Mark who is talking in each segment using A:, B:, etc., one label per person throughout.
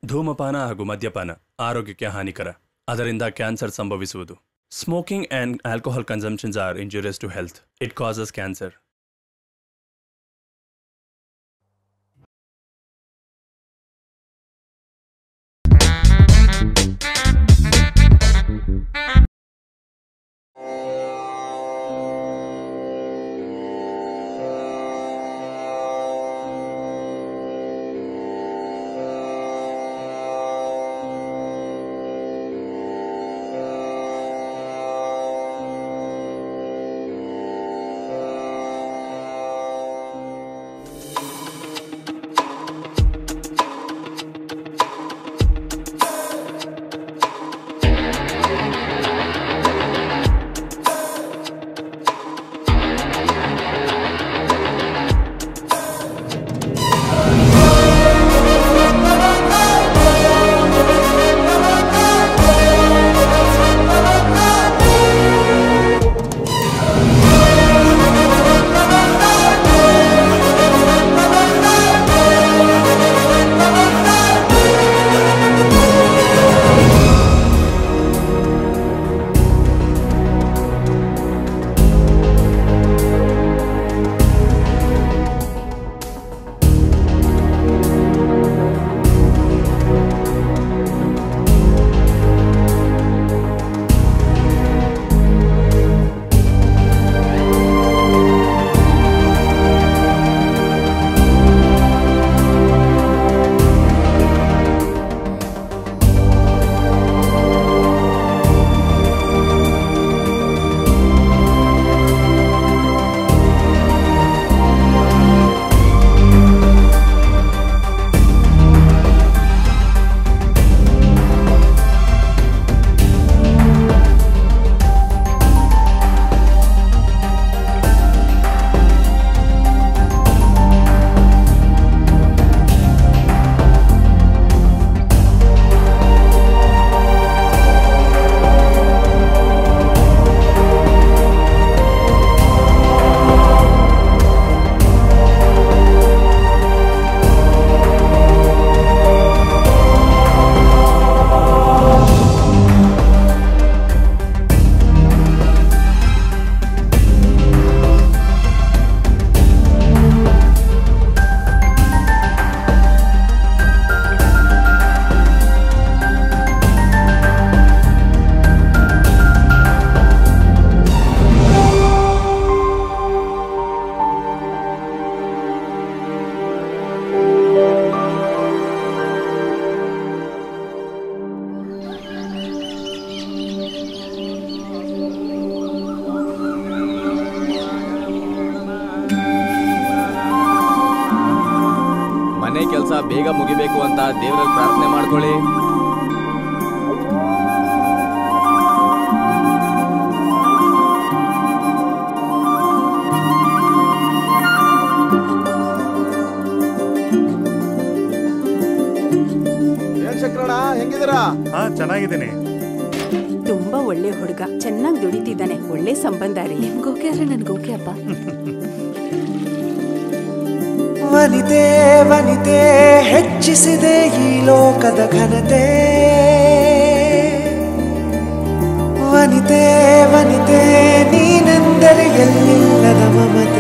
A: ಧೂಮಪಾನ ಹಾಗೂ ಮದ್ಯಪಾನ ಆರೋಗ್ಯಕ್ಕೆ ಹಾನಿಕರ ಅದರಿಂದ ಕ್ಯಾನ್ಸರ್ ಸಂಭವಿಸುವುದು smoking and alcohol consumptions are injurious to health it causes cancer
B: ಮನೆ ಕೆಲಸ ಬೇಗ ಮುಗಿಬೇಕು ಅಂತ ದೇವರಲ್ಲಿ ಪ್ರಾರ್ಥನೆ ಮಾಡ್ಕೊಳ್ಳಿ
C: ಏನ್ ಶಂಕರಣ್ಣ ಹೆಂಗಿದ್ದೀರಾ
D: ಹಾ ಚೆನ್ನಾಗಿದ್ದೀನಿ
E: ತುಂಬಾ ಒಳ್ಳೆ ಹುಡುಗ ಚೆನ್ನಾಗಿ ದುಡಿತಿದ್ದಾನೆ ಒಳ್ಳೆ ಸಂಬಂಧ ರೀ
F: ನಿಮ್ಗೋಕೆ ಆದ್ರೆ ನನ್ಗೋಕೆ ಅಪ್ಪ
G: ವನಿತೆ ವನಿತೆ ಹೆಚ್ಚಿಸಿದೆ ಈ ಲೋಕದ ಘನತೆ ವನಿತೆ ವನಿತೆ ನೀನೆಂದರೆ ಎಲ್ಲಿಲ್ಲದ ಮಮತೆ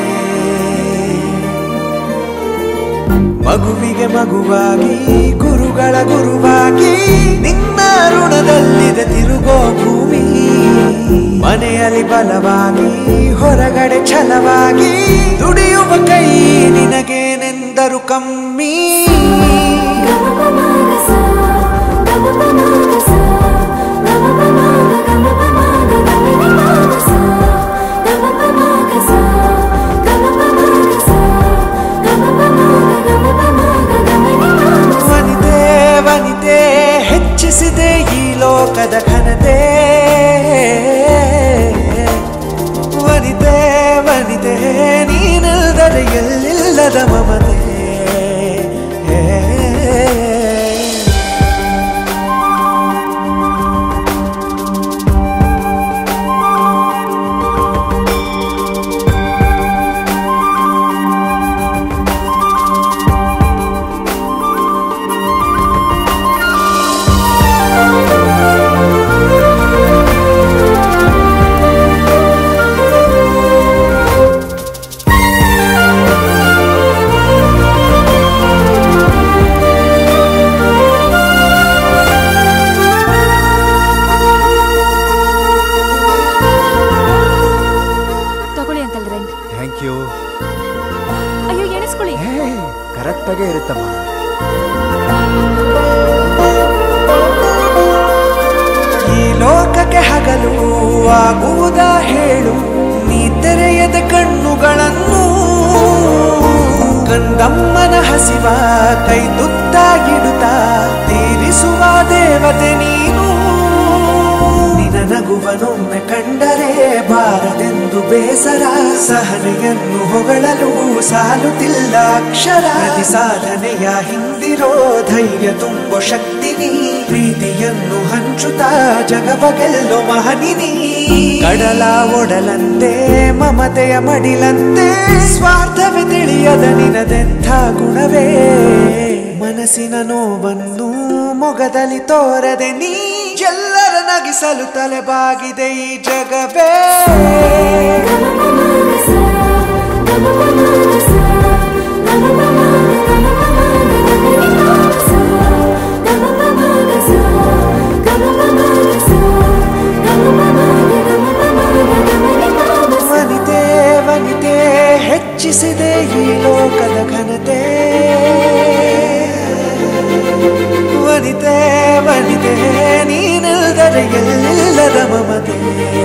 G: ಮಗುವಿಗೆ ಮಗುವಾಗಿ ಗುರುಗಳ ಗುರುವಾಗಿ ನಿನ್ನ ಋಣದಲ್ಲಿದೆ ತಿರುಗೋ ಭೂಮಿ ಮನೆಯಲ್ಲಿ ಬಲವಾಗಿ ಹೊರಗಡೆ ಛಲವಾಗಿ ದುಡಿಯುವ ಕೈ ನಿನಗೇನೆಂದರು ಕಮ್ಮಿ ವನಿತೆ ವನಿತೆ ಹೆಚ್ಚಿಸಿದೆ ಈ ಲೋಕದ ಘನತೆ ವನಿತೆ ವನಿತೆ ನೀನಲ್ಲದೆ ಎಲ್ಲಿಲ್ಲದ ಮಮತೆ
C: ಕರೆಕ್ಟಾಗೇ ಇರುತ್ತಮ್ಮ
G: ಈ ಲೋಕಕ್ಕೆ ಹಗಲು ಆಗುವುದ ಹೇಳು ನೀ ತೆರೆಯದ ಕಣ್ಣುಗಳನ್ನು ಕಂದಮ್ಮನ ಹಸಿವ ಕೈ ತುತ್ತಾಗಿಡುತ್ತಾ ತೀರಿಸುವ ದೇವತೆ ನೀನು ನಿನ ನಗುವನೊಮ್ಮೆ ಕಂಡರೆ ಬಾರದೆಂದು ಬೇಸರ ಸಹನೆಯನ್ನು ಹೊಗಳಲು ಸಾಲುತ್ತಿಲ್ಲ ಅಕ್ಷರ ಪ್ರತಿ ಸಾಧನೆಯ ಹಿಂದಿರೋ ಧೈರ್ಯ ತುಂಬೋ ಶಕ್ತಿ ನೀ ಪ್ರೀತಿಯನ್ನು ಹಂಚುತ್ತಾ ಜಗವ ಗೆಲ್ಲೋ ಮಹನಿನಿ ಕಡಲ ಒಡಲಂತೆ ಮಮತೆಯ ಮಡಿಲಂತೆ ಸ್ವಾರ್ಥವೇ ತಿಳಿಯದ ನಿನದೆಂಥ ಗುಣವೇ ಮನಸ್ಸಿನ ನೋವನ್ನು ಮೊಗದಲ್ಲಿ ತೋರದೆ ನೀ ಎಲ್ಲರ ನಗಿಸಲು ತಲೆಬಾಗಿದೆ ಈ ಜಗವೇ ವನಿತೆ ವನಿತೆ ಹೆಚ್ಚಿಸಿದೆ ಈ ಲೋಕದ ಘನತೆ ವನಿತೆ ವನಿತೆ ನೀನಿಲ್ಲದರೆ ಎಲ್ಲದ ಮಮತೆ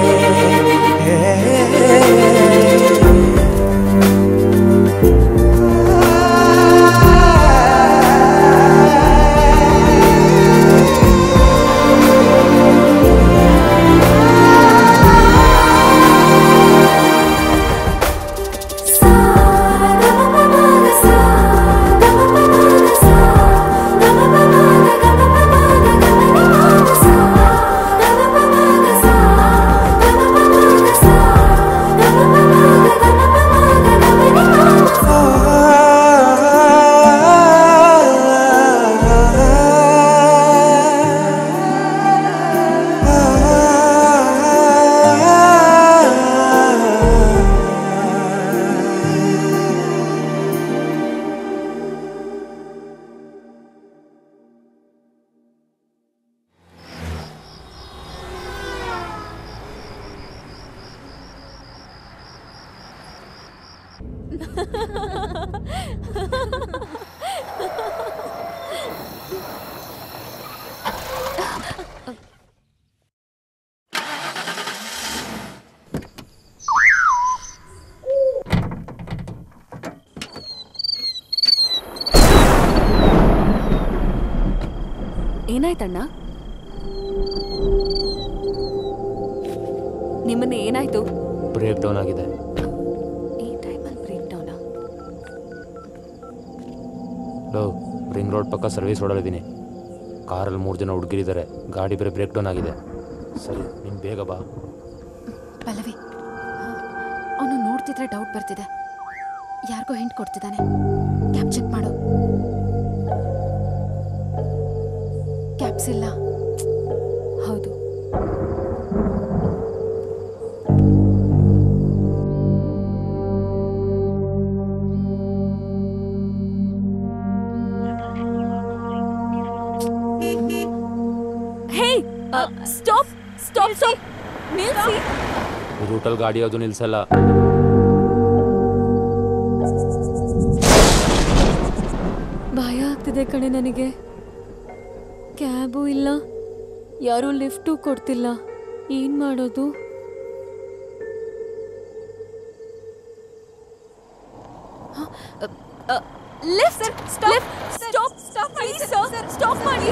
D: ಏನಾಯ್ತಣ್ಣ ನಿಮ್ಮನ್ನ ಏನಾಯ್ತು
B: ಬ್ರೇಕ್ ಡೌನ್ ಆಗಿದೆ
D: ಈ ಟೈಮಲ್ಲಿ ಬ್ರೇಕ್ ಡೌನಾ
B: ಲೋ ರಿಂಗ್ ರೋಡ್ ಪಕ್ಕ ಸರ್ವಿಸ್ ಹೊಡಲಿದ್ದೀನಿ ಕಾರಲ್ಲಿ ಮೂರು ಜನ ಹುಡುಗಿರಿದ್ದಾರೆ ಗಾಡಿ ಬೇರೆ ಬ್ರೇಕ್ ಡೌನ್ ಆಗಿದೆ ಸರಿ ನೀನು ಬೇಗ ಬಾ
D: ಪಲ್ಲವಿ ಅವನು ನೋಡ್ತಿದ್ರೆ ಡೌಟ್ ಬರ್ತಿದೆ ಯಾರಿಗೋ ಹಿಂಟ್ ಕೊಡ್ತಿದ್ದಾನೆ ಕ್ಯಾಬ್ ಚೆಕ್ ಮಾಡು ಕ್ಯಾಬ್ಸ್ ಇಲ್ಲ ಹೌದು ಹೇ ಸ್ಟಾಪ್ ಸ್ಟಾಪ್ ಸ್ಟಾಪ್ ನಿಲ್ಸಿ
B: ಈ ರೂಟಲ್ಲಿ ಗಾಡಿ ಯಾವುದು ನಿಲ್ಸಲ್ಲ
D: ಭಯ ಆಗ್ತಿದೆ ಕಣೆ ನನಗೆ ಕ್ಯಾಬು ಇಲ್ಲ ಯಾರೂ ಲಿಫ್ಟು ಕೊಡ್ತಿಲ್ಲ ಏನ್ ಮಾಡೋದು ಲಿಫ್ಟ್ ಸ್ಟಾಪ್ ಸ್ಟಾಪ್ ಸ್ಟಾಪ್ ಮಾಡಿ ಸರ್ ಸ್ಟಾಪ್ ಮಾಡಿ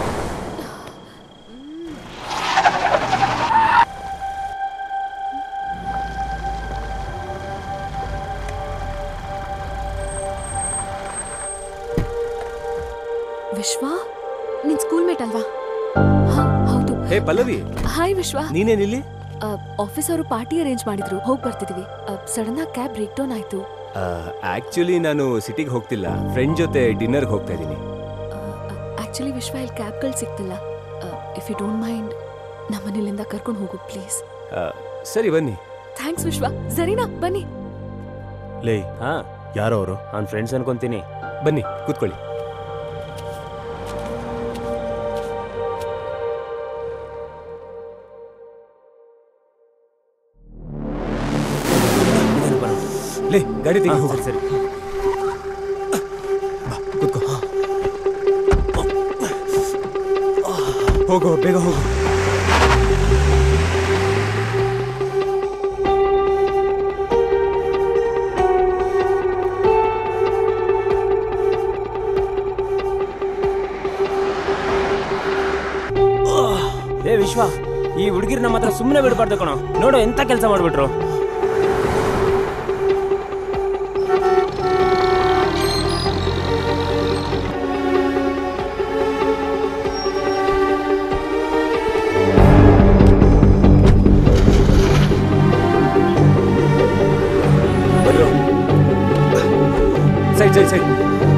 D: ವಿಶ್ವ ನಿನ್ ಸ್ಕೂಲ್ ಮೇಟ್ ಅಲ್ವಾ ಹಾ, ಹೌದು
F: ಹೇ ಪಲ್ಲವಿ
D: ಹಾಯ್ ವಿಶ್ವ
F: ನೀನೇನಿಲ್ಲಿ
D: ಆಫೀಸ್ ಅವರು ಪಾರ್ಟಿ ಅರೇಂಜ್ ಮಾಡಿದ್ರು ಹೋಗಿ ಬರ್ತಿದೀವಿ ಸಡನ್ ಆಗಿ ಕ್ಯಾಬ್ ಬ್ರೇಕ್ ಡೌನ್ ಆಯ್ತು
F: ಆಕ್ಚುಲಿ ನಾನು ಸಿಟಿಗೆ ಹೋಗ್ತಿಲ್ಲ ಫ್ರೆಂಡ್ ಜೊತೆ ಡಿನ್ನರ್ಗೆ ಹೋಗ್ತಾ ಇದ್ದೀನಿ
D: ಆಕ್ಚುಲಿ ವಿಶ್ವ ಇಲ್ಲಿ ಕ್ಯಾಬ್ಗಳು ಸಿಗ್ತಿಲ್ಲ ಇಫ್ ಯು ಡೋಂಟ್ ಮೈಂಡ್ ನಮ್ಮನೇಲಿಂದ ಕರ್ಕೊಂಡು ಹೋಗು ಪ್ಲೀಸ್
F: ಸರಿ ಬನ್ನಿ
D: ಥ್ಯಾಂಕ್ಸ್ ವಿಶ್ವ ಸರಿನಾ ಬನ್ನಿ
F: ಲೇ ಹಾ
H: ಯಾರೋ ಅವರು
F: ಅವ್ನ ಫ್ರೆಂಡ್ಸ್ ಅನ್ಕೊಂತೀನಿ ಬನ್ನಿ ಕೂತ್ಕೊಳ್ಳಿ ಲೇ ಗಾಡಿ ತೆಗಿ ಸರಿ ಸರಿ ಹೋಗೋ ಬೇಗ ಹೋಗು
H: ಏ ವಿಶ್ವ ಈ ಹುಡುಗಿರ್ ನಮ್ಮ ಹತ್ರ ಸುಮ್ಮನೆ ಬಿಡಬಾರ್ದು ಕಣೋ ನೋಡು ಎಂತ ಕೆಲಸ ಮಾಡ್ಬಿಟ್ರು
F: ಸೈಡ್ ಸೈಡ್ ಸೈಡ್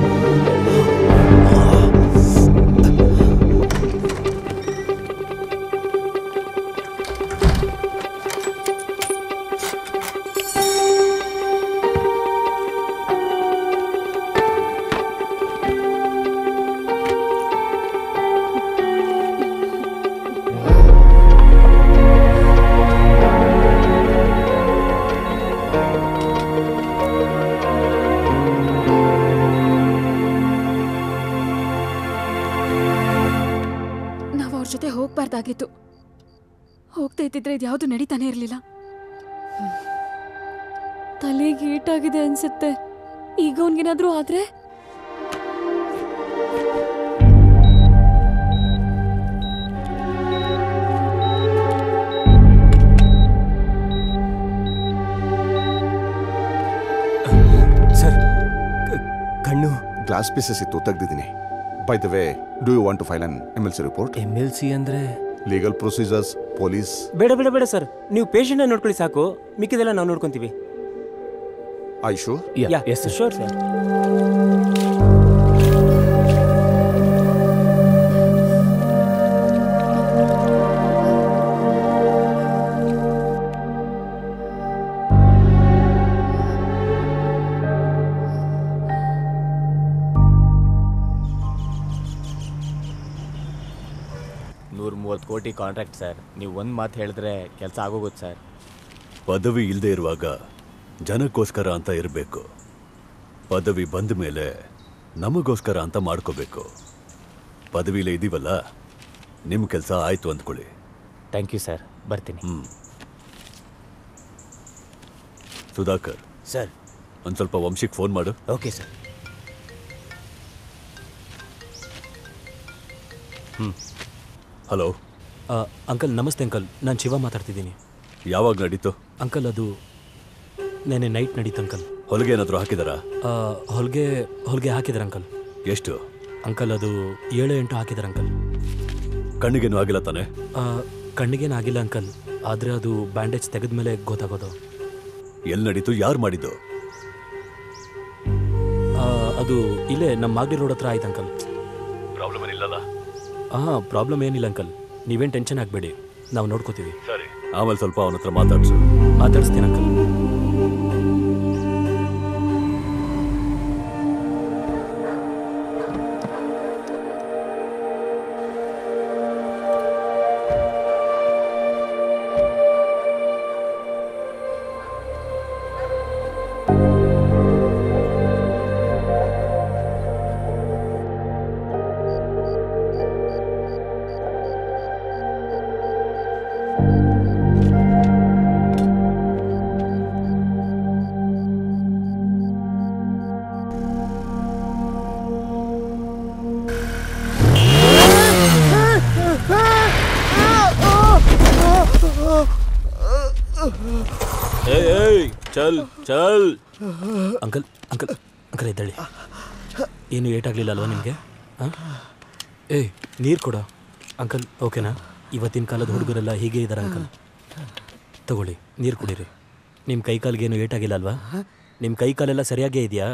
D: ನಾವು ಅವ್ರ ಜೊತೆ ಹೋಗ್ಬಾರ್ದಾಗಿತ್ತು ಹೋಗ್ತಾ ಇದ್ದಿದ್ರೆ ಇದು ಯಾವುದು ನಡೀತಾನೆ ಇರಲಿಲ್ಲ ತಲೆಗೆ ಏಟಾಗಿದೆ ಅನ್ಸುತ್ತೆ ಈಗ ಅವನಿಗೇನಾದ್ರೂ ಆದ್ರೆ
F: ಸರ್ ಕ- ಕಣ್ಣು
C: ಗ್ಲಾಸ್ ಪೀಸಸ್ ಇತ್ತು ತೆಗ್ದಿದ್ದೀನಿ by the way do you want to file an M L C report
F: M L C ಅಂದ್ರೆ
C: ಲೀಗಲ್ ಪ್ರೊಸೀಜರ್ಸ್ ಪೊಲೀಸ್
H: ಬೇಡ ಬೇಡ ಬೇಡ ಸರ್ ನೀವು ಪೇಷಂಟ್ ನೋಡ್ಕೊಳ್ಳಿ ಸಾಕು ಮಿಕ್ಕಿದೆಲ್ಲ ನಾವು ನೋಡ್ಕೊಂತೀವಿ
C: I sure
H: ya yes sure sir
I: ನೂರ ಮೂವತ್ತು ಕೋಟಿ ಕಾಂಟ್ರಾಕ್ಟ್ ಸರ್ ನೀವು ಒಂದು ಮಾತು ಹೇಳಿದ್ರೆ ಕೆಲಸ ಆಗೋಗುತ್ತೆ ಸರ್
J: ಪದವಿ ಇಲ್ಲದೆ ಇರುವಾಗ ಜನಕ್ಕೋಸ್ಕರ ಅಂತ ಇರಬೇಕು ಪದವಿ ಬಂದ ಮೇಲೆ ನಮಗೋಸ್ಕರ ಅಂತ ಮಾಡ್ಕೋಬೇಕು ಪದವಿಲೇ ಇದೀವಲ್ಲ ನಿಮ್ಮ ಕೆಲಸ ಆಯ್ತು ಅಂದ್ಕೊಳ್ಳಿ
I: ಥ್ಯಾಂಕ್ ಯು ಸರ್ ಬರ್ತೀನಿ
J: ಹ್ಮ್ ಸುಧಾಕರ್
I: ಸರ್
J: ಒಂದು ಸ್ವಲ್ಪ ವಂಶಿಕ್ ಫೋನ್ ಮಾಡು
I: ಓಕೆ ಸರ್
J: ಹಲೋ
B: ಅಂಕಲ್ ನಮಸ್ತೆ ಅಂಕಲ್ ನಾನು ಶಿವ ಮಾತಾಡ್ತಿದ್ದೀನಿ
J: ಯಾವಾಗ ನಡೀತು
B: ಅಂಕಲ್ ಅದು ನೆನೆ ನೈಟ್ ನಡೀತು ಅಂಕಲ್
J: ಹೊಲಿಗೆ ಏನಾದರೂ ಹಾಕಿದಾರಾ
B: ಆ, ಹೊಲ್ಗೆ ಹೊಲ್ಗೆ ಹಾಕಿದಾರೆ ಅಂಕಲ್
J: ಎಷ್ಟು
B: ಅಂಕಲ್ ಅದು ಏಳು ಎಂಟು ಹಾಕಿದಾರೆ ಅಂಕಲ್
J: ಕಣ್ಣಿಗೇನು ಆಗಿಲ್ಲ ತಾನೆ
B: ಆ, ಕಣ್ಣಿಗೇನು ಆಗಿಲ್ಲ ಅಂಕಲ್ ಆದರೆ ಅದು ಬ್ಯಾಂಡೇಜ್ ತೆಗೆದ ಮೇಲೆ ಗೊತ್ತಾಗೋದು
J: ಎಲ್ಲಿ ನಡೀತು ಯಾರು ಮಾಡಿದ್ದು
B: ಆ, ಅದು ಇಲ್ಲೇ ನಮ್ಮ ಮಾಗಡಿ ರೋಡ್ ಹತ್ರ ಆಯ್ತು ಅಂಕಲ್
J: ಪ್ರಾಬ್ಲಮ್ ಏನಿಲ್ಲಲ್ಲ
B: ಹಾಂ ಪ್ರಾಬ್ಲಮ್ ಏನಿಲ್ಲ ಅಂಕಲ್ ನೀವೇನು ಟೆನ್ಷನ್ ಆಗಬೇಡಿ ನಾವು ನೋಡ್ಕೋತೀವಿ
J: ಸರಿ ಆಮೇಲೆ ಸ್ವಲ್ಪ ಅವನ ಹತ್ರ ಮಾತಾಡ್ಸು
B: ಮಾತಾಡಿಸ್ತೀನಿ ಅಂಕಲ್ ಚಲ್ ಚಲ್ ಅಂಕಲ್ ಅಂಕಲ್ ಅಂಕಲ್ ಎದ್ದೇಳಿ ಏನು ಏಟಾಗಲಿಲ್ಲ ಅಲ್ವಾ ನಿಮಗೆ ಹಾಂ ಏಯ್ ನೀರು ಕೊಡ ಅಂಕಲ್ ಓಕೆನಾ ಇವತ್ತಿನ ಕಾಲದ ಹುಡುಗರೆಲ್ಲ ಹೀಗೆ ಇದ್ದಾರೆ ಅಂಕಲ್ ತಗೊಳ್ಳಿ ನೀರು ಕುಡೀರಿ ನಿಮ್ಮ ಕೈ ಕಾಲಿಗೇನು ಏಟಾಗಿಲ್ಲ ಅಲ್ವಾ ನಿಮ್ಮ ಕೈ ಕಾಲೆಲ್ಲ ಸರಿಯಾಗೇ ಇದೆಯಾ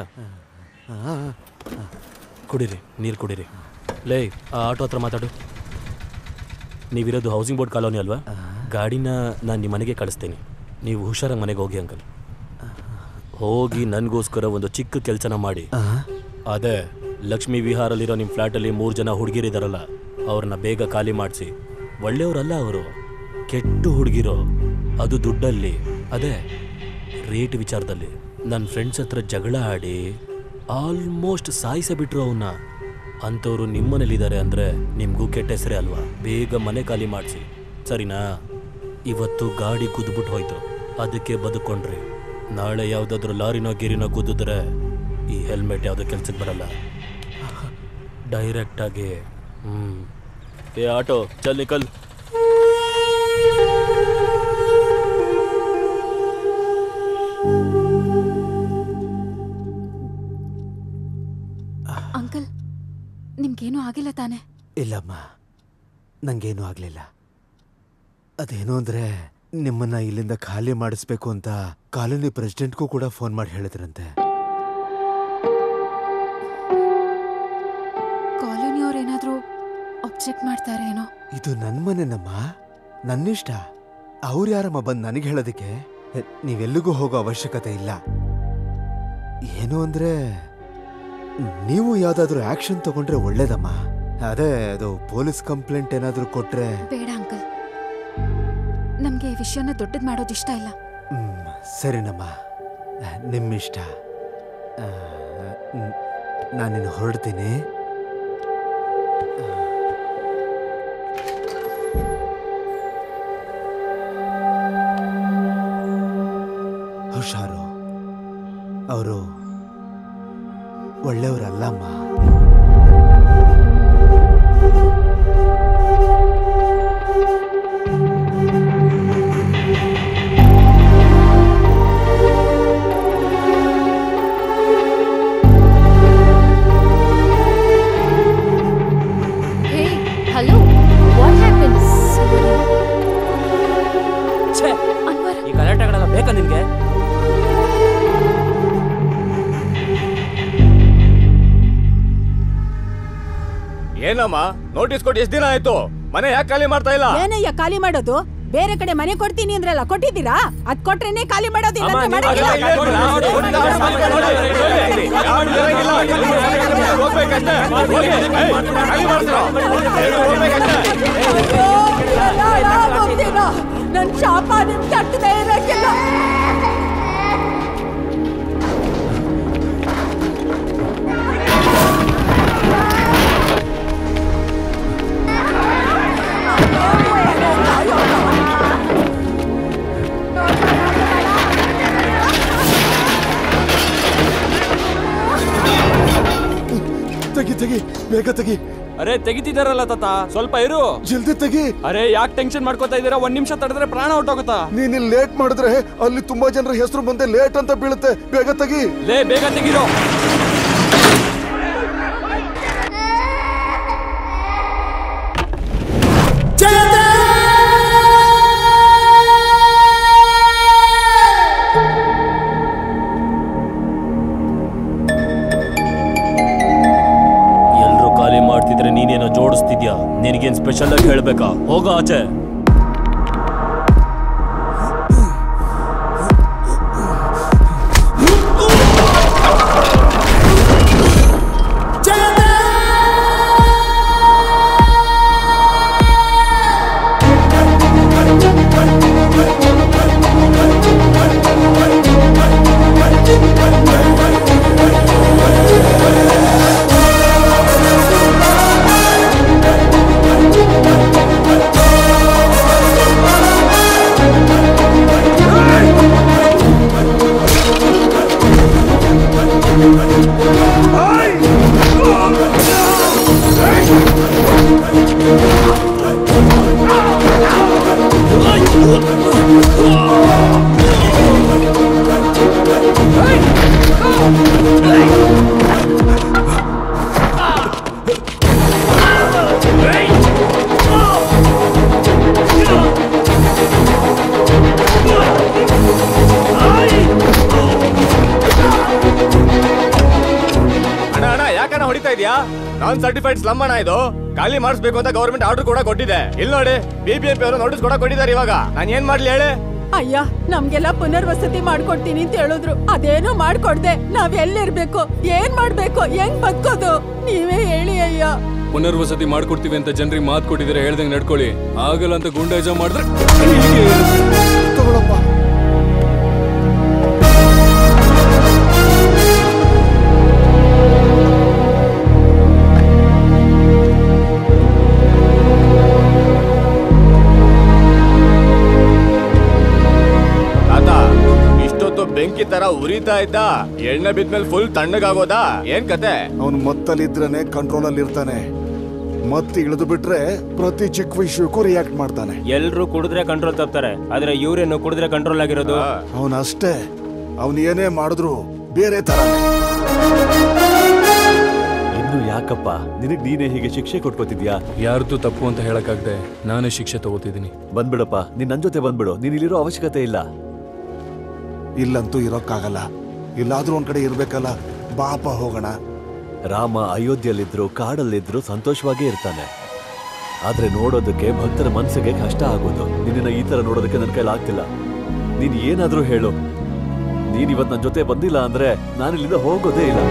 B: ಕುಡೀರಿ ನೀರು ಕುಡೀರಿ ಲೇ ಆ ಆಟೋ ಹತ್ರ ಮಾತಾಡು ನೀವಿರೋದು ಹೌಸಿಂಗ್ ಬೋರ್ಡ್ ಕಾಲೋನಿ ಅಲ್ವಾ ಗಾಡಿನ ನಾನು ನಿಮ್ಮ ಮನೆಗೆ ಕಳಿಸ್ತೀನಿ ನೀವು ಹುಷಾರಾಗಿ ಮನೆಗೆ ಹೋಗಿ ಅಂಕಲ್ ಹೋಗಿ ನನಗೋಸ್ಕರ ಒಂದು ಚಿಕ್ಕ ಕೆಲಸನ ಮಾಡಿ ಅದೇ ಲಕ್ಷ್ಮೀ ವಿಹಾರಲ್ಲಿರೋ ನಿಮ್ಮ ಫ್ಲ್ಯಾಟಲ್ಲಿ ಮೂರು ಜನ ಹುಡುಗಿರಿದಾರಲ್ಲ ಅವ್ರನ್ನ ಬೇಗ ಖಾಲಿ ಮಾಡಿಸಿ ಒಳ್ಳೆಯವರಲ್ಲ ಅವರು ಕೆಟ್ಟ ಹುಡುಗಿರೋ ಅದು ದುಡ್ಡಲ್ಲಿ ಅದೇ ರೇಟ್ ವಿಚಾರದಲ್ಲಿ ನನ್ನ ಫ್ರೆಂಡ್ಸ್ ಹತ್ರ ಜಗಳ ಆಡಿ ಆಲ್ಮೋಸ್ಟ್ ಸಾಯಿಸೇ ಬಿಟ್ರು ಅವನ್ನ ಅಂಥವ್ರು ನಿಮ್ಮನೇಲಿದ್ದಾರೆ ಅಂದರೆ ನಿಮಗೂ ಕೆಟ್ಟ ಹೆಸರೇ ಅಲ್ವಾ ಬೇಗ ಮನೆ ಖಾಲಿ ಮಾಡಿಸಿ ಸರಿನಾ ಇವತ್ತು ಗಾಡಿ ಕುದ್ಬಿಟ್ಟು ಹೋಯ್ತು ಅದಕ್ಕೆ ಬದುಕೊಂಡ್ರಿ ನಾಳೆ ಯಾವುದಾದ್ರೂ ಲಾರಿನೋ ಗಿರಿನೋ ಕುದಿದ್ರೆ ಈ ಹೆಲ್ಮೆಟ್ ಯಾವುದೋ ಕೆಲ್ಸಕ್ಕೆ ಬರಲ್ಲ ಡೈರೆಕ್ಟಾಗಿ ಹ್ಞೂ ಏ ಆಟೋ ಚಲ್ ನಿಕಲ್
D: ಅಂಕಲ್ ನಿಮ್ಗೇನೂ ಆಗಿಲ್ಲ ತಾನೆ
G: ಇಲ್ಲಮ್ಮ ನಂಗೇನು ಆಗ್ಲಿಲ್ಲ ಅದೇನು ಅಂದ್ರೆ ನಿಮ್ಮನ್ನ ಇಲ್ಲಿಂದ ಖಾಲಿ ಮಾಡಿಸ್ಬೇಕು ಅಂತ ಕಾಲೋನಿ ಪ್ರೆಸಿಡೆಂಟ್ಗೂ ಕೂಡ ಫೋನ್ ಮಾಡಿ ಹೇಳಿದ್ರಂತೆ
D: ಕಾಲೋನಿಯವ್ರೇನಾದ್ರೂ ಅಬ್ಜೆಕ್ಟ್ ಮಾಡ್ತಾರೆ ಏನೋ
G: ಇದು ನನ್ ಮನೆನಮ್ಮ ನನ್ನಿಷ್ಟ ಅವ್ರು ಯಾರಮ್ಮ ಬಂದು ನನಗೆ ಹೇಳೋದಕ್ಕೆ ಎ, ನೀವೆಲ್ಲಿಗೂ ಹೋಗೋ ಅವಶ್ಯಕತೆ ಇಲ್ಲ ಏನು ಅಂದ್ರೆ ನೀವು ಯಾವ್ದಾದ್ರೂ ಆಕ್ಷನ್ ತಗೊಂಡ್ರೆ ಒಳ್ಳೇದಮ್ಮ ಅದೇ ಅದು ಪೊಲೀಸ್ ಕಂಪ್ಲೇಂಟ್ ಏನಾದ್ರೂ ಕೊಟ್ರೆ
D: ಬೇಡ ಅಂಕಲ್ ನಮ್ಗೆ ಈ ವಿಷಯನ ದೊಡ್ಡದ್ ಮಾಡೋದು ಇಷ್ಟ ಇಲ್ಲ
G: ಹ್ಮ್, ಸರಿನಮ್ಮ ನಿಮ್ಮಿಷ್ಟ ಆ, ನ್- ನಾನಿನ್ನು ಹೊರಡ್ತೀನಿ ಹುಷಾರು ಅವರು ಒಳ್ಳೆಯವರಲ್ಲಮ್ಮ
D: ಹೇ ಹಲೋ ವಾಟ್ ಹ್ಯಾಪನ್ಸ್
H: ಛೇ
D: ಅನ್ವರ್
H: ಈ ಗಲಾಟೆಗಳೆಲ್ಲ ಬೇಕಾ ನಿನ್ಗೆ
I: ಏನಮ್ಮ ನೋಟಿಸ್ ಕೊಟ್ಟು ಎಷ್ಟು ದಿನ ಆಯ್ತು ಮನೆ ಯಾಕೆ ಖಾಲಿ ಮಾಡ್ತಾ ಇಲ್ಲ
E: ಏನಯ್ಯ ಖಾಲಿ ಮಾಡೋದು ಬೇರೆ ಕಡೆ ಮನೆ ಕೊಡ್ತೀನಿ ಅಂದ್ರಲ್ಲ ಕೊಟ್ಟಿದ್ದೀರಾ ಅದ್ ಕೊಟ್ರೇನೆ ಖಾಲಿ ಮಾಡೋದಿಲ್ಲ
H: ಅಮ್ಮ,
E: ಅಂದ್ರೆ
H: ನೀವು
E: ಮಾಡಂಗಿಲ್ಲ. ಅಯ್ಯೋ, ಎಲ್ಲ ಹಾಳಾಗೋಗ್ತೀನೋ. ನನ್ ಶಾಪ ನಿಮ್ ತಟ್ಟದೇ ಇರಕ್ಕಿಲ್ಲ
C: ತೆಗಿ ತೆಗಿ ಬೇಗ ತೆಗಿ
K: ಅರೆ ತೆಗಿತಿದಾರಲ್ಲ ತಾತ ಸ್ವಲ್ಪ ಇರು
C: ಜಲ್ದಿ ತೆಗಿ
K: ಅರೆ ಯಾಕೆ ಟೆನ್ಷನ್ ಮಾಡ್ಕೋತಾ ಇದ್ದೀರಾ ಒಂದ್ ನಿಮಿಷ ತಡೆದ್ರೆ ಪ್ರಾಣ ಹೊಟ್ಟೋಗುತ್ತಾ
C: ನೀನ್ ಇಲ್ಲಿ ಲೇಟ್ ಮಾಡಿದ್ರೆ ಅಲ್ಲಿ ತುಂಬಾ ಜನರ ಹೆಸರು ಬಂದೆ ಲೇಟ್ ಅಂತ ಬೀಳುತ್ತೆ ಬೇಗ ತೆಗಿ
K: ಲೇ ಬೇಗ ತೆಗಿರೋ
B: ಎಲ್ರು ಖಾಲಿ ಮಾಡ್ತಿದ್ರೆ ನೀನೇನೋ ಜೋಡಿಸ್ತಿದ್ಯಾ ನಿನಗೇನ್ ಸ್ಪೆಷಲ್ ಆಗಿ ಹೇಳ್ಬೇಕಾ ಹೋಗ ಆಚೆ
I: ಅಣ್ಣ ಅಣ್ಣ ಯಾಕಣ್ಣ ಹೊಡಿತಾ ಇದೀಯಾ ನಾನ್ ಸರ್ಟಿಫೈಡ್ ಸ್ಲಮ್ ಅಣ್ಣ ಇದು ಖಾಲಿ ಮಾಡಿಸ್ಬೇಕು ಅಂತ ಗೌರ್ಮೆಂಟ್ ಆರ್ಡರ್ ಕೂಡ ಕೊಟ್ಟಿದೆ ಇಲ್ಲಿ ನೋಡಿ ಬಿಬಿಎಂಪಿ ಅವರು ನೋಟಿಸ್ ಕೂಡ ಕೊಟ್ಟಿದ್ದಾರೆ ಇವಾಗ ನಾನು ಏನ್ ಮಾಡ್ಲಿ ಹೇಳಿ
E: ಅಯ್ಯ ನಮ್ಗೆಲ್ಲ ಪುನರ್ವಸತಿ ಮಾಡ್ಕೊಡ್ತೀನಿ ಅಂತ ಹೇಳಿದ್ರು ಅದೇನೋ ಮಾಡ್ಕೊಡ್ದೆ ನಾವ್ ಎಲ್ಲಿರ್ಬೇಕು ಏನ್ ಮಾಡ್ಬೇಕು ಹೆಂಗ್ ಬದುಕೋದು ನೀವೇ ಹೇಳಿ ಅಯ್ಯ
K: ಪುನರ್ವಸತಿ ಮಾಡ್ಕೊಡ್ತೀವಿ ಅಂತ ಜನರಿಗೆ ಮಾತು ಕೊಟ್ಟಿದ್ರೆ ಹೇಳ್ದಂಗೆ ನಡ್ಕೊಳ್ಳಿ ಆಗಲ್ಲ ಅಂತ ಗುಂಡಾಜ ಮಾಡಿದ್ರೆ
C: ತಗೊಳಪ್ಪ
I: ಬೆಂಕಿ ತರ ಉರಿತಾ ಇದ್ದ ಎಣ್ಣೆ ಬಿದ್ಮೇಲೆ ಫುಲ್ ತಣ್ಣಗಾಗೋದಾ ಏನ್ ಕತೆ
C: ಅವನು ಮತ್ತಲ್ಲಿದ್ರೇನೆ ಕಂಟ್ರೋಲ್ ಅಲ್ಲಿ ಇರ್ತಾನೆ ಮತ್ತೆ ಇಳಿದು ಬಿಟ್ರೆ ಪ್ರತಿ ಚಿಕ್ಕ ವಿಷಯಕ್ಕೂ ರಿಯಾಕ್ಟ್ ಮಾಡ್ತಾನೆ
H: ಎಲ್ರು ಕುಡಿದ್ರೆ ಕಂಟ್ರೋಲ್ ತಪ್ತಾರೆ ಆದ್ರೆ ಇವ್ರೇನು ಕುಡಿದ್ರೆ ಕಂಟ್ರೋಲ್ ಆಗಿರೋದು
C: ಅವನು ಅಷ್ಟೇ ಅವನು ಏನೇ ಮಾಡಿದ್ರು ಬೇರೆ ತರ
J: ಇನ್ನು ಯಾಕಪ್ಪ ನಿನಗ್ ನೀನೇ ಹೀಗೆ ಶಿಕ್ಷೆ ಕೊಟ್ಕೋತಿದ್ಯಾ
K: ಯಾರ್ದು ತಪ್ಪು ಅಂತ ಹೇಳಕ್ಕಾಗ್ದೆ ನಾನೇ ಶಿಕ್ಷೆ ತಗೋತಿದ್ದೀನಿ
J: ಬಂದ್ಬಿಡಪ್ಪ ನೀನ್ ನನ್ ಜೊತೆ ಬಂದ್ಬಿಡು ನೀನ್ ಇಲ್ಲಿರೋ ಅವಶ್ಯಕತೆ ಇಲ್ಲ
C: ಇಲ್ಲಂತೂ ಇರೋಕ್ಕಾಗಲ್ಲ ಇಲ್ಲಾದ್ರೂ ಒಂದ್ ಕಡೆ ಇರ್ಬೇಕಲ್ಲ ಬಾಪ ಹೋಗೋಣ
J: ರಾಮ ಅಯೋಧ್ಯೆಯಲ್ಲಿದ್ರು ಕಾಡಲ್ಲಿದ್ರು ಸಂತೋಷವಾಗೇ ಇರ್ತಾನೆ ಆದ್ರೆ ನೋಡೋದಕ್ಕೆ ಭಕ್ತರ ಮನ್ಸಿಗೆ ಕಷ್ಟ ಆಗೋದು ನಿನ್ನ ಈ ತರ ನೋಡೋದಕ್ಕೆ ನನ್ನ ಕೈಲಿ ಆಗ್ತಿಲ್ಲ ನೀನ್ ಏನಾದ್ರೂ ಹೇಳು ನೀನ್ ಇವತ್ ನನ್ ಜೊತೆ ಬಂದಿಲ್ಲ ಅಂದ್ರೆ ನಾನು ಇಲ್ಲಿಂದ ಹೋಗೋದೇ ಇಲ್ಲ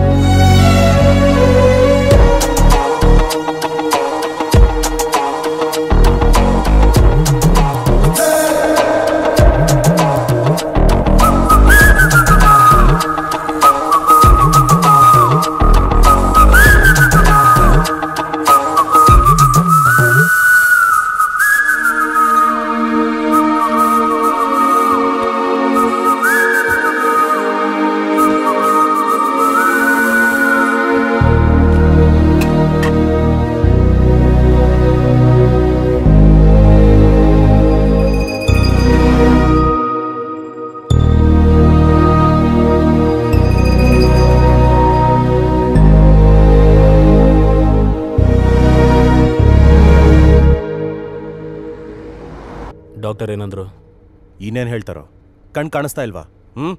B: ಡಾಕ್ಟರ್ ಏನಂದ್ರು
L: ಇನ್ನೇನ್ ಹೇಳ್ತಾರೋ ಕಣ್ ಕಾಣಿಸ್ತಾ ಇಲ್ವಾ ಹ್ಮ್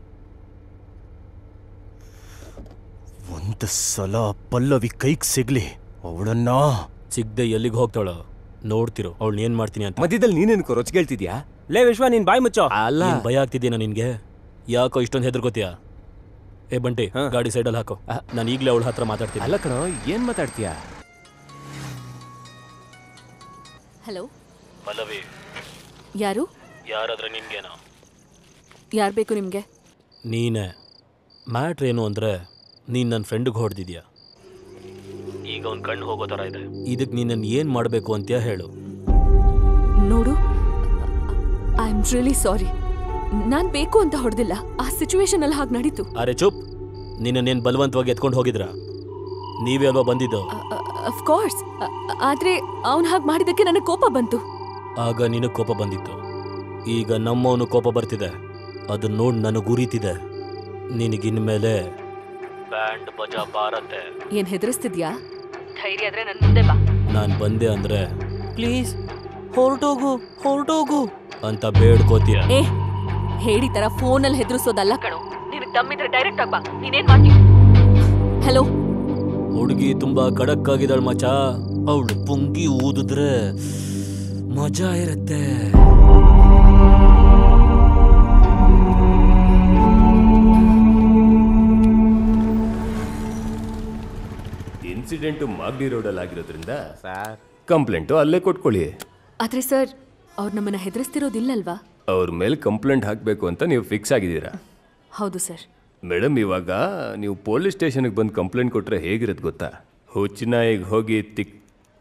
L: ಒಂದು ಸಲ ಪಲ್ಲವಿ ಕೈಗೆ ಸಿಗ್ಲಿ ಅವಳನ್ನ
B: ಸಿಗ್ದೆ ಎಲ್ಲಿಗೆ ಹೋಗ್ತಾಳೋ ನೋಡ್ತಿರೋ ಅವಳು ಏನ್ ಮಾಡ್ತೀನಿ ಅಂತ
F: ಮಧ್ಯದಲ್ಲಿ ನೀನೇನು ರೊಚ್ಚ ಹೇಳ್ತಿದ್ಯಾ
H: ಲೇ ವಿಶ್ವ ನೀನ್ ಬಾಯ್ ಮುಚ್ಚೋ
F: ಅಲ್ಲ
B: ಏನ್ ಭಯ ಆಗ್ತಿದ್ಯಾ ನಿನ್ಗೆ ಯಾಕೋ ಇಷ್ಟೊಂದು ಹೆದರ್ಕೋತೀಯ ಏ ಬಂಟಿ ಗಾಡಿ ಸೈಡಲ್ಲಿ ಹಾಕೋ ನಾನು ಈಗಲೇ ಅವಳ ಹತ್ರ ಮಾತಾಡ್ತೀನಿ
F: ಅಲ್ಲ ಕಣೋ ಏನ್ ಮಾತಾಡ್ತೀಯಾ
D: ಹಲೋ
B: ಪಲ್ಲವಿ
D: ಯಾರು
B: ಯಾರಾದ್ರೆ ನಿನ್ಗೇನೋ
D: ಯಾರು ಬೇಕು ನಿಮಗೆ
B: ನೀನೇ ಮ್ಯಾಟ್ರ್ ಏನು ಅಂದ್ರೆ ನೀನ್ ನನ್ನ ಫ್ರೆಂಡ್ಗೆ ಹೊಡೆದಿದ್ಯಾ ಈಗ ಅವ್ನ ಕಣ್ಣು ಹೋಗೋ ಥರ ಇದೆ ಇದಕ್ಕೆ ನೀನನ್ನು ಏನು ಮಾಡಬೇಕು ಅಂತ ಹೇಳು
D: ನೋಡು ಐ ಆಮ್ ರಿಯಲಿ ಸಾರಿ ನಾನು ಬೇಕು ಅಂತ ಹೊಡೆದಿಲ್ಲ ಆ ಸಿಚುವೇಶನ್ ಅಲ್ಲಿ ಹಾಗೆ ನಡೀತು
B: ಅರೆ ಚುಪ್ ನಿನ್ನನ್ನೇನು ಬಲವಂತವಾಗಿ ಎತ್ಕೊಂಡು ಹೋಗಿದ್ರಾ ನೀವೇ ಅಲ್ವಾ ಬಂದಿದ್ದು
D: ಅಫ್ಕೋರ್ಸ್ ಆದ್ರೆ ಅವನು ಹಾಗೆ ಮಾಡಿದ್ದಕ್ಕೆ ನನಗೆ ಕೋಪ ಬಂತು
B: ಆಗ ನಿನಗೆ ಕೋಪ ಬಂದಿತ್ತು ಈಗ ನಮ್ಮವನು ಕೋಪ ಬರ್ತಿದೆ ಅದು ನೋಡಿ ನನಗೆ ಉರಿತಿದೆ ನಿನಗಿನ್ಮೇಲೆ ಬ್ಯಾಂಡ್ ಬಜಾ ಬಾರತ್ತೆ
D: ಏನ್ ಹೆದರಿಸ್ತಿದ್ಯಾ ಧೈರ್ಯ ಆದ್ರೆ ನನ್ ಮುಂದೆ ಬಾ
B: ನಾನು ಬಂದೆ ಅಂದ್ರೆ ಪ್ಲೀಸ್ ಹೊರಟೋಗು ಹೊರಟೋಗು ಅಂತ ಬೇಡ್ಕೋತೀಯ
D: ಏ ಹೇಳಿ ತರ ಫೋನಲ್ಲಿ ಹೆದರ್ಸೋದಲ್ಲ ಕಣೋ ನಿನಗೆ ದಮ್ಮಿದ್ರೆ ಡೈರೆಕ್ಟ್ ಆಗಿ ಬಾ ನೀನೇನ್ ಮಾಡ್ತೀಯ ಹಲೋ
B: ಹುಡುಗಿ ತುಂಬಾ ಖಡಕ್ ಆಗಿದ್ದಾಳ ಮಚ ಅವಳು ಪುಂಗಿ ಊದಿದ್ರೆ ಮಜಾ ಇರುತ್ತೆ
I: ಇನ್ಸಿಡೆಂಟ್ ಮಾಗಡಿ ರೋಡಲ್ಲಿ ಆಗಿರೋದ್ರಿಂದ ಕಂಪ್ಲೇಂಟು ಅಲ್ಲೇ ಕೊಟ್ಕೊಳ್ಳಿ
D: ಆದ್ರೆ ಸರ್ ಅವ್ರು ನಮ್ಮನ್ನ ಹೆದರಿಸ್ತಿರೋದಿಲ್ಲಲ್ವಾ
I: ಅವ್ರ ಮೇಲೆ ಕಂಪ್ಲೇಂಟ್ ಹಾಕಬೇಕು ಅಂತ ನೀವು ಫಿಕ್ಸ್ ಆಗಿದ್ದೀರಾ
D: ಹೌದು ಸರ್
I: ಮೇಡಮ್ ಇವಾಗ ನೀವು ಪೊಲೀಸ್ ಸ್ಟೇಷನ್ಗೆ ಬಂದು ಕಂಪ್ಲೇಂಟ್ ಕೊಟ್ರೆ ಹೇಗಿರುತ್ತೆ ಗೊತ್ತಾ ಹುಚ್ಚಿನಾಯಿಗೆ ಹೋಗಿ ತಿಕ್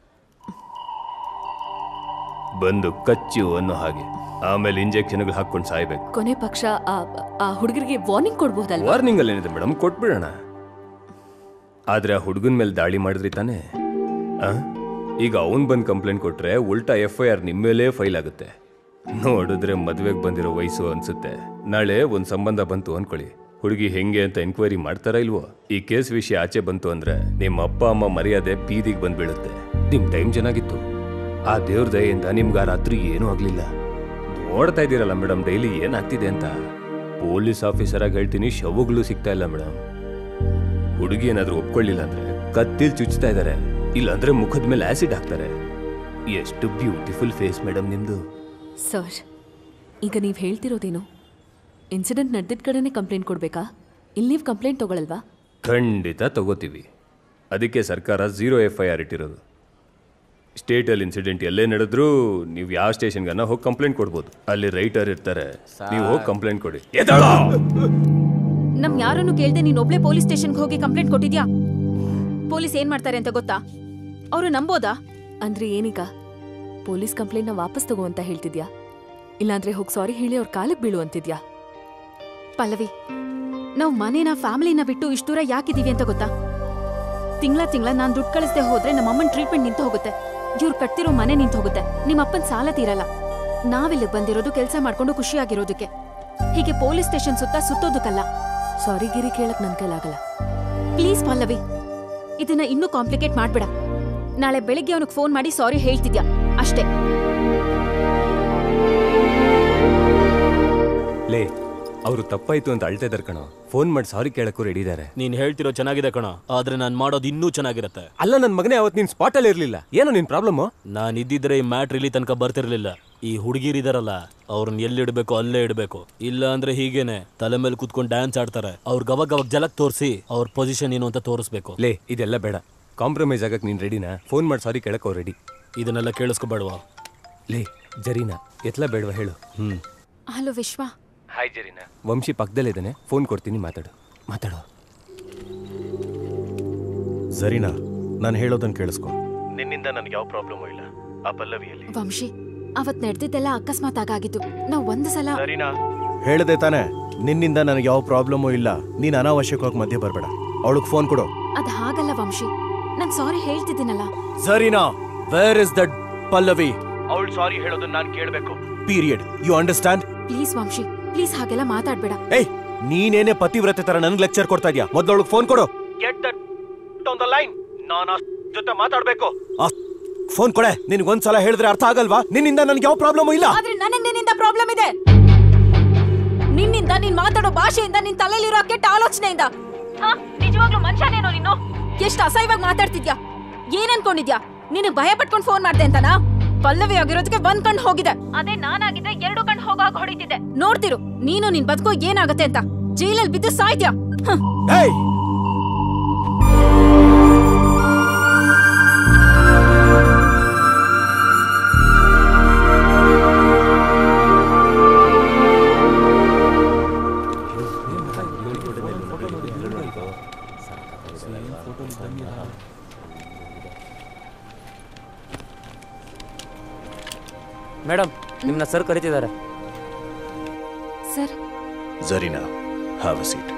I: ಬಂದು ಕಚ್ಚು ಅನ್ನೋ ಹಾಗೆ ಆಮೇಲೆ ಇಂಜೆಕ್ಷನ್ಗಳು ಹಾಕೊಂಡು ಸಾಯ್ಬೇಕು
D: ಕೊನೆ ಪಕ್ಷ ಆ ಆ ಹುಡುಗರಿಗೆ ವಾರ್ನಿಂಗ್ ಕೊಡ್ಬೋದಲ್ವಾ
I: ವಾರ್ನಿಂಗ್ ಅಲ್ಲಿ ಏನಿದೆ ಮೇಡಮ್ ಕೊಟ್ಬಿಡೋಣ ಆದ್ರೆ ಆ ಹುಡುಗನ ಮೇಲೆ ದಾಳಿ ಮಾಡಿದ್ರಿ ತಾನೇ ಆ? ಈಗ ಅವನ್ ಬಂದು ಕಂಪ್ಲೇಂಟ್ ಕೊಟ್ರೆ ಉಲ್ಟಾ ಎಫ್ ಐ ಆರ್ ನಿಮ್ಮ ಮೇಲೇ ಫೈಲ್ ಆಗುತ್ತೆ ನೋಡಿದ್ರೆ ಮದ್ವೆಗೆ ಬಂದಿರೋ ವಯಸ್ಸು ಅನ್ಸುತ್ತೆ ನಾಳೆ ಒಂದು ಸಂಬಂಧ ಬಂತು ಅನ್ಕೊಳ್ಳಿ ಹುಡುಗಿ ಹೆಂಗೆ ಅಂತ ಎಂಕ್ವೈರಿ ಮಾಡ್ತಾರಾ ಇಲ್ವೋ ಈ ಕೇಸ್ ವಿಷಯ ಆಚೆ ಬಂತು ಅಂದ್ರೆ ನಿಮ್ಮ ಅಪ್ಪ ಅಮ್ಮ ಮರ್ಯಾದೆ ಬೀದಿಗೆ ಬಂದ್ ಬೀಳುತ್ತೆ ನಿಮ್ ಟೈಮ್ ಚೆನ್ನಾಗಿತ್ತು ಆ ದೇವ್ರ ದಯೆಯಿಂದ ನಿಮ್ಗೆ ಆ ರಾತ್ರಿ ಏನೂ ಆಗ್ಲಿಲ್ಲ ನೋಡ್ತಾ ಇದ್ದೀರಲ್ಲ ಮೇಡಮ್ ಡೈಲಿ ಏನಾಗ್ತಿದೆ ಅಂತ ಪೊಲೀಸ್ ಆಫೀಸರ್ ಆಗಿ ಹೇಳ್ತೀನಿ ಶವಗಳು ಸಿಗ್ತಾ ಇಲ್ಲ ಮೇಡಮ್ ಹುಡುಗಿ ಏನಾದ್ರೂ ಒಪ್ಕೊಳ್ಳಿಲ್ಲ ಅಂದ್ರೆ ಕತ್ತಿಲ್ ಚುಚ್ತಾ ಇದ್ದಾರೆ ಇಲ್ಲಾಂದ್ರೆ ಮುಖದ ಮೇಲೆ ಆಸಿಡ್ ಹಾಕ್ತಾರೆ ಎಷ್ಟು ಬ್ಯೂಟಿಫುಲ್ ಫೇಸ್ ಮೇಡಮ್ ನಿಮ್ದು
D: ಸರ್ ಈಗ ನೀವು ಹೇಳ್ತಿರೋದೇನು ಇನ್ಸಿಡೆಂಟ್ ನಡೆದಿದ್ದ ಕಡೆನೇ ಕಂಪ್ಲೇಂಟ್ ಕೊಡ್ಬೇಕಾ ಇಲ್ಲಿ ನೀವು ಕಂಪ್ಲೇಂಟ್ ತಗೊಳಲ್ವಾ
I: ಖಂಡಿತ ತಗೋತೀವಿ ಅದಕ್ಕೆ ಸರ್ಕಾರ ಝೀರೋ ಎಫ್ ಐ ಆರ್ ಇಟ್ಟಿರೋದು ಸ್ಟೇಟಲ್ಲಿ ಇನ್ಸಿಡೆಂಟ್ ಎಲ್ಲೇ ನಡೆದ್ರೂ ನೀವು ಯಾವ ಸ್ಟೇಷನ್ಗನ್ನ ಹೋಗಿ ಕಂಪ್ಲೇಂಟ್ ಕೊಡ್ಬೋದು ಅಲ್ಲಿ ರೈಟರ್ ಇರ್ತಾರೆ ನೀವು ಹೋಗಿ ಕಂಪ್ಲೇಂಟ್ ಕೊಡಿ ಎದ್ದೇಳೋ!
M: ನಮ್ ಯಾರನ್ನು ಕೇಳ್ದೆ ನೀನ್ ಒಬ್ಳೆ ಪೊಲೀಸ್ ಸ್ಟೇಷನ್ಗೆ ಹೋಗಿ ಕಂಪ್ಲೇಂಟ್ ಕೊಟ್ಟಿದ್ಯಾ ಪೊಲೀಸ್ ಏನ್ ಮಾಡ್ತಾರೆ ಅಂತ ಗೊತ್ತಾ ಅವರು ನಂಬೋದಾ
D: ಅಂದ್ರೆ ಏನೀಗ ಪೊಲೀಸ್ ಕಂಪ್ಲೇಂಟ್ನ ವಾಪಸ್ ತಗೋ ಅಂತ ಹೇಳ್ತಿದ್ಯಾ ಇಲ್ಲಾಂದ್ರೆ ಹೋಗಿ ಸಾರಿ ಹೇಳಿ ಅವ್ರ ಕಾಲಕ್ಕೆ ಬೀಳು ಅಂತಿದ್ಯಾ
M: ಪಲ್ಲವಿ ನಾವು ಮನೇನ ಫ್ಯಾಮಿಲಿನ ಬಿಟ್ಟು ಇಷ್ಟು ದೂರ ಯಾಕಿದೀವಿ ಅಂತ ಗೊತ್ತಾ ತಿಂಗಳ ತಿಂಗಳ ನಾನ್ ದುಡ್ಡು ಕಳಿಸ್ದೆ ಹೋದ್ರೆ ನಮ್ಮ ಅಮ್ಮನ ಟ್ರೀಟ್ಮೆಂಟ್ ನಿಂತು ಹೋಗುತ್ತೆ ಇವ್ರು ಕಟ್ತಿರೋ ಮನೆ ನಿಂತು ಹೋಗುತ್ತೆ ನಿಮ್ಮ ಅಪ್ಪನ ಸಾಲ ತೀರಲ್ಲ ನಾವಿಲ್ಲಿಗೆ ಬಂದಿರೋದು ಕೆಲಸ ಮಾಡ್ಕೊಂಡು ಖುಷಿಯಾಗಿರೋದಕ್ಕೆ ಹೀಗೆ ಪೊಲೀಸ್ ಸ್ಟೇಷನ್ ಸುತ್ತ ಸುತ್ತೋದಕ್ಕಲ್ಲ
D: ಸಾರಿ ಗಿರಿ ಕೇಳಕ್ ನನ್ ಕೈಲಾಗಲ್ಲ
M: ಪ್ಲೀಸ್ ಪಲ್ಲವಿ ಇದನ್ನ ಇನ್ನೂ ಕಾಂಪ್ಲಿಕೇಟ್ ಮಾಡ್ಬೇಡ ನಾಳೆ ಬೆಳಿಗ್ಗೆ ಅವನಿಗೆ ಫೋನ್ ಮಾಡಿ ಸಾರಿ ಹೇಳ್ತಿದ್ಯಾ ಅಷ್ಟೇ
F: ಲೇ ಅವರು ತಪ್ಪಾಯ್ತು ಅಂತ ಅಳ್ತಾ ಇದಾರೆ ಕಣೋ ಫೋನ್ ಮಾಡಿ ಸಾರಿ ಕೇಳಕ್ಕೂ ರೆಡಿ ಇದ್ದಾರೆ
B: ನೀನ್ ಹೇಳ್ತಿರೋ ಚೆನ್ನಾಗಿದೆ ಕಣ ಆದ್ರೆ ನಾನ್ ಮಾಡೋದು ಇನ್ನೂ ಚೆನ್ನಾಗಿರತ್ತೆ
F: ಅಲ್ಲ ನನ್ನ ಮಗನೇ ಅವತ್ತು ನಿನ್ ಸ್ಪಾಟ್ ಅಲ್ಲಿ ಇರ್ಲಿಲ್ಲ ಏನೋ ನಿನ್ ಪ್ರಾಬ್ಲಮ್
B: ನಾನ್ ಇದ್ದಿದ್ರೆ ಈ ಮ್ಯಾಟ್ರ್ ಇಲ್ಲಿ ತನಕ ಬರ್ತಿರ್ಲಿಲ್ಲ ಈ ಹುಡುಗಿರಿದಾರಲ್ಲ ಅವ್ರನ್ನ ಎಲ್ಲಿ ಇಡಬೇಕು ಅಲ್ಲೇ ಇಡಬೇಕು ಇಲ್ಲ ಅಂದ್ರೆ ಹೀಗೇನೆ ತಲೆ ಮೇಲೆ ಕುತ್ಕೊಂಡು ಡ್ಯಾನ್ಸ್ ಆಡ್ತಾರೆ ಅವ್ರಿಗೆ ಅವಾಗ ಅವಾಗ ಜಲಕ್ ತೋರಿಸಿ ಅವ್ರ ಪೊಸಿಷನ್ ಏನು ಅಂತ ತೋರಿಸ್ಬೇಕು
F: ಲೇ ಇದೆಲ್ಲ ಬೇಡ ಕಾಂಪ್ರಮೈಸ್ ಆಗಕ್ಕೆ ನೀನ್ ರೆಡಿನಾ ಫೋನ್ ಮಾಡಿ ಸಾರಿ ಕೇಳಕ್ ಅವ್ರು ರೆಡಿ
B: ಇದನ್ನೆಲ್ಲ ಕೇಳಿಸ್ಕೋಬೇಡವಾ
F: ಲೇ ಜರೀನಾ ಎತ್ಲ ಬೇಡವಾ ಹೇಳು
B: hmm
M: hello Vishwa
F: hi Zarina Vamshi ಪಕ್ಕದಲ್ಲಿದ್ದಾನೆ ಫೋನ್ ಕೊಡ್ತೀನಿ ಮಾತಾಡು ಮಾತಾಡು
L: ಜರೀನಾ ನಾನು ಹೇಳೋದನ್ನ ಕೇಳಿಸ್ಕೊ
J: ನಿನ್ನಿಂದ ನನಗೆ ಯಾವ ಪ್ರಾಬ್ಲಮ್ ಇಲ್ಲ ಆ ಪಲ್ಲವಿಯಲ್ಲಿ
M: ವಂಶಿ ಅವತ್ ನಡೆದಿದ್ದೆಲ್ಲ ಅಕಸ್ಮಾತ್ ಆಗಾಗಿತ್ತು ನಾವ್ ಒಂದು ಸಲ
L: ಹೇಳದೆ ತಾನೆ ನಿನ್ನಿಂದ ನನಗೆ ಯಾವ ಪ್ರಾಬ್ಲಮ್ಮು ಇಲ್ಲ ನೀನು ಅನಾವಶ್ಯಕವಾಗಿ ಮಧ್ಯೆ ಬರಬೇಡ ಅವಳಿಗೆ ಫೋನ್ ಕೊಡು
M: ಅದ್ ಹಾಗಲ್ಲ ವಂಶಿ ನಾನ್ ಸಾರಿ ಹೇಳ್ತಿದ್ದೀನಲ್ಲ
L: ಸರಿನಾ ವೇರ್ ಇಸ್ ದಟ್ ಪಲ್ಲವಿ ಅವಳು ಸಾರಿ ಹೇಳೋದನ್ನ ನಾನು ಕೇಳಬೇಕು period you understand
M: please Vamshi please ಹಾಗೆಲ್ಲ ಮಾತಾಡ್ಬೇಡ
L: ಏಯ್ ನೀನೇನೇ ಪತಿವ್ರತೆ ತರ ನನಗೆ ಲೆಕ್ಚರ್ ಕೊಡ್ತಾ ಇದೀಯಾ ಮೊದಲು ಅವಳಿಗೆ ಫೋನ್ ಕೊಡು get that on the line ನಾನು ಜೊತೆ ಮಾತಾಡಬೇಕು ಫೋನ್ ಕೊಡೆ ನಿನಗೆ ಒಂದ್ಸಲ ಹೇಳಿದ್ರೆ ಅರ್ಥ ಆಗಲ್ವಾ ನಿನ್ನಿಂದ ನನಗೆ ಯಾವ ಪ್ರಾಬ್ಲಮ್ ಇಲ್ಲ
M: ಆದ್ರೆ ನನಗ್ ನಿನ್ನಿಂದ ಪ್ರಾಬ್ಲಮ್ ಇದೆ ನಿನ್ನಿಂದ ನೀನ್ ಮಾತಾಡೋ ಭಾಷೆಯಿಂದ ನಿನ್ ತಲೆಯಲ್ಲಿರೋ ಕೆಟ್ಟ ಆಲೋಚನೆಯಿಂದ ನಿಜವಾಗ್ಲೂ ಮನುಷ್ಯನೇನೋ ನೀನು ಎಷ್ಟು ಅಸಹ್ಯವಾಗಿ ಮಾತಾಡ್ತಿದ್ಯಾ ಏನ್ ಅನ್ಕೊಂಡಿದ್ಯಾ ನಿನಗ್ ಭಯ ಪಟ್ಕೊಂಡ್ ಫೋನ್ ಮಾಡ್ದೆ ಅಂತನಾ ಪಲ್ಲವಿ ಆಗಿರೋದಕ್ಕೆ ಒಂದ್ ಕಣ್ ಹೋಗಿದೆ ಅದೇ ನಾನಾಗಿದ್ರೆ ಎರಡು ಕಣ್ ಹೋಗಾಗ ಹೊಡಿತಿದ್ದೆ ನೋಡ್ತಿರು ನೀನು ನಿನ್ ಬದುಕೋ ಏನಾಗತ್ತೆ ಅಂತ ಜೈಲಲ್ಲಿ ಬಿದ್ದು ಸಾಯ್ತ್ಯಾ ಹ್ಮ್.
L: ಏಯ್
H: ಮೇಡಮ್ ನಿಮ್ಮನ್ನ ಸರ್ ಕರಿತಿದ್ದಾರೆ
M: sir
J: Zarina, have a seat.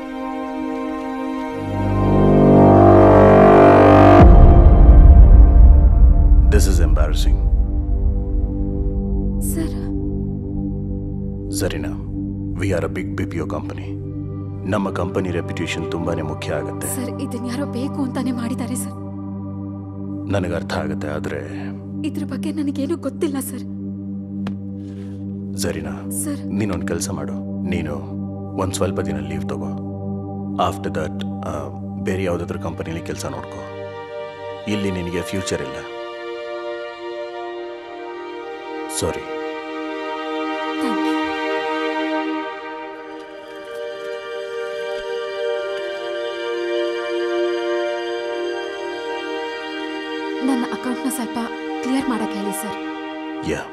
J: This is embarrassing.
M: Sir
J: Zarina, we are a big BPO company. ನಮ್ಮ ಕಂಪನಿ ರೆಪ್ಯುಟೇಷನ್ ತುಂಬಾನೇ ಮುಖ್ಯ ಆಗುತ್ತೆ
M: ಸರ್ ಇದನ್ ಯಾರೋ ಬೇಕು ಅಂತಾನೆ ಮಾಡಿದ್ದಾರೆ ಸರ್
J: ನನಗೆ ಅರ್ಥ ಆಗುತ್ತೆ ಆದ್ರೆ
M: ಇದ್ರ ಬಗ್ಗೆ ನನಗೇನು ಗೊತ್ತಿಲ್ಲ ಸರ್
J: ಜರಿನಾ
M: ಸರ್
J: ನೀನೊಂದು ಕೆಲಸ ಮಾಡು ನೀನು ಒಂದು ಸ್ವಲ್ಪ ದಿನ ಲೀವ್ ತಗೋ ಆಫ್ಟರ್ ದಟ್ ಬೇರೆ ಯಾವುದಾದ್ರೂ ಕಂಪನಿಲಿ ಕೆಲಸ ನೋಡ್ಕೋ ಇಲ್ಲಿ ನಿನಗೆ ಫ್ಯೂಚರ್ ಇಲ್ಲ ಸಾರಿ
M: ನನ್ನ ಅಕೌಂಟ್ನ ಸ್ವಲ್ಪ ಕ್ಲಿಯರ್ ಮಾಡಕ್ ಹೇಳಿ ಸರ್
J: ಯಾ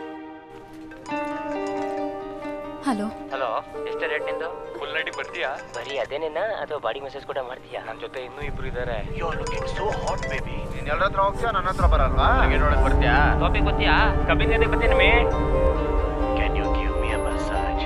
M: ಹಲೋ
H: ಹಲೋ ಎಷ್ಟು ರೇಟ್ ನಿಂದು ಫುಲ್ ನೈಟಿ ಬರ್ತೀಯಾ ಬರೀ ಅದೇನೇನಾ ಅಥವಾ ಬಾಡಿ ಮೆಸೇಜ್ ಕೂಡ ಮಾಡ್ತೀಯಾ ನನ್ನ ಜೊತೆ ಇನ್ನೂ ಇಬ್ರು ಇದ್ದಾರೆ
N: ನೀನ್ ಎಲ್ಲರ ಹತ್ರ ಹೋಗ್ತೀಯಾ ನನ್ನ ಹತ್ರ ಬರಲ್ವಾ
H: ನೋಡಕ್ ಬರ್ತೀಯಾ ಟಾಪಿಕ್ ಗೊತ್ತೀಯಾ ಕಬ್ಬಿನ ಗದ್ದೆ ಬರ್ತೀನಿ may
J: can you give me a massage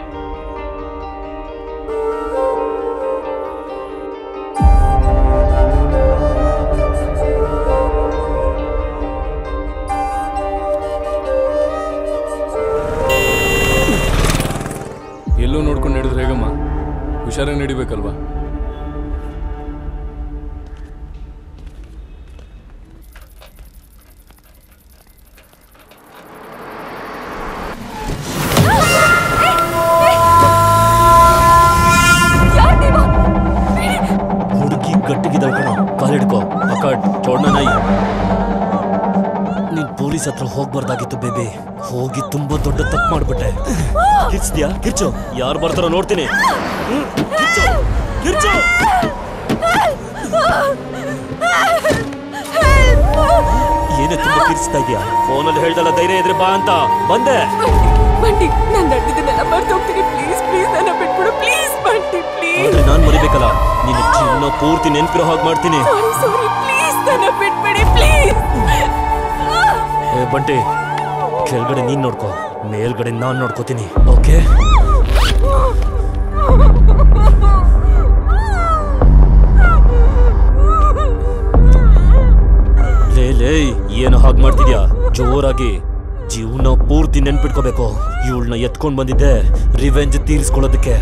K: ಎಲ್ಲೂ ನೋಡ್ಕೊಂಡು ನಡೆದ್ರೆ ಹೇಗಮ್ಮ ಹುಷಾರಾಗಿ ನಡಿಬೇಕಲ್ವಾ
B: ಹುಡುಗಿ ಗಟ್ಟಿಗಿದ್ದಾಳೆ ಕಣ ಕಾಲಿಡ್ಕೋ ಅಕಡ್ ಚೋಡ್ನ ನಾಯಿ ನೀನ್ ಪೊಲೀಸ್ ಹತ್ರ ಹೋಗ್ಬಾರ್ದಾಗಿತ್ತು ಬೇಬಿ ಹೋಗಿ ತುಂಬಾ ದೊಡ್ಡ ತಪ್ಪು ಮಾಡ್ಬಿಟ್ಟೆ ಕಿರ್ಚ್ದ್ಯಾ ಕಿರ್ಚು ಯಾರು ಬರ್ತಾರೋ ನೋಡ್ತೀನಿ ಹ್ಮ್, ಕಿರ್ಚು ಕಿರ್ಚು ಏನೇ ತುಂಬಾ ಕಿರ್ಚ್ತಾ ಇದೀಯಾ ಫೋನಲ್ಲಿ ಹೇಳ್ದಲ್ಲ ಧೈರ್ಯ ಇದ್ರೆ ಬಾ ಅಂತ ಬಂದೆ
D: ಬಂಡಿ ನಾನು ನಡೆದಿದ್ದನ್ನೆಲ್ಲ ಮರ್ತು ಹೋಗ್ತೀನಿ ಪ್ಲೀಸ್ ಪ್ಲೀಸ್ ನನ್ನ ಬಿಟ್ಬಿಡು ಪ್ಲೀಸ್ ಬಂಡಿ ಪ್ಲೀಸ್
B: ಆದ್ರೆ ನಾನ್ ಮರಿಬೇಕಲ್ಲ ನಿನ್ನ ಜೀವನ ಪೂರ್ತಿ ನೆನ್ಪಿರೋ ಹಾಗೆ ಮಾಡ್ತೀನಿ
D: ಸಾರಿ ಸಾರಿ ಪ್ಲೀಸ್ ನನ್ನ ಬಿಟ್ಬಿಡಿ ಪ್ಲೀಸ್
B: ಏ ಬಂಟಿ ಕೆಳಗಡೆ ನೀನ್ ನೋಡ್ಕೋ ಮೇಲ್ಗಡೆ ನಾನ್ ನೋಡ್ಕೋತೀನಿ ಓಕೆ ಮಾಡ್ತಿದ್ಯಾ ಜೋರಾಗಿ ಜೀವನ ಪೂರ್ತಿ ನೆನ್ಪಿಟ್ಕೋಬೇಕು ಇವಳನ್ನ ಎತ್ಕೊಂಡ್ ಬಂದಿದ್ದೆ ರಿವೆಂಜ್ ತೀರಿಸ್ಕೊಳ್ಳೋದಕ್ಕೆ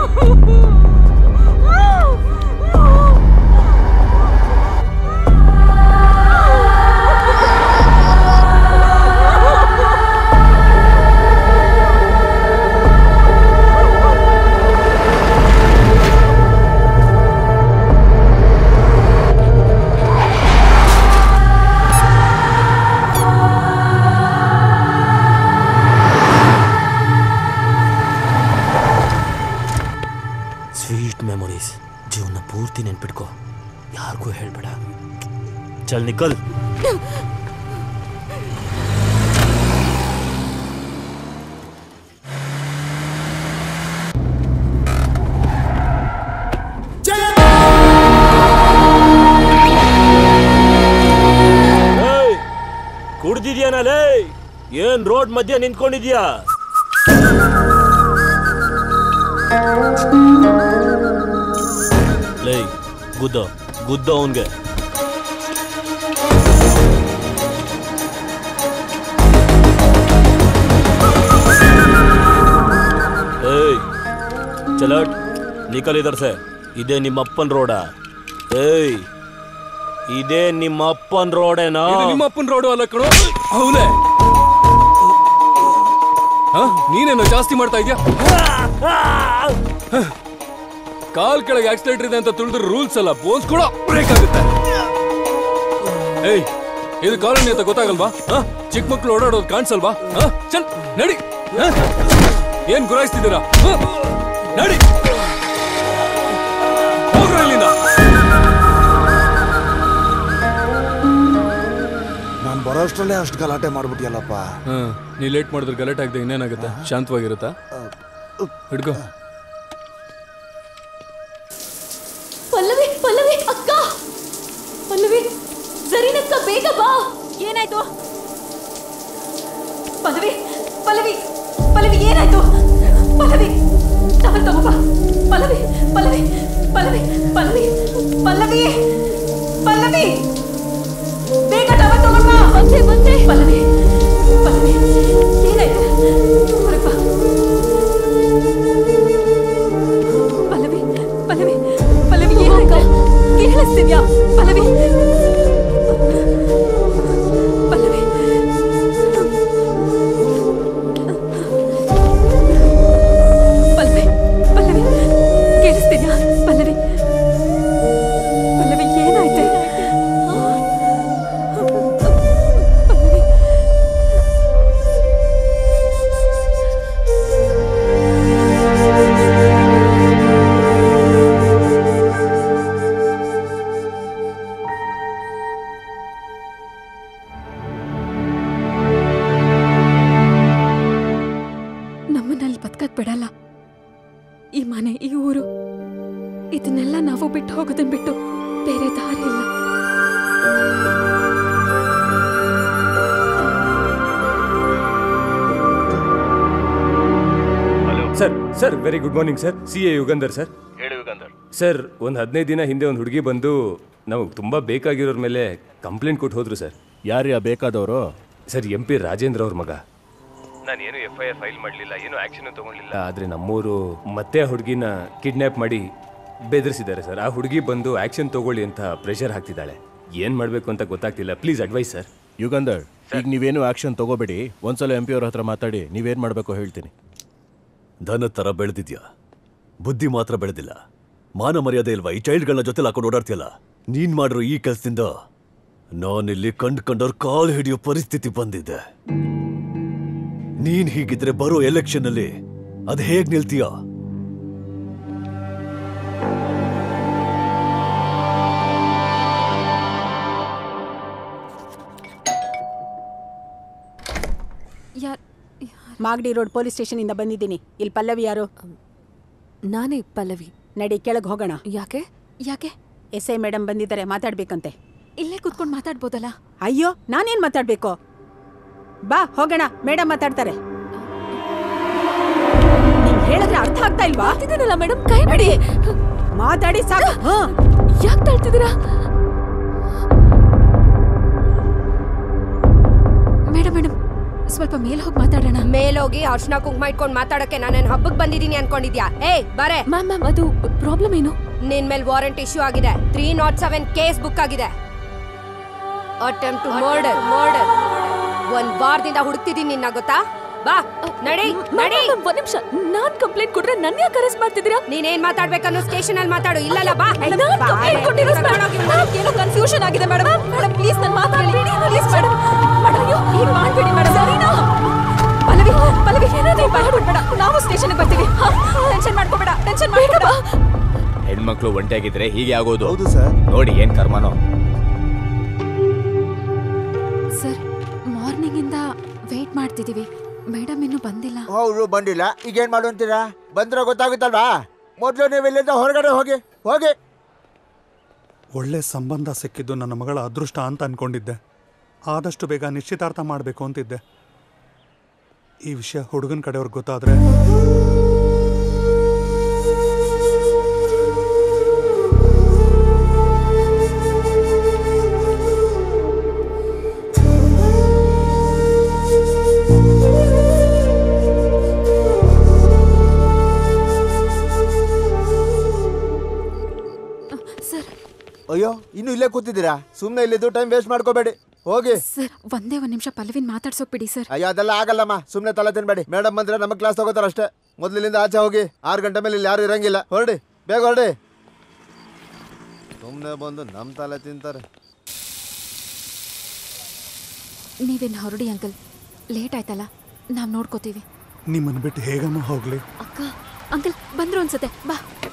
B: ಸ್ವೀಟ್ ಮೆಮೊರೀಸ್ ಜೀವನ ಪೂರ್ತಿ ನೆನ್ಪಿಟ್ಕೋ ಯಾರಿಗೂ ಹೇಳ್ಬೇಡ ಚಲ್ ನಿಕಲ್ ಕುಡ್ದಿದ್ಯಾನಲೇ ಏನ್ ರೋಡ್ ಮಧ್ಯೆ ನಿಂತ್ಕೊಂಡಿದ್ಯಾ ಲೇ ಗುದ್ದ ಗುದ್ದ ಅವನ್ಗೆ ಏಯ್ ಚಲಟ್ ನಿಕಲ್ ಇದರ್ ಸೆ ಇದೇ ನಿಮ್ಮ ಅಪ್ಪನ್ ರೋಡ ಏಯ್ ಇದೇ ನಿಮ್ಮ ಅಪ್ಪನ್ ರೋಡೇನಾ
K: ಇದು ನಿಮ್ಮ ಅಪ್ಪನ ರೋಡು ಅಲ್ಲ ಕಣೋ ಅವನೇ ನೀನೇನೋ ಜಾಸ್ತಿ ಮಾಡ್ತಾ ಇದ್ಯಾ ಹ. ಕಾಲ್ ಕೆಳಗೆ ಆಕ್ಸಿಲೇಟರ್ ಇದೆ ಅಂತ ತಿಳಿದ್ರೆ ರೂಲ್ಸ್ ಅಲ್ಲ ಬೋನ್ಸ್ ಕೂಡ ಬ್ರೇಕ್ ಆಗುತ್ತೆ ಏಯ್ ಇದು ಕಾಲೋನಿ ಅಂತ ಗೊತ್ತಾಗಲ್ವಾ ಹ? ಚಿಕ್ಕ ಮಕ್ಳು ಓಡಾಡೋದು ಕಾಣಿಸಲ್ವಾ ಹ? ಚಲ್ ನಡಿ ಹ? ಏನ್ ಗುರಾಯಿಸ್ತಿದ್ದೀರಾ ಹ? ನಡಿ ಹೋಗ್ರ ಇಲ್ಲಿಂದ
C: ನಾನು ಬರೋಷ್ಟರಲ್ಲೇ ಅಷ್ಟು ಗಲಾಟೆ ಮಾಡ್ಬಿಟ್ಟಿಯಲ್ಲಪ್ಪ
K: ಹ, ನೀ ಲೇಟ್ ಮಾಡಿದ್ರೆ ಗಲಾಟೆ ಆಗದೆ ಇನ್ನೇನಾಗುತ್ತೆ ಶಾಂತವಾಗಿರುತ್ತಾ ಹಿಡ್ಕೋ
M: ಪಲ್ಲವಿ ಪಲ್ಲವಿ ಅಕ್ಕ ಪಲ್ಲವಿ ಸರಿನಕ್ಕ ಬೇಗ ಬಾ ಏನಾಯ್ತು ಪಲ್ಲವಿ ಪಲ್ಲವಿ ಪಲ್ಲವಿ ಏನಾಯ್ತು ಪಲ್ಲವಿ ಟವಲ್ ತಗೋಬಾ ಪಲ್ಲವಿ ಪಲ್ಲವಿ ಪಲ್ಲವಿ ಪಲ್ಲವಿ ಪಲ್ಲವಿ ಪಲ್ಲವಿ ಬೇಗ ಟವಲ್ ತಗೊಂಡ್ಬಾ ಬಂದೆ ಬಂದೆ ಪಲ್ಲವಿ ಪಲ್ಲವಿ ಏನಾಯ್ತು ಹೊರಗ್ ಬಾ. ಪಲ್ಲವಿ ಪಲ್ಲವಿ ಪಲ್ಲವಿ ಏನಾಯ್ತು ಕೇಳಿಸ್ತಿದ್ಯಾ ಪಲ್ಲವಿ ಪಲ್ಲವಿ ಪಲ್ಲವಿ ಪಲ್ಲವಿ ಕೇಳಿಸ್ತಿದ್ಯಾ ಪಲ್ಲವಿ ಪಲ್ಲವಿ ಏನಾಯ್ತು ಪಲ್ಲವಿ ನಮ್ಮನ್ನಲ್ಲಿ ಬದುಕಕ್ ಬಿಡಲ್ಲ ಈ ಮನೆ ಈ ಊರು ಇದನ್ನೆಲ್ಲ ನಾವು ಬಿಟ್ಟು ಹೋಗೋದನ್ ಬಿಟ್ಟು ಬೇರೆ ದಾರಿ ಇಲ್ಲ
I: sir sir very good morning sir C A Yugandhar sir
N: ಹೇಳಿ ಯುಗಂಧರ್
I: ಸರ್ ಒಂದು ಹದಿನೈದು ದಿನ ಹಿಂದೆ ಒಂದು ಹುಡುಗಿ ಬಂದು ನಮಗೆ ತುಂಬ ಬೇಕಾಗಿರೋರ ಮೇಲೆ ಕಂಪ್ಲೇಂಟ್ ಕೊಟ್ಟು ಹೋದ್ರು ಸರ್
L: ಯಾರ್ಯಾ ಬೇಕಾದವರು
I: ಸರ್ ಎಂ ಪಿ ರಾಜೇಂದ್ರ ಅವ್ರ ಮಗ ನಾನು ಏನು ಎಫ್ ಐ ಆರ್ ಫೈಲ್ ಮಾಡಲಿಲ್ಲ ಏನು ಆಕ್ಷನ್ ತಗೊಳ್ಳಿಲ್ಲ ಆದರೆ ನಮ್ಮೂರು ಮತ್ತೆ ಆ ಹುಡುಗಿನ ಕಿಡ್ನ್ಯಾಪ್ ಮಾಡಿ ಬೆದರಿಸಿದ್ದಾರೆ ಸರ್ ಆ ಹುಡುಗಿ ಬಂದು ಆಕ್ಷನ್ ತಗೊಳ್ಳಿ ಅಂತ ಪ್ರೆಷರ್ ಹಾಕ್ತಿದ್ದಾಳೆ ಏನು ಮಾಡಬೇಕು ಅಂತ ಗೊತ್ತಾಗ್ತಿಲ್ಲ ಪ್ಲೀಸ್ ಅಡ್ವೈಸ್ ಸರ್
L: ಯುಗಂಧರ್ ಈಗ ನೀವೇನು ಆಕ್ಷನ್ ತಗೋಬೇಡಿ ಒಂದ್ಸಲ ಎಂ ಪಿ ಅವ್ರ ಹತ್ರ ಮಾತಾಡಿ ನೀವೇನ್ ಮಾಡ್ಬೇಕು ಹೇಳ್ತೀನಿ
J: ದನ ತರ ಬೆಳೆದಿದ್ಯಾ ಬುದ್ಧಿ ಮಾತ್ರ ಬೆಳೆದಿಲ್ಲ ಮಾನ ಮರ್ಯಾದೆ ಇಲ್ವಾ ಈ ಚೈಲ್ಡ್ಗಳನ್ನ ಜೊತೆಲಿ ಹಾಕೊಂಡು ಓಡಾಡ್ತಿಯಲ್ಲ ನೀನ್ ಮಾಡಿರೋ ಈ ಕೆಲಸದಿಂದ ನಾನಿಲ್ಲಿ ಕಂಡ್ ಕಂಡವ್ರ ಕಾಲ್ ಹಿಡಿಯೋ ಪರಿಸ್ಥಿತಿ ಬಂದಿದೆ ನೀನ್ ಹೀಗಿದ್ರೆ ಬರೋ ಎಲೆಕ್ಷನ್ ಅಲ್ಲಿ ಅದ್ ಹೇಗ್ ನಿಲ್ತೀಯ
E: ಮಾಗಡಿ ರೋಡ್ ಪೊಲೀಸ್ ಸ್ಟೇಷನ್ ಇಂದ ಬಂದಿದ್ದೀನಿ ಇಲ್ಲಿ ಪಲ್ಲವಿ ಯಾರು
D: ನಾನೇ ಪಲ್ಲವಿ
E: ನಡಿ ಕೆಳಗೆ ಹೋಗೋಣ
D: ಯಾಕೆ ಯಾಕೆ
E: ಎಸ್ ಐ ಮೇಡಮ್ ಬಂದಿದ್ದಾರೆ ಮಾತಾಡ್ಬೇಕಂತೆ
D: ಇಲ್ಲೇ ಕುತ್ಕೊಂಡು ಮಾತಾಡ್ಬೋದಲ್ಲ
E: ಅಯ್ಯೋ ನಾನೇನ್ ಮಾತಾಡ್ಬೇಕು ಬಾ ಹೋಗೋಣ ಮೇಡಮ್ ಮಾತಾಡ್ತಾರೆ ನೀವ್ ಹೇಳಿದ್ರೆ ಅರ್ಥ ಆಗ್ತಾ ಇಲ್ವಾ
D: ಮಾತಿದ್ದೀನಲ್ಲ ಮೇಡಮ್ ಕೈ ಬಿಡಿ
E: ಮಾತಾಡಿ ಸಾಕು ಹ್ಮ್
D: ಯಾಕೆ ತಾಳ್ತಿದ್ದೀರಾ ಸ್ವಲ್ಪ ಮೇಲ್ ಹೋಗಿ ಮಾತಾಡೋಣ
O: ಮೇಲೋಗಿ ಅರ್ಶನ ಕುಂಕುಮ ಇಟ್ಕೊಂಡು ಮಾತಾಡಕ್ಕೆ ನಾನೇನ್ ಹಬ್ಬಕ್ ಬಂದಿದ್ದೀನಿ ಅನ್ಕೊಂಡಿದ್ಯಾ ಏಯ್ ಬರೇ
D: ಮ್ಯಾಮ್ ಮ್ಯಾಮ್ ಅದು ಪ್ರಾಬ್ಲಮ್ ಏನು
O: ನಿನ್ ಮೇಲೆ ವಾರೆಂಟ್ ಇಶ್ಯೂ ಆಗಿದೆ three not seven case book ಆಗಿದೆ ಅಟೆಂಪ್ಟ್ ಟು ಮರ್ಡರ್ ಮರ್ಡರ್ ಒಂದ್ ವಾರದಿಂದ ಹುಡುಕ್ತಿದ್ದೀನಿ ನಿನ್ನ ಗೊತ್ತಾ ಬಾ ನಡಿ ನಡಿ
D: ಒಂದ್ ನಿಮಿಷ ನಾನ್ ಕಂಪ್ಲೇಂಟ್ ಕೊಟ್ರೆ ನನ್ನ ಯಾಕೆ ಅರೆಸ್ಟ್ ಮಾಡ್ತಿದ್ದೀರಾ
O: ನೀನೇನ್ ಮಾತಾಡ್ಬೇಕನ್ನೋ ಸ್ಟೇಷನ್ ಅಲ್ಲಿ ಮಾತಾಡು ಇಲ್ಲಲ್ಲ ಬಾ
D: ನಾನ್ ಕಂಪ್ಲೇಂಟ್ ಕೊಟ್ಟಿರೋ ಮೇಡಮ್ ಏನೋ ಕನ್ಫ್ಯೂಷನ್ ಆಗಿದೆ ಮೇಡಮ್ ಮೇಡಮ್ ಪ್ಲೀಸ್ ನಾನು ಮಾತಾಡಬೇಡಿ ಪ್ಲೀಸ್ ಮೇಡಮ್ ಮೇಡಮ್ ಅಯ್ಯೋ ಹೀಗೆ ಮಾಡ್ಬೇಡಿ ಮೇಡಮ್ ಸರಿನಾ ಪಲ್ಲವಿ ಪಲ್ಲವಿ ಏನಾದ್ರೂ ಮಾಡ್ಬೇಡ ನಾವು ಸ್ಟೇಷನ್ಗೆ ಬರ್ತೀವಿ ಟೆನ್ಷನ್ ಮಾಡ್ಕೋಬೇಡ ಟೆನ್ಷನ್ ಮಾಡ್ಕೋಬೇಡ
F: ಹೆಣ್ಮಕ್ಳು ಒಂಟಿಯಾಗಿದ್ರೆ ಹೀಗೆ ಆಗೋದು
G: ಹೌದು ಸರ್
F: ನೋಡಿ ಏನ್ ಕರ್ಮನೋ
D: ಸರ್ ಮಾರ್ನಿಂಗ್ ಇಂದ ವೇಟ್ ಮಾಡ್ತಿದೀವಿ ಮೇಡಮ್ ಇನ್ನೂ ಬಂದಿಲ್ಲ
P: ಅವರು ಬಂದಿಲ್ಲ ಈಗ ಏನ್ ಮಾಡು ಅಂತೀರಾ ಬಂದ್ರೆ ಗೊತ್ತಾಗುತ್ತಲ್ವಾ ಮೊದಲು ನೀವು ಇಲ್ಲಿಂದ ಹೊರಗಡೆ ಹೋಗಿ ಹೋಗಿ
Q: ಒಳ್ಳೆ ಸಂಬಂಧ ಸಿಕ್ಕಿದ್ದು ನನ್ನ ಮಗಳ ಅದೃಷ್ಟ ಅಂತ ಅನ್ಕೊಂಡಿದ್ದೆ ಆದಷ್ಟು ಬೇಗ ನಿಶ್ಚಿತಾರ್ಥ ಮಾಡಬೇಕು ಅಂತಿದ್ದೆ ಈ ವಿಷಯ ಹುಡುಗನ ಕಡೆಯವ್ರಿಗೆ ಗೊತ್ತಾದ್ರೆ
D: ಸರ್
P: ಅಯ್ಯೋ ಇನ್ನು ಇಲ್ಲೇ ಕೂತಿದ್ದೀರಾ ಸುಮ್ಮನೆ ಇಲ್ಲಿದ್ದು ಟೈಮ್ ವೇಸ್ಟ್ ಮಾಡ್ಕೋಬೇಡಿ ಹೋಗಿ
D: ಸರ್ ಒಂದೇ ಒಂದ್ ನಿಮಿಷ ಪಲ್ಲವಿನ್ ಮಾತಾಡ್ಸೋಕ್ ಬಿಡಿ ಸರ್
P: ಅಯ್ಯೋ ಅದೆಲ್ಲ ಆಗಲ್ಲಮ್ಮ ಸುಮ್ಮನೆ ತಲೆ ತಿನ್ಬೇಡಿ ಮೇಡಮ್ ಬಂದ್ರೆ ನಮ್ಮ ಕ್ಲಾಸ್ ತಗೋತಾರ ಅಷ್ಟೇ ಮೊದ್ಲು ಇಲ್ಲಿಂದ ಆಚೆ ಹೋಗಿ ಆರು ಗಂಟೆ ಮೇಲೆ ಇಲ್ಲಿ ಯಾರು ಇರಂಗಿಲ್ಲ ಹೊರಡಿ ಬೇಗ ಹೊರಡಿ ಸುಮ್ಮನೆ ಬಂದು ನಮ್ಮ ತಲೆ ತಿಂತಾರೆ
D: ನೀವೇನ್ ಹೊರಡಿ ಅಂಕಲ್ ಲೇಟ್ ಆಯ್ತಲ್ಲ ನಾವ್ ನೋಡ್ಕೋತೀವಿ
Q: ನಿಮ್ಮನ್ನು ಬಿಟ್ಟು ಹೇಗಮ್ಮ ಹೋಗ್ಲಿ
D: ಅಕ್ಕ ಅಂಕಲ್ ಬಂದ್ರು ಅನ್ಸತ್ತೆ ಬಾ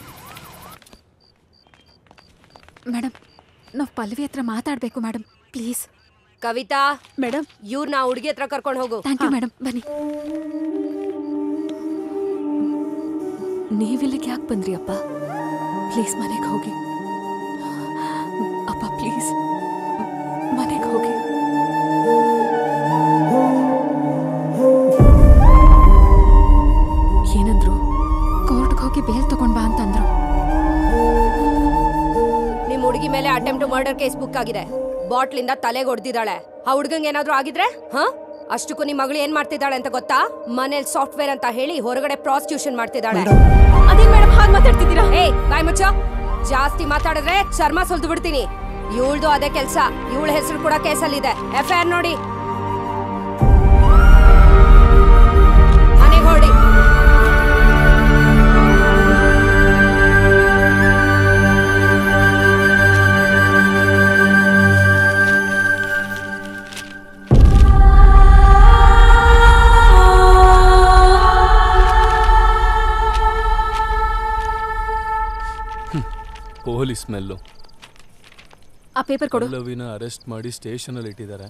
D: ಮೇಡಮ್ ನಾವು ಪಲ್ಲವಿ ಹತ್ರ ಮಾತಾಡ್ಬೇಕು ಮೇಡಮ್ ಪ್ಲೀಸ್
O: ಕವಿತಾ
D: ಮೇಡಮ್
O: ಇವ್ರನ್ನ ಹುಡುಗಿ ಹತ್ರ ಕರ್ಕೊಂಡು ಹೋಗು
D: ಥ್ಯಾಂಕ್ ಯು ಮೇಡಮ್ ಬನ್ನಿ ನೀವಿಲ್ಲಿಗೆ ಯಾಕೆ ಬಂದ್ರಿ ಅಪ್ಪ ಪ್ಲೀಸ್ ಮನೆಗೆ ಹೋಗಿ ಅಪ್ಪ ಪ್ಲೀಸ್ ಮನೆಗೆ ಹೋಗಿ ಏನಂದ್ರು ಕೋರ್ಟ್ಗೆ ಹೋಗಿ ಬೇಲ್ ತಗೊಂಡ್ ಬಾ ಅಂತಂದ್ರು
O: ನಿಮ್ ಹುಡುಗಿ ಮೇಲೆ attempt to murder case book ಆಗಿದೆ ಬಾಟ್ಲಿಂದ ತಲೆಗೆ ಹೊಡೆದಿದ್ದಾಳೆ ಆ ಹುಡುಗಂಗೆ ಏನಾದ್ರೂ ಆಗಿದ್ರೆ ಹ ಅಷ್ಟಕ್ಕೂ ನಿಮ್ ಮಗಳು ಏನ್ ಮಾಡ್ತಿದ್ದಾಳೆ ಅಂತ ಗೊತ್ತಾ ಮನೇಲಿ ಸಾಫ್ಟ್ವೇರ್ ಅಂತ ಹೇಳಿ ಹೊರಗಡೆ ಪ್ರಾಸ್ಟಿಟ್ಯೂಷನ್ ಮಾಡ್ತಿದ್ದಾಳೆ
D: ಅದೇನ್ ಮೇಡಮ್ ಹಾಗೆ ಮಾತಾಡ್ತಿದ್ದೀರಾ
O: ಏಯ್ ಬಾಯ್ ಮುಚ್ಚ ಜಾಸ್ತಿ ಮಾತಾಡಿದ್ರೆ ಚರ್ಮ ಸುಲ್ದು ಬಿಡ್ತೀನಿ ಇವಳ್ದು ಅದೇ ಕೆಲ್ಸ ಇವಳ ಹೆಸರು ಕೂಡ ಕೇಸಲ್ಲಿದೆ ಎಫ್ ಐ ಆರ್ ನೋಡಿ ಮನೆಗೆ ಹೊರಡಿ
K: ಪೊಲೀಸ್ ಸ್ಮೆಲ್ಲು
D: ಆ ಪೇಪರ್ ಕೊಡು
K: ಪಲ್ಲವಿನ ಅರೆಸ್ಟ್ ಮಾಡಿ ಸ್ಟೇಷನಲ್ಲಿ ಇಟ್ಟಿದ್ದಾರೆ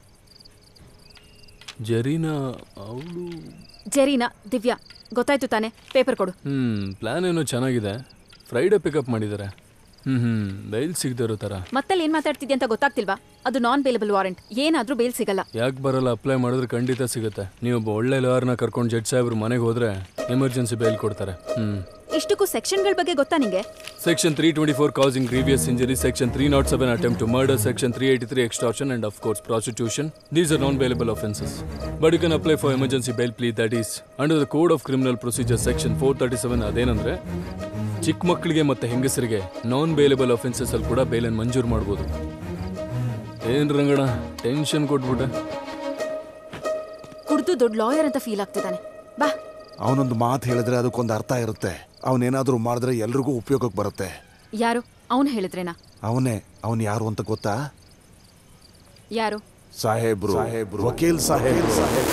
K: ಜರೀನಾ ಅವಳು
M: ಜೆರೀನಾ ದಿವ್ಯಾ ಗೊತ್ತಾಯ್ತು ತಾನೆ ಪೇಪರ್ ಕೊಡು
K: ಹ್ಮ್ ಪ್ಲಾನ್ ಏನೋ ಚೆನ್ನಾಗಿದೆ ಫ್ರೈಡೇ ಪಿಕಪ್ ಮಾಡಿದ್ದಾರೆ ಹ್ಮ್ ಹ್ಮ್ ಬೈಲ್ ಸಿಗದೆ ಇರೋ ಥರ
M: ಮತ್ತಲ್ಲಿ ಏನ್ ಮಾತಾಡ್ತಿದ್ದೆ ಅಂತ ಗೊತ್ತಾಗ್ತಿಲ್ವಾ ಅದು ನಾನ್ ಬೇಲಬಲ್ ವಾರೆಂಟ್ ಏನಾದ್ರೂ ಬೇಲ್ ಸಿಗಲ್ಲ
K: ಯಾಕೆ ಬರಲ್ಲ ಅಪ್ಲೈ ಮಾಡಿದ್ರೆ ಖಂಡಿತ ಸಿಗುತ್ತೆ ನೀವೊಬ್ಬ ಒಳ್ಳೆ ಲಾಯರ್ನ ಕರ್ಕೊಂಡು ಜಡ್ಜ್ ಸಾಹೇಬ್ರು ಮನೆಗೆ ಹೋದ್ರೆ ಎಮರ್ಜೆನ್ಸಿ ಬೇಲ್ ಕೊಡ್ತಾರೆ ಹ್ಮ್
M: ಇಷ್ಟಕ್ಕೂ ಸೆಕ್ಷನ್ಗಳ ಬಗ್ಗೆ ಗೊತ್ತಾ ನಿಂಗೆ
K: section three twenty four causing grievous injury section three not seven attempt to murder section three eighty three extortion and of course prostitution these are non bailable offences but you can apply for emergency bail plea that is under the code of criminal procedure section four thirty seven ಅದೇನಂದ್ರೆ ಚಿಕ್ಕ ಮಕ್ಕಳಿಗೆ ಮತ್ತೆ ಹೆಂಗಸರಿಗೆ non bailable offences ಅಲ್ಲಿ ಕೂಡ ಬೇಲನ್ನು ಮಂಜೂರು ಮಾಡ್ಬೋದು ಏನ್ ರಂಗಣ ಟೆನ್ಷನ್ ಕೊಟ್ಬಿಟ್ಟೆ
M: ಕುಡ್ದು ದೊಡ್ಡ ಲಾಯರ್ ಅಂತ ಫೀಲ್ ಆಗ್ತಿದ್ದಾನೆ ಬಾ
C: ಅವನೊಂದು ಮಾತು ಹೇಳಿದ್ರೆ ಅದಕ್ಕೊಂದು ಅರ್ಥ ಇರುತ್ತೆ ಅವನೇನಾದ್ರೂ ಮಾಡಿದ್ರೆ ಎಲ್ರಿಗೂ ಉಪಯೋಗಕ್ಕೆ ಬರುತ್ತೆ
M: ಯಾರು ಅವನು ಹೇಳಿದ್ರೇನಾ
C: ಅವನೇ ಅವನು ಯಾರು ಅಂತ ಗೊತ್ತಾ
M: ಯಾರು
C: ಸಾಹೇಬ್ರು ಸಾಹೇಬ್ರು ವಕೀಲ್ ಸಾಹೇಬ್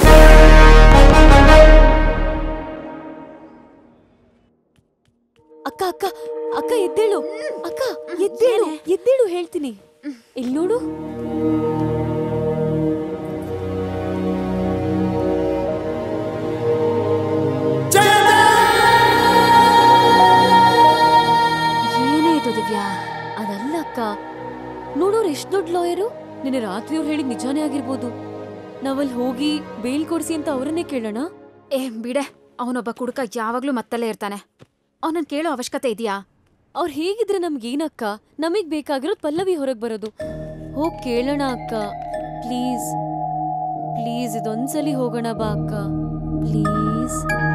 R: ಅಕ್ಕ ಅಕ್ಕ ಅಕ್ಕ ಎದ್ದೇಳು ಅಕ್ಕ ಎದ್ದೇಳು ಎದ್ದೇಳು ಹೇಳ್ತೀನಿ ಇಲ್ಲಿ ನೋಡು ಏನೇ ಇದು ದಿವ್ಯಾ ಅದಲ್ಲ ಅಕ್ಕ ನೋಡೋರು ಎಷ್ಟು ದೊಡ್ಡ ಲಾಯರು ನಿನ್ನೆ ರಾತ್ರಿ ಅವ್ರು ಹೇಳಿದ್ ನಿಜಾನೇ ಆಗಿರ್ಬೋದು ನಾವಲ್ಲಿ ಹೋಗಿ ಬೇಲ್ ಕೊಡ್ಸಿ ಅಂತ ಅವರನ್ನೇ ಕೇಳೋಣ
M: ಏ ಬಿಡೆ ಅವನೊಬ್ಬ ಕುಡುಕ ಯಾವಾಗ್ಲೂ ಮತ್ತಲ್ಲೇ ಇರ್ತಾನೆ ಅವನನ್ನ ಕೇಳೋ ಅವಶ್ಯಕತೆ ಇದೆಯಾ
R: ಅವ್ರು ಹೇಗಿದ್ರೆ ನಮ್ಗೇನಕ್ಕ ನಮಗ್ ಬೇಕಾಗಿರೋದು ಪಲ್ಲವಿ ಹೊರಗೆ ಬರೋದು ಹೋಗ್ ಕೇಳೋಣ ಅಕ್ಕ ಪ್ಲೀಸ್ ಪ್ಲೀಸ್ ಇದೊಂದ್ಸಲಿ ಹೋಗೋಣ ಬಾ ಅಕ್ಕ ಪ್ಲೀಸ್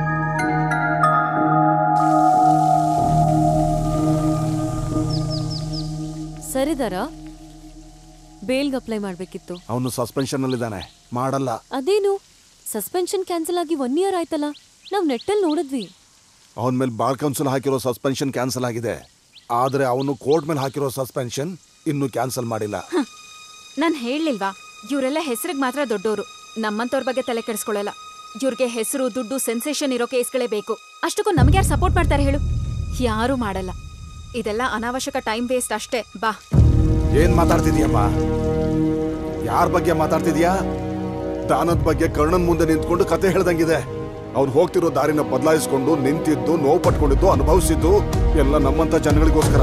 R: ಸರಿದಾರಾ ಬೇಲ್ಗೆ ಅಪ್ಲೈ ಮಾಡ್ಬೇಕಿತ್ತು
C: ಅವನು ಸಸ್ಪೆನ್ಷನ್ ಅಲ್ಲಿದ್ದಾನೆ ಮಾಡಲ್ಲ
R: ಅದೇನು ಸಸ್ಪೆನ್ಷನ್ ಕ್ಯಾನ್ಸಲ್ ಆಗಿ ಒನ್ ಇಯರ್ ಆಯ್ತಲ್ಲ ನಾವ್ ನೆಟ್ಟಲ್ಲಿ ನೋಡಿದ್ವಿ
C: ಅವನ ಮೇಲೆ ಬಾರ್ ಕೌನ್ಸಿಲ್ ಹಾಕಿರೋ ಸಸ್ಪೆನ್ಷನ್ ಕ್ಯಾನ್ಸಲ್ ಆಗಿದೆ ಆದರೆ ಅವನು ಕೋರ್ಟ್ ಮೇಲೆ ಹಾಕಿರೋ ಸಸ್ಪೆನ್ಷನ್ ಇನ್ನೂ ಕ್ಯಾನ್ಸಲ್ ಮಾಡಿಲ್ಲ
D: ನಾನು ಹೇಳಲಿಲ್ವಾ ಇವರೆಲ್ಲ ಹೆಸರಿಗೆ ಮಾತ್ರ ದೊಡ್ಡವರು ನಮ್ಮಂತವ್ರ ಬಗ್ಗೆ ತಲೆ ಕೆಡಿಸ್ಕೊಳ್ಳಲ್ಲ ಇವ್ರಿಗೆ ಹೆಸರು ದುಡ್ಡು ಸೆನ್ಸೇಷನ್ ಇರೋ ಕೇಸ್ಗಳೇ ಬೇಕು ಅಷ್ಟಕ್ಕೂ ನಮ್ಗೆ ಯಾರು ಸಪೋರ್ಟ್ ಮಾಡ್ತಾರೆ ಹೇಳು ಯಾರೂ ಮಾಡಲ್ಲ ಇದೆಲ್ಲ ಅನಾವಶ್ಯಕ ಟೈಮ್ ವೇಸ್ಟ್ ಅಷ್ಟೇ ಬಾ
C: ಏನ್ ಮಾತಾಡ್ತಿದ್ಯಮ್ಮ ಯಾರ ಬಗ್ಗೆ ಮಾತಾಡ್ತಿದ್ಯಾ ದಾನದ ಬಗ್ಗೆ ಕರ್ಣನ್ ಮುಂದೆ ನಿಂತ್ಕೊಂಡು ಕತೆ ಹೇಳ್ದಂಗಿದೆ ಅವ್ನು ಹೋಗ್ತಿರೋ ದಾರಿನ ಬದಲಾಯಿಸ್ಕೊಂಡು ನಿಂತಿದ್ದು ನೋವು ಪಟ್ಕೊಂಡಿದ್ದು ಅನುಭವಿಸಿದ್ದು ಎಲ್ಲ ನಮ್ಮಂತ ಜನಗಳಿಗೋಸ್ಕರ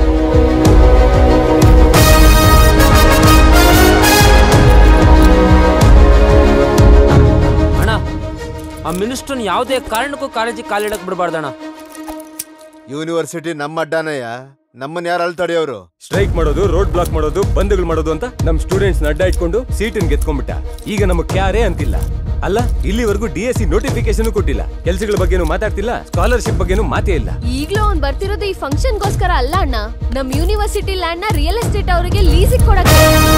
S: ಅಣ್ಣ ಆ ಮಿನಿಸ್ಟರ್ನ ಯಾವುದೇ ಕಾರಣಕ್ಕೂ ಕಾಲೇಜಿಗೆ ಕಾಲಿಡಕ್ ಬಿಡಬಾರ್ದಣ್ಣ
P: ಯೂನಿವರ್ಸಿಟಿ ನಮ್ಮ ಅಡ್ಡಾನಯ್ಯ ನಮ್ಮನ್ನ ಯಾರು ಅಲ್ಲಿ ತಡೆಯೋರು
I: ಸ್ಟ್ರೈಕ್ ಮಾಡೋದು ರೋಡ್ ಬ್ಲಾಕ್ ಮಾಡೋದು ಬಂದ್ಗಳು ಮಾಡೋದು ಅಂತ ನಮ್ ಸ್ಟೂಡೆಂಟ್ಸ್ ಅಡ್ಡ ಇಟ್ಕೊಂಡು ಸೀಟನ್ ಗೆದ್ಕೊಂಡ್ಬಿಟ್ಟ ಈಗ ನಮಗ್ ಕ್ಯಾರೇ ಅಂತಿಲ್ಲ ಅಲ್ಲ ಇಲ್ಲಿವರೆಗೂ ಡಿ ಎಸ್ ಸಿ ನೋಟಿಫಿಕೇಶನ್ ಕೊಟ್ಟಿಲ್ಲ ಕೆಲ್ಸಗಳ ಬಗ್ಗೆನೂ ಮಾತಾಡ್ತಿಲ್ಲ ಸ್ಕಾಲರ್ಶಿಪ್ ಬಗ್ಗೆನೂ ಮಾತೇ ಇಲ್ಲ
T: ಈಗ್ಲೂ ಅವ್ನ್ ಬರ್ತಿರೋದು ಈ ಫಂಕ್ಷನ್ಗೋಸ್ಕರ ಅಲ್ಲ ಅಣ್ಣ ನಮ್ ಯೂನಿವರ್ಸಿಟಿ ಲ್ಯಾಂಡ್ ನ ರಿಯಲ್ ಎಸ್ಟೇಟ್ ಅವರಿಗೆ ಲೀಸಿಗೆ ಕೊಡಕ್ಕೆ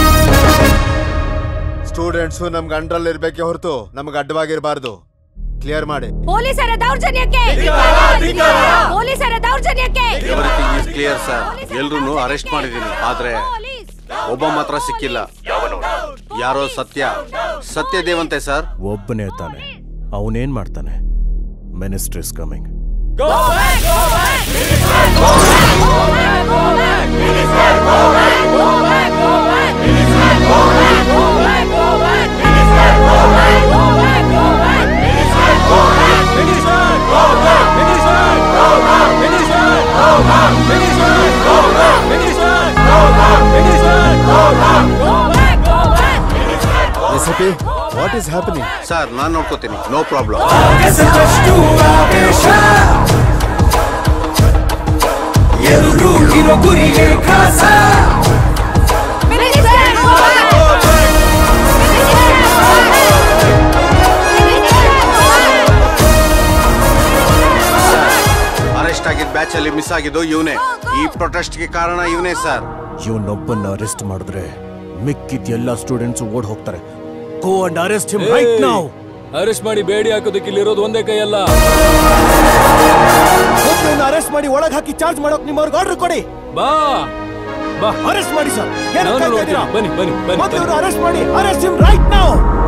P: ಸ್ಟೂಡೆಂಟ್ಸ್ ನಮ್ಗೆ ಅಂಡ್ರಲ್ಲಿ ಇರ್ಬೇಕೆ ಹೊರತು ನಮ್ಗೆ ಅಡ್ಡವಾಗಿರ್ಬಾರ್ದು ಕ್ಲಿಯರ್ ಮಾಡಿ
O: ಪೊಲೀಸರ ದೌರ್ಜನ್ಯಕ್ಕೆ ಪೊಲೀಸರ ದೌರ್ಜನ್ಯಕ್ಕೆ
U: ಎವ್ರಿಥಿಂಗ್ ಇಸ್ ಕ್ಲಿಯರ್ ಸರ್ ಎಲ್ರು ಅರೆಸ್ಟ್ ಮಾಡಿದೀನಿ ಆದ್ರೆ ಒಬ್ಬ ಮಾತ್ರ ಸಿಕ್ಕಿಲ್ಲ ಯಾರೋ ಸತ್ಯ ಸತ್ಯ ದೇವಂತೆ ಸರ್
L: ಒಬ್ಬನೇ ಇರ್ತಾನೆ ಅವನೇನ್ ಮಾಡ್ತಾನೆ minister is coming
P: recipe what is happening
U: sir ನಾನ್ ನೋಡ್ಕೋತೀನಿ ನೋ ಪ್ರಾಬ್ಲಮ್
V: ಎದುರು ಇರೋ ಗುರಿಗೆ ಖಾಸ
U: ಅರೆಸ್ಟ್ ಆಗಿದ್ದ ಬ್ಯಾಚ್ ಅಲ್ಲಿ ಮಿಸ್ ಆಗಿದ್ದು ಇವನೇ ಈ ಪ್ರೊಟೆಸ್ಟ್ ಗೆ ಕಾರಣ ಇವನೇ ಸರ್
L: ಇವನೊಬ್ಬನ್ನ ಅರೆಸ್ಟ್ ಮಾಡಿದ್ರೆ ಮಿಕ್ಕಿದ ಎಲ್ಲ ಸ್ಟೂಡೆಂಟ್ಸ್ ಓಡ್ ಹೋಗ್ತಾರೆ go and arrest him right now
K: arrest ಮಾಡಿ ಬೇಡಿ ಹಾಕೋದಕ್ಕೆ ಇಲ್ಲಿರೋದು ಒಂದೇ ಕೈ ಅಲ್ಲ
L: ಅರೆಸ್ಟ್ ಮಾಡಿ ಒಳಗ್ ಹಾಕಿ ಚಾರ್ಜ್ ಮಾಡೋಕ್ ನಿಮ್ಮವ್ರಿಗೆ ಆರ್ಡರ್ ಕೊಡಿ
K: ಬಾ ಬಾ
L: ಅರೆಸ್ಟ್ ಮಾಡಿ ಸರ್
K: ನಾನು ನೋಡ್ತೀನಿ. ಬನ್ನಿ ಬನ್ನಿ ಬನ್ನಿ
L: ಅರೆಸ್ಟ್ ಮಾಡಿ ಅರೆಸ್ಟ್ ಹಿಮ್ ರೈಟ್ ನೌ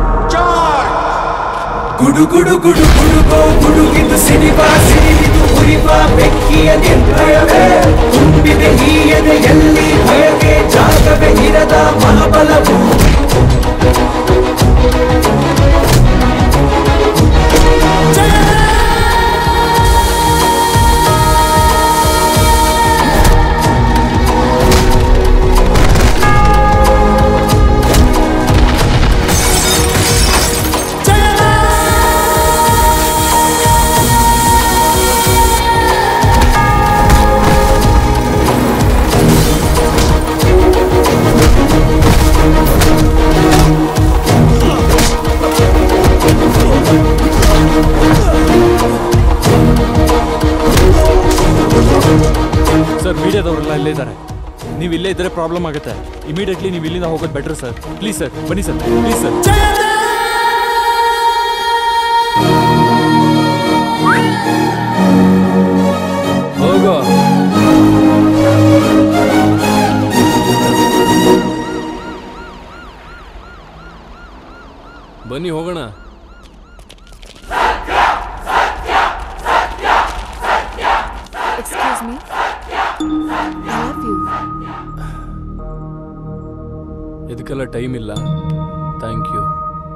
V: ಗುಡು ಗುಡು ಗುಡು ಗುಡುಗೋ ಗುಡುಗಿದು ಸಿಡಿಬಾ ಸಿಡಿದು ಉರಿಬಾ ಬೆಂಕಿಯ ನಿರ್ಭಯವೇ ತುಂಬಿದೆ ಈ ಎದೆಯಲ್ಲಿ ಭಯಕ್ಕೆ ಜಾಗವೇ ಇರದ ಮಹಾಬಲವು
W: ಸರ್ ಮೀಡಿಯಾದವರೆಲ್ಲ ಇಲ್ಲೇ ಇದ್ದಾರೆ ನೀವು ಇಲ್ಲೇ ಇದ್ರೆ ಪ್ರಾಬ್ಲಮ್ ಆಗುತ್ತೆ ಇಮಿಡಿಯೇಟ್ಲಿ ನೀವು ಇಲ್ಲಿಂದ ಹೋಗೋದು ಬೆಟರ್ ಸರ್ ಪ್ಲೀಸ್ ಸರ್ ಬನ್ನಿ ಸರ್ ಪ್ಲೀಸ್ ಸರ್
K: ಹೋಗೋ ಬನ್ನಿ ಹೋಗೋಣ
D: excuse me I love you
K: ಇದಕ್ಕೆಲ್ಲ ಟೈಮ್ ಇಲ್ಲ ಥ್ಯಾಂಕ್ ಯು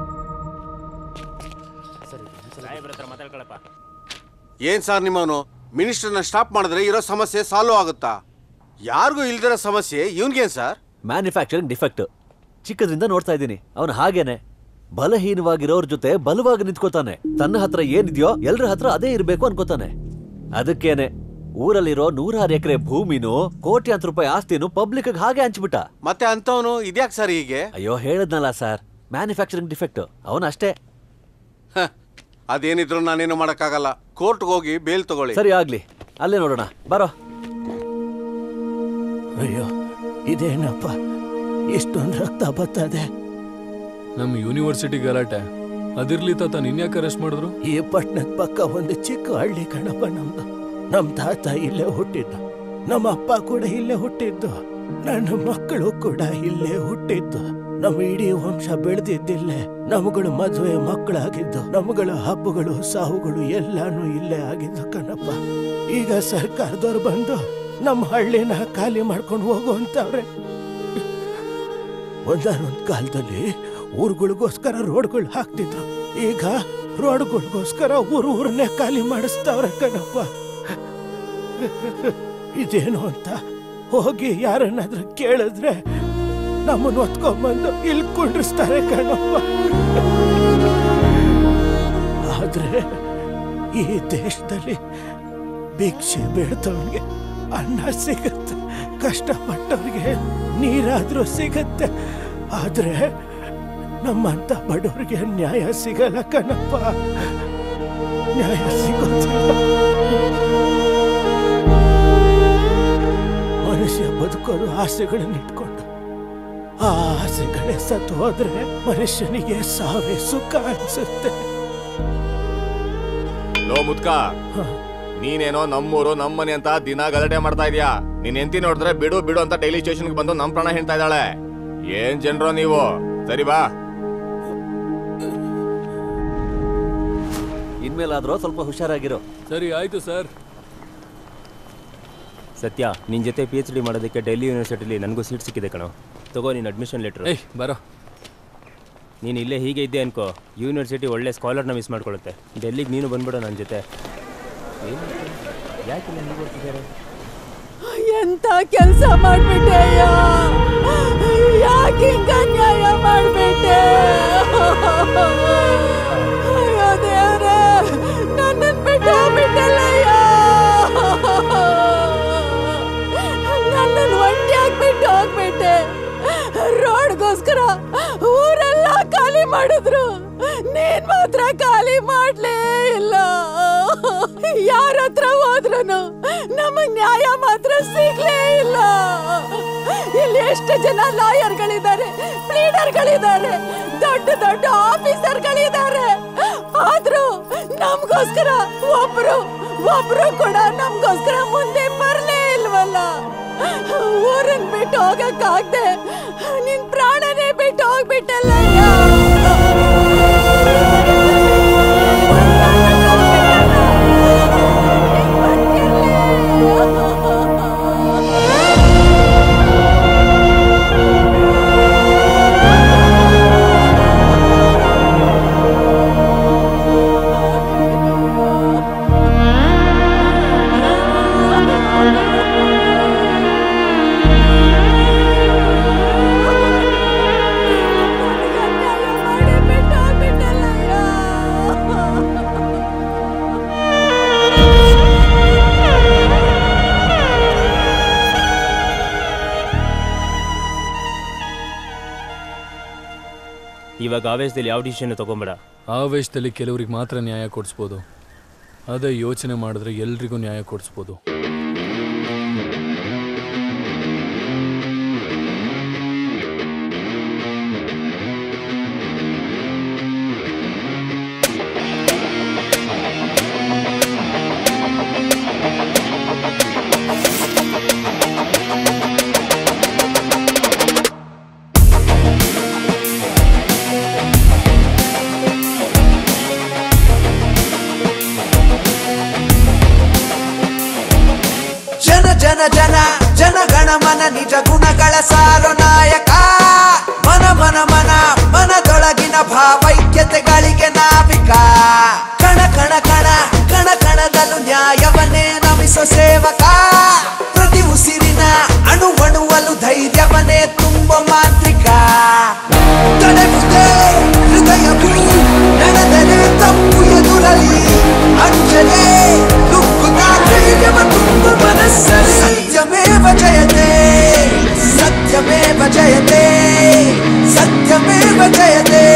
U: ಏನ್ ಸರ್ ನಿಮ್ಮವನು ಮಿನಿಸ್ಟರ್ನ ಸ್ಟಾಪ್ ಮಾಡಿದ್ರೆ ಇರೋ ಸಮಸ್ಯೆ ಸಾಲ್ವ್ ಆಗುತ್ತಾ ಯಾರಿಗೂ ಇಲ್ದಿರೋ ಸಮಸ್ಯೆ ಇವನ್ಗೇನ್ ಸರ್
J: ಮ್ಯಾನುಫ್ಯಾಕ್ಚರಿಂಗ್ ಡಿಫೆಕ್ಟ್ ಚಿಕ್ಕದ್ರಿಂದ ನೋಡ್ತಾ ಇದ್ದೀನಿ ಅವನು ಹಾಗೇನೆ ಬಲಹೀನವಾಗಿರೋರ್ ಜೊತೆ ಬಲವಾಗಿ ನಿಂತ್ಕೋತಾನೆ ತನ್ನ ಹತ್ರ ಏನಿದೆಯೋ ಎಲ್ರ ಹತ್ರ ಅದೇ ಇರ್ಬೇಕು ಅನ್ಕೋತಾನೆ ಅದಕ್ಕೇನೆ ಊರಲ್ಲಿರೋ ನೂರಾರು ಎಕರೆ ಭೂಮಿನೂ ಕೋಟ್ಯಾಂತರ ರೂಪಾಯಿ ಆಸ್ತಿನೂ ಪಬ್ಲಿಕ್ ಹಾಗೆ ಹಂಚ್ಬಿಟ್ಟ
U: ಮತ್ತೆ ಅಂತವನು ಇದ್ಯಾಕ್ ಸರ್ ಹೀಗೆ
J: ಅಯ್ಯೋ ಹೇಳದ್ನಲ್ಲ ಸರ್ ಮ್ಯಾನುಫ್ಯಾಕ್ಚರಿಂಗ್ ಡಿಫೆಕ್ಟ್ ಅವನು ಅಷ್ಟೇ
U: ಅದೇನಿದ್ರು ನಾನೇನು ಮಾಡಕ್ಕಾಗಲ್ಲ ಕೋರ್ಟ್ಗೆ ಹೋಗಿ ಬೇಲ್ ತಗೊಳ್ಳಿ
J: ಸರಿ ಆಗ್ಲಿ ಅಲ್ಲೇ ನೋಡೋಣ ಬರೋ
A: ಅಯ್ಯೋ ಇದೇನಪ್ಪ ಇಷ್ಟೊಂದು ರಕ್ತ ಬರ್ತದೆ
K: ನಮ್ಮ ಯೂನಿವರ್ಸಿಟಿ ಗಲಾಟೆ ಅದಿರ್ಲಿ ತಾತ ನಿನ್ಯಾಕೆ ಅರೆಸ್ಟ್ ಮಾಡಿದ್ರು
A: ಈ ಪಟ್ಟಣದ ಪಕ್ಕ ಒಂದು ಚಿಕ್ಕ ಹಳ್ಳಿ ಕಣಪ್ಪ ನಮ್ದು ನಮ್ ತಾತ ಇಲ್ಲೇ ಹುಟ್ಟಿದ್ದು ನಮ್ಮ ಅಪ್ಪ ಕೂಡ ಇಲ್ಲೇ ಹುಟ್ಟಿದ್ದು ನನ್ನ ಮಕ್ಕಳು ಕೂಡ ಇಲ್ಲೇ ಹುಟ್ಟಿದ್ದು ನಮ್ಮ ಇಡೀ ವಂಶ ಬೆಳೆದಿದ್ದಿಲ್ಲೇ ನಮ್ಗಳು ಮದುವೆ ಮಕ್ಕಳಾಗಿದ್ದು ನಮ್ಗಳ ಹಬ್ಬಗಳು ಸಾವುಗಳು ಎಲ್ಲಾನು ಇಲ್ಲೇ ಆಗಿದ್ದು ಕಣಪ್ಪ ಈಗ ಸರ್ಕಾರದವ್ರು ಬಂದು ನಮ್ಮ ಹಳ್ಳಿನ ಖಾಲಿ ಮಾಡ್ಕೊಂಡು ಹೋಗು ಅಂತವ್ರೆ ಒಂದಾನೊಂದ್ ಕಾಲದಲ್ಲಿ ಊರುಗಳಿಗೋಸ್ಕರ ರೋಡ್ಗಳು ಹಾಕ್ತಿದ್ರು ಈಗ ರೋಡ್ಗಳಿಗೋಸ್ಕರ ಊರು ಊರನ್ನೇ ಖಾಲಿ ಮಾಡಿಸ್ತಾವ್ರೆ ಕಣಪ್ಪ ಇದೇನು ಅಂತ ಹೋಗಿ ಯಾರನ್ನಾದ್ರೂ ಕೇಳಿದ್ರೆ ನಮ್ಮನ್ನ ಹೊತ್ಕೊಂಡ್ಬಂದು ಇಲ್ಲಿ ಕುಂಡ್ರಿಸ್ತಾರೆ ಕಣಪ್ಪ ಆದ್ರೆ ಈ ದೇಶದಲ್ಲಿ ಭಿಕ್ಷೆ ಬೇಡ್ತವನ್ಗೆ ಅನ್ನ ಸಿಗತ್ತೆ ಕಷ್ಟಪಟ್ಟವ್ರಿಗೆ ನೀರಾದ್ರೂ ಸಿಗತ್ತೆ ಆದ್ರೆ ನಮ್ಮಂತ ಬಡವ್ರಿಗೆ ನ್ಯಾಯ ಸಿಗಲ್ಲ ಕಣಪ್ಪ ನ್ಯಾಯ ಸಿಗೋದಿಲ್ಲ ಮನುಷ್ಯ ಬದುಕೋದು ಆಸೆಗಳನ್ನ ಇಟ್ಕೊಂಡು ಆ ಆಸೆಗಳೇ ಸತ್ತು ಹೋದ್ರೆ ಮನುಷ್ಯನಿಗೆ ಸಾವೇ ಸುಖ ಅನ್ಸುತ್ತೆ
B: ಲೋ ಮುದ್ಕ ನೀನೇನೋ ನಮ್ಮೂರು ನಮ್ಮನೆ ಅಂತ ದಿನ ಗಲಾಟೆ ಮಾಡ್ತಾ ಇದೀಯಾ ನೀನ್ ಎಂತಿ ನೋಡಿದ್ರೆ ಬಿಡು ಬಿಡು ಅಂತ ಡೈಲಿ ಸ್ಟೇಷನ್ಗೆ ಬಂದು ನಮ್ ಪ್ರಾಣ ಹೇಳ್ತಾ ಇದ್ದಾಳೆ ಏನ್ ಜನರೋ ನೀವು ಸರಿ ಬಾ
J: ಇನ್ಮೇಲಾದ್ರೂ ಸ್ವಲ್ಪ ಹುಷಾರಾಗಿರೋ
K: ಸರಿ ಆಯ್ತು ಸರ್
F: ಸತ್ಯ ನಿನ್ ಜೊತೆ ಪಿ ಎಚ್ ಡಿ ಮಾಡೋದಕ್ಕೆ ಡೆಲ್ಲಿ ಯೂನಿವರ್ಸಿಟಿಲಿ ನನಗೂ ಸೀಟ್ ಸಿಕ್ಕಿದೆ ಕಣೋ ತಗೋ ನೀನು ಅಡ್ಮಿಷನ್ ಲೆಟ್ರ್
K: ಏಯ್ ಬರೋ
F: ನೀನು ಇಲ್ಲೇ ಹೀಗೆ ಇದ್ದೆ ಅನ್ಕೋ ಯೂನಿವರ್ಸಿಟಿ ಒಳ್ಳೆ ಸ್ಕಾಲರ್ನ ಮಿಸ್ ಮಾಡ್ಕೊಳ್ಳುತ್ತೆ ಡೆಲ್ಲಿಗೆ ನೀನು ಬಂದ್ಬಿಡು ನನ್ನ ಜೊತೆ ಏನು ಯಾಕೆ ಹೀಗೆ ಬರ್ತಿದ್ದಾರೆ
E: ಎಂತ ಕೆಲಸ ಮಾಡ್ಬಿಟ್ಟೆ ಅಯ್ಯ ಯಾಕೆ ಹಿಂಗ ಅನ್ಯಾಯ ಮಾಡ್ಬಿಟ್ಟೆ ಅಯ್ಯೋ ದೇವ್ರೆ ನನ್ನನ್ ಬಿಟ್ಟು ಹೋಗ್ಬಿಟ್ಟಲ್ಲಯ್ಯ ನನ್ನನ್ ಒಂಟಿಯಾಗಿ ಬಿಟ್ಟು ಹೋಗ್ಬಿಟ್ಟೆ ರೋಡ್ಗೋಸ್ಕರ ಊರೆಲ್ಲ ಖಾಲಿ ಮಾಡಿದ್ರು ನೀನ್ ಮಾತ್ರ ಖಾಲಿ ಮಾಡ್ಲೇ ಇಲ್ಲ ಯಾರ ಹತ್ರ ಹೋದ್ರು ನಮಗ್ ನ್ಯಾಯ ಮಾತ್ರ ಸಿಗ್ಲೇ ಇಲ್ಲ ಇಲ್ಲಿ ಎಷ್ಟು ಜನ ಲಾಯರ್ಗಳಿದ್ದಾರೆ ಪ್ಲೀಡರ್ಗಳಿದ್ದಾರೆ ದೊಡ್ಡ ದೊಡ್ಡ ಆಫೀಸರ್ಗಳಿದ್ದಾರೆ ಆದ್ರೂ ನಮ್ಗೋಸ್ಕರ ಒಬ್ರು ಒಬ್ರು ಕೂಡ ನಮ್ಗೋಸ್ಕರ ಮುಂದೆ ಬರ್ಲೇ ಇಲ್ವಲ್ಲ ಊರನ್ ಬಿಟ್ಟು ಹೋಗಕ್ಕಾಗ್ದೆ ನಿನ್ ಪ್ರಾಣನೇ ಬಿಟ್ಟು ಹೋಗ್ಬಿಟ್ಟಲ್ಲಯ್ಯ
F: ಇವಾಗ ಆವೇಶದಲ್ಲಿ ಯಾವ ಡಿಸಿಷನ್ ತಗೊಂಬೇಡ
K: ಆವೇಶದಲ್ಲಿ ಕೆಲವರಿಗೆ ಮಾತ್ರ ನ್ಯಾಯ ಕೊಡಿಸ್ಬೋದು ಅದೇ ಯೋಚನೆ ಮಾಡಿದ್ರೆ ಎಲ್ರಿಗೂ ನ್ಯಾಯ ಕೊಡಿಸ್ಬೋದು
V: ಜನ ಜನ ಜನ ಜನಗಣ ಮನ ನಿಜ ಗುಣಗಳ ಸಾರೋ ನಾಯಕ ಮನ ಮನ ಮನ ಮನದೊಳಗಿನ ಭಾವೈಕ್ಯತೆಗಳಿಗೆ ನಾವಿಕ ಕಣ ಕಣ ಕಣ ಕಣ ಕಣದಲ್ಲೂ ನ್ಯಾಯವನ್ನೇ ನಮಿಸೋ ಸೇವಕ ಪ್ರತಿ ಉಸಿರಿನ ಅಣುವಣುವಲು ಧೈರ್ಯವನ್ನೇ ತುಂಬೋ ಮಾಂತ್ರಿಕ ತಡೆಗುತ್ತೆ ಹೃದಯವು ನಡೆದರೆ ತಪ್ಪು ಎದುರಲಿ ಅಂಜನೆ ನುಗ್ಗುತ್ತಾ ಧೈರ್ಯವ ತುಂಬು ಮನಸ್ಸಲ್ಲಿ ಸತ್ಯಮೇವ ಜಯತೆ ಸತ್ಯಮೇವ ಜಯತೆ ಸತ್ಯಮೇವ ಜಯತೆ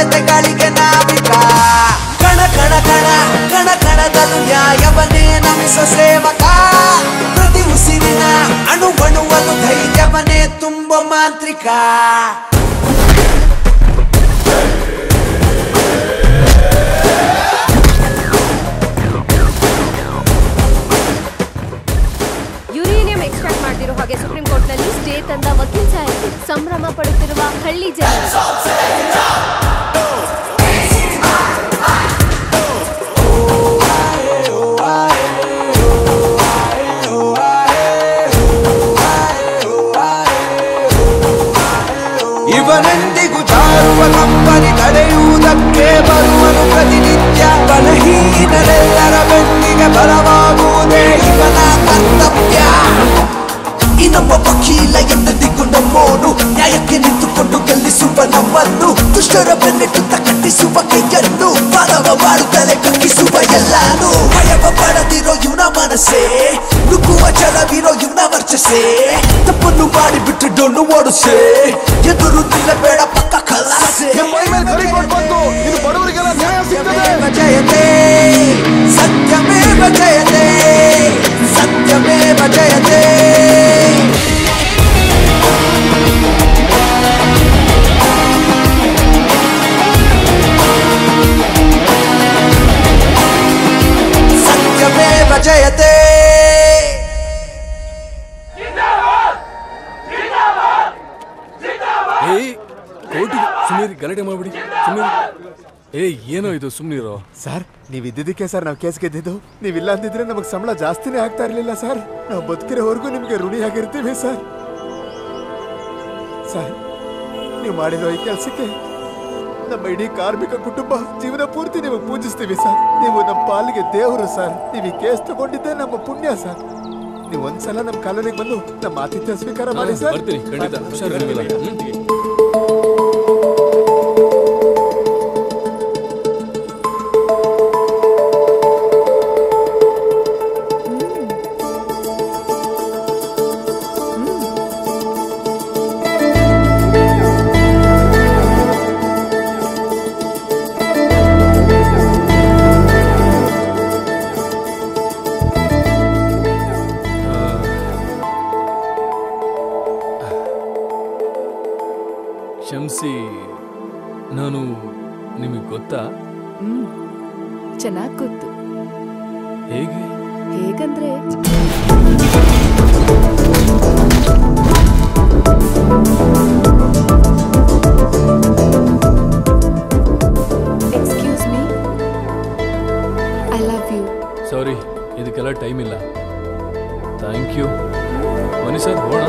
V: ಕತೆಗಳಿಗೆ ನಾವಿಕ ಕಣ ಕಣ ಕಣ ಕಣ ಕಣದಲ್ಲೂ ನ್ಯಾಯವನ್ನೇ ನಮಿಸೋ ಸೇವಕ ಪ್ರತಿ ಉಸಿರಿನ ಅಣುವಣುವಲು ಧೈರ್ಯವನ್ನೇ ತುಂಬ ಮಾಂತ್ರಿಕ
T: ಯುರೇನಿಯಂ ಎಕ್ಸ್ಟ್ರಾಕ್ಟ್ ಮಾಡ್ತಿರೋ ಹಾಗೆ ಸುಪ್ರೀಂ ಕೋರ್ಟ್ ನಲ್ಲಿ ಸ್ಟೇ ತಂದ ವಕೀಲ್ ಸಾಹೇಬ್ ಸಂಭ್ರಮ ಪಡುತ್ತಿರುವ ಹಳ್ಳಿ ಜನ
V: ಇವನೆಂದಿಗೂ ಜಾರುವ ಕಂಪನಿ ತಡೆಯುವುದಕ್ಕೆ ಬರುವನು ಪ್ರತಿನಿತ್ಯ ಬಲಹೀನರೆಲ್ಲರ ಬೆನ್ನಿಗೆ ಬಲವಾಗುವುದೇ ಇವನ ಕರ್ತವ್ಯ ಇನ್ನೊಬ್ಬ ವಕೀಲ ಎಂದೆಂದಿಗೂ ನಮ್ಮೋನು ನ್ಯಾಯಕ್ಕೆ ನಿಂತುಕೊಂಡು ಗೆಲ್ಲಿಸುವ ನಮ್ಮನ್ನು ದುಷ್ಟರ ಬೆನ್ನೆಟ್ಟುತ್ತ ಕಟ್ಟಿಸುವ ಕೈಯನ್ನು ಪದವ ಮಾಡುತ್ತಲೇ ಕಕ್ಕಿಸುವ ಎಲ್ಲಾನು ಭಯವ ಪಡದಿರೋ ಇವನ ಮನಸ್ಸೇ ನುಗ್ಗುವ ಛಲವಿರೋ ಇವನ ವರ್ಚಸೆ ತಪ್ಪನ್ನು ಮಾಡಿಬಿಟ್ಟು ಡೊಳ್ಳು ಓಡಿಸೆ ಎದುರು ನಿಲ್ಲಬೇಡ ಪಕ್ಕ ಕಲಾಸೆ ಸತ್ಯಮೇವ ಜಯತೆ ಸತ್ಯಮೇವ ಜಯತೆ ಸತ್ಯಮೇವ ಜಯತೆ ಸತ್ಯಮೇವ ಜಯತೆ
K: ಏಯ್ ಕೋರ್ಟಿಗೆ ಸುಮ್ಮನೆ ಗಲಾಟೆ ಮಾಡ್ಬಿಡಿ ಸುಮ್ಮನೆ ಏಯ್ ಏನೋ ಇದು ಸುಮ್ಮನಿರೋ
P: ಸರ್ ನೀವ್ ಇದ್ದಿದ್ದಕ್ಕೆ ಸರ್ ನಾವು ಕೇಸ್ ಗೆದ್ದಿದ್ದು ನೀವಿಲ್ಲ ಅಂದಿದ್ರೆ ನಮಗೆ ಸಂಬಳ ಜಾಸ್ತಿನೇ ಆಗ್ತಾ ಇರ್ಲಿಲ್ಲ ಸರ್ ನಾವು ಬದುಕಿರೋವರೆಗೂ ನಿಮ್ಗೆ ಋಣಿಯಾಗಿರ್ತೀವಿ ಸರ್ ಸರ್ ನೀವು ಮಾಡಿರೋ ಈ ಕೆಲಸಕ್ಕೆ ನಮ್ಮ ಇಡೀ ಕಾರ್ಮಿಕ ಕುಟುಂಬ ಜೀವನ ಪೂರ್ತಿ ನಿಮಗೆ ಪೂಜಿಸ್ತೀವಿ ಸರ್ ನೀವು ನಮ್ಮ ಪಾಲಿಗೆ ದೇವರು ಸರ್ ನೀವು ಈ ಕೇಸ್ ತಗೊಂಡಿದ್ದೆ ನಮ್ಮ ಪುಣ್ಯ ಸರ್ ನೀವು ಒಂದ್ಸಲ ನಮ್ಮ ಕಾಲೋನಿಗೆ ಬಂದು ನಮ್ಮ ಆತಿಥ್ಯ ಸ್ವೀಕಾರ ಮಾಡಿ ಸರ್
K: ಬರ್ತೀನಿ ಖಂಡಿತ ಹುಷಾರಿಲ್ಲ ಹ್ಮ್ ಕ್ಷಮಿಸಿ ನಾನು ನಿಮಗೆ ಗೊತ್ತಾ
G: ಹ್ಮ್ ಚೆನ್ನಾಗ್ ಗೊತ್ತು
K: ಹೇಗೆ
G: ಹೇಗಂದ್ರೆ excuse me I love you
K: sorry ಇದಕ್ಕೆಲ್ಲ ಟೈಮ್ ಇಲ್ಲ ಥ್ಯಾಂಕ್ ಯು ಬನ್ನಿ ಸರ್ ಹೋಣ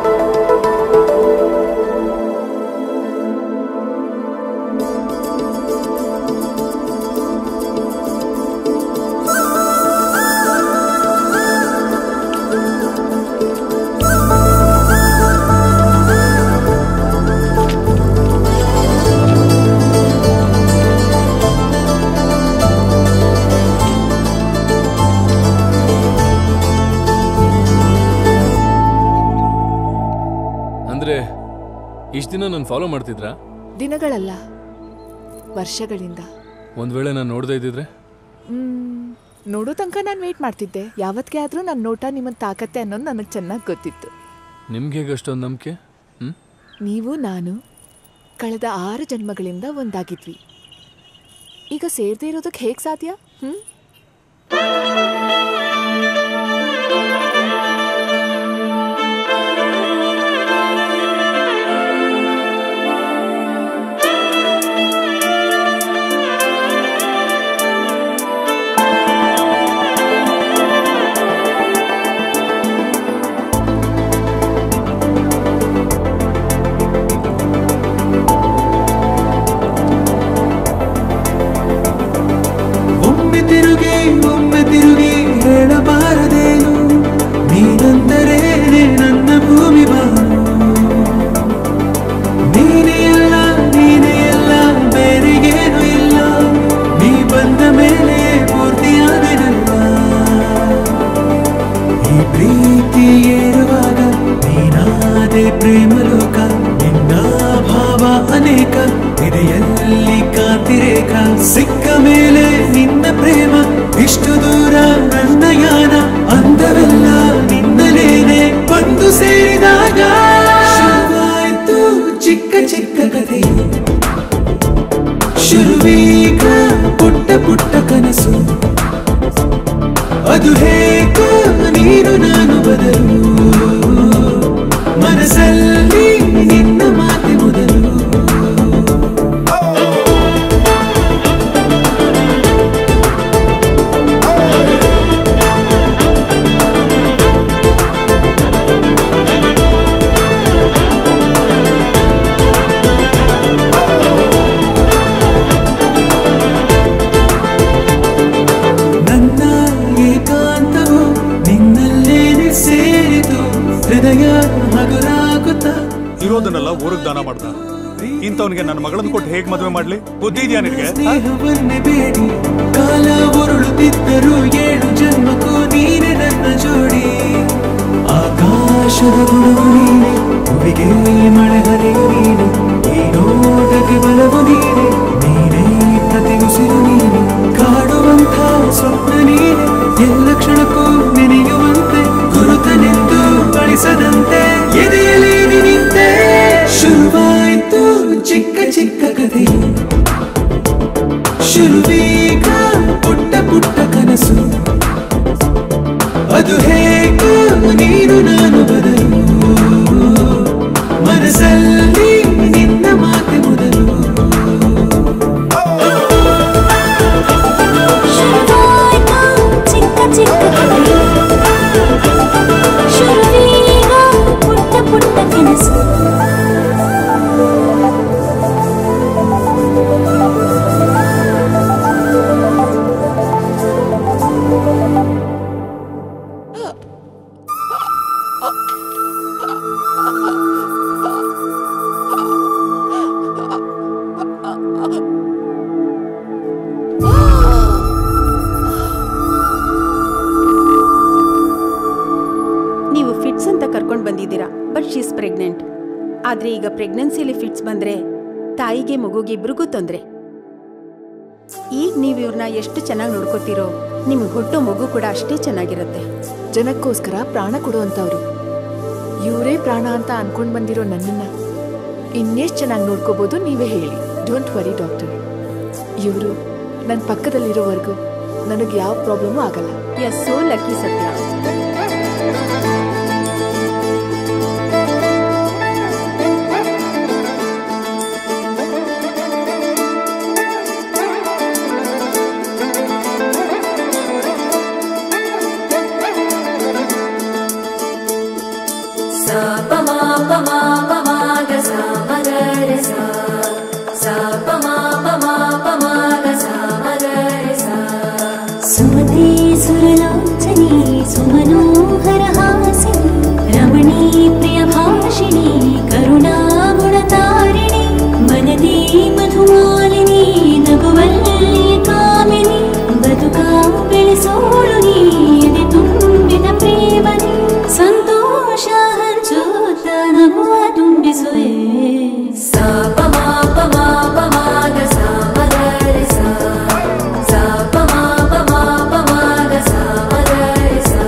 K: ಅಂದ್ರೆ ಇಷ್ಟು ದಿನ ನಾನು ಫಾಲೋ ಮಾಡ್ತಿದ್ರಾ
G: ದಿನಗಳಲ್ಲ ವರ್ಷಗಳಿಂದ
K: ಒಂದ್ ವೇಳೆ ನಾನು ನೋಡದೇ ಇದ್ದಿದ್ರೆ
G: ಹ್ಮ್, ನೋಡೋ ತನಕ ನಾನು ವೇಟ್ ಮಾಡ್ತಿದ್ದೆ ಯಾವತ್ತಿಗೆ ಆದ್ರೂ ನನ್ನ ನೋಟ ನಿಮ್ಮನ್ನ ತಾಕತ್ತೆ ಅನ್ನೋದು ನನಗೆ ಚೆನ್ನಾಗಿ ಗೊತ್ತಿತ್ತು
K: ನಿಮ್ಗೆ ಹೇಗೆ ಅಷ್ಟೊಂದು ನಂಬಿಕೆ ಹ್ಮ್
G: ನೀವು ನಾನು ಕಳೆದ ಆರು ಜನ್ಮಗಳಿಂದ ಒಂದಾಗಿದ್ವಿ ಈಗ ಸೇರ್ದೇ ಇರೋದಕ್ಕೆ ಹೇಗೆ ಸಾಧ್ಯ ಹ್ಮ್
V: ಒಮ್ಮೆ ತಿರುಗಿ ಒಮ್ಮೆ ತಿರುಗಿ ಬೇಕಾ ಇದೆಯಲ್ಲಿ ಕಾಂತಿರೇಖ ಸಿಕ್ಕ ಮೇಲೆ ನಿನ್ನ ಪ್ರೇಮ ಇಷ್ಟು ದೂರ ನನ್ನ ಯಾನ ಅಂದವೆಲ್ಲ ನಿನ್ನಲೇನೆ ಬಂದು ಸೇರಿದಾಗ ಶುರುವಾಯ್ತು ಚಿಕ್ಕ ಚಿಕ್ಕ ಕಥೆ ಶುರುವೀಗ ಪುಟ್ಟ ಪುಟ್ಟ ಕನಸು ಅದು ಹೇಗೋ ನೀನು ನಾನು ಬದಲು ಮನಸ್ಸಲ್ಲಿ ನಿನ್ನ ಮಾತೆ ಮೊದಲು ನನ್ನ ಏಕಾಂತವು ನಿನ್ನಲ್ಲೇನೆ ಸೇರಿತು ಹೃದಯ ಹಗುರಾಗುತ್ತಾ
H: ಇರೋದನ್ನೆಲ್ಲ ಊರಿಗೆ ದಾನ ಮಾಡ್ದ ಇಂಥವನಿಗೆ ನನ್ನ ಮಗಳನ್ನು ಕೊಟ್ಟು ಹೇಗ್ ಮದುವೆ ಮಾಡ್ಲಿ ಬುದ್ಧಿ ಇದೆಯಾ ನಿನಗೆ
V: ಸ್ನೇಹವನ್ನೇ ಬೇಡಿ ಕಾಲ ಉರುಳುತ್ತಿದ್ದರೂ ಏಳು ಜನ್ಮಕ್ಕೂ ನೀನೆ ನನ್ನ ಜೋಡಿ ಆಕಾಶದ ಗುಣವು ನೀನೆ ಭುವಿಗೆ ಮಳೆ ಹರಿಯು ನೀನೆ ಈ ನೋಟಕ್ಕೆ ಬಲವು ನೀನೆ ನೀನೇ ಪ್ರತಿ ಉಸಿರು ನೀನೆ ಕಾಡುವಂಥ ಸ್ವಪ್ನ ನೀನೆ ಎಲ್ಲ ಕ್ಷಣಕ್ಕೂ ನೆನೆಯುವಂತೆ ಗುರುತನೆಂದು ಅಳಿಸದಂತೆ ಎದೆಯಲ್ಲಿ ನಿಂತೆ ಶುರುವಾಯ್ತು ಚಿಕ್ಕ ಚಿಕ್ಕ ಕಥೆ ಶುರುವೀಗ ಪುಟ್ಟ ಪುಟ್ಟ ಕನಸು ಅದು ಹೇಗೋ ನೀನು ನಾನು ಬದಲು ಮನಸ್ಸಲ್ಲಿ ನಿನ್ನ ಮಾತೆ ಮೊದಲು
N: ಚಿಕ್ಕ ಚಿಕ್ಕ ಕಥೆ ಶುರುವೀಗ ಪುಟ್ಟ ಪುಟ್ಟ ಕನಸು
E: ನೀವು ಫಿಟ್ಸ್ ಅಂತ ಕರ್ಕೊಂಡು ಬಂದಿದ್ದೀರಾ ಬಟ್ ಶೀಸ್ ಪ್ರೆಗ್ನೆಂಟ್ ಆದ್ರೆ ಈಗ ಪ್ರೆಗ್ನೆನ್ಸಿಲಿ ಫಿಟ್ಸ್ ಬಂದ್ರೆ ತಾಯಿಗೆ ಮಗುಗೆ ಇಬ್ರಿಗೂ ತೊಂದರೆ ಈಗ ನೀವು ಇವ್ರನ್ನ ಎಷ್ಟು ಚೆನ್ನಾಗಿ ನೋಡ್ಕೋತೀರೋ ನಿಮ್ಗೆ ಹುಟ್ಟೋ ಮಗು ಕೂಡ ಅಷ್ಟೇ ಚೆನ್ನಾಗಿರುತ್ತೆ
G: ಜನಕ್ಕೋಸ್ಕರ ಪ್ರಾಣ ಕೊಡುವಂತವ್ರು ಇವರೇ ಪ್ರಾಣ ಅಂತ ಅನ್ಕೊಂಡ್ ಬಂದಿರೋ ನನ್ನನ್ನ ಇನ್ನೆಷ್ಟು ಚೆನ್ನಾಗಿ ನೋಡ್ಕೋಬಹುದು ನೀವೇ ಹೇಳಿ ಡೋಂಟ್ ವರಿ ಡಾಕ್ಟರ್ ಇವರು ನನ್ನ ಪಕ್ಕದಲ್ಲಿರೋವರೆಗೂ ನನಗೆ ಯಾವ ಪ್ರಾಬ್ಲಮೂ ಆಗಲ್ಲ
E: ಎಸ್ ಸೋ ಲಕ್ಕಿ ಸತ್ಯ
N: सा प मा प मा प मा ग सा म ग रे सा सा प मा प मा प मा ग सा म ग रे सा सुमते सुरलोचनी सुमनोहर हासिनी रमणी प्रियभाषिणी करुणागुणतारिणि मनदी मधुमालिनी नಗುವಲ್ಲಿ ಕಾಮಿನಿ ಬದುಕಾ ಬೆಳೆಸೋಳು ನೀ ಎದೆ ತುಂಬಿದ ಪ್ರೇಮನಿ ಸಂತೋಷ ಹಂಚುತ್ತ ನಗುವ ತುಂಬಿಸುವೆ ಸಾ ಪ ಮಾ ಪ ಮಾ ಪ ಮಾ ಗ ಸಾ ಮ ಗ ರೆ ಸಾ ಸಾ ಪ ಮಾ ಪ ಮಾ ಪ ಮಾ ಗ ಸಾ ಮ ಗ ರೆ ಸಾ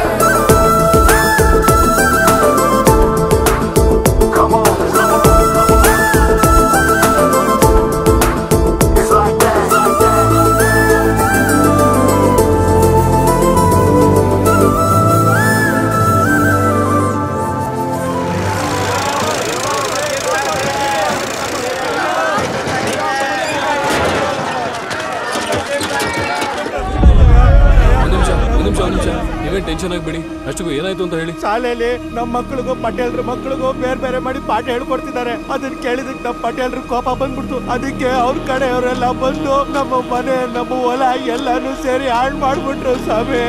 K: ಒಂದ್ ನಿಮಿಷ ಒಂದ್ ನಿಮಿಷ ಒಂದ್ ನಿಮಿಷ ನೀವೇನ್ ಟೆನ್ಷನ್ ಆಗ್ಬೇಡಿ ಅಷ್ಟಕ್ಕೂ ಏನಾಯ್ತು ಅಂತ ಹೇಳಿ
A: ಶಾಲೆಯಲ್ಲಿ ನಮ್ಮ ಮಕ್ಕಳಿಗೂ ಪಟೇಲ್ರ ಮಕ್ಕಳಿಗೂ ಬೇರೆ ಬೇರೆ ಮಾಡಿ ಪಾಠ ಹೇಳ್ಕೊಡ್ತಿದ್ದಾರೆ ಅದನ್ನ ಕೇಳಿದಕ್ಕೆ ನಮ್ಮ ಪಟೇಲ್ರ ಕೋಪ ಬಂದ್ಬಿಡ್ತು ಅದಕ್ಕೆ ಅವ್ರ ಕಡೆಯವರೆಲ್ಲ ಬಂದು ನಮ್ಮ ಮನೆ ನಮ್ಮ ಹೊಲ ಎಲ್ಲಾನು ಸೇರಿ ಹಾಳು ಮಾಡ್ಬಿಟ್ರು ಸ್ವಾಮಿ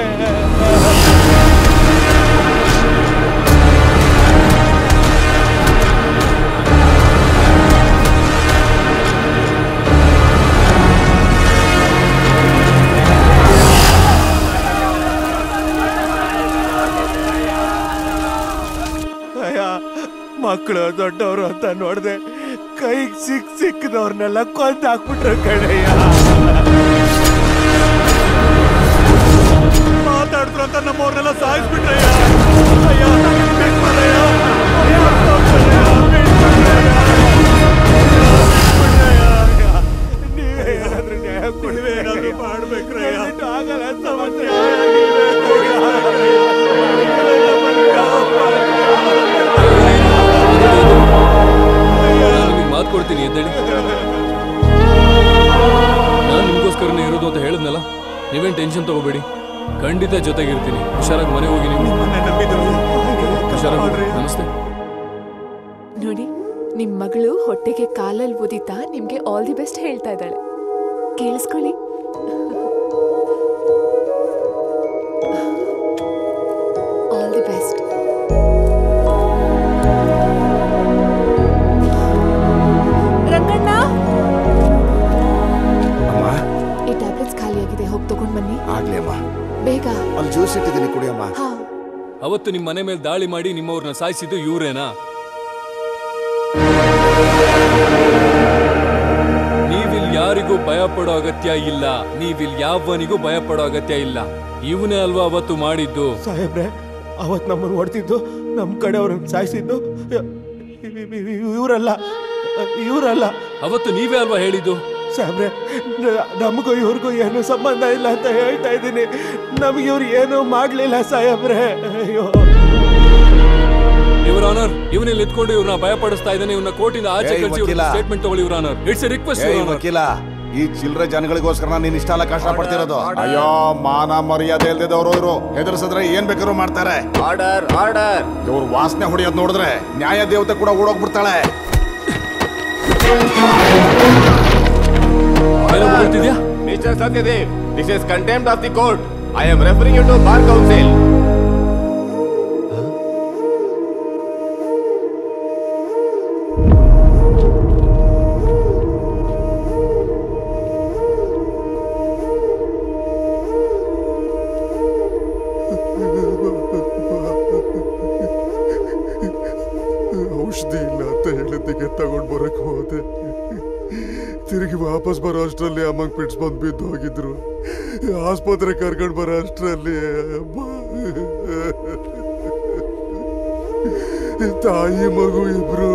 A: ಅಯ್ಯ ಮಕ್ಕಳು ಮಕ್ಕಳು ದೊಡ್ಡವರು ಅಂತ ನೋಡ್ದೆ ಕೈಗೆ ಸಿಕ್ ಸಿಕ್ಕದವ್ರನ್ನೆಲ್ಲ ಕೊಂದು ಹಾಕ್ಬಿಟ್ರು ಕಡೆಯ
H: ಮಾತಾಡಿದ್ರು ಅಂತ ನಮ್ಮವ್ರನ್ನೆಲ್ಲ ಸಾಯಿಸ್ಬಿಟ್ರಯ್ಯ ಅಯ್ಯೋ ಬಿಟ್ಬಿಡ್ರಯ್ಯ. ಅಯ್ಯೋ,
A: ನೀವೇನಾದ್ರೂ ನ್ಯಾಯ ಕೊಡ್ಬೇಕೇನಾದ್ರೂ ಮಾಡ್ಬೇಕ್ರಯ್ಯ ಆಗಲ್ಲ ಸಮಸ್ಯೆ
K: ನಾನು ನಿಮ್ಗೆ ಮಾತು ಕೊಡ್ತೀನಿ ಎದ್ದೇಳಿ ನಾನು ನಿಮ್ಗೋಸ್ಕರನೇ ಇರೋದು ಅಂತ ಹೇಳಿದ್ನಲ್ಲ ನೀವೇನ್ ಟೆನ್ಷನ್ ತಗೋಬೇಡಿ ಖಂಡಿತ ಜೊತೆಗಿರ್ತೀನಿ ಹುಷಾರಾಗಿ ಮನೆ ಹೋಗಿ ನೀವು ಹುಷಾರಾಗಿ ಹೋಗಿ. ನಮಸ್ತೆ
G: ನೋಡಿ ನಿಮ್ ಮಗಳು ಹೊಟ್ಟೆಗೆ ಕಾಲಲ್ಲಿ ಊದಿತಾ ನಿಮ್ಗೆ ಆಲ್ ದಿ ಬೆಸ್ಟ್ ಹೇಳ್ತಾ ಇದ್ದಾಳೆ ಕೇಳಿಸ್ಕೊಳ್ಳಿ ಆಲ್ ದಿ ಬೆಸ್ಟ್ ರಂಗಣ್ಣ
C: ಅಮ್ಮ
G: ಈ ಟ್ಯಾಬ್ಲೆಟ್ಸ್ ಖಾಲಿಯಾಗಿದೆ ಹೋಗಿ ತಗೊಂಡ್ ಬನ್ನಿ
C: ಆಗ್ಲಿ ಅಮ್ಮ
G: ಬೇಗ
C: ಅಲ್ಲಿ ಜ್ಯೂಸ್ ಇಟ್ಟಿದ್ದೀನಿ ಕುಡಿಯಮ್ಮ
G: ಹಾ
K: ಅವತ್ತು ನಿಮ್ಮ ಮನೆ ಮೇಲೆ ದಾಳಿ ಮಾಡಿ ನಿಮ್ಮವ್ರನ್ನ ಸಾಯಿಸಿದ್ದು ಇವ್ರೇನಾ ನೀವಿಲ್ ಯಾರಿಗೂ ಭಯ ಪಡೋ ಅಗತ್ಯ ಇಲ್ಲ ನೀವಿಲ್ ಯಾವನಿಗೂ ಭಯ ಪಡೋ ಅಗತ್ಯ ಇಲ್ಲ ಇವನೇ ಅಲ್ವಾ ಅವತ್ತು ಮಾಡಿದ್ದು
A: ಸಾಹೇಬ್ರೆ ಅವತ್ ನಮ್ಮನ್ನು ಹೊಡ್ತಿದ್ದು ನಮ್ ಕಡೆಯವ್ರನ್ನ ಸಾಯಿಸಿದ್ದು ಇವರಲ್ಲ ಇವರಲ್ಲ
K: ಅವತ್ತು ನೀವೇ ಅಲ್ವಾ ಹೇಳಿದ್ದು
A: ಸಾಹೇಬ್ರೆ ನ- ನಮಗೂ ಇವ್ರಿಗೂ ಏನು ಸಂಬಂಧ ಇಲ್ಲ ಅಂತ ಹೇಳ್ತಾ ಇದ್ದೀನಿ ನಮ್ಗೆ ಇವ್ರು ಏನೂ ಮಾಡ್ಲಿಲ್ಲ ಸಾಹೇಬ್ರೆ ಅಯ್ಯೋ
K: ಇವರ ಆನರ್ ಇವನಲ್ಲಿ ಎತ್ಕೊಂಡು ಇವ್ರನ್ನ ಭಯ ಪಡಿಸ್ತಾ ಇದ್ದಾನೆ ಇವ್ರನ್ನ ಕೋರ್ಟಿಂದ ಆಚೆ
C: ಏಯ್
K: ಕಳಿಸಿ
C: ವಕೀಲ.
K: ಸ್ಟೇಟ್ಮೆಂಟ್ ತಗೊಳ್ಳಿ ಇವ್ರ ಆನರ್ ಇಟ್ಸ್ ಎ ರಿಕ್ವೆಸ್ಟ್
C: ಏಯ್ ವಕೀಲ ಈ ಚಿಲ್ಲರೆ ಜನಗಳಿಗೋಸ್ಕರ ನೀನ್ ಇಷ್ಟೆಲ್ಲ ಕಷ್ಟ ಪಡ್ತಿರೋದು ಅಯ್ಯೋ ಮಾನ ಮರ್ಯಾದೆ ಇಲ್ದಿದವರು ಇವರು ಹೆದರ್ಸಿದ್ರೆ ಏನ್ ಬೇಕಾದ್ರೂ ಮಾಡ್ತಾರೆ
B: ಆರ್ಡರ್ ಆರ್ಡರ್
C: ಇವ್ರ ವಾಸನೆ ಹೊಡಿಯೋದ್ ನೋಡಿದ್ರೆ ನ್ಯಾಯ ದೇವತೆ ಕೂಡ ಓಡೋಗ್ಬಿಡ್ತಾಳೆ
B: mister Satyadev this is contempt of the court I am referring you to bar council
M: ಔಷಧಿ ಇಲ್ಲ ಅಂತ ಹೇಳಿದ್ದಕ್ಕೆ ತಗೊಂಡ್ ಬರಕ್ ಹೋದೆ ತಿರುಗಿ ವಾಪಸ್ ಬರೋ ಅಷ್ಟರಲ್ಲಿ ಅಮ್ಮಂಗ್ ಪಿಟ್ಸ್ ಬಂದ್ ಬಿದ್ದು ಹೋಗಿದ್ರು ಆಸ್ಪತ್ರೆ ಕರ್ಕೊಂಡ್ ಬರೋ ಅಷ್ಟರಲ್ಲಿ ತಾಯಿ ಮಗು ಇಬ್ರು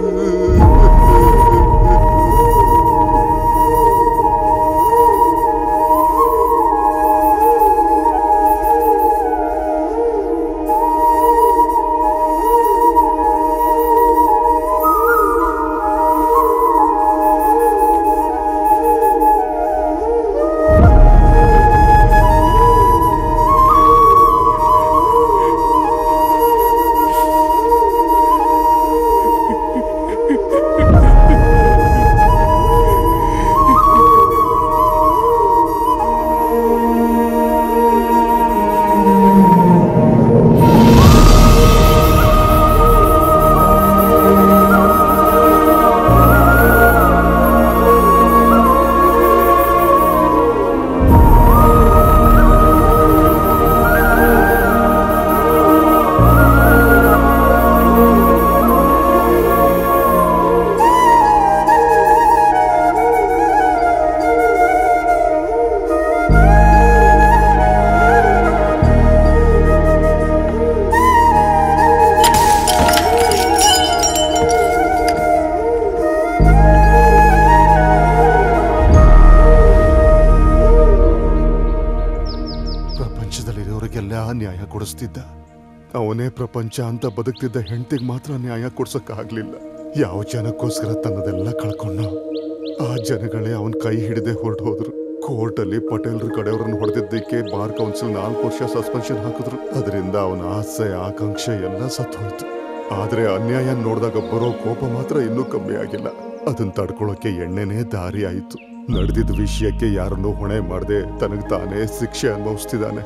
M: ಪ್ರಪಂಚದಲ್ಲಿರೋರಿಗೆಲ್ಲ ನ್ಯಾಯ ಕೊಡಿಸ್ತಿದ್ದ ಅವನೇ ಪ್ರಪಂಚ ಅಂತ ಬದುಕ್ತಿದ್ದ ಹೆಂಡತಿಗೆ ಮಾತ್ರ ನ್ಯಾಯ ಕೊಡ್ಸಕ್ಕಾಗ್ಲಿಲ್ಲ ಯಾವ ಜನಕ್ಕೋಸ್ಕರ ತನ್ನದೆಲ್ಲ ಕಳ್ಕೊಂಡ ಆ ಜನಗಳೇ ಅವನ್ ಕೈ ಹಿಡಿದೆ ಹೊರಟು ಹೋದ್ರು ಕೋರ್ಟಲ್ಲಿ ಪಟೇಲ್ರ ಕಡೆಯವ್ರನ್ನ ಹೊಡೆದಿದ್ದಕ್ಕೆ ಬಾರ್ ಕೌನ್ಸಿಲ್ ನಾಲ್ಕು ವರ್ಷ ಸಸ್ಪೆನ್ಷನ್ ಹಾಕಿದ್ರು ಅದರಿಂದ ಅವನ ಆಸೆ ಆಕಾಂಕ್ಷೆ ಎಲ್ಲ ಸತ್ತೋಯ್ತು ಆದ್ರೆ ಅನ್ಯಾಯ ನೋಡಿದಾಗ ಬರೋ ಕೋಪ ಮಾತ್ರ ಇನ್ನೂ ಕಮ್ಮಿ ಆಗಿಲ್ಲ ಅದನ್ನ ತಡ್ಕೊಳ್ಳೋಕೆ ಎಣ್ಣೆನೇ ದಾರಿ ಆಯ್ತು ನಡೆದಿದ್ದ ವಿಷಯಕ್ಕೆ ಯಾರನ್ನೂ ಹೊಣೆ ಮಾಡದೆ ತನಗ್ ತಾನೇ ಶಿಕ್ಷೆ ಅನುಭವಿಸ್ತಿದ್ದಾನೆ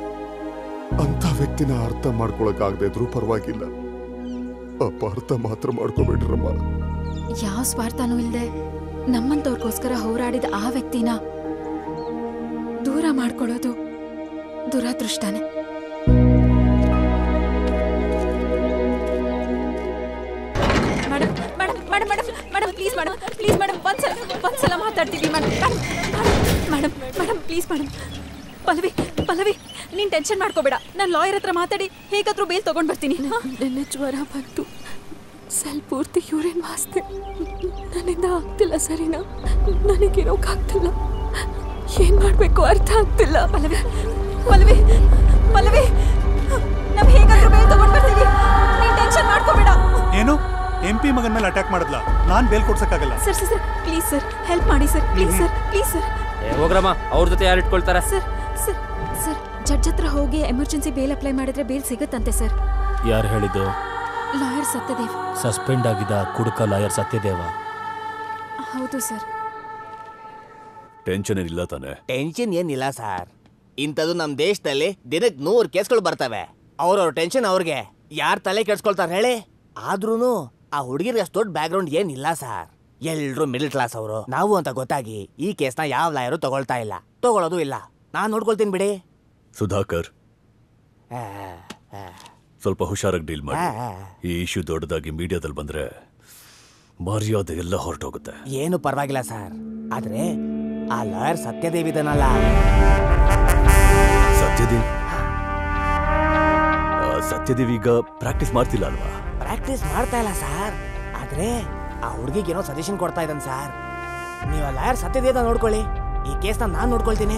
M: ಅಂತ ವ್ಯಕ್ತಿನ ಅರ್ಥ ಮಾಡ್ಕೊಳಕ್ಕಾಗದೆ ಇದ್ರೂ ಪರವಾಗಿಲ್ಲ ಅಪಾರ್ಥ ಮಾತ್ರ ಮಾಡ್ಕೋಬೇಡ್ರಮ್ಮ
D: ಯಾವ ಸ್ವಾರ್ಥನೂ ಇಲ್ಲದೆ ನಮ್ಮಂತವ್ರಿಗೋಸ್ಕರ ಹೋರಾಡಿದ ಆ ವ್ಯಕ್ತಿನ ದೂರ ಮಾಡ್ಕೊಳ್ಳೋದು ದುರಾದೃಷ್ಟನೇ madam madam madam please madam please madam ಒಂದ್ಸಲ ಒಂದ್ಸಲ ಮಾತಾಡ್ತೀವಿ madam madam madam please madam Pallavi Pallavi ನೀನ್ ಟೆನ್ಷನ್ ಮಾಡ್ಕೋಬೇಡ ನಾನು ಲಾಯರ್ ಹತ್ರ ಮಾತಾಡಿ ಹೇಗಾದ್ರೂ ಬೇಲ್ ತಗೊಂಡ್ ಬರ್ತೀನಿ
G: ನೆನ್ನೆ ಜ್ವರ ಬಂತು ಸೆಲ್ ಪೂರ್ತಿ ಯೂರಿನ್ ವಾಸ್ತೆ ನನ್ನಿಂದ ಆಗ್ತಿಲ್ಲ ಸರಿನಾ ನನಗಿರೋಕ್ಕಾಗ್ತಿಲ್ಲ ಏನ್ ಮಾಡ್ಬೇಕು ಅರ್ಥ ಆಗ್ತಿಲ್ಲ
D: ಪಲ್ಲವಿ ಪಲ್ಲವಿ ಪಲ್ಲವಿ ನಾವ್ ಹೇಗಾದ್ರೂ ಬೇಲ್ ತಗೊಂಡ್ ಬರ್ತೀವಿ ನೀನ್ ಟೆನ್ಷನ್ ಮಾಡ್ಕೋಬೇಡ
H: ಏನು ಎಂ ಪಿ ಮಗನ ಮೇಲೆ ಅಟ್ಯಾಕ್ ಮಾಡಿದ್ಲ ನಾನ್ ಬೇಲ್ ಕೊಡ್ಸಕ್ಕಾಗಲ್ಲ
D: sir sir sir please sir help ಮಾಡಿ sir please sir please sir
F: ಏ, ಹೋಗ್ರಮ್ಮ ಅವ್ರ ಜೊತೆ ಯಾರು ಇಟ್ಕೊಳ್ತಾರ
D: ಸರ್ ಸರ್ ಸರ್ ಜಡ್ಜ್ ಹತ್ರ ಹೋಗಿ ಎಮರ್ಜೆನ್ಸಿ ಬೇಲ್ ಅಪ್ಲೈ ಮಾಡಿದ್ರೆ ಬೇಲ್ ಸಿಗುತ್ತಂತೆ ಸರ್
Q: ಯಾರು ಹೇಳಿದ್ದು
D: ಲಾಯರ್ ಸತ್ಯದೇವ್
Q: ಸಸ್ಪೆಂಡ್ ಆಗಿದ್ದ ಕುಡುಕ ಲಾಯರ್ ಸತ್ಯದೇವ
D: ಹೌದು ಸರ್
J: ಟೆನ್ಷನ್ ಇಲ್ಲ ತಾನೆ
R: ಟೆನ್ಷನ್ ಏನಿಲ್ಲ ಸರ್ ಇಂಥದ್ದು ನಮ್ಮ ದೇಶದಲ್ಲಿ ದಿನಕ್ಕೆ ನೂರು ಕೇಸ್ಗಳು ಬರ್ತವೆ ಅವ್ರವ್ರ ಟೆನ್ಷನ್ ಅವ್ರಿಗೆ ಯಾರು ತಲೆ ಕೆಡ್ಸ್ಕೊಳ್ತಾರೆ ಹೇಳಿ ಆದ್ರೂ ಆ ಹುಡುಗಿರಿಗೆ ಅಷ್ಟು ದೊಡ್ಡ ಬ್ಯಾಕ್ಗ್ರೌಂಡ್ ಏನಿಲ್ಲ ಸರ್ ಎಲ್ರು ಮಿಡಲ್ ಕ್ಲಾಸ್ ಅವರು ನಾವು ಅಂತ ಗೊತ್ತಾಗಿ ಈ ಕೇಸ್ನ ಯಾವ ಲಾಯರು ತಗೊಳ್ತಾ ಇಲ್ಲ ತಗೊಳ್ಳೋದು ಇಲ್ಲ ನಾನ್ ನೋಡ್ಕೊಳ್ತೀನಿ ಬಿಡಿ
J: ಸುಧಾಕರ್
R: ಆ, ಆ.
J: ಸ್ವಲ್ಪ ಹುಷಾರಾಗಿ ಡೀಲ್ ಮಾಡಿ
R: ಆ, ಆ.
J: ಈ ಇಶ್ಯೂ ದೊಡ್ಡದಾಗಿ ಮೀಡಿಯಾದಲ್ಲಿ ಬಂದ್ರೆ ಮರ್ಯಾದೆ ಎಲ್ಲ ಹೊರಟೋಗುತ್ತೆ
R: ಏನು ಪರವಾಗಿಲ್ಲ ಸರ್ ಆದ್ರೆ ಆ ಲಾಯರ್ ಸತ್ಯದೇವ್ ಇದನ್ನಲ್ಲ
J: ಸತ್ಯದೇವ್ ಆ, ಸತ್ಯದೇವ್ ಈಗ ಪ್ರಾಕ್ಟೀಸ್ ಮಾಡ್ತಿಲ್ಲ ಅಲ್ವಾ
R: ಪ್ರಾಕ್ಟೀಸ್ ಮಾಡ್ತಾ ಇಲ್ಲ ಸರ್ ಆದ್ರೆ ಆ ಹುಡುಗಿಗೆ ಏನೋ ಸಜೆಷನ್ ಕೊಡ್ತಾ ಇದ್ದಾನೆ ಸರ್ ನೀವು ಆ ಲಾಯರ್ ಸತ್ಯದೇವ ನೋಡ್ಕೊಳ್ಳಿ ಈ ಕೇಸ್ನ ನಾನ್ ನೋಡ್ಕೊಳ್ತೀನಿ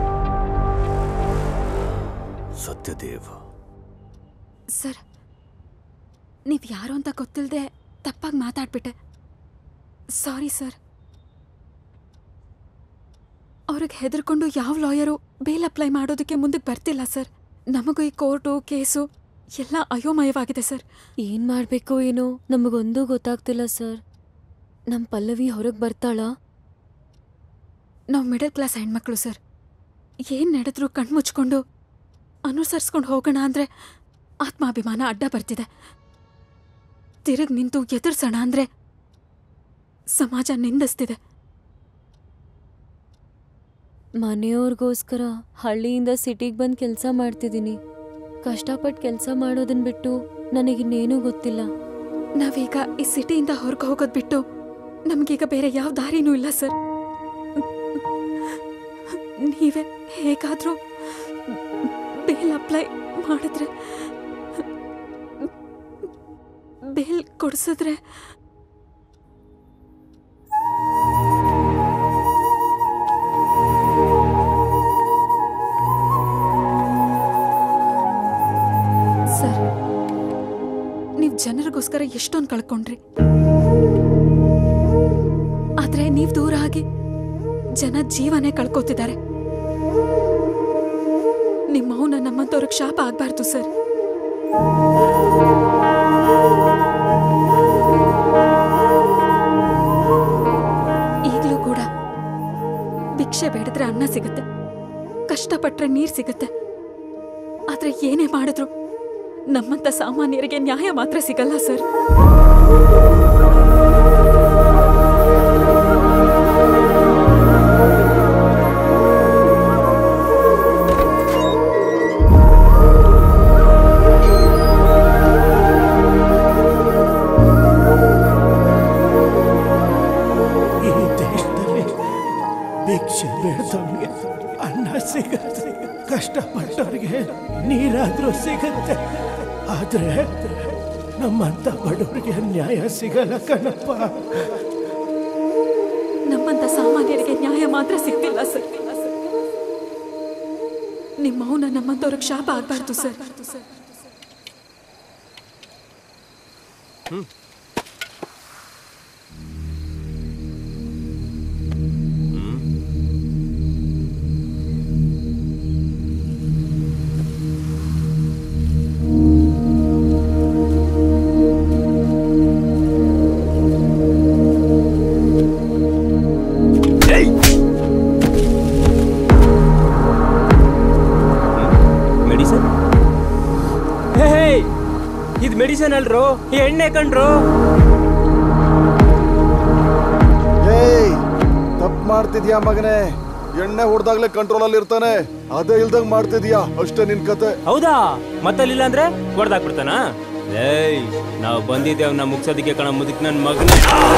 J: ಸತ್ಯದೇವ್
D: ಸರ್ ನೀವ್ ಯಾರು ಅಂತ ಗೊತ್ತಿಲ್ಲದೆ ತಪ್ಪಾಗಿ ಮಾತಾಡ್ಬಿಟ್ಟೆ ಸಾರಿ ಸರ್ ಅವ್ರಿಗೆ ಹೆದರ್ಕೊಂಡು ಯಾವ ಲಾಯರು ಬೇಲ್ ಅಪ್ಲೈ ಮಾಡೋದಕ್ಕೆ ಮುಂದಕ್ಕೆ ಬರ್ತಿಲ್ಲ ಸರ್ ನಮಗೂ ಈ ಕೋರ್ಟು ಕೇಸು ಎಲ್ಲ ಅಯೋಮಯವಾಗಿದೆ ಸರ್
G: ಏನ್ ಮಾಡ್ಬೇಕು ಏನೋ ನಮಗೊಂದು ಗೊತ್ತಾಗ್ತಿಲ್ಲ ಸರ್ ನಮ್ ಪಲ್ಲವಿ ಹೊರಗೆ ಬರ್ತಾಳಾ
D: ನಾವು ಮಿಡಲ್ ಕ್ಲಾಸ್ ಹೆಣ್ಮಕ್ಳು ಸರ್ ಏನ್ ನಡೆದ್ರು ಕಣ್ಮುಚ್ಕೊಂಡು ಅನುಸರಿಸ್ಕೊಂಡು ಹೋಗೋಣ ಅಂದ್ರೆ ಆತ್ಮಾಭಿಮಾನ ಅಡ್ಡ ಬರ್ತಿದೆ ತಿರುಗ್ ನಿಂತು ಎದುರ್ಸೋಣ ಅಂದ್ರೆ ಸಮಾಜ ನಿಂದಿಸ್ತಿದೆ
G: ಮನೆಯವ್ರಿಗೋಸ್ಕರ ಹಳ್ಳಿಯಿಂದ ಸಿಟಿಗೆ ಬಂದು ಕೆಲಸ ಮಾಡ್ತಿದ್ದೀನಿ ಕಷ್ಟಪಟ್ಟು ಕೆಲಸ ಮಾಡೋದನ್ನ ಬಿಟ್ಟು ನನಗಿನ್ನೇನೂ ಗೊತ್ತಿಲ್ಲ
D: ನಾವೀಗ ಈ ಸಿಟಿಯಿಂದ ಹೊರಗೆ ಹೋಗೋದ್ ಬಿಟ್ಟು ನಮ್ಗೀಗ ಬೇರೆ ಯಾವ ದಾರಿನೂ ಇಲ್ಲ ಸರ್ ನೀವೇ ಹೇಗಾದ್ರೂ ಬೇಲ್ ಅಪ್ಲೈ ಮಾಡಿದ್ರೆ ಬೇಲ್ ಕೊಡ್ಸಿದ್ರೆ ಸರ್ ನೀವ್ ಜನರಿಗೋಸ್ಕರ ಎಷ್ಟೊಂದು ಕಳ್ಕೊಂಡ್ರಿ ಆದ್ರೆ ನೀವ್ ದೂರ ಆಗಿ ಜನ ಜೀವನೇ ಕಳ್ಕೊತಿದ್ದಾರೆ ನಿಮ್ಮ ಮೌನ ನಮ್ಮಂತವ್ರಿಗೆ ಶಾಪ ಆಗ್ಬಾರ್ದು ಸರ್ ಈಗಲೂ ಕೂಡ ಭಿಕ್ಷೆ ಬೇಡಿದ್ರೆ ಅನ್ನ ಸಿಗುತ್ತೆ ಕಷ್ಟಪಟ್ರೆ ನೀರ್ ಸಿಗುತ್ತೆ ಆದ್ರೆ ಏನೇ ಮಾಡಿದ್ರು ನಮ್ಮಂತ ಸಾಮಾನ್ಯರಿಗೆ ನ್ಯಾಯ ಮಾತ್ರ ಸಿಗಲ್ಲ ಸರ್
A: ಈ ದೇಶದಲ್ಲಿ ಭಿಕ್ಷೆ ಬೇಡ್ದವ್ರಿಗೆ ಅನ್ನ ಸಿಗತ್ತೆ ಕಷ್ಟಪಟ್ಟವ್ರಿಗೆ ನೀರಾದ್ರೂ ಸಿಗತ್ತೆ ಆದ್ರೆ ನಮ್ಮಂತ ಬಡವರಿಗೆ ನ್ಯಾಯ ಸಿಗಲ್ಲ ಕಣಪ್ಪ
D: ನಮ್ಮಂತ ಸಾಮಾನ್ಯರಿಗೆ ನ್ಯಾಯ ಮಾತ್ರ ಸಿಗ್ತಿಲ್ಲ ಸರ್ ನಿಮ್ಮ ಮೌನ ನಮ್ಮಂತವ್ರಿಗೆ ಶಾಪ ಆಗ್ಬಾರ್ದು ಸರ್
F: ಮೆಡಿಸನ್ ಹೇ ಇದು ಮೆಡಿಸನ್ ಅಲ್ರೋ ಈ ಎಣ್ಣೆ ಕಣ್ರೋ
C: ಏಯ್ ತಪ್ಪು ಮಾಡ್ತಿದ್ಯಾ ಮಗನೇ ಎಣ್ಣೆ ಹೊಡೆದಾಗ್ಲೇ ಕಂಟ್ರೋಲ್ ಅಲ್ಲಿ ಇರ್ತಾನೆ ಅದೇ ಇಲ್ದಂಗ್ ಮಾಡ್ತಿದ್ಯಾ ಅಷ್ಟೇ ನಿನ್ ಕತೆ
F: ಹೌದಾ ಮತ್ತಲ್ಲಿಲ್ಲ ಅಂದ್ರೆ ಹೊಡೆದಾಕ್ಬಿಡ್ತಾನಾ ಏಯ್ ನಾವು ಬಂದಿದ್ದೇವೆ ನಾವು ಮುಗ್ಸೋದಕ್ಕೆ ಕಣ ಮುದುಕ್ ನನ್ನ ಮಗನ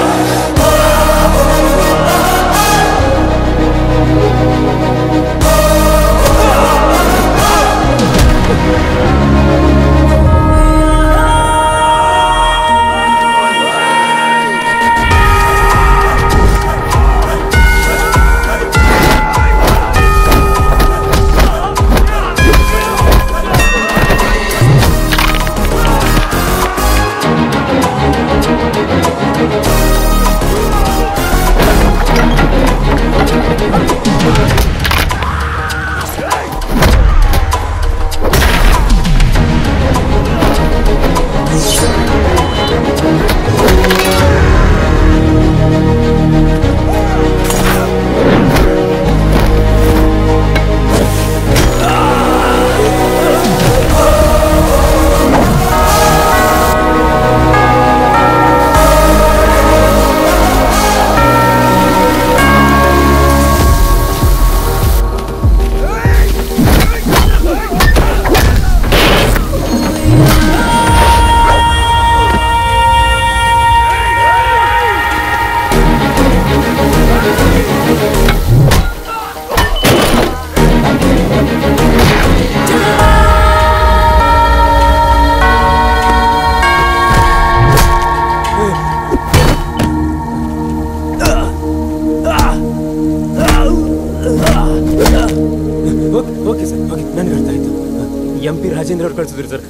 F: ಓಕೆ ಸರ್ ಓಕೆ ನನಗೆ ಅರ್ಥ ಆಯ್ತು ಎಂ ಪಿ ರಾಜೇಂದ್ರ ಅವ್ರು ಕಳ್ಸಿದ್ರು ಸರ್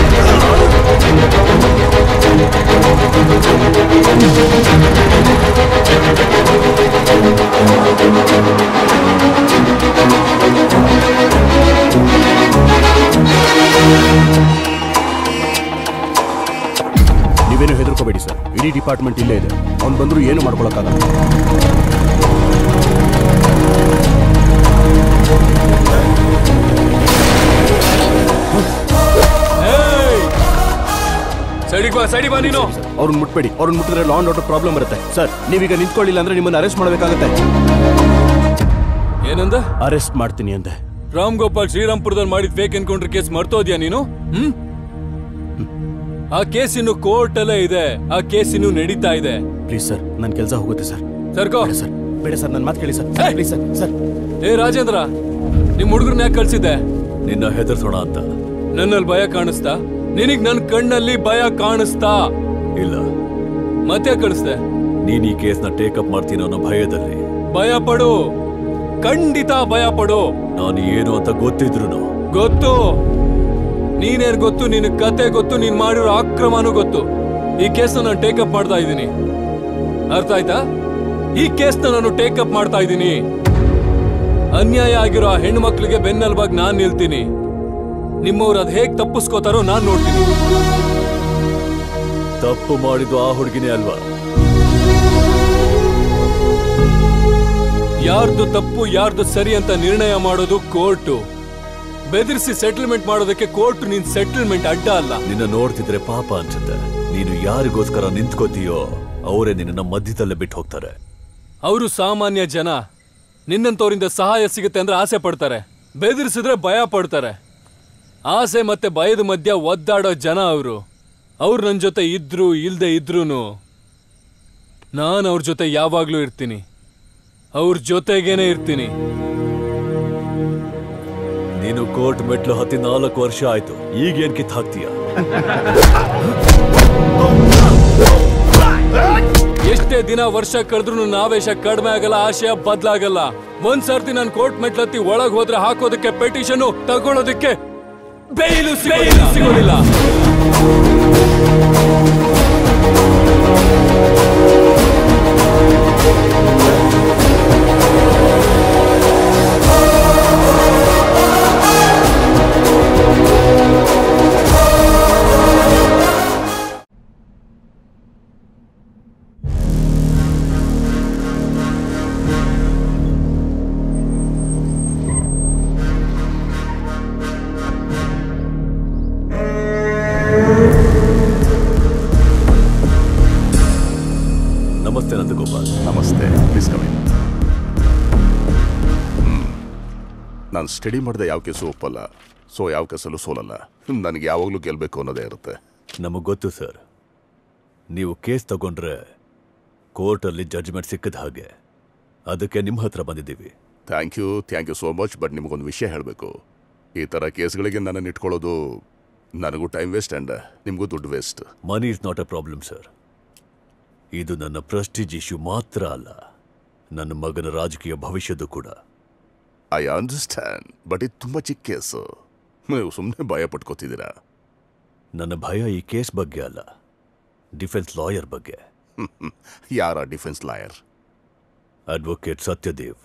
I: ನೀವೇನು ಹೆದರ್ಕೋಬೇಡಿ ಸರ್ ಇಡೀ ಡಿಪಾರ್ಟ್ಮೆಂಟ್ ಇಲ್ಲೇ ಇದೆ ಅವ್ನು ಬಂದರೂ ಏನು ಮಾಡ್ಕೊಳಕ್ಕಾಗಲ್ಲ
K: ಸೈಡಿಗೆ ಬಾ ಸೈಡಿಗೆ ಬಾ ನೀನು
I: ಅವ್ರನ್ನ ಮುಟ್ಬೇಡಿ ಅವ್ರನ್ನ ಮುಟ್ಟಿದ್ರೆ ಲಾ ಅಂಡ್ ಆರ್ಡರ್ ಪ್ರಾಬ್ಲಮ್ ಬರುತ್ತೆ ಸರ್ ನೀವೀಗ ನಿಂತ್ಕೊಳ್ಳಿಲ್ಲ ಅಂದ್ರೆ ನಿಮ್ಮನ್ನ ಅರೆಸ್ಟ್ ಮಾಡಬೇಕಾಗತ್ತೆ
K: ಏನಂದ
I: ಅರೆಸ್ಟ್ ಮಾಡ್ತೀನಿ ಅಂದೆ
K: ರಾಮ್ ಗೋಪಾಲ್ ಶ್ರೀರಾಮ್ಪುರದಲ್ಲಿ ಮಾಡಿದ ಫೇಕ್ ಎನ್ಕೌಂಟರ್ ಕೇಸ್ ಮರ್ತೋದ್ಯಾ ನೀನು ಹ್ಮ್ ಆ ಕೇಸ್ ಇನ್ನು ಕೋರ್ಟ್ ಅಲ್ಲೇ ಇದೆ ಆ ಕೇಸ್ ಇನ್ನು ನಡೀತಾ ಇದೆ
I: ಪ್ಲೀಸ್ ಸರ್ ನನ್ನ ಕೆಲಸ ಹೋಗುತ್ತೆ ಸರ್
K: ಸರ್ಕೋ
I: ಸರ್ ಬೇಡ ಸರ್ ನನ್ನ ಮಾತು ಕೇಳಿ ಸರ್ ಪ್ಲೀಸ್ ಸರ್ ಸರ್
K: ಏ ರಾಜೇಂದ್ರ ನಿಮ್ ಹುಡುಗರನ್ನ ಯಾಕೆ ಕಳ್ಸಿದ್ದೆ
J: ನಿನ್ನ ಹೆದರ್ಸೋಣ ಅಂತ
K: ನನ್ನಲ್ಲಿ ಭಯ ಕಾಣಿಸ್ತಾ ನಿನಗ್ ನನ್ ಕಣ್ಣಲ್ಲಿ ಭಯ ಕಾಣಿಸ್ತಾ
J: ಇಲ್ಲ
K: ಮತ್ತೆ ಕಳಿಸ್ದೆ
J: ನೀನ್ ಈ ಕೇಸ್ನ ಟೇಕಪ್ ಮಾಡ್ತೀನಿ ಅನ್ನೋ ಭಯದಲ್ಲಿ
K: ಭಯ ಪಡು ಖಂಡಿತ ಭಯ ಪಡು
J: ನಾನು ಏನು ಅಂತ ಗೊತ್ತಿದ್ರು
K: ಗೊತ್ತು ನೀನೇನ್ ಗೊತ್ತು ನಿನ್ ಕತೆ ಗೊತ್ತು ನೀನ್ ಮಾಡಿರೋ ಆಕ್ರಮನೂ ಗೊತ್ತು ಈ ಕೇಸ್ನ ನಾನು ಟೇಕಪ್ ಮಾಡ್ತಾ ಇದ್ದೀನಿ ಅರ್ಥ ಆಯ್ತಾ ಈ ಕೇಸ್ನ ನಾನು ಟೇಕಪ್ ಮಾಡ್ತಾ ಇದ್ದೀನಿ ಅನ್ಯಾಯ ಆಗಿರೋ ಆ ಹೆಣ್ಣು ಮಕ್ಳಿಗೆ ಬೆನ್ನೆಲುಬಾಗಿ ನಾನ್ ನಿಲ್ತೀನಿ ನಿಮ್ಮವ್ರು ಅದ್ ಹೇಗ್ ತಪ್ಪಿಸ್ಕೋತಾರೋ ನಾನ್ ನೋಡ್ತೀನಿ
J: ತಪ್ಪು ಮಾಡಿದ್ದು ಆ ಹುಡುಗಿನೇ ಅಲ್ವಾ
K: ಯಾರ್ದು ತಪ್ಪು ಯಾರ್ದು ಸರಿ ಅಂತ ನಿರ್ಣಯ ಮಾಡೋದು ಕೋರ್ಟು ಬೆದರಿಸಿ ಸೆಟಲ್ಮೆಂಟ್ ಮಾಡೋದಕ್ಕೆ ಕೋರ್ಟ್ ನಿನ್ ಸೆಟಲ್ಮೆಂಟ್ ಅಡ್ಡ ಅಲ್ಲ
J: ನಿನ್ನ ನೋಡ್ತಿದ್ರೆ ಪಾಪ ಅನ್ಸುತ್ತೆ ನೀನು ಯಾರಿಗೋಸ್ಕರ ನಿಂತ್ಕೋತೀಯೋ ಅವರೇ ನಿನ್ನ ಮಧ್ಯದಲ್ಲೇ ಬಿಟ್ಟು ಹೋಗ್ತಾರೆ
K: ಅವರು ಸಾಮಾನ್ಯ ಜನ ನಿನ್ನಂತವರಿಂದ ಸಹಾಯ ಸಿಗುತ್ತೆ ಅಂದ್ರೆ ಆಸೆ ಪಡ್ತಾರೆ ಬೆದರಿಸಿದ್ರೆ ಭಯ ಪಡ್ತಾರೆ ಆಸೆ ಮತ್ತೆ ಭಯದ ಮಧ್ಯ ಒದ್ದಾಡೋ ಜನ ಅವರು ಅವ್ರು ನನ್ನ ಜೊತೆ ಇದ್ರು ಇಲ್ದೆ ಇದ್ರೂನು ನಾನು ಅವ್ರ ಜೊತೆ ಯಾವಾಗ್ಲೂ ಇರ್ತೀನಿ ಅವ್ರ ಜೊತೆಗೇನೆ ಇರ್ತೀನಿ
J: ನೀನು ಕೋರ್ಟ್ ಮೆಟ್ಲು ಹತ್ತಿ ನಾಲ್ಕು ವರ್ಷ ಆಯ್ತು ಈಗೇನ್ ಕಿತ್ ಹಾಕ್ತೀಯ
K: ಎಷ್ಟೇ ದಿನ ವರ್ಷ ಕಳೆದ್ರು ನನ್ನ ಆವೇಶ ಕಡಿಮೆ ಆಗಲ್ಲ ಆಶಯ ಬದಲಾಗಲ್ಲ ಒಂದ್ ಸರ್ತಿ ನಾನು ಕೋರ್ಟ್ ಮೆಟ್ಲತ್ತಿ ಒಳಗ್ ಹೋದ್ರೆ ಹಾಕೋದಕ್ಕೆ ಪೆಟಿಷನ್ ತಗೊಳ್ಳೋದಕ್ಕೆ ಬೇಯಿಲು ಸಿಗೋದಿಲ್ಲ
J: ನಮಸ್ತೆ ನಂದಗೋಪಾಲ್
M: ನಮಸ್ತೆ ಪ್ಲೀಸ್ ಕಮಿ ನಾನು ಸ್ಟಡಿ ಮಾಡಿದ ಯಾವ ಕೇಸು ಒಪ್ಪಲ್ಲ ಸೊ ಯಾವ ಕೇಸಲ್ಲೂ ಸೋಲಲ್ಲ ನನಗೆ ಯಾವಾಗಲೂ ಗೆಲ್ಲಬೇಕು ಅನ್ನೋದೇ ಇರುತ್ತೆ
J: ನಮಗೆ ಗೊತ್ತು ಸರ್ ನೀವು ಕೇಸ್ ತಗೊಂಡ್ರೆ ಕೋರ್ಟಲ್ಲಿ ಜಡ್ಜ್ಮೆಂಟ್ ಸಿಕ್ಕಿದ ಹಾಗೆ ಅದಕ್ಕೆ ನಿಮ್ಮ ಹತ್ರ ಬಂದಿದ್ದೀವಿ
M: thank you thank you so much but ನಿಮಗೊಂದು ವಿಷಯ ಹೇಳಬೇಕು ಈ ಥರ ಕೇಸ್ಗಳಿಗೆ ನನ್ನನ್ನು ಇಟ್ಕೊಳ್ಳೋದು ನನಗೂ ಟೈಮ್ ವೇಸ್ಟ್ ಆ್ಯಂಡ್ ನಿಮಗೂ ದುಡ್ಡು waste
J: money is not a problem sir ಇದು ನನ್ನ ಪ್ರೆಸ್ಟೀಜ್ ಇಶ್ಯೂ ಮಾತ್ರ ಅಲ್ಲ ನನ್ನ ಮಗನ ರಾಜಕೀಯ ಭವಿಷ್ಯದ್ದು ಕೂಡ
M: ಐ ಅಂಡರ್ಸ್ಟ್ಯಾಂಡ್ ಬಟ್ ಇದು ತುಂಬ ಚಿಕ್ಕ ಕೇಸು ನೀವು ಸುಮ್ಮನೆ ಭಯ ಪಟ್ಕೋತಿದ್ದೀರಾ
J: ನನ್ನ ಭಯ ಈ ಕೇಸ್ ಬಗ್ಗೆ ಅಲ್ಲ ಡಿಫೆನ್ಸ್ ಲಾಯರ್ ಬಗ್ಗೆ
M: ಯಾರ ಡಿಫೆನ್ಸ್ ಲಾಯರ್
J: ಅಡ್ವೊಕೇಟ್ ಸತ್ಯದೇವ್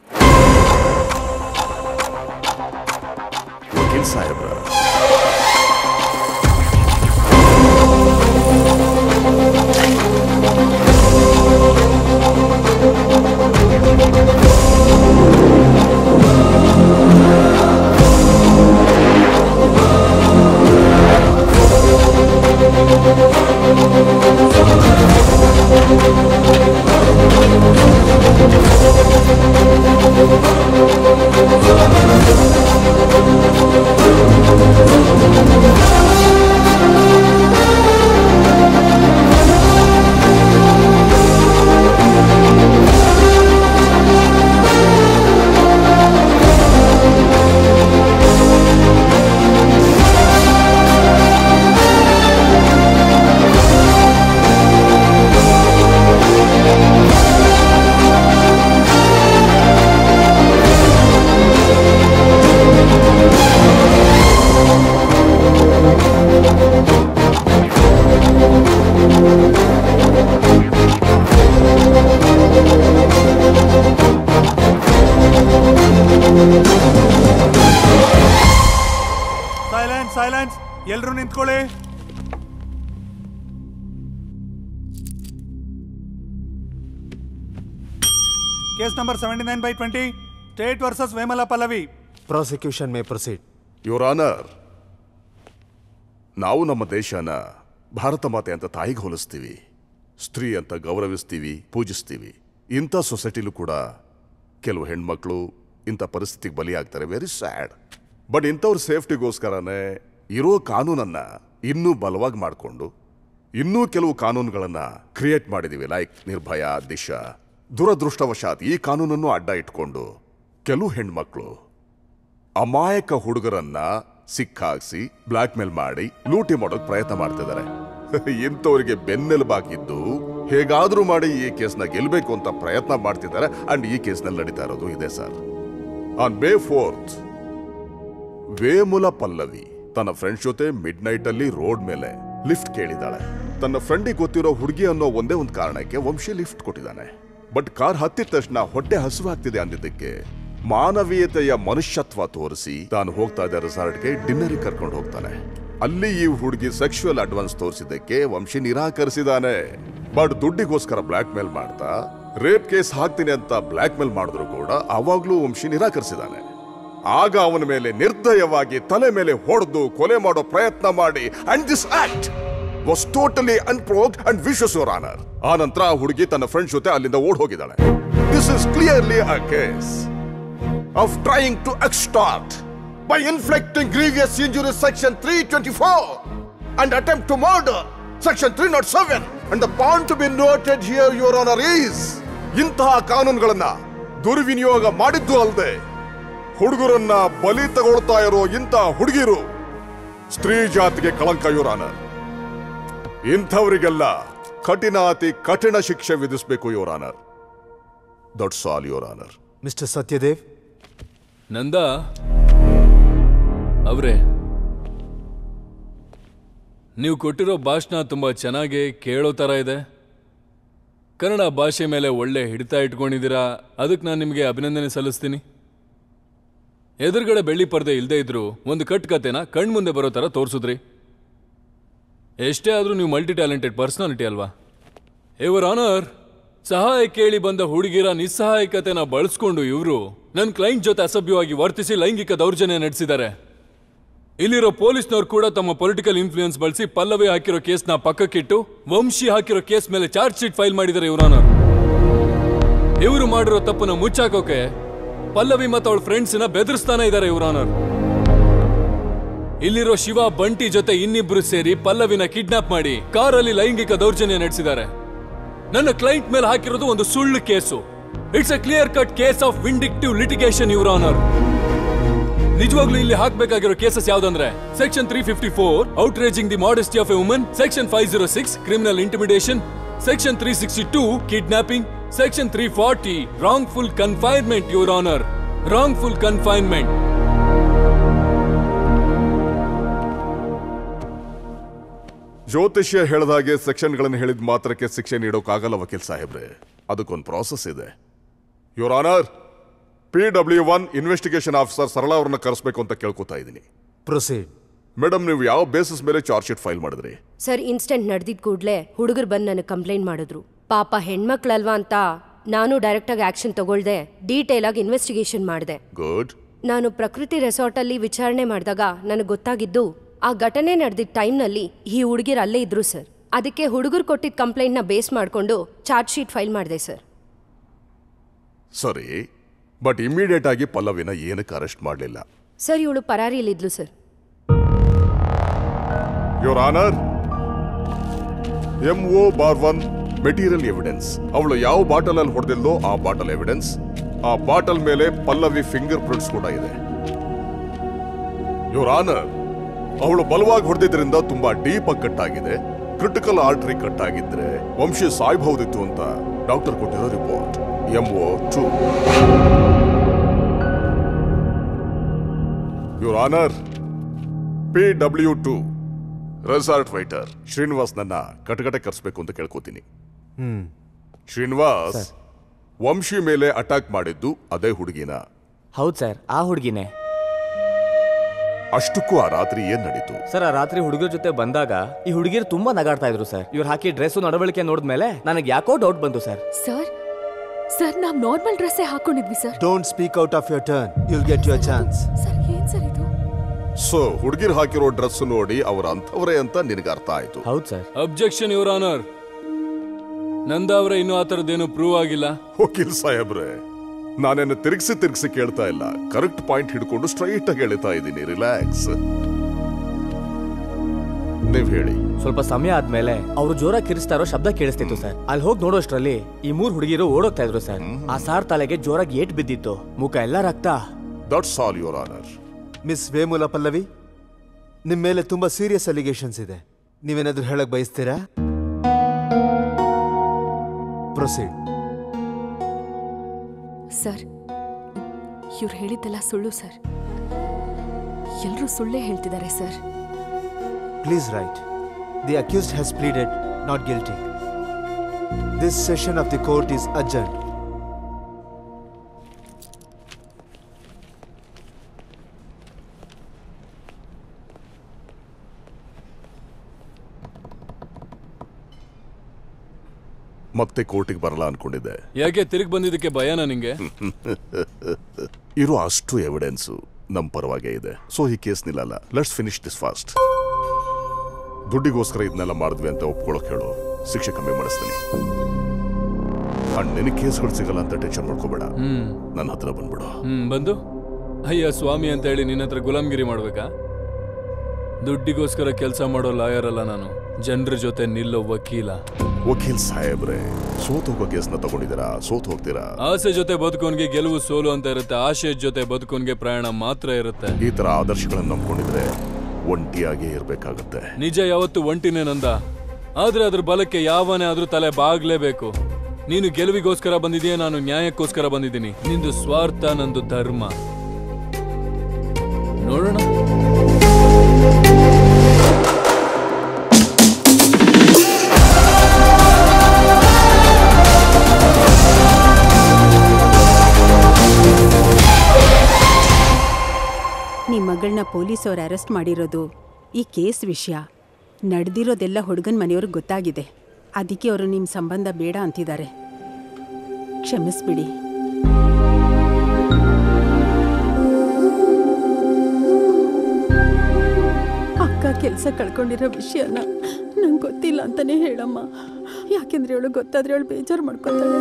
M: ವಕೀಲ್ ಸಾಹೇಬ್ರ
H: ಸೈಲೆನ್ಸ್ ಸೈಲೆನ್ಸ್ ಎಲ್ರೂ ನಿಂತ್ಕೊಳ್ಳಿ case number seventy nine by twenty state versus Vemula Pallavi
L: prosecution may proceed
M: your honour ನಾವು ನಮ್ಮ ದೇಶನ ಭಾರತ ಮಾತೆ ಅಂತ ತಾಯಿಗೆ ಹೋಲಿಸ್ತೀವಿ ಸ್ತ್ರೀ ಅಂತ ಗೌರವಿಸ್ತೀವಿ ಪೂಜಿಸ್ತೀವಿ ಇಂಥ ಸೊಸೈಟಿಲೂ ಕೂಡ ಕೆಲವು ಹೆಣ್ಮಕ್ಳು ಇಂಥ ಪರಿಸ್ಥಿತಿಗೆ ಬಲಿಯಾಗ್ತಾರೆ ವೆರಿ ಸ್ಯಾಡ್ ಬಟ್ ಇಂಥವ್ರ ಸೇಫ್ಟಿಗೋಸ್ಕರನೇ ಇರೋ ಕಾನೂನನ್ನ ಇನ್ನೂ ಬಲವಾಗಿ ಮಾಡಿಕೊಂಡು ಇನ್ನೂ ಕೆಲವು ಕಾನೂನುಗಳನ್ನ ಕ್ರಿಯೇಟ್ ಮಾಡಿದೀವಿ ಲೈಕ್ ನಿರ್ಭಯ ದಿಶಾ ದುರದೃಷ್ಟವಶಾತ್ ಈ ಕಾನೂನನ್ನು ಅಡ್ಡ ಇಟ್ಕೊಂಡು ಕೆಲವು ಹೆಣ್ಮಕ್ಳು ಅಮಾಯಕ ಹುಡುಗರನ್ನ ಸಿಕ್ಕಾಕ್ಸಿ ಬ್ಲಾಕ್ ಮೇಲ್ ಮಾಡಿ ಲೂಟಿ ಮಾಡೋಕ್ ಪ್ರಯತ್ನ ಮಾಡ್ತಿದ್ದಾರೆ ಇಂಥವ್ರಿಗೆ ಬೆನ್ನೆಲುಬಾಗಿದ್ದು ಹೇಗಾದ್ರೂ ಮಾಡಿ ಈ ಕೇಸ್ನ ಗೆಲ್ಬೇಕು ಅಂತ ಪ್ರಯತ್ನ ಮಾಡ್ತಿದ್ದಾರೆ ಅಂಡ್ ಈ ಕೇಸ್ನಲ್ಲಿ ನಡೀತಾ ಇರೋದು ಇದೆ sir on May fourth Vemula Pallavi ತನ್ನ ಫ್ರೆಂಡ್ಸ್ ಜೊತೆ ಮಿಡ್ ನೈಟ್ ಅಲ್ಲಿ ರೋಡ್ ಮೇಲೆ ಲಿಫ್ಟ್ ಕೇಳಿದಾಳೆ ತನ್ನ ಫ್ರೆಂಡಿಗೆ ಗೊತ್ತಿರೋ ಹುಡುಗಿ ಅನ್ನೋ ಒಂದೇ ಒಂದು ಕಾರಣಕ್ಕೆ ವಂಶಿ ಲಿಫ್ಟ್ ಕೊಟ್ಟಿದ್ದಾನೆ ಬಟ್ ಕಾರ್ ಹತ್ತಿದ ತಕ್ಷಣ ಹೊಟ್ಟೆ ಹಸುವಾಗ್ತಿದೆ ಅಂದಿದ್ದಕ್ಕೆ ಮಾನವೀಯತೆಯ ಮನುಷ್ಯತ್ವ ತೋರಿಸಿ ತಾನು ಹೋಗ್ತಾ ಇದ್ದ ರೆಸಾರ್ಟ್ಗೆ ಡಿನ್ನರಿಗೆ ಕರ್ಕೊಂಡು ಹೋಗ್ತಾನೆ ಅಲ್ಲಿ ಈ ಹುಡುಗಿ ಸೆಕ್ಷುವಲ್ ಅಡ್ವಾನ್ಸ್ ತೋರಿಸಿದ್ದಕ್ಕೆ ವಂಶಿ ನಿರಾಕರಿಸಿದಾನೆ ಬಟ್ ದುಡ್ಡಿಗೋಸ್ಕರ ಬ್ಲಾಕ್ ಮೇಲ್ ಮಾಡ್ತಾ ರೇಪ್ ಕೇಸ್ ಹಾಕ್ತೀನಿ ಅಂತ ಬ್ಲಾಕ್ ಮೇಲ್ ಮಾಡಿದ್ರು ಕೂಡ ಅವಾಗ್ಲೂ ವಂಶಿ ನಿರಾಕರಿಸಿದಾನೆ ಆಗ ಅವನ ಮೇಲೆ ನಿರ್ದಯವಾಗಿ ತಲೆ ಮೇಲೆ ಹೊಡೆದು ಕೊಲೆ ಮಾಡೋ ಪ್ರಯತ್ನ ಮಾಡಿ and this act was totally unprovoked and vicious your honour ಆ ನಂತರ ಆ ಹುಡುಗಿ ತನ್ನ ಫ್ರೆಂಡ್ಸ್ ಜೊತೆ ಅಲ್ಲಿಂದ ಓಡ್ ಹೋಗಿದ್ದಾಳೆ this is clearly a case of trying to extort by inflicting grievous injury section three twenty four and attempt to murder section three not seven and the point to be noted here your honour is ಇಂತಹ ಕಾನೂನುಗಳನ್ನ ದುರ್ವಿನಿಯೋಗ ಮಾಡಿದ್ದು ಅಲ್ಲದೆ ಹುಡುಗರನ್ನ ಬಲಿ ತಗೊಳ್ತಾ ಇರೋ ಇಂಥ ಹುಡುಗಿರು ಸ್ತ್ರೀ ಜಾತಿಗೆ ಕಳಂಕ ಯೋರಾನರ್ ಇಂಥವರಿಗೆಲ್ಲ ಕಠಿಣಾತಿ ಕಠಿಣ ಶಿಕ್ಷೆ ವಿಧಿಸಬೇಕು your honour that's all your honour
L: mister Satyadev
K: Nanda ಅವ್ರೆ ನೀವು ಕೊಟ್ಟಿರೋ ಭಾಷಣ ತುಂಬಾ ಚೆನ್ನಾಗಿ ಕೇಳೋ ಥರ ಇದೆ ಕನ್ನಡ ಭಾಷೆ ಮೇಲೆ ಒಳ್ಳೆ ಹಿಡಿತ ಇಟ್ಕೊಂಡಿದ್ದೀರಾ ಅದಕ್ಕೆ ನಾನು ನಿಮಗೆ ಅಭಿನಂದನೆ ಸಲ್ಲಿಸ್ತೀನಿ ಎದುರುಗಡೆ ಬೆಳ್ಳಿ ಪರ್ದೆ ಇಲ್ಲದೆ ಇದ್ರು ಒಂದು ಕಟ್ ಕತೆನ ಕಣ್ಮುಂದೆ ಬರೋ ಥರ ತೋರಿಸಿದ್ರಿ ಎಷ್ಟೇ ಆದರೂ ನೀವು ಮಲ್ಟಿ ಟ್ಯಾಲೆಂಟೆಡ್ ಪರ್ಸನಾಲಿಟಿ ಅಲ್ವಾ ಇವರ್ ಆನರ್ ಸಹಾಯ ಕೇಳಿ ಬಂದ ಹುಡುಗಿರ ನಿಸ್ಸಹಾಯಕತೆನ ಬಳಸ್ಕೊಂಡು ಇವರು ನನ್ನ ಕ್ಲೈಂಟ್ ಜೊತೆ ಅಸಭ್ಯವಾಗಿ ವರ್ತಿಸಿ ಲೈಂಗಿಕ ದೌರ್ಜನ್ಯ ನಡೆಸಿದ್ದಾರೆ ಇಲ್ಲಿರೋ ಪೊಲೀಸ್ನವ್ರು ಕೂಡ ತಮ್ಮ ಪೊಲಿಟಿಕಲ್ ಇನ್ಫ್ಲೂಯೆನ್ಸ್ ಬಳಸಿ ಪಲ್ಲವಿ ಹಾಕಿರೋ ಕೇಸ್ನ ಪಕ್ಕಕ್ಕಿಟ್ಟು ವಂಶಿ ಹಾಕಿರೋ ಕೇಸ್ ಮೇಲೆ ಚಾರ್ಜ್ ಶೀಟ್ ಫೈಲ್ ಮಾಡಿದ್ದಾರೆ ಇವರಾನರ್ ಇವರು ಮಾಡಿರೋ ತಪ್ಪನ್ನ ಮುಚ್ಚಾಕೋಕೆ ಪಲ್ಲವಿ ಮತ್ತು ಅವಳ ಫ್ರೆಂಡ್ಸ್ನ ಬೆದರಿಸ್ತಾನೆ ಇದ್ದಾರೆ ಇವರಾನರ್ ಇಲ್ಲಿರೋ ಶಿವ ಬಂಟಿ ಜೊತೆ ಇನ್ನಿಬ್ರು ಸೇರಿ ಪಲ್ಲವಿನ ಕಿಡ್ನಾಪ್ ಮಾಡಿ ಕಾರಲ್ಲಿ ಲೈಂಗಿಕ ದೌರ್ಜನ್ಯ ನಡೆಸಿದ್ದಾರೆ ನನ್ನ ಕ್ಲೈಂಟ್ ಮೇಲೆ ಹಾಕಿರೋದು ಒಂದು ಸುಳ್ಳು case it's a clear cut case of vindictive litigation your honour ನಿಜವಾಗ್ಲೂ ಇಲ್ಲಿ ಹಾಕ್ಬೇಕಾಗಿರೋ ಕೇಸಸ್ ಯಾವ್ದಂದ್ರೆ section three fifty four outraging the modesty of a woman section five zero six criminal intimidation section three sixty two kidnapping section three forty wrongful confinement your honour wrongful confinement
C: ಜ್ಯೋತಿಷ್ಯ ಹೇಳ್ದ ಹಾಗೆ ಸೆಕ್ಷನ್ಗಳನ್ನು ಹೇಳಿದ ಮಾತ್ರಕ್ಕೆ ಶಿಕ್ಷೆ ನೀಡೋಕ್ಕಾಗಲ್ಲ ವಕೀಲ್ ಸಾಹೇಬ್ರೆ ಅದಕ್ಕೊಂದು process ಇದೆ your honour P W one investigation officer Sarala ಅವ್ರನ್ನ ಕರೆಸ್ಬೇಕು ಅಂತ ಕೇಳ್ಕೊತಾ ಇದ್ದೀನಿ
L: ಪ್ರೊಸೀಡ್
C: ಮೇಡಮ್ ನೀವು ಯಾವ ಬೇಸಿಸ್ ಮೇಲೆ ಚಾರ್ಜ್ ಶೀಟ್ ಫೈಲ್ ಮಾಡಿದ್ರಿ
O: ಸರ್ ಇನ್ಸಿಡೆಂಟ್ ನಡೆದಿದ್ದ ಕೂಡಲೇ ಹುಡುಗರು ಬಂದು ನನಗೆ ಕಂಪ್ಲೇಂಟ್ ಮಾಡಿದ್ರು ಪಾಪ ಹೆಣ್ಮಕ್ಳಲ್ವಾ ಅಂತ ನಾನು ಡೈರೆಕ್ಟಾಗಿ ಆಕ್ಷನ್ ತಗೊಳ್ದೆ ಡೀಟೇಲ್ ಆಗಿ ಇನ್ವೆಸ್ಟಿಗೇಷನ್ ಮಾಡಿದೆ
C: ಗುಡ್
O: ನಾನು ಪ್ರಕೃತಿ ರೆಸಾರ್ಟಲ್ಲಿ ವಿಚಾರಣೆ ಮಾಡಿದಾಗ ನನಗೆ ಗೊತ್ತಾಗಿದ್ದು ಆ ಘಟನೆ ನಡೆದಿದ್ದ ಟೈಮ್ನಲ್ಲಿ ಈ ಹುಡುಗಿರು ಅಲ್ಲೇ ಇದ್ರು ಸರ್ ಅದಕ್ಕೆ ಹುಡುಗರು ಕೊಟ್ಟಿದ್ದ ಕಂಪ್ಲೇಂಟ್ನ ಬೇಸ್ ಮಾಡಿಕೊಂಡು ಚಾರ್ಜ್ ಶೀಟ್ ಫೈಲ್ ಮಾಡಿದೆ ಸರ್
C: ಸರಿ ಬಟ್ ಇಮಿಡಿಯೇಟ್ ಆಗಿ ಪಲ್ಲವಿನ ಏನಕ್ಕೆ ಅರೆಸ್ಟ್ ಮಾಡಲಿಲ್ಲ
O: ಸರ್ ಇವಳು ಪರಾರಿಯಲ್ಲಿದ್ಲು sir
C: your honour M O bar one material evidence ಅವಳು ಯಾವ ಬಾಟಲ್ ಅಲ್ಲಿ ಹೊಡೆದಿಲ್ಲೋ ಆ ಬಾಟಲ್ ಎವಿಡೆನ್ಸ್ ಆ ಬಾಟಲ್ ಮೇಲೆ ಪಲ್ಲವಿ ಫಿಂಗರ್ ಪ್ರಿಂಟ್ಸ್ ಕೂಡ ಇದೆ ಯುವರ್ ಆನರ್ ಅವಳು ಬಲವಾಗಿ ಹೊಡೆದಿದ್ರಿಂದ ತುಂಬಾ ಡೀಪ್ ಆಗಿ ಕಟ್ ಆಗಿದೆ ಕ್ರಿಟಿಕಲ್ ಆರ್ಟರಿ ಕಟ್ ಆಗಿದ್ರೆ ವಂಶಿ ಸಾಯ್ಬಹುದಿತ್ತು ಅಂತ ಡಾಕ್ಟರ್ ಕೊಟ್ಟಿರೋ report M O two your honour P W two resort waiter Srinivas ನನ್ನ ಕಟಕಟ ಕರ್ಸ್ಬೇಕು ಅಂತ ಕೇಳ್ಕೊತೀನಿ
L: ಹ್ಮ್
C: ಶ್ರೀನಿವಾಸ್ ವಂಶಿ ಮೇಲೆ ಅಟ್ಯಾಕ್ ಮಾಡಿದ್ದು ಅದೇ ಹುಡುಗಿನ
S: ಹೌದು ಸರ್ ಆ ಹುಡುಗಿನೇ
C: ಅಷ್ಟಕ್ಕೂ ಆ ರಾತ್ರಿ ಏನ್ ನಡೀತು
S: ಸರ್ ಆ ರಾತ್ರಿ ಹುಡುಗರ ಜೊತೆ ಬಂದಾಗ ಈ ಹುಡುಗಿರು ತುಂಬಾ ನಗಾಡ್ತಾ ಇದ್ರು ಸರ್ ಇವ್ರು ಹಾಕಿ ಡ್ರೆಸ್ ನಡವಳಿಕೆ ನೋಡಿದ್ಮೇಲೆ ನನಗೆ ಯಾಕೋ ಡೌಟ್ ಬಂತು ಸರ್
G: ಸರ್ ಸರ್ ನಾವ್ ನಾರ್ಮಲ್ ಡ್ರೆಸ್ಸೇ ಹಾಕೊಂಡಿದ್ವಿ sir
L: don't speak out of your turn you'll get your chance
G: sir ಏನ್ ಸರ್ ಇದು
C: ಸೊ ಹುಡುಗಿರ್ ಹಾಕಿರೋ ಡ್ರೆಸ್ ನೋಡಿ ಅವ್ರ ಅಂಥವ್ರೆ ಅಂತ ನಿನಗೆ ಅರ್ಥ ಆಯ್ತು
S: ಹೌದು sir
K: objection your honour Nanda ಅವರ ಇನ್ನೂ ಆ ಥರದ್ದೇನು ಪ್ರೂವ್ ಆಗಿಲ್ಲ
C: ವಕೀಲ್ ಸಾಹೇಬ್ರೆ ನಾನೇನು ತಿರುಗಿಸಿ ತಿರುಗಿಸಿ ಕೇಳ್ತಾ ಇಲ್ಲ ಕರೆಕ್ಟ್ ಪಾಯಿಂಟ್ ಹಿಡ್ಕೊಂಡು ಸ್ಟ್ರೈಟ್ ಆಗಿ ಹೇಳ್ತಾ ಇದ್ದೀನಿ ರಿಲ್ಯಾಕ್ಸ್ ನೀವ್ ಹೇಳಿ
S: ಸ್ವಲ್ಪ ಸಮಯ ಆದ್ಮೇಲೆ ಅವರು ಜೋರಾಗಿ ಕಿರಿಸ್ತಾ ಇರೋ ಶಬ್ದ ಕೇಳಿಸ್ತಿತ್ತು ಸರ್ ಅಲ್ಲಿ ಹೋಗಿ ನೋಡೋಷ್ಟ್ರಲ್ಲಿ ಈ ಮೂರ್ ಹುಡುಗಿರು ಓಡೋಗ್ತಾ ಇದ್ರು ಸರ್ ಆ ಸಾರ್ ತಲೆಗೆ ಜೋರಾಗಿ ಏಟ್ ಬಿದ್ದಿತ್ತು ಮುಖ ಎಲ್ಲ ರಕ್ತ
C: that's all your honour
L: miss Vemula Pallavi ನಿಮ್ಮ ಮೇಲೆ ತುಂಬಾ ಸೀರಿಯಸ್ ಅಲಿಗೇಷನ್ಸ್ ಇದೆ ನೀವೇನಾದ್ರೂ ಹೇಳಕ್ ಬಯಸ್ತೀರಾ ಪ್ರೊಸೀಡ್
G: ಸರ್ ಇವ್ರು ಹೇಳಿದ್ದೆಲ್ಲ ಸುಳ್ಳು ಸರ್ ಎಲ್ಲರೂ ಸುಳ್ಳೇ ಹೇಳ್ತಿದ್ದಾರೆ sir
L: please write the accused has pleaded not guilty this session of the court is adjourned
C: ಮತ್ತೆ ಕೋರ್ಟಿಗೆ ಬರಲ್ಲ ಅನ್ಕೊಂಡಿದ್ದೆ
K: ಯಾಕೆ ತಿರುಗಿ ಬಂದಿದ್ದಕ್ಕೆ ಭಯನಾ ನಿಂಗೆ
C: ಇರೋ ಅಷ್ಟು ಎವಿಡೆನ್ಸು ನಮ್ಮ ಪರವಾಗೇ ಇದೆ ಸೊ ಈ ಕೇಸ್ ನಿಲ್ಲಲ್ಲ ಲೆಟ್ಸ್ ಫಿನಿಶ್ ದಿಸ್ ಫಾಸ್ಟ್ ದುಡ್ಡಿಗೋಸ್ಕರ ಇದನ್ನೆಲ್ಲ ಮಾಡಿದ್ವಿ ಅಂತ ಒಪ್ಕೊಳ್ಳೋಕೆ ಹೇಳು ಶಿಕ್ಷೆ ಕಮ್ಮಿ ಮಾಡಿಸ್ತೀನಿ ಅಂಡ್ ನಿನಗೆ ಕೇಸ್ಗಳು ಸಿಗಲ್ಲ ಅಂತ ಟೆನ್ಷನ್ ಮಾಡ್ಕೋಬೇಡ
K: ಹ್ಮ್
C: ನನ್ನ ಹತ್ರ ಬಂದ್ಬಿಡು
K: ಹ್ಮ್ ಬಂದು ಅಯ್ಯ ಸ್ವಾಮಿ ಅಂತ ಹೇಳಿ ನಿನ್ನ ಹತ್ರ ಗುಲಾಮ್ಗಿರಿ ಮಾಡ್ಬೇಕಾ ದುಡ್ಡಿಗೋಸ್ಕರ ಕೆಲಸ ಮಾಡೋ ಲಾಯರ್ ಅಲ್ಲ ನಾನು ಜನರ ಜೊತೆ ನಿಲ್ಲೋ ವಕೀಲ
C: ವಕೀಲ್ ಸಾಹೇಬ್ರೆ ಸೋತ್ ಹೋಗೋ ಕೇಸ್ನ ತಗೊಂಡಿದ್ದೀರಾ ಸೋತ್ ಹೋಗ್ತೀರಾ
K: ಆಸೆ ಜೊತೆ ಬದುಕೋನ್ಗೆ ಗೆಲುವು ಸೋಲು ಅಂತ ಇರುತ್ತೆ ಆಶೆ ಜೊತೆ ಬದುಕೋನ್ಗೆ ಪ್ರಯಾಣ ಮಾತ್ರ ಇರುತ್ತೆ
C: ಈ ತರ ಆದರ್ಶಗಳನ್ನ ನಂಬ್ಕೊಂಡಿದ್ರೆ ಒಂಟಿಯಾಗೇ ಇರ್ಬೇಕಾಗತ್ತೆ
K: ನಿಜ ಯಾವತ್ತು ಒಂಟಿನೇ ನಂದ ಆದ್ರೆ ಅದ್ರ ಬಲಕ್ಕೆ ಯಾವನೇ ಆದ್ರೂ ತಲೆ ಬಾಗ್ಲೇಬೇಕು ನೀನು ಗೆಲುವಿಗೋಸ್ಕರ ಬಂದಿದೀಯ ನಾನು ನ್ಯಾಯಕ್ಕೋಸ್ಕರ ಬಂದಿದ್ದೀನಿ ನಿಂದು ಸ್ವಾರ್ಥ ನಂದು ಧರ್ಮ ನೋಡೋಣ
E: ನಿಮ್ಮ ಮಗಳನ್ನ ಪೊಲೀಸವ್ರು ಅರೆಸ್ಟ್ ಮಾಡಿರೋದು ಈ ಕೇಸ್ ವಿಷಯ ನಡೆದಿರೋದೆಲ್ಲ ಹುಡುಗನ ಮನೆಯವ್ರಿಗೆ ಗೊತ್ತಾಗಿದೆ ಅದಕ್ಕೆ ಅವರು ನಿಮ್ಮ ಸಂಬಂಧ ಬೇಡ ಅಂತಿದ್ದಾರೆ ಕ್ಷಮಿಸ್ಬಿಡಿ ಅಕ್ಕ ಕೆಲಸ ಕಳ್ಕೊಂಡಿರೋ ವಿಷಯನ ನಂಗೆ ಗೊತ್ತಿಲ್ಲ ಅಂತಾನೆ ಹೇಳಮ್ಮ ಯಾಕೆಂದ್ರೆ ಅವಳು ಗೊತ್ತಾದ್ರೆ ಅವಳು ಬೇಜಾರು ಮಾಡ್ಕೊತಾಳೆ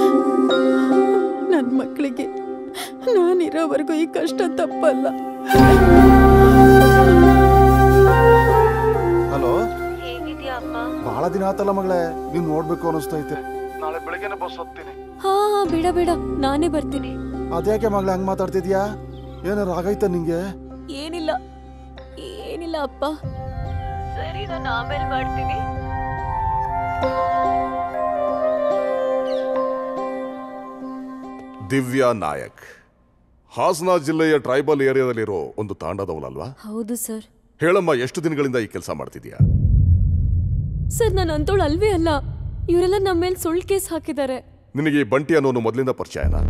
E: ನನ್ನ ಮಕ್ಕಳಿಗೆ ನಾನಿರೋವರೆಗೂ ಈ ಕಷ್ಟ ತಪ್ಪಲ್ಲ
C: ಹಲೋ
D: ಹೇಗಿದ್ಯಾ ಅಪ್ಪ
C: ಬಹಳ ದಿನ ಆತಲ್ಲ ಮಗಳೇ ನೀನ್ ನೋಡ್ಬೇಕು ಅನಿಸ್ತೈತೆ ನಾಳೆ ಬೆಳಗ್ಗೆನೆ ಬಸ್ ಹೋಗ್ತೀನಿ
D: ಹಾ ಹಾ ಬೇಡ ಬೇಡ ನಾನೇ ಬರ್ತೀನಿ
C: ಅದ್ಯಾಕೆ ಮಗಳೇ ಹಂಗ್ ಮಾತಾಡ್ತಿದ್ಯಾ ಏನಾರು ಆಗೈತ ನಿಂಗೆ
D: ಏನಿಲ್ಲ ಏನಿಲ್ಲ ಅಪ್ಪ ಸರಿ ನಾನು ಆಮೇಲೆ ಮಾಡ್ತೀನಿ
M: ದಿವ್ಯಾ ನಾಯಕ್ ಹಾಸನ ಜಿಲ್ಲೆಯ ಟ್ರೈಬಲ್ ಏರಿಯಾದಲ್ಲಿರೋ ಒಂದು ತಾಂಡದವಳಲ್ವಾ
D: ಹೌದು ಸರ್
M: ಹೇಳಮ್ಮ ಎಷ್ಟು ದಿನಗಳಿಂದ ಈ ಕೆಲಸ ಮಾಡ್ತಿದ್ಯಾ
D: ಸರ್ ನಾನು ಅಂತೋಳು ಅಲ್ವೇ ಅಲ್ಲ ಇವರೆಲ್ಲ ನಮ್ಮ ಮೇಲೆ ಸುಳ್ಳು ಕೇಸ್ ಹಾಕಿದ್ದಾರೆ
M: ನಿನಗೆ ಈ ಬಂಟಿ ಅನ್ನೋನು ಮೊದಲಿಂದ ಪರಿಚಯನಾ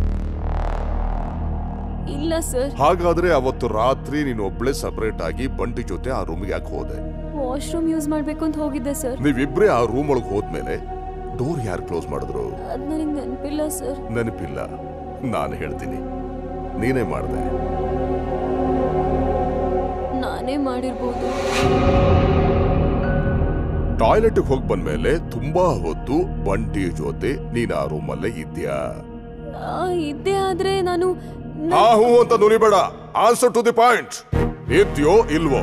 D: ಇಲ್ಲ ಸರ್
M: ಹಾಗಾದ್ರೆ ಅವತ್ತು ರಾತ್ರಿ ನೀನು ಒಬ್ಳೆ ಸಪರೇಟ್ ಆಗಿ ಬಂಟಿ ಜೊತೆ ಆ ರೂಮ್ಗೆ ಯಾಕೆ ಹೋದೆ
D: ವಾಶ್ರೂಮ್ ಯೂಸ್ ಮಾಡ್ಬೇಕು ಅಂತ ಹೋಗಿದ್ದೆ ಸರ್
M: ನೀವಿಬ್ರೇ ಆ ರೂಮ್ ಒಳಗೆ ಹೋದ್ಮೇಲೆ ಡೋರ್ ಯಾರು ಕ್ಲೋಸ್ ಮಾಡಿದ್ರು
D: ಅದ್ ನನಗೆ ನೆನಪಿಲ್ಲ ಸರ್
M: ನೆನಪಿಲ್ಲ ನಾನು ಹೇಳ್ತೀನಿ ನೀನೇ ಮಾಡ್ದೆ
D: ನಾನೇ ಮಾಡಿರ್ಬೋದು
M: ಟಾಯ್ಲೆಟ್ ಹೋಗಿ ಬಂದ್ಮೇಲೆ ತುಂಬಾ ಹೊತ್ತು ಬಂಟಿ ಜೊತೆ ನೀನ್ ಆ ರೂಮಲ್ಲೇ ಇದ್ಯಾ
D: ಆ, ಇದ್ದೇ ಆದ್ರೆ ನಾನು
M: ಆ ಹೂ ಅಂತ ನುರಿಬೇಡ ಆನ್ಸರ್ ಟು ದಿ ಪಾಯಿಂಟ್ ಇದ್ಯೋ ಇಲ್ವೋ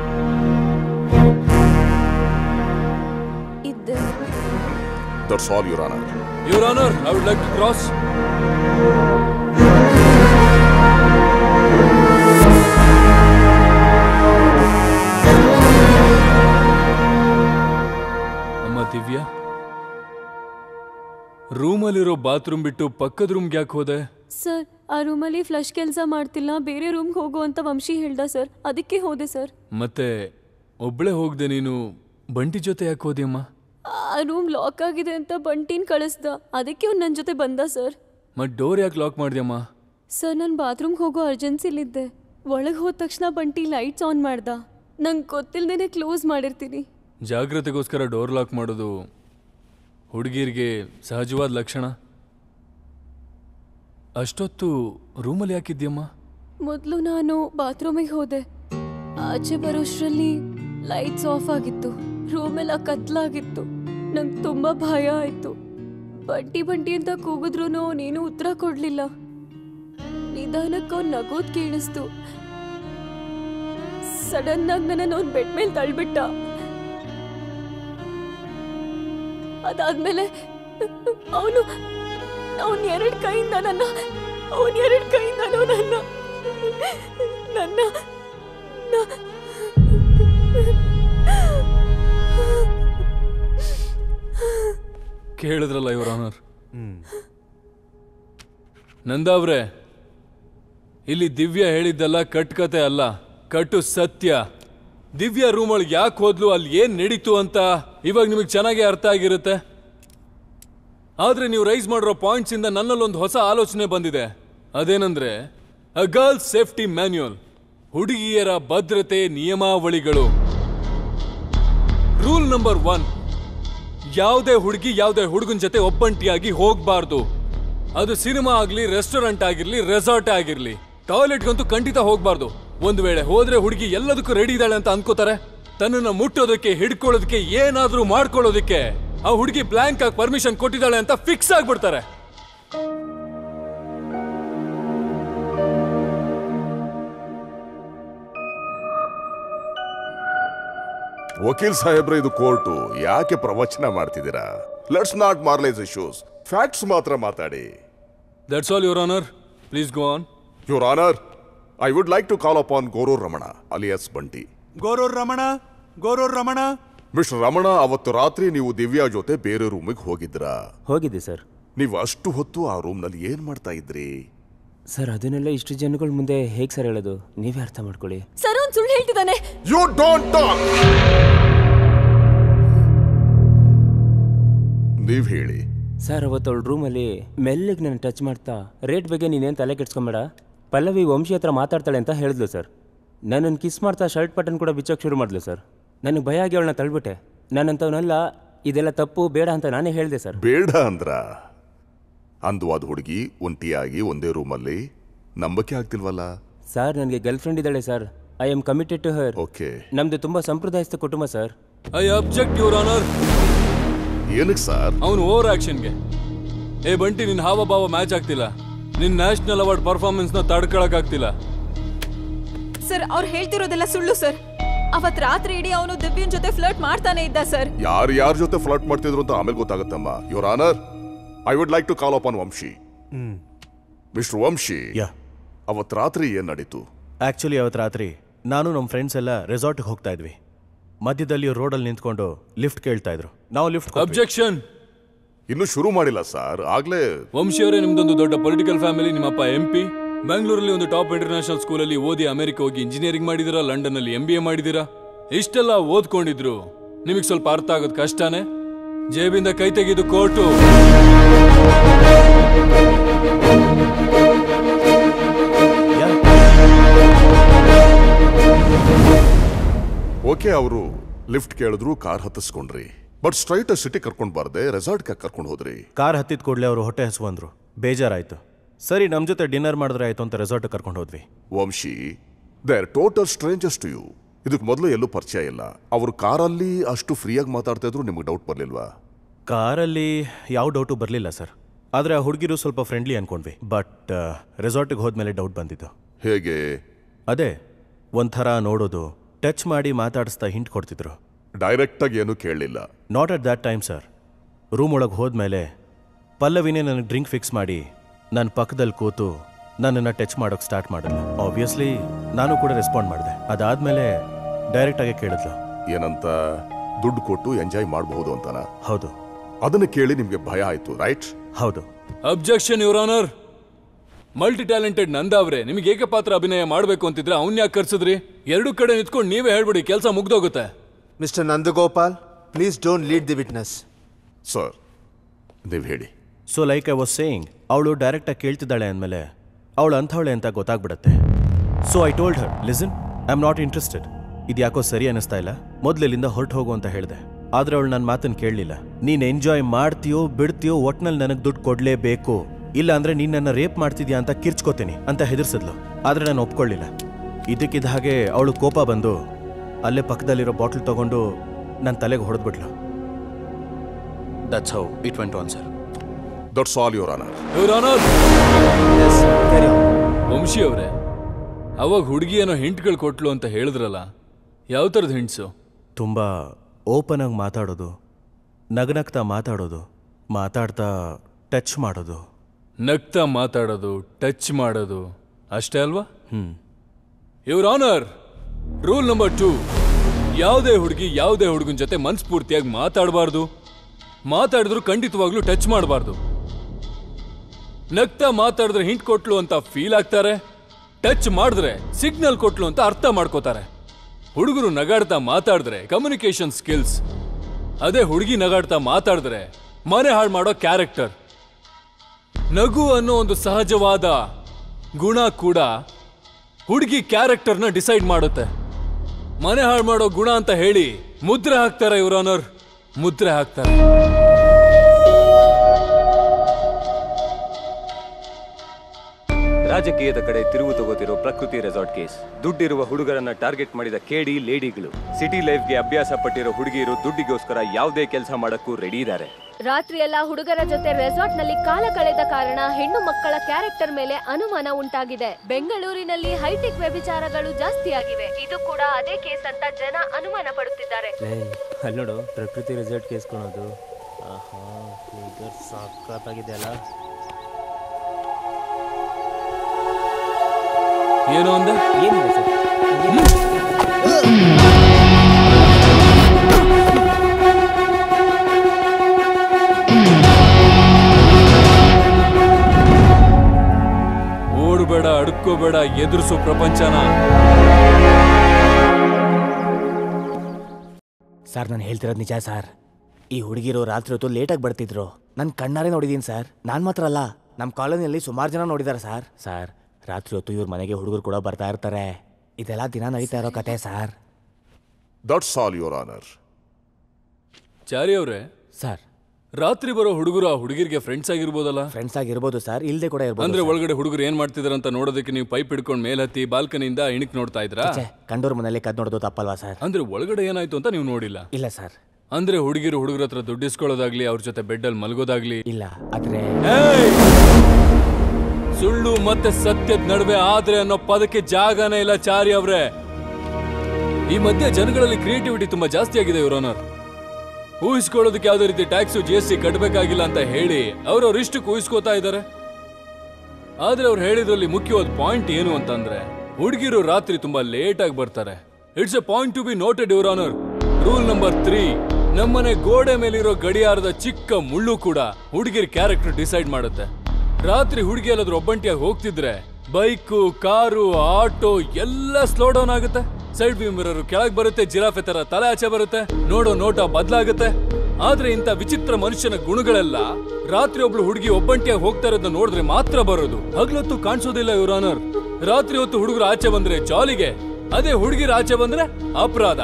D: ಇದ್ದೆ
M: that's all your honour
K: your honour I would like to cross ಅಮ್ಮ ದಿವ್ಯಾ ರೂಮಲ್ಲಿರೋ ಬಾತ್ರೂಮ್ ಬಿಟ್ಟು ಪಕ್ಕದ ರೂಮ್ಗೆ ಯಾಕೆ ಹೋದೆ
D: ಸರ್ ಆ ರೂಮಲ್ಲಿ ಫ್ಲಶ್ ಕೆಲಸ ಮಾಡ್ತಿಲ್ಲ ಬೇರೆ ರೂಮ್ಗೆ ಹೋಗು ಅಂತ ವಂಶಿ ಹೇಳ್ದ ಸರ್ ಅದಕ್ಕೆ ಹೋದೆ ಸರ್
K: ಮತ್ತೆ ಒಬ್ಳೆ ಹೋಗ್ದೆ ನೀನು ಬಂಟಿ ಜೊತೆ ಯಾಕೆ ಹೋದ್ಯಮ್ಮ
D: ಆ ರೂಮ್ ಲಾಕ್ ಆಗಿದೆ ಅಂತ ಬಂಟಿನ್ ಕಳಿಸ್ದ ಅದಕ್ಕೆ ಅವ್ನು ನನ್ನ ಜೊತೆ ಬಂದ ಸರ್
K: ಮತ್ ಡೋರ್ ಯಾಕೆ ಲಾಕ್ ಮಾಡ್ದ್ಯಮ್ಮ
D: ಸರ್ ನಾನು ಬಾತ್ರೂಮ್ಗೆ ಹೋಗೋ ಅರ್ಜೆನ್ಸಿಲಿದ್ದೆ ಒಳಗೆ ಹೋದ ತಕ್ಷಣ ಬಂಟಿ ಲೈಟ್ಸ್ ಆನ್ ಮಾಡ್ದ ನಂಗೆ ಗೊತ್ತಿಲ್ದೇನೆ ಕ್ಲೋಸ್ ಮಾಡಿರ್ತೀನಿ
K: ಜಾಗ್ರತೆಗೋಸ್ಕರ ಡೋರ್ ಲಾಕ್ ಮಾಡೋದು ಹುಡುಗಿರಿಗೆ ಸಹಜವಾದ ಲಕ್ಷಣ ಅಷ್ಟೊತ್ತು ರೂಮಲ್ಲಿ ಯಾಕಿದ್ಯಮ್ಮ
D: ಮೊದಲು ನಾನು ಬಾತ್ರೂಮಿಗೆ ಹೋದೆ ಆಚೆ ಬರೋಷ್ಟರಲ್ಲಿ ಲೈಟ್ಸ್ ಆಫ್ ಆಗಿತ್ತು ರೂಮೆಲ್ಲ ಕತ್ಲಾಗಿತ್ತು ನಂಗೆ ತುಂಬ ಭಯ ಆಯ್ತು ಬಂಟಿ ಬಂಟಿ ಅಂತ ಕೂಗಿದ್ರು ನೀನು ಉತ್ತರ ಕೊಡ್ಲಿಲ್ಲ ನಿಧಾನಕ್ಕೆ ಅವ್ನು ನಗೋದ್ ಕೇಳಿಸ್ತು ಸಡನ್ ಆಗಿ ನನ್ನ ಅವ್ನ ಬೆಡ್ ಮೇಲೆ ತಳ್ಬಿಟ್ಟ ಅದಾದ್ಮೇಲೆ ಅವನು ಅವನ್ ಎರಡ್ ಕೈಯಿಂದ ನನ್ನ ಅವನ್ ಎರಡ್ ಕೈಯಿಂದ ನನ್ನ ನನ್ನ ನ-
K: ಕೇಳಿದ್ರಲ್ಲ ಇವ್ರ ಆನರ್ ನಂದ ಅವ್ರೆ ಇಲ್ಲಿ ದಿವ್ಯಾ ಹೇಳಿದ್ದಲ್ಲ ಕಟ್ಕತೆ ಅಲ್ಲ ಕಟ್ಟು ಸತ್ಯ ದಿವ್ಯಾ ರೂಮ್ ಒಳಗೆ ಯಾಕೆ ಹೋದ್ಲು ಅಲ್ಲಿ ಏನ್ ನಡೀತು ಅಂತ ಇವಾಗ ನಿಮಗೆ ಚೆನ್ನಾಗಿ ಅರ್ಥ ಆಗಿರುತ್ತೆ ಆದ್ರೆ ನೀವು ರೈಸ್ ಮಾಡಿರೋ ಪಾಯಿಂಟ್ಸ್ ಇಂದ ನನ್ನಲ್ಲೊಂದು ಹೊಸ ಆಲೋಚನೆ ಬಂದಿದೆ ಅದೇನಂದ್ರೆ ಅ ಗರ್ಲ್ ಸೇಫ್ಟಿ ಮ್ಯಾನ್ಯುಯಲ್ ಹುಡುಗಿಯರ ಭದ್ರತೆ ನಿಯಮಾವಳಿಗಳು ರೂಲ್ ನಂಬರ್ ಒನ್ ಯಾವುದೇ ಹುಡುಗಿ ಯಾವುದೇ ಹುಡುಗನ ಜೊತೆ ಒಬ್ಬಂಟಿಯಾಗಿ ಹೋಗ್ಬಾರ್ದು ಅದು ಸಿನಿಮಾ ಆಗ್ಲಿ ರೆಸ್ಟೋರೆಂಟ್ ಆಗಿರ್ಲಿ ರೆಸಾರ್ಟ್ ಆಗಿರ್ಲಿ ಟಾಯ್ಲೆಟ್ಗಂತೂ ಖಂಡಿತ ಹೋಗ್ಬಾರ್ದು ಒಂದು ವೇಳೆ ಹೋದ್ರೆ ಹುಡುಗಿ ಎಲ್ಲದಕ್ಕೂ ರೆಡಿ ಇದ್ದಾಳೆ ಅಂತ ಅನ್ಕೋತಾರೆ ತನ್ನನ್ನ ಮುಟ್ಟೋದಕ್ಕೆ ಹಿಡ್ಕೊಳ್ಳೋದಕ್ಕೆ ಏನಾದ್ರೂ ಮಾಡ್ಕೊಳ್ಳೋದಕ್ಕೆ ಆ ಹುಡುಗಿ ಬ್ಲಾಂಕ್ ಆಗಿ ಪರ್ಮಿಷನ್ ಕೊಟ್ಟಿದ್ದಾಳೆ ಅಂತ ಫಿಕ್ಸ್ ಆಗ್ಬಿಡ್ತಾರೆ
M: ವಕೀಲ್ ಸಾಹೇಬ್ರೆ ಇದು ಕೋರ್ಟು ಯಾಕೆ ಪ್ರವಚನ ಮಾಡ್ತಿದ್ದೀರಾ let's not moralise issues facts ಮಾತ್ರ ಮಾತಾಡಿ
K: that's all your honour please go on
M: your honour I would like to call upon Gorur Ramana alias Bunty
H: Gorur Ramana Gorur Ramana
M: mister Ramana ಅವತ್ತು ರಾತ್ರಿ ನೀವು ದಿವ್ಯಾ ಜೊತೆ ಬೇರೆ ರೂಮಿಗೆ ಹೋಗಿದ್ರಾ
F: ಹೋಗಿದ್ದೆ ಸರ್
M: ನೀವು ಅಷ್ಟು ಹೊತ್ತು ಆ ರೂಮ್ನಲ್ಲಿ ಏನ್ ಮಾಡ್ತಾ ಇದ್ರಿ
F: ಸರ್ ಅದನ್ನೆಲ್ಲ ಇಷ್ಟು ಜನಗಳ ಮುಂದೆ ಹೇಗೆ ಸರ್ ಹೇಳೋದು ನೀವೇ ಅರ್ಥ ಮಾಡ್ಕೊಳ್ಳಿ
D: ಸರ್ ಅವ್ನು ಸುಳ್ಳು ಹೇಳ್ತಿದ್ದಾನೆ
M: ಯು ಡೋಂಟ್ ಟಾಕ್ ನೀವ್ ಹೇಳಿ
F: ಸರ್ ಅವತ್ತು ಅವಳ ರೂಮಲ್ಲಿ ಮೆಲ್ಲಿಗೆ ನಾನು ಟಚ್ ಮಾಡ್ತಾ ರೇಟ್ ಬಗ್ಗೆ ನೀನೇನು ತಲೆ ಕೆಡ್ಸ್ಕೊಂಬೇಡ ಪಲ್ಲವಿ ವಂಶಿ ಹತ್ರ ಮಾತಾಡ್ತಾಳೆ ಅಂತ ಹೇಳಿದ್ಲು ಸರ್ ನನ್ನನ್ನು ಕಿಸ್ ಮಾಡ್ತಾ ಶರ್ಟ್ ಬಟನ್ ಕೂಡ ಬಿಚ್ಚೋಕೆ ಶುರು ಮಾಡಿದ್ಲು ಸರ್ ನನಗೆ ಭಯ ಆಗಿ ಅವಳನ್ನ ತಳ್ಬಿಟ್ಟೆ ನಾನಂತವನಲ್ಲ ಇದೆಲ್ಲ ತಪ್ಪು ಬೇಡ ಅಂತ ನಾನೇ ಹೇಳಿದೆ ಸರ್
M: ಬೇಡ ಅಂದ್ರ ಅಂದವಾದ ಹುಡುಗಿ ಒಂಟಿಯಾಗಿ ಒಂದೇ ರೂಮಲ್ಲಿ ನಂಬಕ್ಕೆ ಆಗ್ತಿಲ್ವಲ್ಲ
F: ಸರ್ ನನಗೆ ಗರ್ಲ್ ಫ್ರೆಂಡ್ ಇದ್ದಾಳೆ sir I am committed to her
M: okay
F: ನಮ್ದು ತುಂಬಾ ಸಂಪ್ರದಾಯಸ್ಥ ಕುಟುಂಬ sir
K: I object your honour
M: ಏನಕ್ಕೆ ಸರ್
K: ಅವನು ಓವರ್ ಆಕ್ಷನ್ಗೆ ಏ ಬಂಟಿ ನಿನ್ ಹಾವಭಾವ ಮ್ಯಾಚ್ ಆಗ್ತಿಲ್ಲ ನಿನ್ ನ್ಯಾಷನಲ್ ಅವಾರ್ಡ್ ಪರ್ಫಾರ್ಮೆನ್ಸ್ ನ ತಡ್ಕೊಳಕ್ ಆಗ್ತಿಲ್ಲ
T: ಸರ್ ಅವ್ರು ಹೇಳ್ತಿರೋದೆಲ್ಲ ಸುಳ್ಳು ಸರ್
D: ಅವತ್ ರಾತ್ರಿ ಇಡೀ ಅವನು ದಿವ್ಯನ್ ಜೊತೆ ಫ್ಲರ್ಟ್ ಮಾಡ್ತಾನೆ ಇದ್ದ ಸರ್
M: ಯಾರು ಯಾರ ಜೊತೆ ಫ್ಲರ್ಟ್ ಮಾಡ್ತಿದ್ರು ಅಂತ ಆಮೇಲೆ ಗೊತ್ತಾಗುತ್ತಮ್ಮ your honour I would like to call upon Vamshi mister Vamshi ಅವತ್ ರಾತ್ರಿ ಏನ್ ನಡೀತು
I: ಆಕ್ಚುಲಿ ಅವತ್ತು ರಾತ್ರಿ ನಾನು ನಮ್ಮ ಫ್ರೆಂಡ್ಸ್ ಎಲ್ಲ ರೆಸಾರ್ಟ್ಗೆ ಹೋಗ್ತಾ ಇದ್ವಿ ಮಧ್ಯದಲ್ಲಿ ರೋಡಲ್ಲಿ ನಿಂತ್ಕೊಂಡು ಲಿಫ್ಟ್ ಕೇಳ್ತಾ ಇದ್ರು ನಾವು ಲಿಫ್ಟ್
K: ಅಬ್ಜೆಕ್ಷನ್
M: ಇನ್ನು ಶುರು ಮಾಡಿಲ್ಲ ಸರ್ ಆಗ್ಲೇ
K: ವಂಶಿಯವರೇ ನಿಮ್ದೊಂದು ದೊಡ್ಡ ಪೊಲಿಟಿಕಲ್ ಫ್ಯಾಮಿಲಿ ನಿಮ್ಮಪ್ಪ ಎಂ ಪಿ ಬೆಂಗಳೂರಲ್ಲಿ ಒಂದು ಟಾಪ್ ಇಂಟರ್ನ್ಯಾಷನಲ್ ಸ್ಕೂಲಲ್ಲಿ ಓದಿ ಅಮೆರಿಕ ಹೋಗಿ ಇಂಜಿನಿಯರಿಂಗ್ ಮಾಡಿದಿರಾ ಲಂಡನ್ ಅಲ್ಲಿ ಎಂ ಬಿ ಎ ಮಾಡಿದಿರಾ ಇಷ್ಟೆಲ್ಲ ಓದ್ಕೊಂಡಿದ್ರು ನಿಮಗೆ ಸ್ವಲ್ಪ ಅರ್ಥ ಆಗೋದು ಕಷ್ಟನೇ ಜೇಬಿಂದ ಕೈ ತೆಗೆದು ಕೋರ್ಟು
M: ಓಕೆ ಅವರು ಲಿಫ್ಟ್ ಕೇಳಿದ್ರು ಕಾರ್ ಹತ್ತಿಸ್ಕೊಂಡ್ರಿ ಬಟ್ ಸ್ಟ್ರೈಟ್ ಸಿಟಿ ಕರ್ಕೊಂಡ್ ಬಾರ್ದೆ ರೆಸಾರ್ಟ್ಗೆ ಕರ್ಕೊಂಡು ಹೋದ್ರಿ
I: ಕಾರ್ ಹತ್ತಿದ ಕೂಡಲೇ ಅವರು ಹೊಟ್ಟೆ ಹಸು ಅಂದ್ರು ಬೇಜಾರಾಯ್ತು ಸರಿ ನಮ್ಮ ಜೊತೆ ಡಿನ್ನರ್ ಮಾಡಿದ್ರೆ ಆಯ್ತು ಅಂತ ರೆಸಾರ್ಟ್ ಕರ್ಕೊಂಡು ಹೋದ್ವಿ
M: Vamshi they are total strangers to you ಇದಕ್ಕೆ ಮೊದಲು ಎಲ್ಲೂ ಪರಿಚಯ ಇಲ್ಲ ಅವರು ಕಾರಲ್ಲಿ ಅಷ್ಟು ಫ್ರೀಯಾಗಿ ಮಾತಾಡ್ತಾ ಇದ್ರು ನಿಮ್ಗೆ ಡೌಟ್ ಬರ್ಲಿಲ್ವಾ
I: ಕಾರಲ್ಲಿ ಯಾವ ಡೌಟು ಬರಲಿಲ್ಲ ಸರ್ ಆದರೆ ಆ ಹುಡುಗಿರು ಸ್ವಲ್ಪ ಫ್ರೆಂಡ್ಲಿ ಅನ್ಕೊಂಡ್ವಿ ಬಟ್ ರೆಸಾರ್ಟಿಗೆ ಹೋದ್ಮೇಲೆ ಡೌಟ್ ಬಂದಿದ್ದು
M: ಹೇಗೆ
I: ಅದೇ ಒಂಥರ ನೋಡೋದು ಟಚ್ ಮಾಡಿ ಮಾತಾಡಿಸ್ತಾ ಹಿಂಟ್ ಕೊಡ್ತಿದ್ರು
M: ಡೈರೆಕ್ಟ್ ಆಗಿ ಏನು ಕೇಳಲಿಲ್ಲ
I: not at that time sir room ಒಳಗೆ ಹೋದ್ಮೇಲೆ ಪಲ್ಲವಿನೇ ನನಗೆ ಡ್ರಿಂಕ್ ಫಿಕ್ಸ್ ಮಾಡಿ ನನ್ನ ಪಕ್ಕದಲ್ಲಿ ಕೂತು ನನ್ನನ್ನು ಟಚ್ ಮಾಡೋಕೆ ಸ್ಟಾರ್ಟ್ ಮಾಡಿದ್ಲು ಆಬ್ವಿಯಸ್ಲಿ ನಾನು ಕೂಡ ರೆಸ್ಪಾಂಡ್ ಮಾಡಿದೆ ಅದಾದ್ಮೇಲೆ ಡೈರೆಕ್ಟ್ ಆಗಿ ಕೇಳಿದ್ಲು
M: ಏನಂತ ದುಡ್ಡು ಕೊಟ್ಟು ಎಂಜಾಯ್ ಮಾಡಬಹುದು ಅಂತನಾ
I: ಹೌದು
M: ಅದನ್ನ ಕೇಳಿ ನಿಮ್ಗೆ ಭಯ ಆಯ್ತು ರೈಟ್
I: ಹೌದು
K: objection your honour multi talented ನಂದಾವ್ರೆ ನಿಮಗೆ ಏಕಪಾತ್ರ ಅಭಿನಯ ಮಾಡಬೇಕು ಅಂತಿದ್ರೆ ಅವ್ನ್ ಯಾಕೆ ಕರ್ಸಿದ್ರಿ ಎರಡು ಕಡೆ ನಿಂತ್ಕೊಂಡು ನೀವೇ ಹೇಳ್ಬಿಡಿ ಕೆಲಸ ಮುಗ್ದೋಗುತ್ತೆ
L: mister Nandagopal please don't lead the witness
M: sir ನೀವು ಹೇಳಿ
I: so like I was saying ಅವಳು ಡೈರೆಕ್ಟಾಗಿ ಕೇಳ್ತಿದ್ದಾಳೆ ಅಂದಮೇಲೆ ಅವಳು ಅಂಥವಳೆ ಅಂತ ಗೊತ್ತಾಗ್ಬಿಡತ್ತೆ so I told her listen I am not interested ಇದು ಯಾಕೋ ಸರಿ ಅನ್ನಿಸ್ತಾ ಇಲ್ಲ ಮೊದಲಿಲ್ಲಿಂದ ಹೊರಟು ಹೋಗು ಅಂತ ಹೇಳಿದೆ ಆದ್ರೆ ಅವಳು ನನ್ನ ಮಾತನ್ನು ಕೇಳಲಿಲ್ಲ ನೀನು ಎಂಜಾಯ್ ಮಾಡ್ತೀಯೋ ಬಿಡ್ತೀಯೋ ಒಟ್ನಲ್ಲಿ ನನಗೆ ದುಡ್ಡು ಕೊಡಲೇಬೇಕು ಇಲ್ಲ ಅಂದ್ರೆ ನೀನು ನನ್ನ ರೇಪ್ ಮಾಡ್ತಿದ್ಯಾ ಅಂತ ಕಿರ್ಚ್ಕೋತೀನಿ ಅಂತ ಹೆದರ್ಸಿದ್ಲು ಆದ್ರೆ ನಾನು ಒಪ್ಕೊಳ್ಳಿಲ್ಲ ಇದಕ್ಕಿದ್ದ ಹಾಗೆ ಅವಳು ಕೋಪ ಬಂದು ಅಲ್ಲೇ ಪಕ್ಕದಲ್ಲಿರೋ ಬಾಟ್ಲ್ ತಗೊಂಡು ನನ್ನ ತಲೆಗೆ ಹೊಡೆದ್ಬಿಟ್ಲು that's how it went on sir
M: that's all your honour
K: your honour Vamshi ಅವರೇ ಅವಾಗ ಹುಡುಗಿ ಏನೋ ಹಿಂಟ್ಗಳು ಕೊಟ್ಲು ಅಂತ ಹೇಳಿದ್ರಲ್ಲ ಯಾವ ಥರದ ಹಿಂಟ್ಸು
I: ತುಂಬ ಓಪನ್ ಆಗಿ ಮಾತಾಡೋದು ನಗನಗ್ತಾ ಮಾತಾಡೋದು ಮಾತಾಡ್ತಾ ಟಚ್ ಮಾಡೋದು
K: ನಗ್ತಾ ಮಾತಾಡೋದು ಟಚ್ ಮಾಡೋದು ಅಷ್ಟೇ ಅಲ್ವಾ
I: ಹ್ಮ್
K: ಇವ್ರ ಆನರ್ ರೂಲ್ ನಂಬರ್ ಟೂ ಯಾವುದೇ ಹುಡುಗಿ ಯಾವುದೇ ಹುಡುಗನ ಜೊತೆ ಮನ್ಸ್ಫೂರ್ತಿಯಾಗಿ ಮಾತಾಡಬಾರ್ದು ಮಾತಾಡಿದ್ರು ಖಂಡಿತವಾಗ್ಲೂ ಟಚ್ ಮಾಡಬಾರ್ದು ನಗ್ತಾ ಮಾತಾಡಿದ್ರೆ ಹಿಂಟ್ ಕೊಟ್ಲು ಅಂತ ಫೀಲ್ ಆಗ್ತಾರೆ ಟಚ್ ಮಾಡಿದ್ರೆ ಸಿಗ್ನಲ್ ಕೊಟ್ಲು ಅಂತ ಅರ್ಥ ಮಾಡ್ಕೋತಾರೆ ಹುಡುಗರು ನಗಾಡ್ತಾ ಮಾತಾಡಿದ್ರೆ ಕಮ್ಯುನಿಕೇಶನ್ ಸ್ಕಿಲ್ಸ್ ಅದೇ ಹುಡುಗಿ ನಗಾಡ್ತಾ ಮಾತಾಡಿದ್ರೆ ಮನೆ ಹಾಳು ಮಾಡೋ ಕ್ಯಾರೆಕ್ಟರ್ ನಗು ಅನ್ನೋ ಒಂದು ಸಹಜವಾದ ಗುಣ ಕೂಡ ಹುಡುಗಿ ಕ್ಯಾರೆಕ್ಟರ್ನ ಡಿಸೈಡ್ ಮಾಡುತ್ತೆ ಮನೆ ಹಾಳು ಮಾಡೋ ಗುಣ ಅಂತ ಹೇಳಿ ಮುದ್ರೆ ಹಾಕ್ತಾರೆ ಇವ್ರ ಆನರ್ ಮುದ್ರೆ ಹಾಕ್ತಾರೆ
F: ರಾಜಕೀಯದ ಕಡೆ ತಿರುವು ತಗೋತಿರೋ ಪ್ರಕೃತಿ ರೆಸಾರ್ಟ್ ಕೇಸ್ ದುಡ್ಡಿರುವ ಹುಡುಗರನ್ನ ಟಾರ್ಗೆಟ್ ಮಾಡಿದ ಕೇಡಿ ಲೇಡಿಗಳು ಸಿಟಿ ಲೈಫ್ಗೆ ಅಭ್ಯಾಸ ಪಟ್ಟಿರೋ ಹುಡುಗಿಯರು ದುಡ್ಡಿಗೋಸ್ಕರ ಯಾವುದೇ ಕೆಲಸ ಮಾಡಕ್ಕೂ ರೆಡಿ ಇದ್ದಾರೆ
T: ರಾತ್ರಿ ಎಲ್ಲ ಹುಡುಗರ ಜೊತೆ ರೆಸಾರ್ಟ್ ನಲ್ಲಿ ಕಾಲ ಕಳೆದ ಕಾರಣ ಹೆಣ್ಣು ಮಕ್ಕಳ ಕ್ಯಾರೆಕ್ಟರ್ ಮೇಲೆ ಅನುಮಾನ ಉಂಟಾಗಿದೆ ಬೆಂಗಳೂರಿನಲ್ಲಿ ಹೈಟೆಕ್ ವ್ಯಭಿಚಾರಗಳು ಜಾಸ್ತಿ ಆಗಿವೆ ಇದು ಕೂಡ ಅದೇ ಕೇಸ್ ಅಂತ ಜನ ಅನುಮಾನ ಪಡುತ್ತಿದ್ದಾರೆ
F: ಅಲ್ಲಿ ನೋಡು ಪ್ರಕೃತಿ ರೆಸಾರ್ಟ್ ಕೇಸ್ಕೊಳೋದು ಆಹಾ ಫಿಗರ್ ಸಖತ್ತಾಗಿದೆ ಅಲ್ಲ
K: ಏನು ಅಂದೆ
F: ಏನಿದೆ ಸರ್
K: ಓಡಬೇಡ ಅಡ್ಕೋಬೇಡ ಎದುರಿಸೋ ಪ್ರಪಂಚನ
R: ಸರ್ ನಾನು ಹೇಳ್ತಿರೋದು ನಿಜ ಸರ್ ಈ ಹುಡುಗಿರು ರಾತ್ರಿ ಹೊತ್ತು ಲೇಟಾಗಿ ಬರ್ತಿದ್ರು ನಾನು ಕಣ್ಣಾರೆ ನೋಡಿದ್ದೀನಿ ಸರ್ ನಾನು ಮಾತ್ರ ಅಲ್ಲ ನಮ್ಮ ಕಾಲೋನಿಯಲ್ಲಿ ಸುಮಾರು ಜನ ನೋಡಿದ್ದಾರೆ ಸರ್ ಸರ್ ರಾತ್ರಿ ಹೊತ್ತು ಇವ್ರ ಮನೆಗೆ ಹುಡುಗರು ಕೂಡ ಬರ್ತಾ ಇರ್ತಾರೆ ಇದೆಲ್ಲ ದಿನ ನಡೀತಾ ಇರೋ ಕತೆ sir
M: that's all your honour
K: Chari ಅವ್ರೆ
R: ಸರ್
K: ರಾತ್ರಿ ಬರೋ ಹುಡುಗರು ಆ ಹುಡುಗಿರ್ಗೆ ಫ್ರೆಂಡ್ಸ್ ಆಗಿರ್ಬೋದಲ್ಲ
R: ಫ್ರೆಂಡ್ಸ್ ಆಗಿರ್ಬೋದು ಸರ್ ಇಲ್ಲದೆ ಕೂಡ ಇರ್ಬೋದು
K: ಅಂದ್ರೆ
R: ಸರ್.
K: ಒಳಗಡೆ ಹುಡುಗರು ಏನ್ ಮಾಡ್ತಿದಾರೆ ಅಂತ ನೋಡೋದಕ್ಕೆ ನೀವು ಪೈಪ್ ಹಿಡ್ಕೊಂಡು ಮೇಲ್ ಹತ್ತಿ ಬಾಲ್ಕನಿಯಿಂದ ಇಣಕ್ ನೋಡ್ತಾ ಇದ್ರಾ
R: ಛೆ, ಕಂಡೋರ್ ಮನೇಲಿ ಕದ್ ನೋಡೋದು ತಪ್ಪಲ್ವಾ ಸರ್
K: ಅಂದ್ರೆ ಒಳಗಡೆ ಏನಾಯ್ತು ಅಂತ ನೀವು ನೋಡಿಲ್ಲ
R: ಇಲ್ಲ ಸರ್
K: ಅಂದ್ರೆ ಹುಡುಗಿರು ಹುಡುಗರ ಹತ್ರ ದುಡ್ಡು ಇಸ್ಕೊಳ್ಳೋದಾಗ್ಲಿ ಅವ್ರ ಜೊತೆ ಬೆಡ್ ಅಲ್ಲಿ ಮಲಗೋದಾಗ್ಲಿ
R: ಇಲ್ಲ ಆದ್ರೆ
K: ಸುಳ್ಳು ಮತ್ತೆ ಸತ್ಯದ ನಡುವೆ ಆದ್ರೆ ಅನ್ನೋ ಪದಕ್ಕೆ ಜಾಗನೇ ಇಲ್ಲ ಚಾರಿ ಅವ್ರೆ ಈ ಮಧ್ಯೆ ಜನಗಳಲ್ಲಿ ಕ್ರಿಯೇಟಿವಿಟಿ ತುಂಬಾ ಜಾಸ್ತಿ ಆಗಿದೆ ಯುವರ್ ಆನರ್ ಊಹಿಸ್ಕೊಳ್ಳೋದಕ್ಕೆ ಯಾವುದೇ ರೀತಿ ಟ್ಯಾಕ್ಸ್ ಜಿ ಎಸ್ ಟಿ ಕಟ್ಟಬೇಕಾಗಿಲ್ಲ ಅಂತ ಹೇಳಿ ಅವ್ರವ್ರ ಇಷ್ಟಕ್ಕೆ ಊಹಿಸ್ಕೋತಾ ಇದ್ದಾರೆ ಆದ್ರೆ ಅವ್ರು ಹೇಳಿದ್ರಲ್ಲಿ ಮುಖ್ಯವಾದ ಪಾಯಿಂಟ್ ಏನು ಅಂತಂದ್ರೆ ಹುಡುಗಿರು ರಾತ್ರಿ ತುಂಬಾ ಲೇಟ್ ಆಗಿ ಬರ್ತಾರೆ it's a point to be noted your honour rule number three ನಮ್ಮನೆ ಗೋಡೆ ಮೇಲಿರೋ ಗಡಿಯಾರದ ಚಿಕ್ಕ ಮುಳ್ಳು ಕೂಡ ಹುಡುಗಿರ್ ಕ್ಯಾರೆಕ್ಟರ್ ಡಿಸೈಡ್ ಮಾಡುತ್ತೆ ರಾತ್ರಿ ಹುಡುಗಿ ಎಲ್ಲಾದ್ರೂ ಒಬ್ಬಂಟಿಯಾಗಿ ಹೋಗ್ತಿದ್ರೆ ಬೈಕು ಕಾರು ಆಟೋ ಎಲ್ಲ ಸ್ಲೋ ಡೌನ್ ಆಗುತ್ತೆ ಸೈಡ್ ವ್ಯೂ ಮಿರರ್ ಕೆಳಗ್ ಬರುತ್ತೆ ಜಿರಾಫೆ ತರ ತಲೆ ಆಚೆ ಬರುತ್ತೆ ನೋಡೋ ನೋಟ ಬದಲಾಗುತ್ತೆ ಆದ್ರೆ ಇಂಥ ವಿಚಿತ್ರ ಮನುಷ್ಯನ ಗುಣಗಳೆಲ್ಲ ರಾತ್ರಿ ಒಬ್ಳು ಹುಡುಗಿ ಒಬ್ಬಂಟಿಯಾಗಿ ಹೋಗ್ತಾ ಇರೋದನ್ನ ನೋಡಿದ್ರೆ ಮಾತ್ರ ಬರೋದು ಹಗ್ಲೊತ್ತು ಕಾಣಿಸೋದಿಲ್ಲ ಇವ್ರ ಆನರ್ ರಾತ್ರಿ ಹೊತ್ತು ಹುಡುಗರು ಆಚೆ ಬಂದ್ರೆ ಜಾಲಿಗೆ ಅದೇ ಹುಡುಗಿರ ಆಚೆ ಬಂದ್ರೆ ಅಪರಾಧ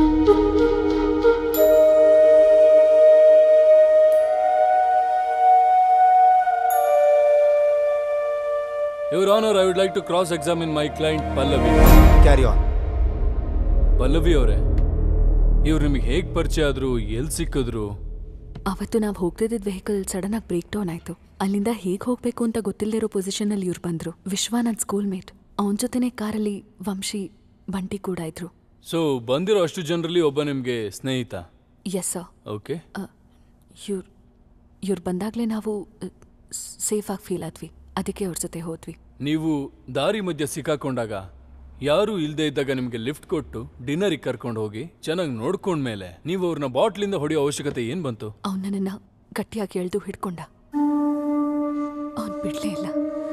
K: Your Honor, I would like to cross-examine my client Pallavi.
L: Carry on.
K: Pallavi ಅವರೇ ಇವ್ರು ನಿಮಗೆ ಹೇಗ್ ಪರಿಚಯ ಆದ್ರು ಎಲ್ ಸಿಕ್ಕಿದ್ರು
G: ಅವತ್ತು ನಾವು ಹೋಗ್ತಿದ್ದ ವೆಹಿಕಲ್ ಸಡನ್ ಆಗಿ ಬ್ರೇಕ್ ಡೌನ್ ಆಯ್ತು ಅಲ್ಲಿಂದ ಹೇಗೆ ಹೋಗ್ಬೇಕು ಅಂತ ಗೊತ್ತಿಲ್ಲದೆ ಇರೋ ಪೊಸಿಷನ್ ಅಲ್ಲಿ ಇವ್ರು ಬಂದ್ರು ವಿಶ್ವ ನನ್ನ ಸ್ಕೂಲ್ ಮೇಟ್ ಅವನ ಜೊತೆನೆ ಕಾರಲ್ಲಿ ವಂಶಿ ಬಂಟಿ ಕೂಡ ಇದ್ರು
K: ಸೊ ಬಂದಿರೋ ಅಷ್ಟು ಜನರಲ್ಲಿ ಒಬ್ಬ ನಿಮ್ಗೆ ಸ್ನೇಹಿತ
G: ಎಸ್ ಸರ್
K: ಓಕೆ
G: ಇವ್ರು ಇವ್ರು ಬಂದಾಗಲೇ ನಾವು ಸೇಫ್ ಆಗಿ ಫೀಲ್ ಆದ್ವಿ ಅದಕ್ಕೆ ಅವ್ರ ಜೊತೆ ಹೋದ್ವಿ
K: ನೀವು ದಾರಿ ಮಧ್ಯೆ ಸಿಕ್ಕಾಕೊಂಡಾಗ ಯಾರು ಇಲ್ದೇ ಇದ್ದಾಗ ನಿಮ್ಗೆ ಲಿಫ್ಟ್ ಕೊಟ್ಟು ಡಿನ್ನರಿಗೆ ಕರ್ಕೊಂಡು ಹೋಗಿ ಚೆನ್ನಾಗಿ ನೋಡ್ಕೊಂಡ್ಮೇಲೆ ನೀವು ಅವ್ರನ್ನ ಬಾಟ್ಲಿಂದ ಹೊಡೆಯೋ ಅವಶ್ಯಕತೆ ಏನ್ ಬಂತು
G: ಅವ್ನು ನನ್ನನ್ನ ಗಟ್ಟಿಯಾಗಿ ಎಳ್ದು ಹಿಡ್ಕೊಂಡ ಅವನ್ ಬಿಡ್ಲೇ ಇಲ್ಲ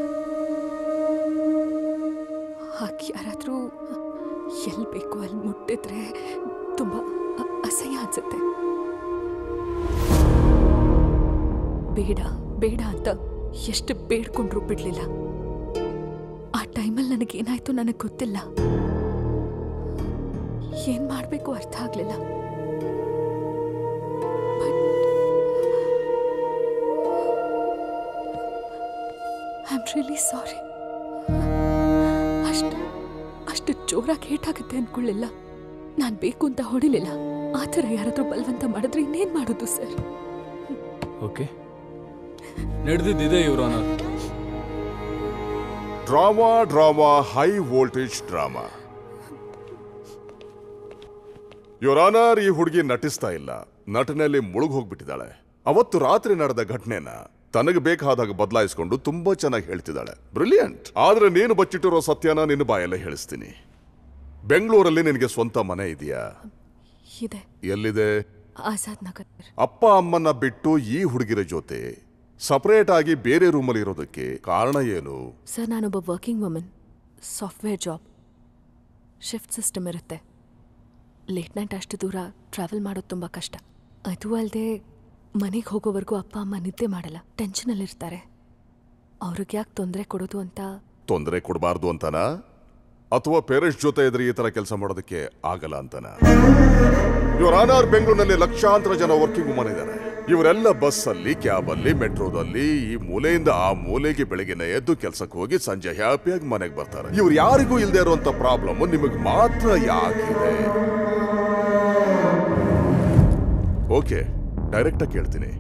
G: ಹಾಗೆ ಯಾರಾದ್ರೂ ಎಲ್ಲಿ ಬೇಕು ಅಲ್ಲಿ ಮುಟ್ಟಿದ್ರೆ ತುಂಬಾ ಅ- ಅಸಹ್ಯ ಅನ್ಸುತ್ತೆ ಬೇಡ ಬೇಡ ಅಂತ ಎಷ್ಟು ಬೇಡ್ಕೊಂಡ್ರು ಬಿಡ್ಲಿಲ್ಲ ಆ ಟೈಮಲ್ಲಿ ನನಗೇನಾಯ್ತು ನನಗೆ ಗೊತ್ತಿಲ್ಲ ಏನ್ ಮಾಡ್ಬೇಕು ಅರ್ಥ ಆಗ್ಲಿಲ್ಲ ಐ ಆಮ್ ರಿಯಲಿ ಸಾರಿ ಅಷ್ಟು ಅಷ್ಟು ಜೋರಾಗಿ ಹೇಟಾಗುತ್ತೆ ಅನ್ಕೊಳ್ಳಿಲ್ಲ ನಾನು ಬೇಕು ಅಂತ ಹೊಡಿಲಿಲ್ಲ ಆ ಥರ ಯಾರಾದ್ರೂ ಬಲವಂತ ಮಾಡಿದ್ರೆ ಇನ್ನೇನ್ ಮಾಡೋದು ಸರ್
K: ಓಕೆ ನಡೆದಿದ್ದಿದೆ ಇವ್ರ honour
C: drama drama high voltage drama honour ಈ ಹುಡುಗಿ ನಟಿಸ್ತಾ ಇಲ್ಲ ನಟನೆಯಲ್ಲಿ ಮುಳುಗ್ ಹೋಗ್ಬಿಟ್ಟಿದ್ದಾಳೆ ಅವತ್ತು ರಾತ್ರಿ ನಡೆದ ಘಟನೆನ ತನಗೆ ಬೇಕಾದಾಗ ಬದಲಾಯಿಸಿಕೊಂಡು ತುಂಬಾ ಚೆನ್ನಾಗಿ ಹೇಳ್ತಿದ್ದಾಳೆ ಬ್ರಿಲಿಯಂಟ್ ಆದ್ರೆ ನೀನು ಬಚ್ಚಿಟ್ಟಿರೋ ಸತ್ಯನ ನಿನ್ನ ಬಾಯಲ್ಲೇ ಹೇಳಿಸ್ತೀನಿ ಬೆಂಗಳೂರಲ್ಲಿ ನಿನಗೆ ಸ್ವಂತ ಮನೆ ಇದೆಯಾ
G: ಇದೆ
C: ಎಲ್ಲಿದೆ
G: ಆಜಾದ್ ನಗರ್
C: ಅಪ್ಪ ಅಮ್ಮನ್ನ ಬಿಟ್ಟು ಈ ಹುಡುಗಿರ ಜೊತೆ ಸಪರೇಟ್ ಆಗಿ ಬೇರೆ ರೂಮಲ್ಲಿ ಇರೋದಕ್ಕೆ ಕಾರಣ ಏನು
G: ಸರ್ ನಾನೊಬ್ಬ working woman software job shift system ಇರುತ್ತೆ ಲೇಟ್ ನೈಟ್ ಅಷ್ಟು ದೂರ ಟ್ರಾವೆಲ್ ಮಾಡೋದು ತುಂಬ ಕಷ್ಟ ಅದು ಅಲ್ಲದೆ ಮನೆಗೆ ಹೋಗೋವರೆಗೂ ಅಪ್ಪ ಅಮ್ಮ ನಿದ್ದೆ ಮಾಡಲ್ಲ ಟೆನ್ಷನಲ್ಲಿರ್ತಾರೆ ಅವ್ರಿಗೆ ಯಾಕೆ ತೊಂದರೆ ಕೊಡೋದು ಅಂತ
C: ತೊಂದರೆ ಕೊಡಬಾರ್ದು ಅಂತನಾ ಅಥವಾ ಪೇರೆಂಟ್ಸ್ ಜೊತೆ ಇದ್ರೆ ಈ ತರ ಕೆಲಸ ಮಾಡೋದಕ್ಕೆ ಆಗಲ್ಲ ಅಂತನ ಇವ್ರ ಆನಾರ್ ಬೆಂಗಳೂರಿನಲ್ಲಿ ಲಕ್ಷಾಂತರ ಜನ ವರ್ಕಿಂಗ್ ವುಮನ್ ಇದ್ದಾರೆ ಇವರೆಲ್ಲ ಬಸ್ ಅಲ್ಲಿ ಕ್ಯಾಬ್ ಅಲ್ಲಿ ಮೆಟ್ರೋದಲ್ಲಿ ಈ ಮೂಲೆಯಿಂದ ಆ ಮೂಲೆಗೆ ಬೆಳಗಿನ ಎದ್ದು ಕೆಲಸಕ್ಕೆ ಹೋಗಿ ಸಂಜೆ ಹ್ಯಾಪಿಯಾಗಿ ಮನೆಗೆ ಬರ್ತಾರೆ ಇವ್ರು ಯಾರಿಗೂ ಇಲ್ಲದೆ ಇರುವಂತ ಪ್ರಾಬ್ಲಮ್ ನಿಮಗೆ ಮಾತ್ರ ಯಾಕಿದೆ ಓಕೆ ಡೈರೆಕ್ಟ್ ಆಗಿ ಕೇಳ್ತೀನಿ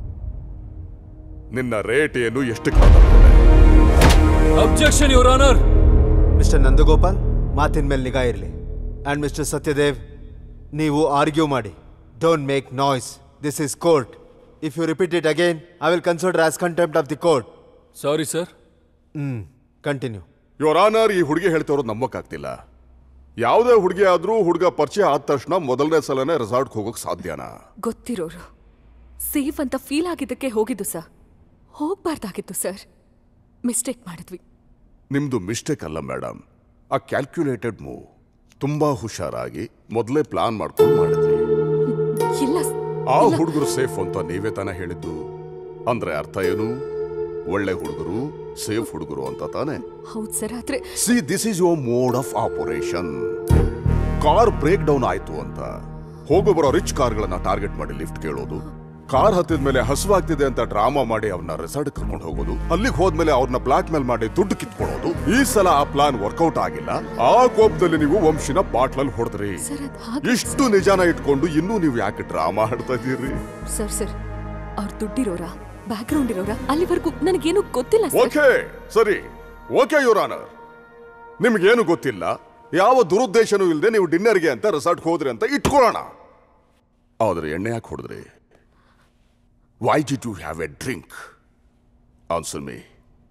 C: ನಿನ್ನ ರೇಟ್ ಏನು ಎಷ್ಟು
K: objection your honour
L: mister Nandagopal ಮಾತಿನ ಮೇಲೆ ನಿಗಾ ಇರಲಿ ಆ್ಯಂಡ್ ಮಿಸ್ಟರ್ ಸತ್ಯದೇವ್ ನೀವು ಆರ್ಗ್ಯೂ ಮಾಡಿ don't make noise this is court if you repeat it again I will consider as contempt of the court
K: sorry sir
L: hmm continue
C: your honour ಈ ಹುಡುಗಿ ಹೇಳ್ತಿರೋದು ನಂಬಕ್ಕಾಗ್ತಿಲ್ಲ ಯಾವುದೇ ಹುಡುಗಿ ಆದ್ರೂ ಹುಡುಗ ಪರಿಚಯ ಆದ ತಕ್ಷಣ ಮೊದಲನೇ ಸಲನೇ ರೆಸಾರ್ಟ್ಗೆ ಹೋಗೋಕ್ ಸಾಧ್ಯನಾ
G: ಗೊತ್ತಿರೋರು ಸೇಫ್ ಅಂತ ಫೀಲ್ ಆಗಿದ್ದಕ್ಕೆ ಹೋಗಿದ್ದು ಸರ್ ಹೋಗ್ಬಾರ್ದಾಗಿತ್ತು ಸರ್ ಮಿಸ್ಟೇಕ್ ಮಾಡಿದ್ವಿ
C: ನಿಮ್ದು ಮಿಸ್ಟೇಕ್ ಅಲ್ಲ ಮೇಡಮ್ ಆ ಕ್ಯಾಲ್ಕ್ಯುಲೇಟೆಡ್ ಮೂವ್ ತುಂಬಾ ಹುಷಾರಾಗಿ ಮೊದಲೇ ಪ್ಲಾನ್ ಮಾಡ್ಕೊಂಡು ಮಾಡಿದ್ರಿ
G: ಇಲ್ಲ
C: ಆ ಹುಡುಗರು ಸೇಫ್ ಅಂತ ನೀವೇ ತಾನೇ ಹೇಳಿದ್ದು ಅಂದ್ರೆ ಅರ್ಥ ಏನು ಒಳ್ಳೆ ಹುಡುಗರು ಸೇಫ್ ಹುಡುಗರು ಅಂತ ತಾನೆ
G: ಹೌದು ಸರ್ ಆದ್ರೆ
C: see this is your mode of operation car break down ಆಯ್ತು ಅಂತ ಹೋಗೋ ಬರೋ ರಿಚ್ ಕಾರ್ಗಳನ್ನ ಟಾರ್ಗೆಟ್ ಮಾಡಿ ಲಿಫ್ಟ್ ಕೇಳೋದು ಕಾರ್ ಹತ್ತಿದ ಮೇಲೆ ಹಸುವಾಗ್ತಿದೆ ಅಂತ ಡ್ರಾಮಾ ಮಾಡಿ ಅವ್ರನ್ನ ರೆಸಾರ್ಟ್ ಕರ್ಕೊಂಡು ಹೋಗೋದು ಅಲ್ಲಿಗೆ ಹೋದ್ಮೇಲೆ ಅವ್ರನ್ನ ಬ್ಲಾಕ್ ಮೇಲ್ ಮಾಡಿ ದುಡ್ಡು ಕಿತ್ಕೊಳ್ಳೋದು ಈ ಸಲ ಆ ಪ್ಲಾನ್ ವರ್ಕೌಟ್ ಆಗಿಲ್ಲ ಆ ಕೋಪದಲ್ಲಿ ನೀವು ವಂಶಿನ ಬಾಟ್ಲಲ್ಲಿ ಹೊಡೆದ್ರಿ ಇಷ್ಟು ನಿಜಾನ ಇಟ್ಕೊಂಡು ಇನ್ನೂ ನೀವು ಯಾಕೆ ಡ್ರಾಮಾ ಆಡ್ತಾ ಇದ್ದೀರಿ
G: ಸರ್ ಸರ್ ಅವ್ರು ದುಡ್ಡಿರೋರ ಬ್ಯಾಕ್ಗ್ರೌಂಡ್ ಇರೋರ ಅಲ್ಲಿವರೆಗೂ ನನಗೇನು ಗೊತ್ತಿಲ್ಲ ಸರ್
C: ಓಕೆ ಸರಿ ಓಕೆ ಯುವರ್ ಆನರ್ ನಿಮ್ಗೇನು ಗೊತ್ತಿಲ್ಲ
M: ಯಾವ ದುರುದ್ದೇಶನೂ ಇಲ್ಲದೆ ನೀವು ಡಿನ್ನರ್ಗೆ ಅಂತ ರೆಸಾರ್ಟ್ಗೆ ಹೋದ್ರಿ ಅಂತ ಇಟ್ಕೊಳ್ಳೋಣ ಆದ್ರೆ ಎಣ್ಣೆ ಯಾಕೆ ಹೊಡೆದ್ರಿ why did you have a drink answer me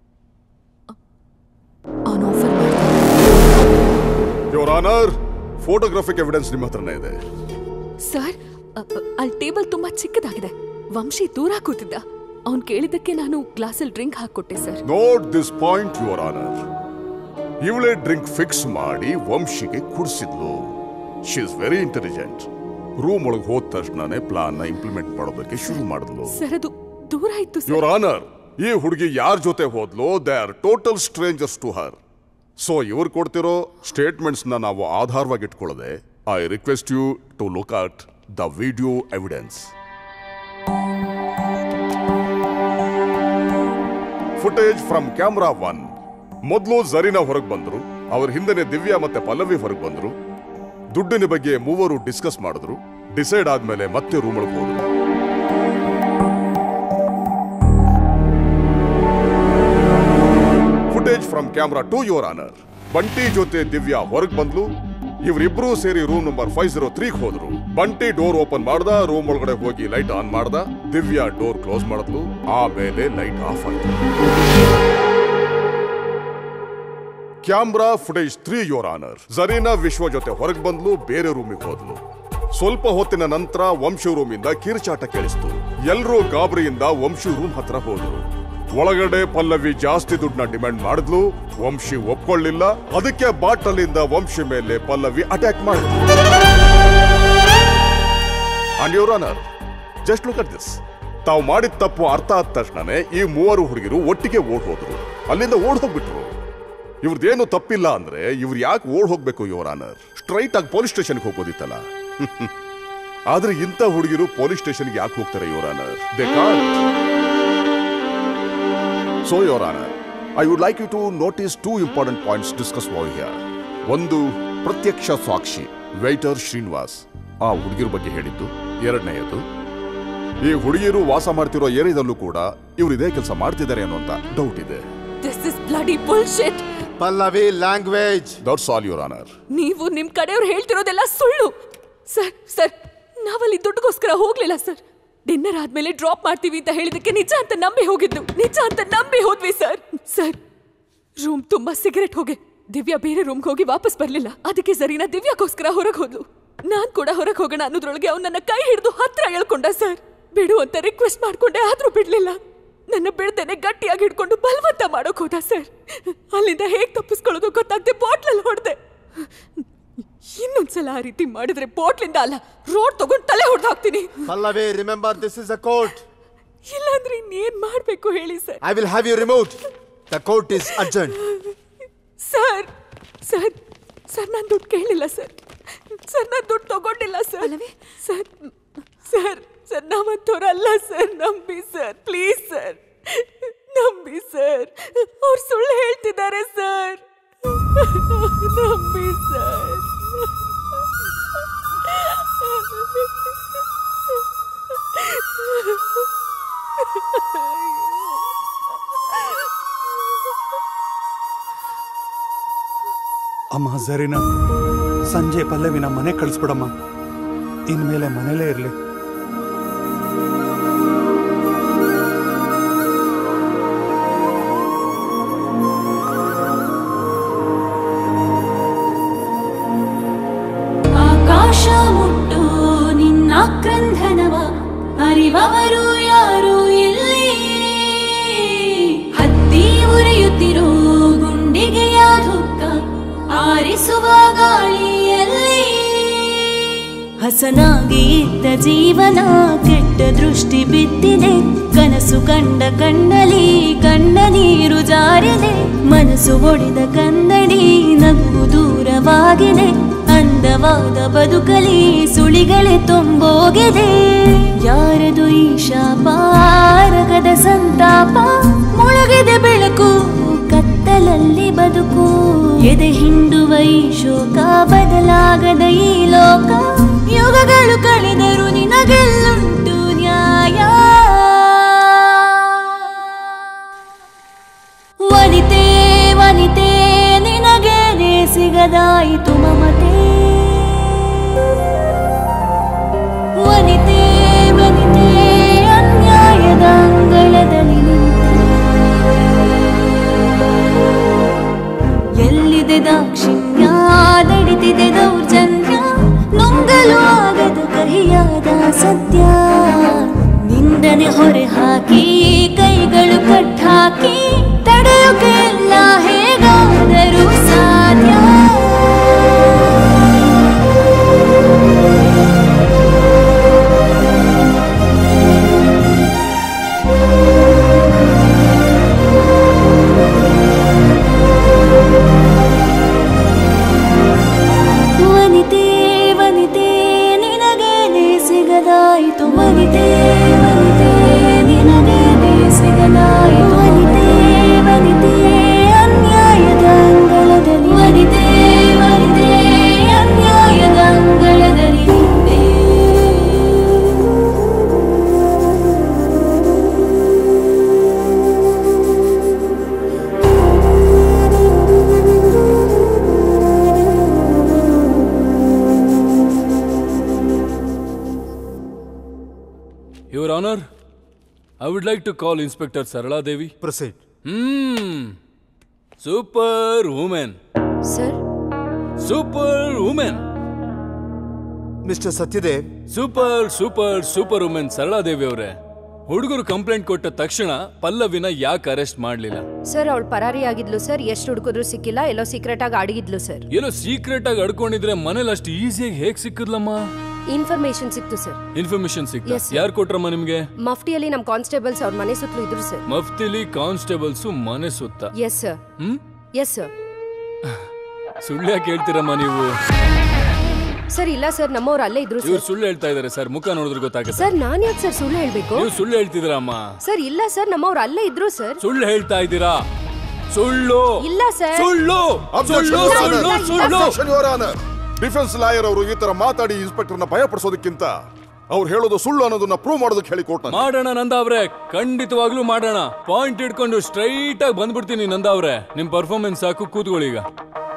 M: your honour photographic evidence ನಿಮ್ಮ ಹತ್ರನೇ ಇದೆ
G: ಸರ್ ಅ- ಅ- ಅಲ್ಲಿ ಟೇಬಲ್ ತುಂಬಾ ಚಿಕ್ಕದಾಗಿದೆ ವಂಶಿ ದೂರ ಕೂತಿದ್ದ ಅವ್ನ್ ಕೇಳಿದ್ದಕ್ಕೆ ನಾನು ಗ್ಲಾಸಲ್ಲಿ ಡ್ರಿಂಕ್ ಹಾಕೊಟ್ಟೆ sir
M: note this point your honour ಇವಳೇ ಡ್ರಿಂಕ್ ಫಿಕ್ಸ್ ಮಾಡಿ ವಂಶಿಗೆ ಕುಡಿಸಿದ್ಲು she is very intelligent room ಒಳಗೆ ಹೋದ ತಕ್ಷಣನೇ ಪ್ಲಾನ್ ನ ಇಂಪ್ಲಿಮೆಂಟ್ ಮಾಡೋದಕ್ಕೆ ಶುರು ಮಾಡಿದ್ಲು
G: ಸರ್ ಅದು ದೂರ ಇತ್ತು
M: ಯುವರ್
G: ಸರ್
M: ಆನರ್ ಈ ಹುಡುಗಿ ಯಾರ ಜೊತೆ ಹೋದ್ಲು they are total strangers to her so ಇವ್ರು ಕೊಡ್ತಿರೋ ಸ್ಟೇಟ್ಮೆಂಟ್ಸ್ ನ ನಾವು ಆಧಾರವಾಗಿ ಇಟ್ಕೊಳ್ಳದೆ I request you to look at the video evidence footage from camera one ಮೊದಲು ಜರೀನಾ ಹೊರಗೆ ಬಂದ್ರು ಅವ್ರ ಹಿಂದೆನೆ ದಿವ್ಯಾ ಮತ್ತೆ ಪಲ್ಲವಿ ಹೊರಗೆ ಬಂದ್ರು ದುಡ್ಡಿನ ಬಗ್ಗೆ ಮೂವರು ಡಿಸ್ಕಸ್ ಮಾಡಿದ್ರು ಡಿಸೈಡ್ ಆದ್ಮೇಲೆ ಮತ್ತೆ ರೂಮ್ ಒಳಗೆ ಹೋದ್ರು footage from camera two your honour Bunty ಜೊತೆ ದಿವ್ಯಾ ಹೊರಗೆ ಬಂದ್ಲು ಇವರಿಬ್ರು ಸೇರಿ room number five zero three ಹೋದ್ರು ಬಂಟಿ ಡೋರ್ ಓಪನ್ ಮಾಡ್ದ ರೂಮ್ ಒಳಗಡೆ ಹೋಗಿ ಲೈಟ್ ಆನ್ ಮಾಡ್ದ ದಿವ್ಯಾ ಡೋರ್ ಕ್ಲೋಸ್ ಮಾಡಿದ್ಲು ಆಮೇಲೆ ಲೈಟ್ ಆಫ್ ಆಯ್ತು camera footage three your honour Zarina Vishwa ಜೊತೆ ಹೊರಗೆ ಬಂದ್ಲು ಬೇರೆ ರೂಮಿಗೆ ಹೋದ್ಲು ಸ್ವಲ್ಪ ಹೊತ್ತಿನ ನಂತರ ವಂಶು ರೂಮಿಂದ ಕಿರ್ಚಾಟ ಕೇಳಿಸ್ತು ಎಲ್ರೂ ಗಾಬರಿಯಿಂದ ವಂಶು ರೂಮ್ ಹತ್ರ ಹೋದ್ರು ಒಳಗಡೆ ಪಲ್ಲವಿ ಜಾಸ್ತಿ ದುಡ್ಡನ್ನ ಡಿಮ್ಯಾಂಡ್ ಮಾಡಿದ್ಲು ವಂಶಿ ಒಪ್ಕೊಳ್ಳಿಲ್ಲ ಅದಕ್ಕೆ ಬಾಟಲಿಂದ ವಂಶಿ ಮೇಲೆ ಪಲ್ಲವಿ ಅಟ್ಯಾಕ್ ಮಾಡಿದ್ಲು and your honour just look at this ತಾವು ಮಾಡಿದ ತಪ್ಪು ಅರ್ಥ ಆದ ತಕ್ಷಣನೇ ಈ ಮೂವರು ಹುಡುಗಿರು ಒಟ್ಟಿಗೆ ಓಡ್ ಹೋದ್ರು ಅಲ್ಲಿಂದ ಓಡ್ ಹೋಗ್ಬಿಟ್ರು ಇವ್ರದ್ದೇನು ತಪ್ಪಿಲ್ಲ ಅಂದ್ರೆ ಇವ್ರು ಯಾಕೆ ಓಡ್ ಹೋಗ್ಬೇಕು ಯುವರ್ ಆನರ್ ಸ್ಟ್ರೈಟ್ ಆಗಿ ಪೊಲೀಸ್ ಸ್ಟೇಷನ್ಗೆ ಹೋಗೋದಿತ್ತಲ್ಲ ಆದ್ರೆ ಇಂಥ ಹುಡುಗಿರು ಪೊಲೀಸ್ ಸ್ಟೇಷನ್ಗೆ ಯಾಕೆ ಹೋಗ್ತಾರೆ your honour they can't so your honour I would like you to notice two important points discuss over here ಒಂದು ಪ್ರತ್ಯಕ್ಷ ಸಾಕ್ಷಿ ವೈಟರ್ ಶ್ರೀನಿವಾಸ್ ಆ ಹುಡುಗಿರ ಬಗ್ಗೆ ಹೇಳಿದ್ದು ಎರಡನೆಯದು ಈ ಹುಡುಗಿಯರು ವಾಸ ಮಾಡ್ತಿರೋ ಏರಿಯಾದಲ್ಲೂ ಕೂಡ ಇವ್ರು ಇದೇ ಕೆಲಸ ಮಾಡ್ತಿದ್ದಾರೆ ಅನ್ನೋಂತ ಡೌಟ್ ಇದೆ
G: this is bloody bullshit
L: Pallavi language
M: that's all your honour
G: ನೀವು ನಿಮ್ ಕಡೆಯವ್ರು ಹೇಳ್ತಿರೋದೆಲ್ಲ ಸುಳ್ಳು ಸರ್ ಸರ್ ನಾವಲ್ಲಿ ದುಡ್ಡುಗೋಸ್ಕರ ಹೋಗ್ಲಿಲ್ಲ ಸರ್ ಡಿನ್ನರ್ ಆದ್ಮೇಲೆ ಡ್ರಾಪ್ ಮಾಡ್ತೀವಿ ಅಂತ ಹೇಳಿದಕ್ಕೆ ನಿಜ ಅಂತ ನಂಬಿ ಹೋಗಿದ್ದು ನಿಜ ಅಂತ ನಂಬಿ ಹೋದ್ವಿ ಸರ್ ಸರ್ ರೂಮ್ ತುಂಬಾ ಸಿಗರೆಟ್ ಹೋಗಿ ದಿವ್ಯಾ ಬೇರೆ ರೂಮ್ಗೆ ಹೋಗಿ ವಾಪಸ್ ಬರ್ಲಿಲ್ಲ ಅದಕ್ಕೆ ಸರಿನಾ ದಿವ್ಯಾಗೋಸ್ಕರ ಹೊರಗೆ ಹೋದ್ಲು ನಾನ್ ಕೂಡ ಹೊರಗೆ ಹೋಗೋಣ ಅನ್ನೋದ್ರೊಳಗೆ ಅವ್ನು ನನ್ನ ಕೈ ಹಿಡಿದು ಹತ್ರ ಎಳ್ಕೊಂಡ ಸರ್ ಬಿಡು ಅಂತ ರಿಕ್ವೆಸ್ಟ್ ಮಾಡ್ಕೊಂಡೆ ಆದ್ರೂ ಬಿಡ್ಲಿಲ್ಲ ನನ್ನ ಬಿಡ್ದೇನೆ ಗಟ್ಟಿಯಾಗಿ ಹಿಡ್ಕೊಂಡು ಬಲವಂತ ಮಾಡೋಕ್ ಹೋದ ಸರ್ ಅಲ್ಲಿಂದ ಹೇಗ್ ತಪ್ಪಿಸ್ಕೊಳ್ಳೋದು ಗೊತ್ತಾಗ್ದೆ ಬಾಟ್ಲಲ್ಲಿ ಹೊಡೆದೆ ಇನ್ನೊಂದ್ಸಲ ಆ ರೀತಿ ಮಾಡಿದ್ರೆ ಬಾಟ್ಲಿಂದ ಅಲ್ಲ ರೋಡ್ ತಗೊಂಡ್ ತಲೆ ಹೊಡೆದು ಹಾಕ್ತೀನಿ
L: Pallavi remember this is a court
G: ಇಲ್ಲಾಂದ್ರೆ ಇನ್ನೇನ್ ಮಾಡ್ಬೇಕು ಹೇಳಿ sir
L: I will have you removed the court is adjourned
G: sir sir sir ನಾನು ದುಡ್ಡು ಕೇಳಿಲ್ಲ ಸರ್ ಸರ್ ನಾನು ದುಡ್ಡು ತಗೊಂಡಿಲ್ಲ ಸರ್ ಸರ್ ಸರ್ ಸರ್ ನಾವಂತವ್ರಲ್ಲ ಸರ್ ನಂಬಿ ಸರ್ ಪ್ಲೀಸ್ ಸರ್ ನಂಬಿ ಸರ್ ಅವ್ರು ಸುಳ್ಳು ಹೇಳ್ತಿದ್ದಾರೆ ಸರ್ ನಂಬಿ ಸರ್
H: ಅಮ್ಮ ಸರಿನಾ ಸಂಜೆ ಪಲ್ಲವಿನ ಮನೆ ಕಳಿಸ್ಬಿಡಮ್ಮ ಇನ್ಮೇಲೆ ಮನೇಲೇ ಇರಲಿ
N: ಆಕಾಶ ಮುಟ್ಟು ನಿನ್ನ ಕ್ರಂಧನವ ಅರಿವವರು ಯಾರು ಇಲ್ಲಿ ಹತ್ತಿ ಉರಿಯುತ್ತಿರೋ ಗುಂಡಿಗೆಯ ದುಃಖ ಆರಿಸುವ ಗಾಳಿಯಲ್ಲಿ ಹಸನಾಗಿ ಇದ್ದ ಜೀವನ ಕೆಟ್ಟ ದೃಷ್ಟಿ ಬಿದ್ದಿದೆ ಕನಸು ಕಂಡ ಕಣ್ಣಲಿ ಕಣ್ಣ ನೀರು ಜಾರಿದೆ ಮನಸ್ಸು ಒಡೆದ ಕಂದಡಿ ನಗು ದೂರವಾಗಿದೆ ಅಂದವಾದ ಬದುಕಲಿ ಸುಳಿಗಳೇ ತುಂಬೋಗಿದೆ ಯಾರದು ಈ ಶಾಪ ರಗದ ಸಂತಾಪ ಮುಳುಗಿದೆ ಬೆಳಕು ಕತ್ತಲಲ್ಲಿ ಬದುಕು ಎದೆ ಹಿಂಡುವ ಈ ಶೋಕ ಬದಲಾಗದ ಈ ಲೋಕ ಯುಗಗಳು ಕಳೆದರು ನಿನಗೆಲ್ಲುಂಟು ನ್ಯಾಯ ವನಿತೆ ವನಿತೆ ನಿನಗೇನೆ ಸಿಗದ ಸಿಗದಾಯಿತು ಮಮತೆ ವನಿತೆ ವನಿತೆ ಅನ್ಯಾಯದ ಅಂಗಳದಲ್ಲಿ ನಿಂತೆ ಎಲ್ಲಿದೆ ದಾಕ್ಷಿಣ್ಯ ನಡಿತಿದೆ ದೌರ್ಜನ್ಯ ನುಂಗಲು ಆಗದ ಕಹಿಯಾದ ಸತ್ಯ ನಿಂದನೆ ಹೊರೆ ಹಾಕಿ ಕೈಗಳು ಕಟ್ಟಾಕಿ ತಡೆಯೋಕೆ ಎಲ್ಲ ಹೇಗಾದರೂ ಸಾಧ್ಯ ವನಿತೆ ವನಿತೆ ನಿನಗೇನೆ ಸಿಗದಾಯಿತು ವನಿತೆ ವನಿತೆ ನಿನಗೇನೆ ಸಿಗದಾಯಿತು ವನಿತೆ ವನಿತೆ ಅನ್ಯಾಯದ ಅಂಗಳದಲ್ಲಿ ವನಿತೆ ವನಿತೆ ಅನ್ಯಾಯದ ಅಂಗಳದಲ್ಲಿ ನಿಂತೆ
K: Your Honor, I would like to call Inspector Sarala Devi.
L: Proceed.
K: Hmm. Super woman.
O: Sir?
K: Super woman.
L: Mister Satyadev
K: super super super women Sarala Devi ಅವರೇ ಹುಡುಗರು ಕಂಪ್ಲೇಂಟ್ ಕೊಟ್ಟ ತಕ್ಷಣ ಪಲ್ಲವಿನ ಯಾಕೆ ಅರೆಸ್ಟ್ ಮಾಡ್ಲಿಲ್ಲ
O: ಸರ್ ಅವಳು ಪರಾರಿ ಆಗಿದ್ಲು ಸರ್ ಎಷ್ಟು ಹುಡುಕಿದ್ರು ಸಿಕ್ಕಿಲ್ಲ ಎಲ್ಲೋ ಸೀಕ್ರೆಟ್ ಆಗಿ ಅಡಗಿದ್ಲು ಸರ್
K: ಏನೋ ಸೀಕ್ರೆಟ್ ಆಗಿ ಅಡ್ಕೊಂಡಿದ್ರೆ ಮನೇಲಿ ಅಷ್ಟು ಈಸಿಯಾಗಿ ಹೇಗ್ ಸಿಕ್ಕಿದ್ಲಮ್ಮ
O: ಇನ್ಫಾರ್ಮೇಶನ್ ಸಿಕ್ತು ಸರ್
K: ಇನ್ಫಾರ್ಮೇಶನ್ ಸಿಕ್ತ
O: Yes, sir.
K: ಯಾರು ಕೊಟ್ರಮ್ಮ ನಿಮ್ಗೆ
O: ಮಫ್ಟಿಯಲ್ಲಿ ನಮ್ ಕಾನ್ಸ್ಟೇಬಲ್ಸ್ ಅವ್ರ ಮನೆ ಸುತ್ತಲೂ ಇದ್ರು ಸರ್
K: ಮಫ್ತಿಲಿ ಕಾನ್ಸ್ಟೇಬಲ್ಸ್ ಮನೆ ಸುತ್ತ
O: yes sir
K: hmm
O: yes sir
K: ಸುಳ್ಳು ಯಾಕೆ ಹೇಳ್ತೀರಮ್ಮ ನೀವು
O: ಸರ್ ಇಲ್ಲ ಸರ್ ನಮ್ಮವ್ರು ಅಲ್ಲೇ ಇದ್ರು
K: ಇವ್ರು
O: ಸರ್
K: ಸುಳ್ಳು ಹೇಳ್ತಾ ಇದಾರೆ ಸರ್ ಮುಖ ನೋಡಿದ್ರೆ ಗೊತ್ತಾಗುತ್ತೆ
O: ಸರ್ ನಾನ್ ಯಾಕೆ ಸರ್ ಸುಳ್ಳು ಹೇಳ್ಬೇಕು
K: ನೀವು ಸುಳ್ಳು ಹೇಳ್ತಿದ್ದೀರಮ್ಮ
O: ಸರ್ ಇಲ್ಲ ಸರ್ ನಮ್ಮವ್ರು ಅಲ್ಲೇ ಇದ್ರು ಸರ್
K: ಸುಳ್ಳು ಹೇಳ್ತಾ ಇದ್ದೀರಾ ಸುಳ್ಳು
O: ಇಲ್ಲ ಸರ್
K: ಸುಳ್ಳು ಸುಳ್ಳು ಸುಳ್ಳು ಸುಳ್ಳು
C: ಡಿಫೆನ್ಸ್ ಲಾಯರ್ ಅವರು ಈ ತರ ಮಾತಾಡಿ ಇನ್ಸ್ಪೆಕ್ಟರ್ನ ಭಯಪಡಿಸೋದಕ್ಕಿಂತ ಅವ್ರು ಹೇಳೋದು ಸುಳ್ಳು ಅನ್ನೋದನ್ನ ಪ್ರೂವ್ ಮಾಡೋದಕ್ಕೆ ಹೇಳಿ ಕೊಟ್ಟ
K: ಮಾಡೋಣ ನಂದ ಅವ್ರೆ ಖಂಡಿತವಾಗ್ಲೂ ಮಾಡೋಣ ಪಾಯಿಂಟ್ ಇಟ್ಕೊಂಡು ಸ್ಟ್ರೈಟ್ ಆಗಿ ಬಂದ್ಬಿಡ್ತೀನಿ ನಂದ ಅವ್ರೆ ನಿಮ್ ಪರ್ಫಾರ್ಮೆನ್ಸ್ ಸಾಕು ಕೂತ್ಕೊಳ್ಳಿ ಈಗ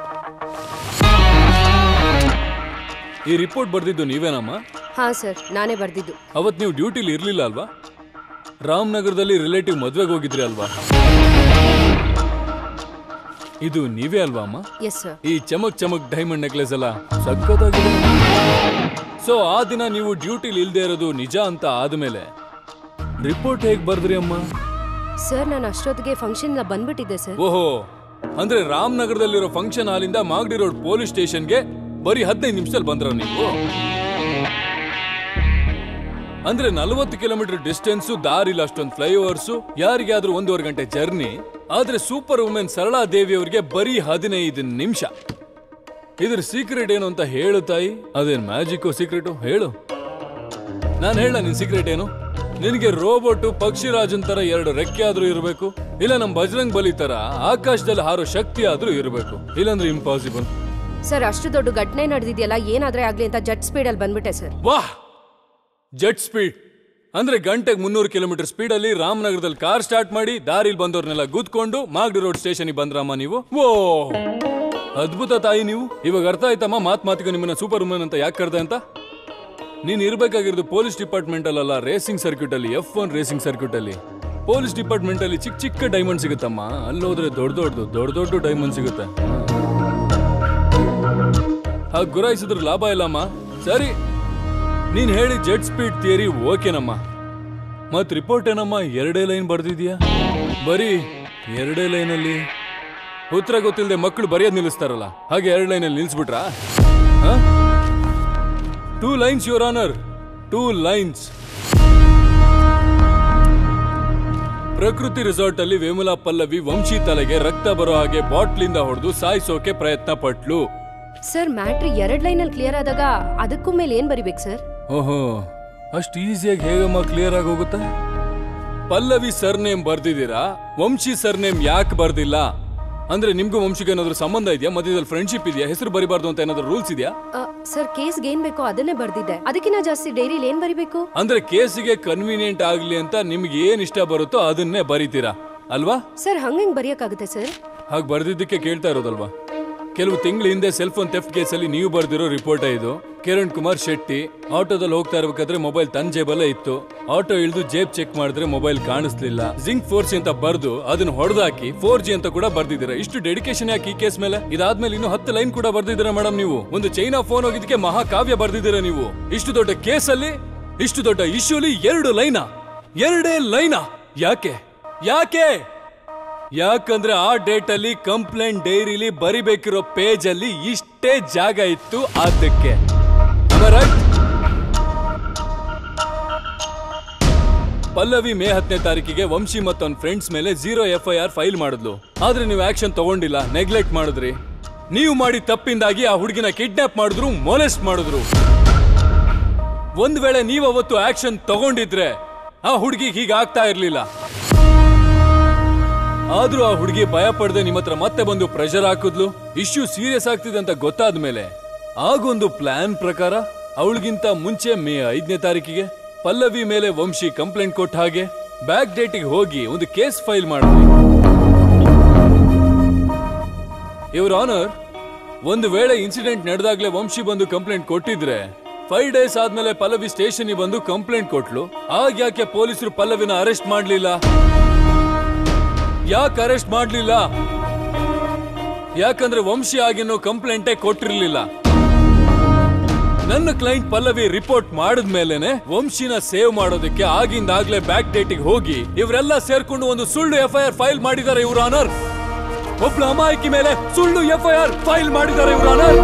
K: ಈ ರಿಪೋರ್ಟ್ ಬರ್ದಿದ್ದು ನೀವೇನಮ್ಮ
O: ಹಾ ಸರ್ ನಾನೇ ಬರ್ದಿದ್ದು
K: ಅವತ್ ನೀವು ಡ್ಯೂಟಿಲಿ ಇರ್ಲಿಲ್ಲ ಅಲ್ವಾ ರಾಮನಗರದಲ್ಲಿ ರಿಲೇಟಿವ್ ಮದ್ವೆಗೆ ಹೋಗಿದ್ರಿ ಅಲ್ವಾ ಇದು ನೀವೇ ಅಲ್ವಾ ಅಮ್ಮ
O: ಎಸ್ ಸರ್
K: ಈ ಚಮಕ್ ಚಮಕ್ ಡೈಮಂಡ್ ನೆಕ್ಲೆಸ್ ಎಲ್ಲ ಸಖತ್ತಾಗಿದೆ ಸೊ ಆ ದಿನ ನೀವು ಡ್ಯೂಟಿಲಿ ಇಲ್ದೇ ಇರೋದು ನಿಜ ಅಂತ ಆದ್ಮೇಲೆ ರಿಪೋರ್ಟ್ ಹೇಗ್ ಬರ್ದ್ರಿ ಅಮ್ಮ
O: ಸರ್ ನಾನು ಅಷ್ಟೊತ್ತಿಗೆ ಫಂಕ್ಷನ್ ಬಂದ್ಬಿಟ್ಟಿದ್ದೆ ಸರ್
K: ಓಹೋ ಅಂದ್ರೆ ರಾಮನಗರದಲ್ಲಿರೋ ಫಂಕ್ಷನ್ ಹಾಲಿಂದ ಮಾಗಡಿ ರೋಡ್ ಪೊಲೀಸ್ ಸ್ಟೇಷನ್ಗೆ ಬರೀ ಹದಿನೈದು ನಿಮಿಷದಲ್ಲಿ ಬಂದ್ರ ನೀವು ಅಂದ್ರೆ ನಲವತ್ತು ಕಿಲೋಮೀಟರ್ ಡಿಸ್ಟೆನ್ಸ್ ದಾರಿಲ್ಲ ಅಷ್ಟೊಂದು ಫ್ಲೈಓವರ್ಸ್ ಯಾರಿಗಾದ್ರೂ ಒಂದೂವರೆ ಗಂಟೆ ಜರ್ನಿ ಆದ್ರೆ ಸೂಪರ್ ವುಮೆನ್ ಸರಳಾ ದೇವಿ ಅವರಿಗೆ ಬರೀ ಹದಿನೈದು ನಿಮಿಷ ಇದ್ರ ಸೀಕ್ರೆಟ್ ಏನು ಅಂತ ಹೇಳು ತಾಯಿ ಅದೇನ್ ಮ್ಯಾಜಿಕ್ ಸೀಕ್ರೆಟ್ ಹೇಳು ನಾನು ಹೇಳ ನಿನ್ ಸೀಕ್ರೆಟ್ ಏನು ನಿನಗೆ ರೋಬೋಟ್ ಪಕ್ಷಿರಾಜನ್ ತರ ಎರಡು ರೆಕ್ಕೆ ಆದ್ರೂ ಇರಬೇಕು ಇಲ್ಲ ನಮ್ ಬಜರಂಗ್ ಬಲಿ ತರ ಆಕಾಶದಲ್ಲಿ ಹಾರೋ ಶಕ್ತಿ ಆದ್ರೂ ಇರಬೇಕು ಇಲ್ಲಾಂದ್ರೆ ಇಂಪಾಸಿಬಲ್
O: ಸರ್ ಅಷ್ಟು ದೊಡ್ಡ ಘಟನೆ ನಡೆದಿದೆಯಲ್ಲ ಏನಾದ್ರೆ ಆಗ್ಲಿ ಅಂತ ಜಟ್ ಸ್ಪೀಡ್ ಅಲ್ಲಿ ಬಂದ್ಬಿಟ್ಟೆ ಸರ್
K: ವಾಹ್ ಜೆಟ್ ಸ್ಪೀಡ್ ಅಂದ್ರೆ ಗಂಟೆಗೆ ಮುನ್ನೂರು ಕಿಲೋಮೀಟರ್ ಸ್ಪೀಡ್ ಅಲ್ಲಿ ರಾಮನಗರದಲ್ಲಿ ಕಾರ್ ಸ್ಟಾರ್ಟ್ ಮಾಡಿ ದಾರಿಲಿ ಬಂದವ್ರನ್ನೆಲ್ಲ ಗುದ್ಕೊಂಡು ಮಾಗಡಿ ರೋಡ್ ಸ್ಟೇಷನ್ ಬಂದ್ರಮ್ಮ ನೀವು ಓ ಅದ್ಭುತ ತಾಯಿ ನೀವು ಇವಾಗ ಅರ್ಥ ಆಯ್ತಮ್ಮ ಮಾತ್ ಮಾತಿಗೆ ನಿಮ್ಮನ್ನ ಸೂಪರ್ ವುಮನ್ ಅಂತ ಯಾಕೆ ಕರ್ದೆ ಅಂತ ನೀನ್ ಇರ್ಬೇಕಾಗಿರೋದು ಪೊಲೀಸ್ ಡಿಪಾರ್ಟ್ಮೆಂಟ್ ಅಲ್ಲ ರೇಸಿಂಗ್ ಸರ್ಕ್ಯೂಟ್ ಅಲ್ಲಿ ಎಫ್ ಒನ್ ರೇಸಿಂಗ್ ಸರ್ಕ್ಯೂಟ್ ಅಲ್ಲಿ ಪೊಲೀಸ್ ಡಿಪಾರ್ಟ್ಮೆಂಟ್ ಅಲ್ಲಿ ಚಿಕ್ಕ ಚಿಕ್ಕ ಡೈಮಂಡ್ ಸಿಗುತ್ತಮ್ಮ ಅಲ್ಲಿ ಹೋದ್ರೆ ದೊಡ್ಡ ದೊಡ್ಡದು ದೊಡ್ಡ ದೊಡ್ಡ ಡೈಮಂಡ್ ಸಿಗುತ್ತೆ ಹಾಗೆ ಗುರಾಯಿಸಿದ್ರೆ ಲಾಭ ಇಲ್ಲಮ್ಮ ಸರಿ ನೀನ್ ಹೇಳಿ ಜೆಟ್ ಸ್ಪೀಡ್ ಥಿಯರಿ ಓಕೆನಮ್ಮ ಮತ್ ರಿಪೋರ್ಟ್ ಏನಮ್ಮ ಎರಡೇ ಲೈನ್ ಬರ್ದಿದ್ಯಾ ಬರೀ ಎರಡೇ ಲೈನಲ್ಲಿ ಉತ್ತರ ಗೊತ್ತಿಲ್ಲದೆ ಮಕ್ಕಳು ಬರೆಯೋದ್ ನಿಲ್ಲಿಸ್ತಾರಲ್ಲ ಹಾಗೆ ಎರಡು ಲೈನಲ್ಲಿ ನಿಲ್ಸ್ಬಿಟ್ರಾ two lines your honour two lines Prakruthi resort ಅಲ್ಲಿ ವೇಮುಲಾ ಪಲ್ಲವಿ ವಂಶಿ ತಲೆಗೆ ರಕ್ತ ಬರೋ ಹಾಗೆ ಬಾಟ್ಲಿಂದ ಹೊಡೆದು ಸಾಯಿಸೋಕೆ ಪ್ರಯತ್ನ ಪಟ್ಲು
O: ಸರ್ ಮ್ಯಾಟ್ರಿ ಎರಡ್ ಲೈನ್ ಅಲ್ಲಿ ಕ್ಲಿಯರ್ ಆದಾಗ ಅದಕ್ಕೂ ಮೇಲೆ ಏನ್ ಬರಿಬೇಕು ಸರ್
K: ಓಹೋ ಅಷ್ಟು ಈಸಿಯಾಗಿ ಹೇಗಮ್ಮ ಕ್ಲಿಯರ್ ಆಗಿ ಹೋಗುತ್ತಾ ಪಲ್ಲವಿ ಸರ್ನೇಮ್ ಬರ್ದಿದ್ದೀರಾ ವಂಶಿ ಸರ್ನೇಮ್ ಯಾಕೆ ಬರ್ದಿಲ್ಲ ಅಂದ್ರೆ ನಿಮ್ಗೂ ವಂಶಿಗೆ ಏನಾದ್ರು ಸಂಬಂಧ ಇದೆಯಾ ಮಧ್ಯದಲ್ಲಿ ಫ್ರೆಂಡ್ಶಿಪ್ ಇದೆಯಾ ಹೆಸರು ಬರಿಬಾರ್ದು ಅಂತ ಏನಾದ್ರು ರೂಲ್ಸ್ ಇದೆಯಾ
O: ಸರ್ ಕೇಸ್ಗೆ ಏನ್ ಬೇಕೋ ಅದನ್ನೇ ಬರ್ದಿದ್ದೆ ಅದಕ್ಕಿಂತ ಜಾಸ್ತಿ ಡೈರಿಲಿ ಏನ್ ಬರಿಬೇಕು
K: ಅಂದ್ರೆ ಕೇಸಿಗೆ ಕನ್ವೀನಿಯಂಟ್ ಆಗ್ಲಿ ಅಂತ ನಿಮ್ಗೆ ಏನ್ ಇಷ್ಟ ಬರುತ್ತೋ ಅದನ್ನೇ ಬರೀತೀರಾ ಅಲ್ವಾ
O: ಸರ್ ಹಂಗ್ ಹೆಂಗ್ ಬರೆಯಕ್ಕಾಗುತ್ತೆ ಸರ್
K: ಹಾಗೆ ಬರ್ದಿದ್ದಕ್ಕೆ ಕೇಳ್ತಾ ಇರೋದಲ್ವಾ ಕೆಲವು ತಿಂಗಳ ಹಿಂದೆ ಸೆಲ್ ಫೋನ್ ಥೆಫ್ಟ್ ಕೇಸಲ್ಲಿ ನೀವು ಬರ್ದಿರೋ ರಿಪೋರ್ಟ್ ಇದು ಕಿರಣ್ ಕುಮಾರ್ ಶೆಟ್ಟಿ ಆಟೋದಲ್ಲಿ ಹೋಗ್ತಾ ಇರ್ಬೇಕಾದ್ರೆ ಮೊಬೈಲ್ ತನ್ನ ಜೇಬಲ್ಲೇ ಇತ್ತು ಆಟೋ ಇಳಿದು ಜೇಬ್ ಚೆಕ್ ಮಾಡಿದ್ರೆ ಮೊಬೈಲ್ ಕಾಣಿಸ್ಲಿಲ್ಲ ಜಿಂಕ್ ಫೋರ್ ಜಿ ಅಂತ ಬರ್ದು ಅದನ್ನ ಹೊಡೆದಾಕಿ ಫೋರ್ ಜಿ ಅಂತ ಕೂಡ ಬರ್ದಿದ್ದೀರಾ ಇಷ್ಟು ಡೆಡಿಕೇಶನ್ ಯಾಕೆ ಈ ಕೇಸ್ ಮೇಲೆ ಇದಾದ್ಮೇಲೆ ಇನ್ನು ಹತ್ತು ಲೈನ್ ಕೂಡ ಬರ್ದಿದ್ದೀರಾ ಮೇಡಮ್ ನೀವು ಒಂದು ಚೈನಾ ಫೋನ್ ಹೋಗಿದ್ದಕ್ಕೆ ಮಹಾಕಾವ್ಯ ಬರ್ದಿದ್ದೀರಾ ನೀವು ಇಷ್ಟು ದೊಡ್ಡ ಕೇಸಲ್ಲಿ ಇಷ್ಟು ದೊಡ್ಡ ಇಶ್ಯೂಲಿ ಎರಡು ಲೈನಾ ಎರಡೇ ಲೈನಾ ಯಾಕೆ ಯಾಕೆ ಯಾಕಂದ್ರೆ ಆ ಡೇಟ್ ಅಲ್ಲಿ ಕಂಪ್ಲೇಂಟ್ ಡೈರಿಲಿ ಬರಿಬೇಕಿರೋ ಪೇಜ್ ಅಲ್ಲಿ ಇಷ್ಟೇ ಜಾಗ ಇತ್ತು ಅದಕ್ಕೆ Am I right? Pallavi May ಹತ್ತನೇ ತಾರೀಕಿಗೆ ವಂಶಿ ಮತ್ತು ಅವನ ಫ್ರೆಂಡ್ಸ್ ಮೇಲೆ zero F I R file ಮಾಡಿದ್ಲು ಆದ್ರೆ ನೀವು ಆಕ್ಷನ್ ತಗೊಂಡಿಲ್ಲ ನೆಗ್ಲೆಕ್ಟ್ ಮಾಡಿದ್ರಿ ನೀವು ಮಾಡಿ ತಪ್ಪಿಂದಾಗಿ ಆ ಹುಡುಗಿನ ಕಿಡ್ನಾಪ್ ಮಾಡಿದ್ರು ಮೊಲೆಸ್ಟ್ ಮಾಡಿದ್ರು ಒಂದ್ ವೇಳೆ ನೀವು ಅವತ್ತು ಆಕ್ಷನ್ ತಗೊಂಡಿದ್ರೆ ಆ ಹುಡುಗಿ ಹೀಗಾಗ್ತಾ ಇರ್ಲಿಲ್ಲ ಆದ್ರೂ ಆ ಹುಡುಗಿ ಭಯ ಪಡದೆ ನಿಮ್ಮ ಹತ್ರ ಮತ್ತೆ ಬಂದು ಪ್ರೆಷರ್ ಹಾಕಿದ್ಲು ಇಶ್ಯೂ ಸೀರಿಯಸ್ ಆಗ್ತಿದೆ ಅಂತ ಗೊತ್ತಾದ ಮೇಲೆ ಆಗೊಂದು ಪ್ಲಾನ್ ಪ್ರಕಾರ ಅವಳಿಗಿಂತ ಮುಂಚೆ ಮೇ ಐದನೇ ತಾರೀಕಿಗೆ ಪಲ್ಲವಿ ಮೇಲೆ ವಂಶಿ ಕಂಪ್ಲೇಂಟ್ ಕೊಟ್ಟ ಹಾಗೆ ಬ್ಯಾಕ್ ಡೇಟಿಗೆ ಹೋಗಿ ಒಂದು ಕೇಸ್ ಫೈಲ್ ಮಾಡಿದ್ವಿ ಇವ್ರ ಆನರ್ ಒಂದು ವೇಳೆ ಇನ್ಸಿಡೆಂಟ್ ನಡೆದಾಗ್ಲೇ ವಂಶಿ ಬಂದು ಕಂಪ್ಲೇಂಟ್ ಕೊಟ್ಟಿದ್ರೆ ಫೈವ್ ಡೇಸ್ ಆದ್ಮೇಲೆ ಪಲ್ಲವಿ ಸ್ಟೇಷನ್ ಬಂದು ಕಂಪ್ಲೇಂಟ್ ಕೊಟ್ಲು ಆಗ ಯಾಕೆ ಪೊಲೀಸರು ಪಲ್ಲವಿನ ಅರೆಸ್ಟ್ ಮಾಡ್ಲಿಲ್ಲ ಯಾಕೆ ಅರೆಸ್ಟ್ ಮಾಡ್ಲಿಲ್ಲ ಯಾಕಂದ್ರೆ ವಂಶಿ ಆಗಿನೋ ಕಂಪ್ಲೇಂಟೇ ಕೊಟ್ಟಿರ್ಲಿಲ್ಲ ನನ್ನ ಕ್ಲೈಂಟ್ ಪಲ್ಲವಿ ರಿಪೋರ್ಟ್ ಮಾಡಿದ್ಮೇಲೆನೆ ವಂಶಿನ ಸೇವ್ ಮಾಡೋದಕ್ಕೆ ಆಗಿಂದಾಗ್ಲೇ ಬ್ಯಾಕ್ ಡೇಟಿಗೆ ಹೋಗಿ ಇವರೆಲ್ಲ ಸೇರ್ಕೊಂಡು ಒಂದು ಸುಳ್ಳು ಎಫ್ ಐ ಆರ್ ಫೈಲ್ ಮಾಡಿದ್ದಾರೆ ಇವ್ರ ಆನರ್ ಒಬ್ಳು ಅಮಾಯಕಿ ಮೇಲೆ ಸುಳ್ಳು ಎಫ್ ಐ ಆರ್ ಫೈಲ್ ಮಾಡಿದ್ದಾರೆ ಇವ್ರ ಆನರ್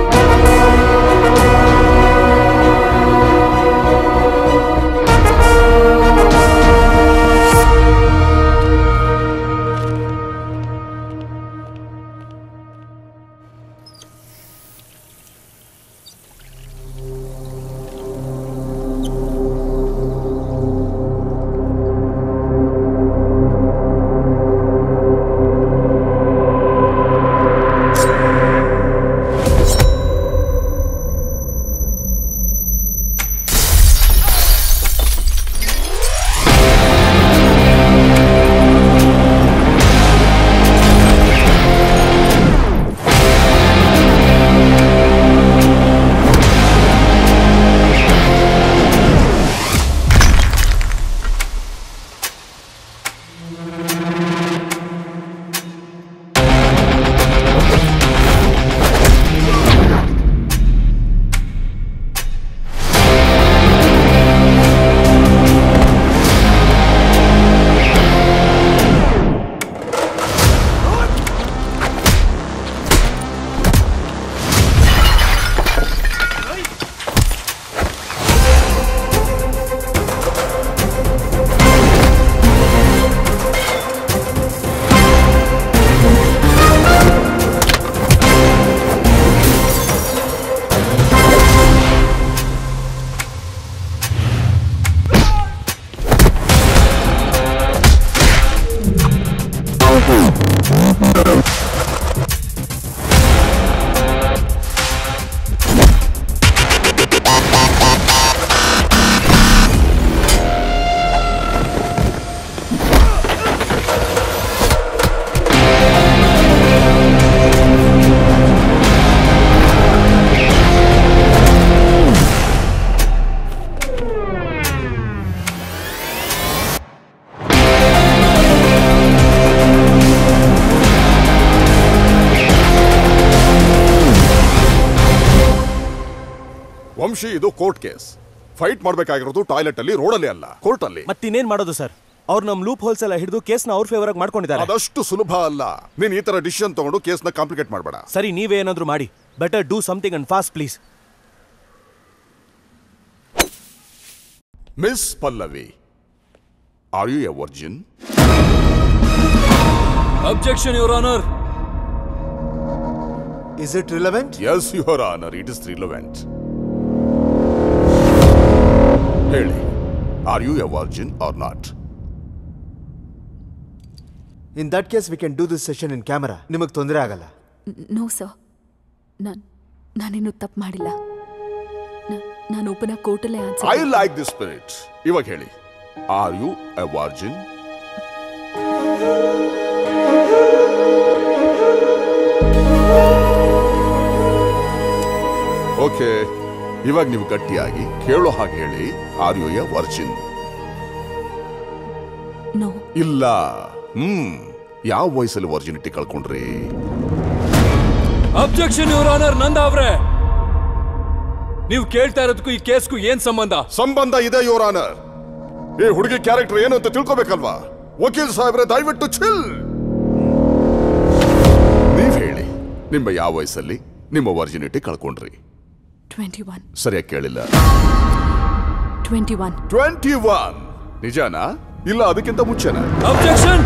C: ವಂಶಿ ಇದು ಕೋರ್ಟ್ ಕೇಸ್ ಫೈಟ್ ಮಾಡ್ಬೇಕಾಗಿರೋದು ಟಾಯ್ಲೆಟ್ ಅಲ್ಲಿ ರೋಡಲ್ಲಿ ಅಲ್ಲ ಕೋರ್ಟ್ ಅಲ್ಲಿ
I: ಮತ್ತಿನ್ನೇನ್ ಮಾಡೋದು ಸರ್ ಅವ್ರು ನಮ್ಮ ಲೂಪ್ ಹೋಲ್ಸ್ ಎಲ್ಲ ಹಿಡಿದು ಕೇಸ್ನ ಅವ್ರ ಫೇವರ್ ಆಗಿ ಮಾಡ್ಕೊಂಡಿದ್ದಾರೆ
C: ಅದಷ್ಟು ಸುಲಭ ಅಲ್ಲ ನೀನ್ ಈ ತರ ಡಿಸಿಷನ್ ತಗೊಂಡು ಕೇಸ್ನ ಕಾಂಪ್ಲಿಕೇಟ್ ಮಾಡಬೇಡ
I: ಸರಿ ನೀವೇ ಏನಾದ್ರೂ ಮಾಡಿ better do something and fast please
C: miss Pallavi are you a virgin
K: objection your honour
C: is it relevant yes your honour it is relevant ಹೇಳಿ are you a virgin or not
L: in that case we can do this session in camera ನಿಮಗೆ ತೊಂದರೆ ಆಗಲ್ಲ
G: no sir ನಾನು ನಾನೇನು ತಪ್ಪು ಮಾಡಿಲ್ಲ ನಾನು open ಕೋರ್ಟಲ್ಲೇ
C: I
G: answer
C: like this spirit ಇವಾಗ ಹೇಳಿ are you a virgin
N: Thank you.
M: Okay ಇವಾಗ ನೀವು ಗಟ್ಟಿಯಾಗಿ ಕೇಳೋ ಹಾಗೆ ಹೇಳಿ are you a virgin
G: no
M: ಇಲ್ಲ ಹ್ಮ್ ಯಾವ ವಯಸ್ಸಲ್ಲಿ ವರ್ಜಿನಿಟಿ ಕಳ್ಕೊಂಡ್ರಿ
K: ಅಬ್ಜೆಕ್ಷನ್ ಯುವರ್ ಆನರ್ ನಂದ ಅವ್ರೆ ನೀವು ಕೇಳ್ತಾ ಇರೋದಕ್ಕೂ ಈ ಕೇಸ್ಗೂ ಏನ್ ಸಂಬಂಧ
M: ಸಂಬಂಧ ಇದೆ ಯುವರ್ ಆನರ್ ಈ ಹುಡುಗಿ ಕ್ಯಾರೆಕ್ಟರ್ ಏನು ಅಂತ ತಿಳ್ಕೊಬೇಕಲ್ವಾ ವಕೀಲ್ ಸಾಹೇಬ್ರೆ ದಯವಿಟ್ಟು ಚಿಲ್ ನೀವ್ ಹೇಳಿ ನಿಮ್ಮ ಯಾವ ವಯಸ್ಸಲ್ಲಿ ನಿಮ್ಮ ವರ್ಜಿನಿಟಿ ಕಳ್ಕೊಂಡ್ರಿ
G: ಟ್ವೆಂಟಿ ಒನ್
M: ಸರಿಯಾಗಿ ಕೇಳಿಲ್ಲ
G: ಟ್ವೆಂಟಿ ಒನ್
M: ಟ್ವೆಂಟಿ ಒನ್ ನಿಜಾನಾ ಇಲ್ಲ ಅದಕ್ಕಿಂತ ಮುಂಚೆನಾ
K: ಅಬ್ಜೆಕ್ಷನ್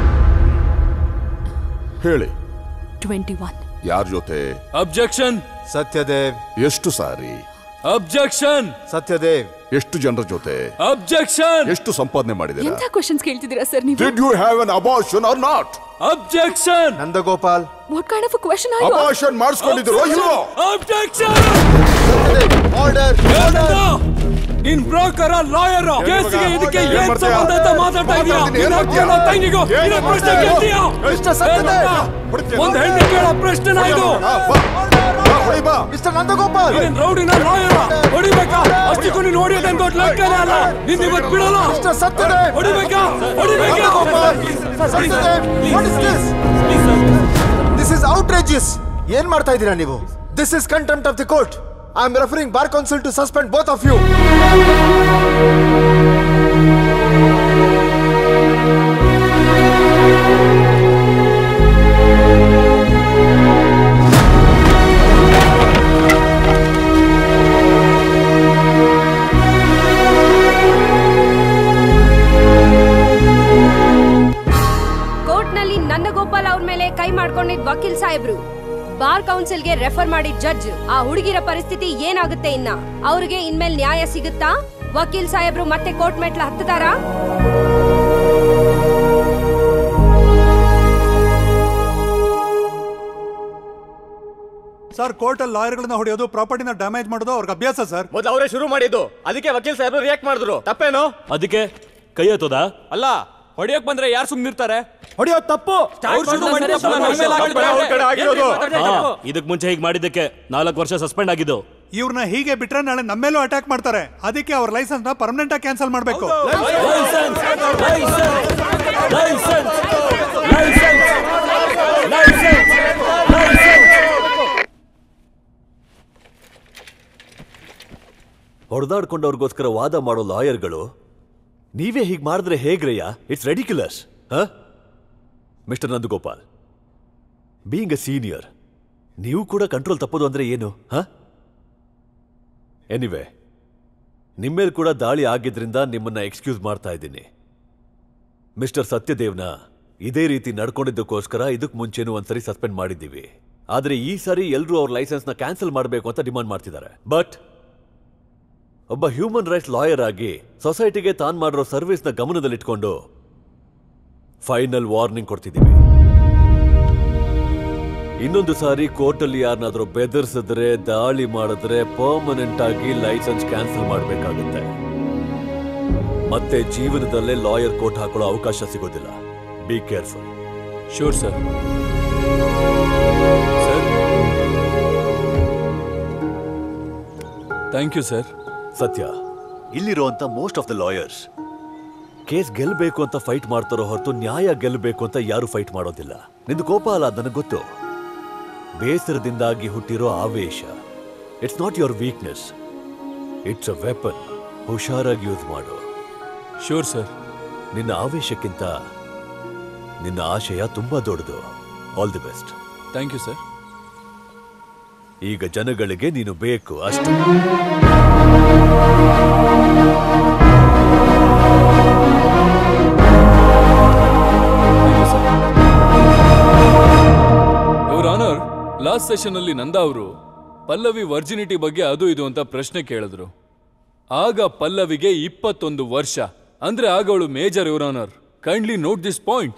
M: ಹೇಳಿ
G: ಟ್ವೆಂಟಿ ಒನ್
M: ಯಾರ ಜೊತೆ
K: ಅಬ್ಜೆಕ್ಷನ್
L: ಸತ್ಯದೇವ್
M: ಎಷ್ಟು ಸಾರಿ
K: ಅಬ್ಜೆಕ್ಷನ್
L: ಸತ್ಯದೇವ್
M: ಎಷ್ಟು ಜನರ ಜೊತೆ
K: ಅಬ್ಜೆಕ್ಷನ್
M: ಎಷ್ಟು ಸಂಪಾದನೆ ಮಾಡಿದ್ದೀರಾ
G: ಎಂಥ ಕ್ವಶನ್ಸ್ ಕೇಳ್ತಿದ್ದೀರಾ ಸರ್ ನೀವು
M: did you have an abortion or not
K: objection
L: Nandagopal
G: what kind of question are you
M: abortion ಮಾಡಿಸ್ಕೊಂಡಿದ್ರು ಇಲ್ವೋ
K: objection
L: order
K: in broker lawyer ಕೇಸಿಗೆ ಇದಕ್ಕೆ
M: ಏನ್
K: ಏನ್
M: ಮಾಡ್ತೀಯ?
K: ಸಂಬಂಧ ಅಂತ ಮಾತಾಡ್ತಾ ಇದೀಯಾ
M: ಮಾತಾಡ್ತೀನಿ, ಏನ್
K: ನಿನ್ನ
M: ಮಾಡ್ತೀಯ?
K: ಅಕ್ಕನ ತಂಗಿಗೂ
M: ಏನ್
K: ಇರೋ ಪ್ರಶ್ನೆ
M: ಮಾಡ್ತೀಯ?
K: ಕೇಳ್ತೀಯಾ?
M: ಮಿಸ್ಟರ್ ಸತ್ಯದೇವ್,
K: ಏನಮ್ಮ?
M: ಹೊಡಿತೀಯ?
K: ಒಂದ್ ಹೆಣ್ಣು ಕೇಳೋ ಪ್ರಶ್ನೆ ಇದು
L: ಮಿಸ್ಟರ್ ನಂದಗೋಪಾಲ್
K: ನೀನ್ ರೌಡಿನ ಲಾಯರ್ ಹೊಡಿಬೇಕಾ ಅಷ್ಟಕ್ಕೂ ನೀನು ಹೊಡಿಯೋದೇನ್ ದೊಡ್ಡ ಲೆಕ್ಕನೇ ಅಲ್ಲ ನಿನ್ನ ಇವತ್ತು ಬಿಡಲ್ಲ
L: ಮಿಸ್ಟರ್ ಸತ್ಯದೇವ್
K: ಹೊಡಿಬೇಕಾ ಹೊಡಿಬೇಕಾ
L: Satyadev what is this this is outrageous ಏನ್ ಮಾಡ್ತಾ ಇದ್ದೀರಾ ನೀವು this is contempt of the court I am referring bar council to suspend both of you
O: ಕೋರ್ಟ್ನಲ್ಲಿ ನಂದಗೋಪಾಲ್ ಅವ್ರ ಮೇಲೆ ಕೈ ಮಾಡ್ಕೊಂಡಿದ್ ವಕೀಲ್ ಸಾಹೇಬ್ರು ಬಾರ್ ಕೌನ್ಸಿಲ್ಗೆ ರೆಫರ್ ಮಾಡಿದ ಜಡ್ಜ್ ಆ ಹುಡುಗಿರ ಪರಿಸ್ಥಿತಿ ಏನಾಗುತ್ತೆ ಇನ್ನ ಅವ್ರಿಗೆ ಇನ್ಮೇಲೆ ನ್ಯಾಯ ಸಿಗುತ್ತಾ ವಕೀಲ್ ಸಾಹೇಬ್ರು ಮತ್ತೆ ಕೋರ್ಟ್ ಮೆಟ್ಲ ಹತ್ತತಾರಾ
H: ಸರ್ ಕೋರ್ಟಲ್ಲಿ ಲಾಯರ್ಗಳನ್ನ ಹೊಡೆಯೋದು ಪ್ರಾಪರ್ಟಿನ ಡ್ಯಾಮೇಜ್ ಮಾಡೋದು ಅವ್ರಿಗೆ ಅಭ್ಯಾಸ ಸರ್
S: ಮೊದ್ಲು ಅವರೇ ಶುರು ಮಾಡಿದ್ದು ಅದಕ್ಕೆ ವಕೀಲ್ ಸಾಹೇಬ್ರು ರಿಯಾಕ್ಟ್ ಮಾಡಿದ್ರು ತಪ್ಪೇನು
Q: ಅದಕ್ಕೆ ಕೈ ಎತ್ತೋದ
K: ಅಲ್ಲ ಹೊಡಿಯಕ್ ಬಂದ್ರೆ ಯಾರು ಸುಮ್ನಿರ್ತಾರೆ
S: ಹೊಡೆಯೋ ತಪ್ಪು
K: ಅವ್ರು ಶುರು ಮಾಡಿದ ತಪ್ಪು ನಮ್ಮ ಮೇಲೆ ಹಾಕ್ಬಿಟ್ರೆ
S: ಅವ್ರ ಕಡೆ ಆಗಿರೋದು.
Q: ಹಾ, ಇದಕ್ ಮುಂಚೆ ಹೀಗೆ ಮಾಡಿದ್ದಕ್ಕೆ ನಾಲ್ಕು ವರ್ಷ ಸಸ್ಪೆಂಡ್ ಆಗಿದ್ದು
H: ಇವ್ರನ್ನ ಹೀಗೆ ಬಿಟ್ರೆ ನಾಳೆ ನಮ್ಮೇಲೂ ಅಟ್ಯಾಕ್ ಮಾಡ್ತಾರೆ ಅದಕ್ಕೆ ಅವ್ರ ಲೈಸೆನ್ಸ್ ನ ಪರ್ಮನೆಂಟ್ ಆಗಿ ಕ್ಯಾನ್ಸಲ್ ಮಾಡಬೇಕು
J: ಹೊಡೆದಾಡ್ಕೊಂಡವ್ರಿಗೋಸ್ಕರ ವಾದ ಮಾಡೋ ಲಾಯರ್ಗಳು ನೀವೇ ಹೀಗೆ ಮಾಡಿದ್ರೆ ಹೇಗ್ರಯ್ಯ ಇಟ್ಸ್ ರೆಡಿಕ್ಯುಲಸ್ ಹ mister Nandagopal being a senior ನೀವು ಕೂಡ ಕಂಟ್ರೋಲ್ ತಪ್ಪೋದು ಅಂದ್ರೆ ಏನು ಹ ಎನಿವೆ ನಿಮ್ಮೇಲ್ ಕೂಡ ದಾಳಿ ಆಗಿದ್ರಿಂದ ನಿಮ್ಮನ್ನ ಎಕ್ಸ್ಕ್ಯೂಸ್ ಮಾಡ್ತಾ ಇದ್ದೀನಿ ಮಿಸ್ಟರ್ ಸತ್ಯದೇವ್ನ ಇದೇ ರೀತಿ ನಡ್ಕೊಂಡಿದ್ದಕ್ಕೋಸ್ಕರ ಇದಕ್ಕೆ ಮುಂಚೆನೂ ಒಂದ್ಸರಿ ಸಸ್ಪೆಂಡ್ ಮಾಡಿದ್ದೀವಿ ಆದ್ರೆ ಈ ಸಾರಿ ಎಲ್ಲರೂ ಅವ್ರ ಲೈಸೆನ್ಸ್ನ ಕ್ಯಾನ್ಸಲ್ ಮಾಡಬೇಕು ಅಂತ ಡಿಮಾಂಡ್ ಮಾಡ್ತಿದ್ದಾರೆ ಬಟ್ ಒಬ್ಬ ಹ್ಯೂಮನ್ ರೈಟ್ಸ್ ಲಾಯರ್ ಆಗಿ ಸೊಸೈಟಿಗೆ ತಾನ್ ಮಾಡಿರೋ ಸರ್ವಿಸ್ನ ಗಮನದಲ್ಲಿಟ್ಕೊಂಡು ಫೈನಲ್ ವಾರ್ನಿಂಗ್ ಕೊಡ್ತಿದ್ದೀವಿ ಇನ್ನೊಂದು ಸಾರಿ ಕೋರ್ಟಲ್ಲಿ ಯಾರನ್ನಾದ್ರೂ ಬೆದರ್ಸಿದ್ರೆ ದಾಳಿ ಮಾಡಿದ್ರೆ ಪರ್ಮನೆಂಟ್ ಆಗಿ ಲೈಸೆನ್ಸ್ ಕ್ಯಾನ್ಸಲ್ ಮಾಡಬೇಕಾಗುತ್ತೆ ಮತ್ತೆ ಜೀವನದಲ್ಲೇ ಲಾಯರ್ ಕೋರ್ಟ್ ಹಾಕೊಳ್ಳೋ ಅವಕಾಶ ಸಿಗೋದಿಲ್ಲ be careful
K: sure sir sir thank you sir
J: Satya ಇಲ್ಲಿರುವಂತ most of the lawyers case ಗೆಲ್ಲಬೇಕು ಅಂತ ಫೈಟ್ ಮಾಡ್ತಾರೋ ಹೊರತು ನ್ಯಾಯ ಗೆಲ್ಲಬೇಕು ಅಂತ ಯಾರು ಫೈಟ್ ಮಾಡೋದಿಲ್ಲ ನಿಂದು ಕೋಪ ಅಲ್ಲ ನನಗೆ ಗೊತ್ತು ಬೇಸರದಿಂದಾಗಿ ಹುಟ್ಟಿರೋ ಆವೇಶ it's not your weakness it's a weapon ಹುಷಾರಾಗಿ ಯೂಸ್ ಮಾಡು
K: ಶೂರ್ ಸರ್
J: ನಿನ್ನ ಆವೇಶಕ್ಕಿಂತ ನಿನ್ನ ಆಶಯ ತುಂಬಾ ದೊಡ್ಡದು all the best
K: thank you sir
J: ಈಗ ಜನಗಳಿಗೆ ನೀನು ಬೇಕು ಅಷ್ಟೇ
K: ಇವ್ರ ಆನರ್ ಲಾಸ್ಟ್ ಸೆಷನ್ ಅಲ್ಲಿ ನಂದ ಅವರು ಪಲ್ಲವಿ ವರ್ಜಿನಿಟಿ ಬಗ್ಗೆ ಅದು ಇದು ಅಂತ ಪ್ರಶ್ನೆ ಕೇಳಿದ್ರು ಆಗ ಪಲ್ಲವಿಗೆ ಇಪ್ಪತ್ತೊಂದು ವರ್ಷ ಅಂದ್ರೆ ಆಗ ಅವಳು ಮೇಜರ್ ಇವ್ರ honour kindly note this point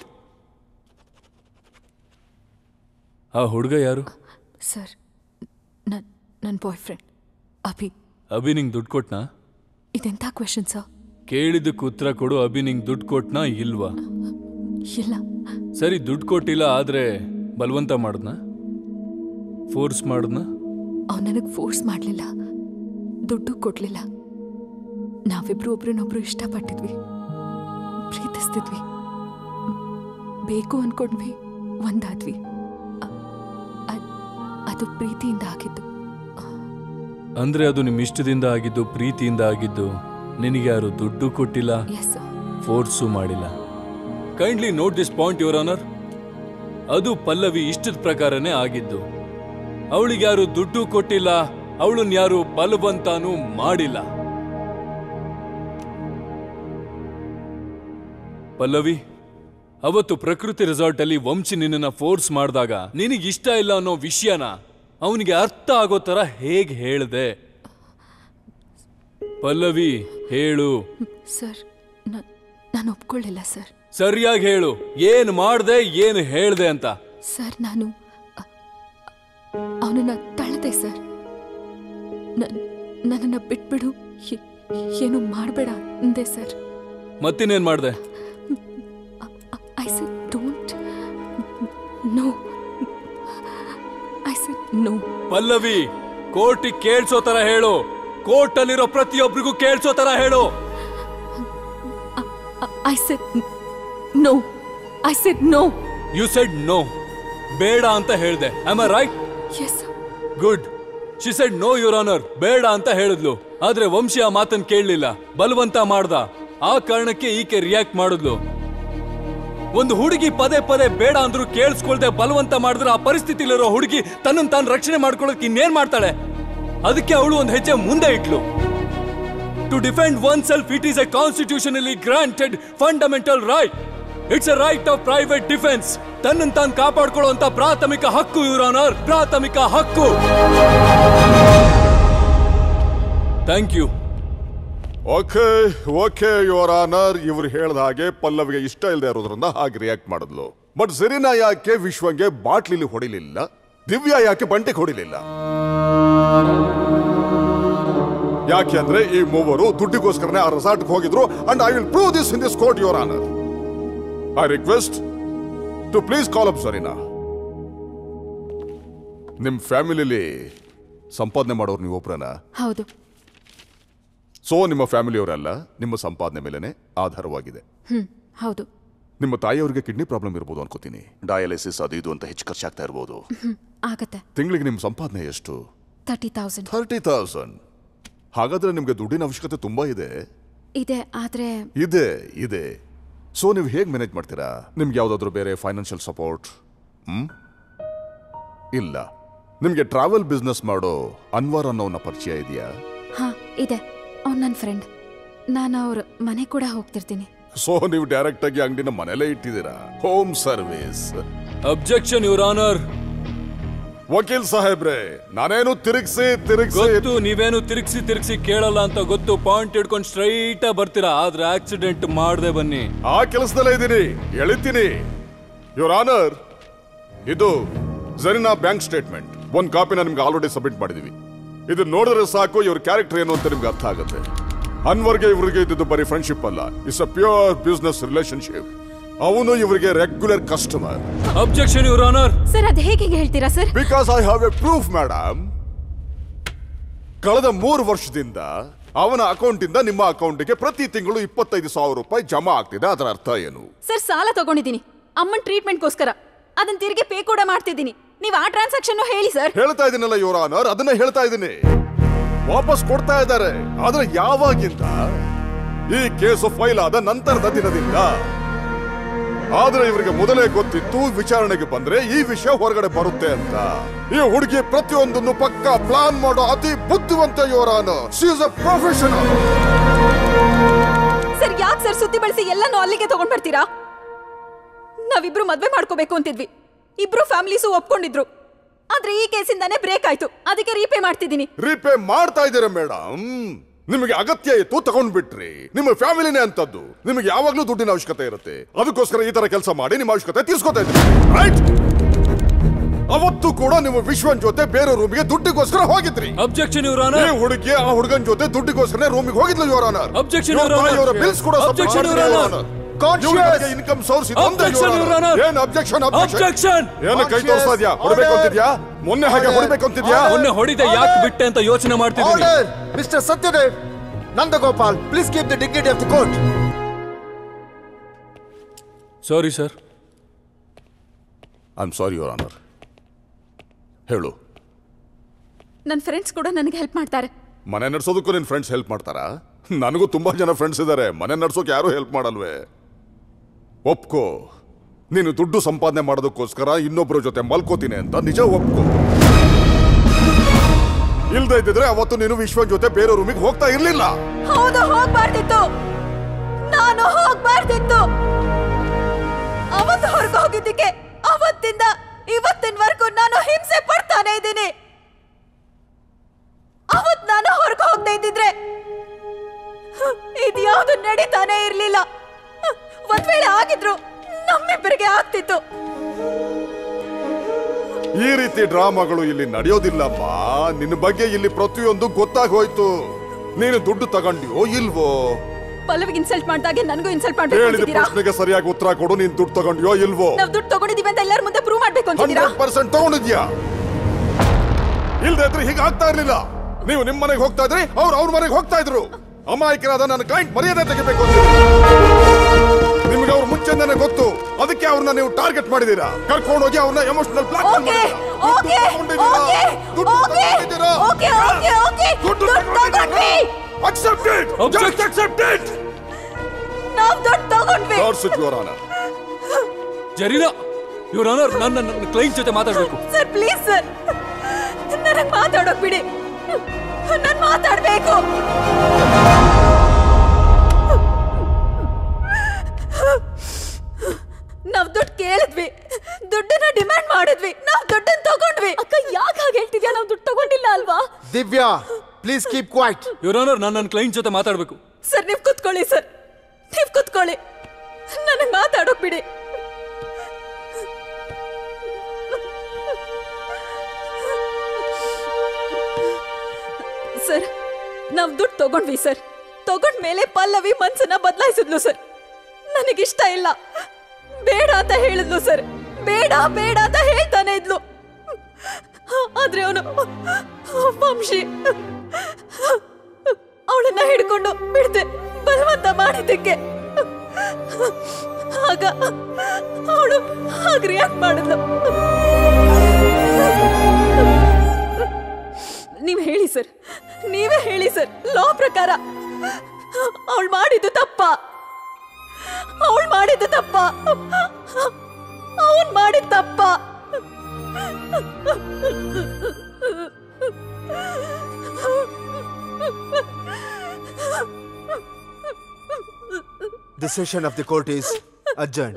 K: ಆ ಹುಡುಗ ಯಾರು
G: ಸರ್ ನನ್ನ ನನ್ನ ಬಾಯ್ ಫ್ರೆಂಡ್ ಅಭಿ
K: ಅಭಿ ನಿಂಗ್ ದುಡ್ಡು ಕೊಟ್ನಾ
G: ಇದೆಂಥ ಕ್ವೆಶನ್ ಸರ್
K: ಕೇಳಿದಕ್ಕೆ ಉತ್ತರ ಕೊಡು ಅಭಿ ನಿಂಗ್ ದುಡ್ಡು ಕೊಟ್ನಾ ಇಲ್ವಾ
G: ಇಲ್ಲ
K: ಸರಿ ದುಡ್ಡು ಕೊಟ್ಟಿಲ್ಲ ಆದ್ರೆ ಬಲವಂತ ಮಾಡಿದ್ನ ಫೋರ್ಸ್ ಮಾಡಿದ್ನ
G: ಅವ್ನು ನನಗೆ ಫೋರ್ಸ್ ಮಾಡಲಿಲ್ಲ ದುಡ್ಡು ಕೊಡಲಿಲ್ಲ ನಾವಿಬ್ರು ಒಬ್ರನ್ನೊಬ್ರು ಇಷ್ಟಪಟ್ಟಿದ್ವಿ ಪ್ರೀತಿಸ್ತಿದ್ವಿ ಬೇಕು ಅನ್ಕೊಂಡ್ವಿ ಒಂದಾದ್ವಿ ಅ- ಅದ್- ಅದು ಪ್ರೀತಿಯಿಂದ ಆಗಿದ್ದು
K: ಅಂದ್ರೆ ಅದು ನಿಮ್ ಇಷ್ಟದಿಂದ ಆಗಿದ್ದು ಪ್ರೀತಿಯಿಂದ ಆಗಿದ್ದು ನಿನಗೆ ಯಾರು ದುಡ್ಡು ಕೊಟ್ಟಿಲ್ಲ
G: ಎಸ್
K: ಫೋರ್ಸು ಮಾಡಿಲ್ಲ kindly note this point your honour ಅದು ಪಲ್ಲವಿ ಇಷ್ಟದ ಪ್ರಕಾರನೇ ಆಗಿದ್ದು ಅವಳಿಗೆ ಯಾರು ದುಡ್ಡು ಕೊಟ್ಟಿಲ್ಲ ಅವಳನ್ನ ಯಾರು ಬಲವಂತಾನೂ ಮಾಡಿಲ್ಲ ಪಲ್ಲವಿ ಅವತ್ತು ಪ್ರಕೃತಿ ರೆಸಾರ್ಟ್ ಅಲ್ಲಿ ವಂಶಿ ನಿನ್ನನ್ನ ಫೋರ್ಸ್ ಮಾಡಿದಾಗ ನಿನಗೆ ಇಷ್ಟ ಇಲ್ಲ ಅನ್ನೋ ವಿಷಯನ ಅವನಿಗೆ ಅರ್ಥ ಆಗೋ ತರ ಹೇಗ್ ಹೇಳ್ದೆ ಪಲ್ಲವಿ ಹೇಳು
G: ಸರ್ ನಾನು ಒಪ್ಕೊಳ್ಳಿಲ್ಲ ಸರ್
K: ಸರಿಯಾಗಿ ಹೇಳು ಏನ್ ಮಾಡ್ದೆ ಏನ್ ಹೇಳ್ದೆ ಅಂತ
G: ಸರ್ ನಾನು ಅವನನ್ನ ತಳ್ಳದೆ ಸರ್ ನನ್ನನ್ನು ಬಿಟ್ಬಿಡು ಏ- ಏನು ಮಾಡಬೇಡ ಅಂದೆ ಸರ್
K: ಮತ್ತಿನ್ನೇನ್ ಮಾಡ್ದೆ
G: I said don't no I said no
K: Pallavi ಕೋರ್ಟಿಗೆ ಕೇಳ್ಸೋ ತರ ಹೇಳು ಕೋರ್ಟ್ ಅಲ್ಲಿರೋ ಪ್ರತಿಯೊಬ್ಬರಿಗೂ ಕೇಳ್ಸೋ ತರ ಹೇಳು
G: I said no I said no
K: you said no ಬೇಡ ಅಂತ ಹೇಳ್ದೆ all right
G: yes
K: good she said no your honour ಬೇಡ ಅಂತ ಹೇಳಿದ್ಲು ಆದ್ರೆ ವಂಶಿ ಆ ಮಾತನ್ನ ಕೇಳಲಿಲ್ಲ ಬಲವಂತ ಮಾಡ್ದ ಆ ಕಾರಣಕ್ಕೆ ಈಕೆ ರಿಯಾಕ್ಟ್ ಮಾಡಿದ್ಲು ಒಂದು ಹುಡುಗಿ ಪದೇ ಪದೇ ಬೇಡ ಅಂದ್ರೂ ಕೇಳಿಸ್ಕೊಳ್ದೆ ಬಲವಂತ ಮಾಡಿದ್ರೆ ಆ ಪರಿಸ್ಥಿತಿಲಿರೋ ಹುಡುಗಿ ತನ್ನನ್ನು ತಾನು ರಕ್ಷಣೆ ಮಾಡ್ಕೊಳ್ಳೋಕೆ ಇನ್ನೇನ್ ಮಾಡ್ತಾಳೆ ಅದಕ್ಕೆ ಅವಳು ಒಂದು ಹೆಜ್ಜೆ ಮುಂದೆ ಇಟ್ಲು to defend oneself it is a constitutionally granted fundamental right it's a right of private defence ತನ್ನನ್ನು ತಾನು ಕಾಪಾಡ್ಕೊಳ್ಳುವಂತ ಪ್ರಾಥಮಿಕ ಹಕ್ಕು ಯುವರ್ ಆನರ್ ಪ್ರಾಥಮಿಕ ಹಕ್ಕು thank you
C: okay okay your honour ಇವ್ರು ಹೇಳ್ದ ಹಾಗೆ ಪಲ್ಲವಿಗೆ ಇಷ್ಟ ಇಲ್ಲದೆ ಇರೋದ್ರಿಂದ ಹಾಗೆ ರಿಯಾಕ್ಟ್ ಮಾಡಿದ್ಲು ಬಟ್ ಸರಿನಾ ಯಾಕೆ ವಿಶ್ವಂಗೆ ಬಾಟ್ಲಿಲಿ ಹೊಡಿಲಿಲ್ಲ ದಿವ್ಯಾ ಯಾಕೆ ಬಂಟಿಗೆ ಹೊಡಿಲಿಲ್ಲ ಯಾಕೆ ಅಂದ್ರೆ ಈ ಮೂವರು ದುಡ್ಡಿಗೋಸ್ಕರನೇ ಆ ರೆಸಾರ್ಟ್ಗೆ ಹೋಗಿದ್ರು and I will prove this in this court your honour I request to please call up Sarina ನಿಮ್ ಫ್ಯಾಮಿಲಿಲಿ ಸಂಪಾದನೆ ಮಾಡೋರು ನೀವು ಒಬ್ರನ
G: ಹೌದು
C: ಸೊ ನಿಮ್ಮ ಫ್ಯಾಮಿಲಿಯವರೆಲ್ಲ ನಿಮ್ಮ ಸಂಪಾದನೆ ಮೇಲೆನೆ ಆಧಾರವಾಗಿದೆ
G: ಹ್ಮ್ ಹೌದು
C: ನಿಮ್ಮ ತಾಯಿಯವರಿಗೆ ಕಿಡ್ನಿ ಪ್ರಾಬ್ಲಮ್ ಇರ್ಬೋದು ಅನ್ಕೋತೀನಿ ಡಯಾಲಿಸಿಸ್ ಅದು ಇದು ಅಂತ ಹೆಚ್ಚು ಖರ್ಚಾಗ್ತಾ ಇರ್ಬೋದು
G: ಹ್ಮ್ ಆಗತ್ತೆ
C: ತಿಂಗಳಿಗೆ ನಿಮ್ಮ ಸಂಪಾದನೆ ಎಷ್ಟು
G: ತರ್ಟಿ ತೌಸಂಡ್
C: ಥರ್ಟಿ ತೌಸಂಡ್ ಹಾಗಾದ್ರೆ ನಿಮ್ಗೆ ದುಡ್ಡಿನ ಅವಶ್ಯಕತೆ ತುಂಬಾ ಇದೆ
G: ಇದೆ ಆದ್ರೆ
C: ಇದೆ ಇದೆ ಸೊ ನೀವು ಹೇಗೆ ಮ್ಯಾನೇಜ್ ಮಾಡ್ತೀರಾ ನಿಮ್ಗೆ ಯಾವ್ದಾದ್ರು ಬೇರೆ ಫೈನಾನ್ಷಿಯಲ್ ಸಪೋರ್ಟ್ ಹ್ಮ್ ಇಲ್ಲ ನಿಮ್ಗೆ ಟ್ರಾವೆಲ್ ಬಿಸ್ನೆಸ್ ಮಾಡೋ ಅನ್ವರ್ ಅನ್ನೋನ ಪರಿಚಯ ಇದೆಯಾ
G: ಹಾ ಇದೆ ಅವ್ನು ನನ್ನ ಫ್ರೆಂಡ್ ನಾನು ಅವ್ರ ಮನೆ ಕೂಡ ಹೋಗ್ತಿರ್ತೀನಿ
C: ಸೊ ನೀವು ಡೈರೆಕ್ಟ್ ಆಗಿ ಅಂಗಡಿನ ಮನೇಲೇ ಇಟ್ಟಿದ್ದೀರಾ home service
K: objection your honour
C: ವಕೀಲ್ ಸಾಹೇಬ್ರೆ ನಾನೇನು ತಿರುಗಿಸಿ ತಿರುಗಿಸಿ
K: ಗೊತ್ತು ನೀವೇನು ತಿರುಗಿಸಿ ತಿರುಗಿಸಿ ಕೇಳಲ್ಲ ಅಂತ ಗೊತ್ತು ಪಾಯಿಂಟ್ ಹಿಡ್ಕೊಂಡು ಸ್ಟ್ರೈಟ್ ಬರ್ತೀರಾ ಆದ್ರೆ ಆಕ್ಸಿಡೆಂಟ್ ಮಾಡದೆ ಬನ್ನಿ
C: ಆ ಕೆಲಸದಲ್ಲೇ ಇದ್ದೀನಿ ಎಳಿತೀನಿ ಯುವರ್ ಆನರ್ ಇದು ಜರಿನಾ ಬ್ಯಾಂಕ್ ಸ್ಟೇಟ್ಮೆಂಟ್ ಒಂದ್ ಕಾಪಿನ ನಿಮ್ಗೆ ಆಲ್ರೆಡಿ ಸಬ್ಮಿಟ್ ಮಾಡಿದೀವಿ ಇದು ನೋಡಿದ್ರೆ ಸಾಕು ಇವ್ರ ಕ್ಯಾರೆಕ್ಟರ್ ಏನು ಅಂತ ನಿಮ್ಗೆ ಅರ್ಥ ಆಗುತ್ತೆ ಅನ್ವರ್ಗೆ ಇವರಿಗೆ ಇದ್ದು ಬರೀ ಫ್ರೆಂಡ್ಶಿಪ್ ಅಲ್ಲ it's a pure business relationship ಅವನು ಇವರಿಗೆ regular customer
K: objection your honour
G: sir ಅದು ಹೇಗೆ ಹೇಳ್ತೀರಾ sir
C: because I have a proof madam ಕಳೆದ ಮೂರು ವರ್ಷದಿಂದ ಅವನ ಅಕೌಂಟಿಂದ ನಿಮ್ಮ ಅಕೌಂಟ್ಗೆ ಪ್ರತಿ ತಿಂಗಳು ಇಪ್ಪತ್ತೈದು ಸಾವಿರ ರೂಪಾಯಿ ಜಮಾ ಆಗ್ತಿದೆ ಅದರ ಅರ್ಥ ಏನು
D: ಸರ್ ಸಾಲ ತಗೊಂಡಿದ್ದೀನಿ ಅಮ್ಮನ್ ಟ್ರೀಟ್ಮೆಂಟ್ಗೋಸ್ಕರ ಅದನ್ನ ತಿರುಗಿ ಪೇ ಕೂಡ ಮಾಡ್ತಿದ್ದೀನಿ ನೀವು ಆ ಟ್ರಾನ್ಸಾಕ್ಷನ್ ಹೇಳಿ ಸರ್
C: ಹೇಳ್ತಾ ಇದೀನಲ್ಲ ಯುವರ್ ಆನರ್ ಅದನ್ನ ಹೇಳ್ತಾ ಇದ್ದೀನಿ ವಾಪಸ್ ಕೊಡ್ತಾ ಇದ್ದಾರೆ ಆದ್ರೆ ಯಾವಾಗಿಂದ ಈ ಕೇಸು ಫೈಲ್ ಆದ ನಂತರದ ದಿನದಿಂದ ಆದ್ರೆ ಇವರಿಗೆ ಮೊದಲೇ ಗೊತ್ತಿತ್ತು ವಿಚಾರಣೆಗೆ ಬಂದ್ರೆ ಈ ವಿಷಯ ಹೊರಗಡೆ ಬರುತ್ತೆ ಅಂತ ಈ ಹುಡುಗಿ ಪ್ರತಿಯೊಂದನ್ನು ಪಕ್ಕ ಪ್ಲಾನ್ ಮಾಡೋ ಅತಿ ಬುದ್ಧಿವಂತ ಯುವರಾನ ಅ ಪ್ರೊಫೆಷನಲ್
D: ಸರ್ ಯಾಕೆ ಸರ್ ಸುದ್ದಿ ಬಳಸಿ ಎಲ್ಲನೂ ಅಲ್ಲಿಗೆ ತಗೊಂಡ್ ಬರ್ತೀರಾ ನಾವಿಬ್ರು ಮದ್ವೆ ಮಾಡ್ಕೋಬೇಕು ಅಂತಿದ್ವಿ ಇಬ್ರು ಫ್ಯಾಮಿಲೀಸು ಒಪ್ಕೊಂಡಿದ್ರು ಆದ್ರೆ ಈ ಕೇಸಿಂದಾನೇ ಬ್ರೇಕ್ ಆಯ್ತು ಅದಕ್ಕೆ ರೀಪೇ ಮಾಡ್ತಿದ್ದೀನಿ
C: ರೀಪೇ ಮಾಡ್ತಾ ಇದ್ದೀರಾ ಮೇಡಮ್ ನಿಮಗೆ ಅಗತ್ಯ ಇತ್ತು ತಗೊಂಡ್ಬಿಟ್ರಿ ನಿಮ್ಮ ಫ್ಯಾಮಿಲಿನೇ ಅಂತದ್ದು ನಿಮಗೆ ಯಾವಾಗ್ಲೂ ದುಡ್ಡಿನ ಅವಶ್ಯಕತೆ ಇರುತ್ತೆ ಅದಕ್ಕೋಸ್ಕರ ಈ ತರ ಕೆಲಸ ಮಾಡಿ ನಿಮ್ಮ ಅವಶ್ಯಕತೆ ತೀರ್ಸ್ಕೊತಾ ಇದ್ರಿ ರೈಟ್ ಅವತ್ತು ಕೂಡ ನೀವು ವಿಶ್ವನ್ ಜೊತೆ ಬೇರೆ ರೂಮಿಗೆ ದುಡ್ಡಿಗೋಸ್ಕರ ಹೋಗಿದ್ರಿ
K: ಅಬ್ಜೆಕ್ಷನ್ ಯುವರ್ ಆನರ್
C: ಈ ಹುಡುಗಿ ಆ ಹುಡುಗನ್ ಜೊತೆ ದುಡ್ಡಿಗೋಸ್ಕರ ರೂಮಿಗೆ ಹೋಗಿದ್ಲು your honour
K: Objection, Your Honor.
C: Bills ಕೂಡ
K: Objection, Your Honor.
C: Income source
K: Objection, Your Honor.
C: ಏನ್ ಅಬ್ಜೆಕ್ಷನ್
K: Objection.
C: ಏನು ಕೈ ತೋರಿಸ್ತಾ ಇದ್ಯಾ ಹೊರಬೇಕು ಅಂತಿದ್ಯಾ ಮೊನ್ನೆ ಹಾಗೆ ಹೊಡಿಬೇಕು ಅಂತಿದ್ಯಾ
K: ಮೊನ್ನೆ ಹೊಡಿದೆ ಯಾಕೆ ಬಿಟ್ಟೆ ಅಂತ ಯೋಚನೆ ಮಾಡ್ತಿದ್ದೀನಿ
L: order mister Satyadev Nandagopal please keep the dignity of the court
K: sorry sir
M: I am sorry your honour ಹೇಳು
D: ನನ್ನ ಫ್ರೆಂಡ್ಸ್ ಕೂಡ ನನಗೆ ಹೆಲ್ಪ್ ಮಾಡ್ತಾರೆ
M: ಮನೆ ನಡ್ಸೋದಕ್ಕೂ ನಿನ್ ಫ್ರೆಂಡ್ಸ್ ಹೆಲ್ಪ್ ಮಾಡ್ತಾರಾ ನನಗೂ ತುಂಬಾ ಜನ ಫ್ರೆಂಡ್ಸ್ ಇದ್ದಾರೆ ಮನೆ ನಡ್ಸೋಕೆ ಯಾರು ಹೆಲ್ಪ್ ಮಾಡಲ್ವೇ ಒಪ್ಕೋ ನೀನು ದುಡ್ಡು ಸಂಪಾದನೆ ಮಾಡೋದಕ್ಕೋಸ್ಕರ ಇನ್ನೊಬ್ಬರ ಜೊತೆ ಮಲ್ಕೋತೀನಿ ಅಂತ ನಿಜ ಒಪ್ಕೋ ಇಲ್ದೇ ಇದ್ದಿದ್ರೆ ಅವತ್ತು ನೀನು ವಿಶ್ವ ಜೊತೆ ಬೇರೆ ರೂಮಿಗೆ ಹೋಗ್ತಾ ಇರ್ಲಿಲ್ಲ
D: ಹೌದು ಹೋಗ್ಬಾರ್ದಿತ್ತು ನಾನು ಹೋಗ್ಬಾರ್ದಿತ್ತು ಅವತ್ತು ಹೊರಗೆ ಹೋಗಿದ್ದಕ್ಕೆ ಅವತ್ತಿಂದ ಇವತ್ತಿನವರೆಗೂ ನಾನು ಹಿಂಸೆ ಪಡ್ತಾನೆ ಇದ್ದೀನಿ ಅವತ್ ನಾನು ಹೊರಗೆ ಹೋಗದೆ ಇದ್ದಿದ್ರೆ ಇದ್ಯಾವುದು ನಡೀತಾನೆ ಇರ್ಲಿಲ್ಲ ಒಂದ್ ವೇಳೆ ಆಗಿದ್ರು ನಮ್ಮಿಬ್ಬರಿಗೆ ಆಗ್ತಿತ್ತು
M: ಈ ರೀತಿ ಡ್ರಾಮಾಗಳು ಇಲ್ಲಿ ನಡೆಯೋದಿಲ್ಲಮ್ಮ ನಿನ್ನ ಬಗ್ಗೆ ಇಲ್ಲಿ ಪ್ರತಿಯೊಂದು ಗೊತ್ತಾಗಿ ಹೋಯ್ತು ನೀನು ದುಡ್ಡು ತಗೊಂಡ್ಯೋ ಇಲ್ವೋ
D: ಪಲ್ಲವಿಗೆ ಇನ್ಸಲ್ಟ್ ಮಾಡ್ದಾಗೆ ನನಗೂ ಇನ್ಸಲ್ಟ್ ಮಾಡ್ಬೇಕು
M: ಹೇಳಿದ
D: ಅಂತಿದ್ದೀರಾ
M: ಪ್ರಶ್ನೆಗೆ ಸರಿಯಾಗಿ ಉತ್ತರ ಕೊಡು ನೀನ್ ದುಡ್ಡು ತಗೊಂಡ್ಯೋ ಇಲ್ವೋ
D: ನಾವ್ ದುಡ್ಡು ತಗೊಂಡಿದೀವಿ ಅಂತ ಎಲ್ಲರ ಮುಂದೆ ಪ್ರೂವ್ ಮಾಡ್ಬೇಕು ಅಂತಿದ್ದೀರಾ
M: ಹಂಡ್ರೆಡ್ ಪರ್ಸೆಂಟ್ ತಗೊಂಡಿದ್ಯಾ ಇಲ್ದೇ ಇದ್ರೆ ಹೀಗೆ ಆಗ್ತಾ ಇರ್ಲಿಲ್ಲ ನೀವು ನಿಮ್ ಮನೆಗೆ ಹೋಗ್ತಾ ಇದ್ರಿ ಅವ್ರು ಅವ್ರ ಮನೆಗೆ ಹೋಗ್ತಾ ಇದ್ರು ಅಮಾಯಕರಾದ ನನ್ನ ಕ್ಲೈಂಟ್ ಮರ್ಯಾದೆ ತೆಗಿಬೇಕು ಅಂತ ನಿಮ್ಗೆ ಅವ್ರ ಮುಂಚೆನೆ ಗೊತ್ತು ಅದಕ್ಕೆ ಅವ್ರನ್ನ ನೀವು ಟಾರ್ಗೆಟ್ ಮಾಡಿದೀರಾ ಕರ್ಕೊಂಡು ಹೋಗಿ ಅವ್ರನ್ನ emotional black
D: okay okay okay okay okay okay okay ದುಡ್ಡು ತಗೊಂಡ್ವಿ
M: accept it just accept it
D: ನಾವ್ ದುಡ್ಡು ತಗೊಂಡ್ವಿ
M: ಗಾಡ್ಸ್ ಇಟ್ ಯುವರ್ ಆನರ್
K: ಜರೀನಾ ಇವ್ರ ಆನರ್ ನನ್ನ ನನ್ನ ಕ್ಲೈಂಟ್ ಜೊತೆ ಮಾತಾಡ್ಬೇಕು
D: ಸರ್ ಪ್ಲೀಸ್ ಸರ್ ನನಗ್ ಮಾತಾಡೋಕ್ ಬಿಡಿ ನಾನ್ ಮಾತಾಡ್ಬೇಕು ನಾವ್ ದುಡ್ಡು ಕೇಳಿದ್ವಿ ದುಡ್ಡನ್ನ ಡಿಮ್ಯಾಂಡ್ ಮಾಡಿದ್ವಿ ನಾವ್ ದುಡ್ಡನ್ನ ತಗೊಂಡ್ವಿ ಅಕ್ಕ ಯಾಕೆ ಹಾಗೆ ಹೇಳ್ತಿದ್ಯಾ ನಾವ್ ದುಡ್ಡು ತಗೊಂಡಿಲ್ಲ ಅಲ್ವಾ
L: ದಿವ್ಯಾ ಪ್ಲೀಸ್ ಕೀಪ್ ಕ್ವೈಟ್
K: ಇವ್ರ ಆನರ್ ನಾನು ನನ್ನ ಕ್ಲೈಂಟ್ ಜೊತೆ ಮಾತಾಡ್ಬೇಕು
D: ಸರ್ ನೀವ್ ಕುತ್ಕೊಳ್ಳಿ ಸರ್ ನೀವ್ ಕುತ್ಕೊಳ್ಳಿ ನನಗ್ ಮಾತಾಡೋಕ್ ಬಿಡಿ ಸರ್ ನಾವ್ ದುಡ್ಡು ತಗೊಂಡ್ವಿ ಸರ್ ತಗೊಂಡ್ ಮೇಲೆ ಪಲ್ಲವಿ ಮನ್ಸನ್ನ ಬದಲಾಯಿಸಿದ್ಲು ಸರ್ ನನಗಿಷ್ಟ ಇಲ್ಲ ಬೇಡ ಅಂತ ಹೇಳಿದ್ಲು ಸರ್ ಬೇಡ ಬೇಡ ಅಂತ ಹೇಳ್ತಾನೆ ಇದ್ಲು ಆದ್ರೆ ಅವನು ವಂಶಿ ಅವಳನ್ನ ಹಿಡ್ಕೊಂಡು ಬಿಡ್ದೆ ಬಲವಂತ ಮಾಡಿದ್ದಕ್ಕೆ ಆಗ ಅವಳು ಹಾಗೆ ರಿಯಾಕ್ಟ್ ಮಾಡಿದ್ಲು ನೀವ್ ಹೇಳಿ ಸರ್ ನೀವೇ ಹೇಳಿ ಸರ್ ಲಾ ಪ್ರಕಾರ ಅವಳು ಮಾಡಿದ್ದು ತಪ್ಪ ಅವಳು ಮಾಡಿದ್ದು ತಪ್ಪ ಅವನ್ ಮಾಡಿದ ತಪ್ಪ
L: The session of the court is adjourned.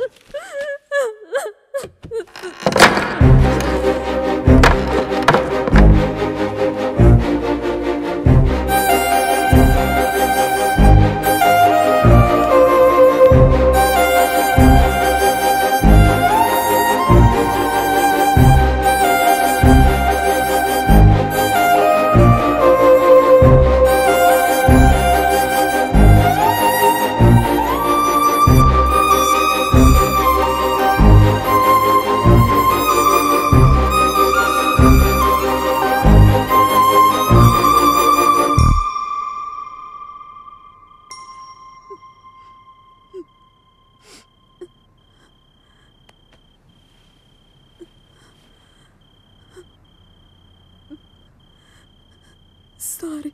D: Sorry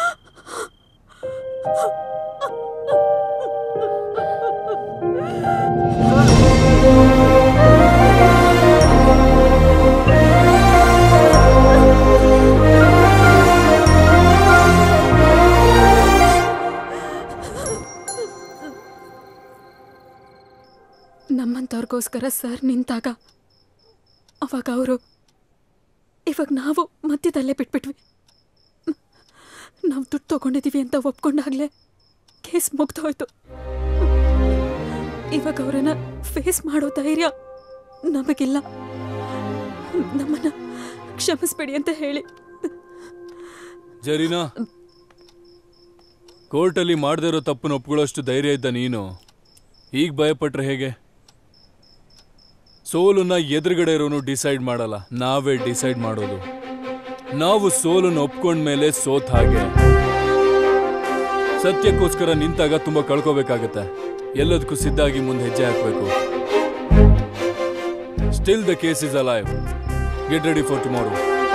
D: ನಮ್ಮಂತವ್ರಿಗೋಸ್ಕರ ಸರ್ ನಿಂತಾಗ ಅವಾಗ ಅವರು ಇವಾಗ ನಾವು ಮಧ್ಯದಲ್ಲೇ ಬಿಟ್ಬಿಟ್ವಿ ನಾವು ದುಡ್ಡು ತಗೊಂಡಿದ್ದೀವಿ ಅಂತ ಒಪ್ಕೊಂಡಾಗ್ಲೇ ಕೇಸ್ ಮುಗ್ದೋಯ್ತು ಇವಾಗ ಅವರನ್ನ ಫೇಸ್ ಮಾಡೋ ಧೈರ್ಯ ನಮಗಿಲ್ಲ ನಮ್ಮನ್ನ ಕ್ಷಮಿಸ್ಬೇಡಿ ಅಂತ ಹೇಳಿ
K: ಜರೀನಾ ಕೋರ್ಟಲ್ಲಿ ಮಾಡದೇ ಇರೋ ತಪ್ಪನ್ನು ಒಪ್ಕೊಳ್ಳೋಷ್ಟು ಧೈರ್ಯ ಇದ್ದ ನೀನು ಈಗ ಭಯಪಟ್ರೆ ಹೇಗೆ ಸೋಲನ್ನ ಎದುರುಗಡೆ ಇರೋನು ಡಿಸೈಡ್ ಮಾಡಲ್ಲ ನಾವೇ ಡಿಸೈಡ್ ಮಾಡೋದು ನಾವು ಸೋಲನ್ನು ಒಪ್ಕೊಂಡ್ಮೇಲೆ ಸೋತ್ ಹಾಗೆ ಸತ್ಯಕ್ಕೋಸ್ಕರ ನಿಂತಾಗ ತುಂಬಾ ಕಳ್ಕೋಬೇಕಾಗತ್ತೆ ಎಲ್ಲದಕ್ಕೂ ಸಿದ್ಧಾಗಿ ಮುಂದೆ ಹೆಜ್ಜೆ ಹಾಕ್ಬೇಕು still the case is alive get ready for tomorrow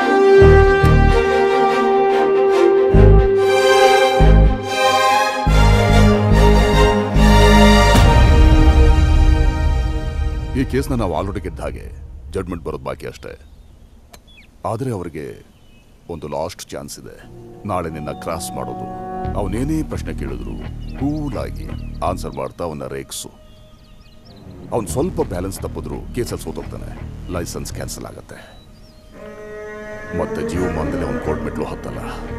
M: ಈ ಕೇಸ್ನ ನಾವು ಆಲ್ರೆಡಿ ಗೆದ್ದ ಹಾಗೆ ಜಡ್ಮೆಂಟ್ ಬರೋದು ಬಾಕಿ ಅಷ್ಟೇ ಆದರೆ ಅವರಿಗೆ ಒಂದು ಲಾಸ್ಟ್ ಚಾನ್ಸ್ ಇದೆ ನಾಳೆ ನಿನ್ನ ಕ್ರಾಸ್ ಮಾಡೋದು ಅವನೇನೇ ಪ್ರಶ್ನೆ ಕೇಳಿದ್ರು ಕೂಲ್ ಆಗಿ ಆನ್ಸರ್ ಮಾಡ್ತಾ ಅವನ್ನ ರೇಕ್ಸು ಅವನು ಸ್ವಲ್ಪ ಬ್ಯಾಲೆನ್ಸ್ ತಪ್ಪಿದ್ರು ಕೇಸಲ್ಲಿ ಸೋತೋಗ್ತಾನೆ ಲೈಸೆನ್ಸ್ ಕ್ಯಾನ್ಸಲ್ ಆಗತ್ತೆ ಮತ್ತೆ ಜೀವಮಾನದಲ್ಲಿ ಅವನು ಕೋರ್ಟ್ ಮೆಟ್ಲು ಹತ್ತಲ್ಲ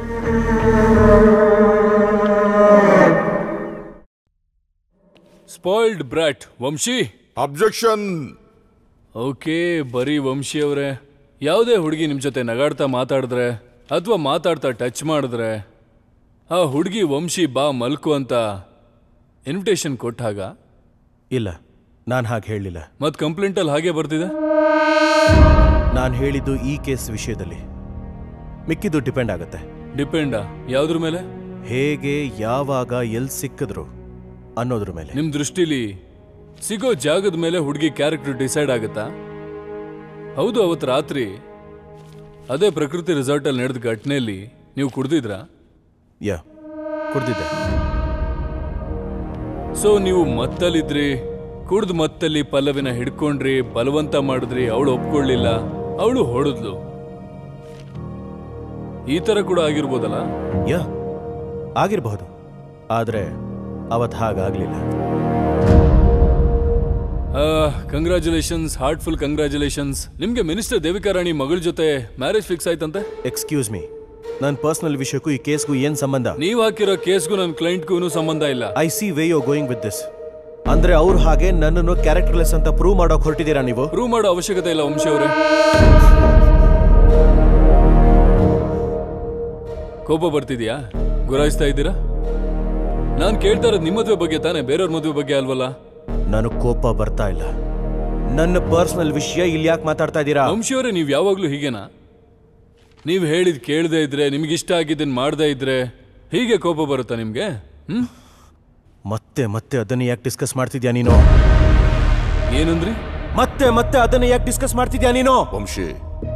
K: spoiled brat Vamshi
M: objection
K: okay ಬರೀ ವಂಶಿ ಅವರೇ ಯಾವುದೇ ಹುಡುಗಿ ನಿಮ್ಮ ಜೊತೆ ನಗಾಡ್ತಾ ಮಾತಾಡಿದ್ರೆ ಅಥವಾ ಮಾತಾಡ್ತಾ ಟಚ್ ಮಾಡಿದ್ರೆ ಆ ಹುಡುಗಿ ವಂಶಿ ಬಾ ಮಲ್ಕು ಅಂತ ಇನ್ವಿಟೇಷನ್ ಕೊಟ್ಟಾಗ
I: ಇಲ್ಲ ನಾನು ಹಾಗೆ ಹೇಳಲಿಲ್ಲ
K: ಮತ್ತೆ ಕಂಪ್ಲೇಂಟಲ್ಲಿ ಹಾಗೆ ಬರ್ತಿದೆ
I: ನಾನು ಹೇಳಿದ್ದು ಈ ಕೇಸ್ ವಿಷಯದಲ್ಲಿ ಮಿಕ್ಕಿದ್ದು ಡಿಪೆಂಡ್ ಆಗುತ್ತೆ
K: ಡಿಪೆಂಡಾ ಯಾವ್ದ್ರ ಮೇಲೆ
I: ಹೇಗೆ ಯಾವಾಗ ಎಲ್ಲಿ ಸಿಕ್ಕಿದ್ರು ಅನ್ನೋದ್ರ ಮೇಲೆ
K: ನಿಮ್ ದೃಷ್ಟಿಲಿ ಸಿಗೋ ಜಾಗದ ಮೇಲೆ ಹುಡುಗಿ ಕ್ಯಾರೆಕ್ಟರ್ ಡಿಸೈಡ್ ಆಗುತ್ತಾ ಹೌದು ಅವತ್ತು ರಾತ್ರಿ ಅದೇ ಪ್ರಕೃತಿ ರೆಸಾರ್ಟ್ ಅಲ್ಲಿ ನಡೆದ ಘಟನೆಯಲ್ಲಿ ನೀವು ಕುಡ್ದಿದ್ರಾ
I: ಯಾ ಕುಡ್ದಿದ್ದೆ
K: ಸೊ ನೀವು ಮತ್ತಲ್ಲಿದ್ರಿ ಕುಡ್ದು ಮತ್ತಲ್ಲಿ ಪಲ್ಲವಿನ ಹಿಡ್ಕೊಂಡ್ರಿ ಬಲವಂತ ಮಾಡಿದ್ರಿ ಅವಳು ಒಪ್ಕೊಳ್ಳಿಲ್ಲ ಅವಳು ಹೊಡೆದ್ಲು ಈ ತರ ಕೂಡ ಆಗಿರ್ಬೋದಲ್ಲ
I: ಯಾ ಆಗಿರಬಹುದು ಆದರೆ ಅವತ್ತು ಹಾಗಾಗಲಿಲ್ಲ
K: ಕಂಗ್ರ್ಯಾಚುಲೇಷನ್ಸ್ ಹಾರ್ಟ್ಫುಲ್ ಕಂಗ್ರ್ಯಾಚುಲೇಷನ್ಸ್ ನಿಮ್ಗೆ ಮಿನಿಸ್ಟರ್ ದೇವಿಕಾ ರಾಣಿ ಮಗಳ ಜೊತೆ ಮ್ಯಾರೇಜ್ ಫಿಕ್ಸ್ ಆಯ್ತಂತೆ
I: ಎಕ್ಸ್ಕ್ಯೂಸ್ ಮೀ ನನ್ನ ಪರ್ಸನಲ್ ವಿಷಯಕ್ಕೂ ಈ ಕೇಸ್ಗೂ ಏನು ಸಂಬಂಧ
K: ನೀವ್ ಹಾಕಿರೋ ಕೇಸ್ಗೂ ನನ್ನ ಕ್ಲೈಂಟ್ಗೂ ಸಂಬಂಧ ಇಲ್ಲ
I: I see where you going with this ಅಂದ್ರೆ ಅವ್ರು ಹಾಗೆ ನನ್ನನ್ನು ಕ್ಯಾರೆಕ್ಟರ್ಲೆಸ್ ಅಂತ ಪ್ರೂವ್ ಮಾಡೋಕ್ ಹೊರಟಿದ್ದೀರಾ ನೀವು
K: ಪ್ರೂವ್ ಮಾಡೋ ಅವಶ್ಯಕತೆ ಇಲ್ಲ ವಂಶಿ ಅವರೇ ಕೋಪ ಬರ್ತಿದ್ಯಾ ಗುರಾಯಿಸ್ತಾ ಇದ್ದೀರಾ ನಾನ್ ಕೇಳ್ತಾ ಇರೋದು ನಿಮ್ಮ ಮದುವೆ ಬಗ್ಗೆ ತಾನೇ ಬೇರೆಯವ್ರ ಮದುವೆ ಬಗ್ಗೆ ಅಲ್ವಲ್ಲ
I: ನನಗೆ ಕೋಪ ಬರ್ತಾ ಇಲ್ಲ ನನ್ನ ಪರ್ಸನಲ್ ವಿಷಯ ಇಲ್ಲಿ ಯಾಕೆ ಮಾತಾಡ್ತಾ ಇದ್ದೀರಾ
K: ವಂಶಿ ಅವರೇ ನೀವು ಯಾವಾಗ್ಲೂ ಹೀಗೇನಾ ನೀವು ಹೇಳಿದ್ ಕೇಳದೇ ಇದ್ರೆ ನಿಮ್ಗೆ ಇಷ್ಟ ಆಗಿದ್ದನ್ ಮಾಡದೇ ಇದ್ರೆ ಹೀಗೆ ಕೋಪ ಬರುತ್ತಾ ನಿಮ್ಗೆ ಹ್ಮ್
I: ಮತ್ತೆ ಮತ್ತೆ ಅದನ್ನ ಯಾಕೆ ಡಿಸ್ಕಸ್ ಮಾಡ್ತಿದ್ಯಾ ನೀನು
K: ಏನಂದ್ರಿ
I: ಮತ್ತೆ ಮತ್ತೆ ಅದನ್ನ ಯಾಕೆ ಡಿಸ್ಕಸ್ ಮಾಡ್ತಿದ್ಯಾ ನೀನು
M: ವಂಶಿ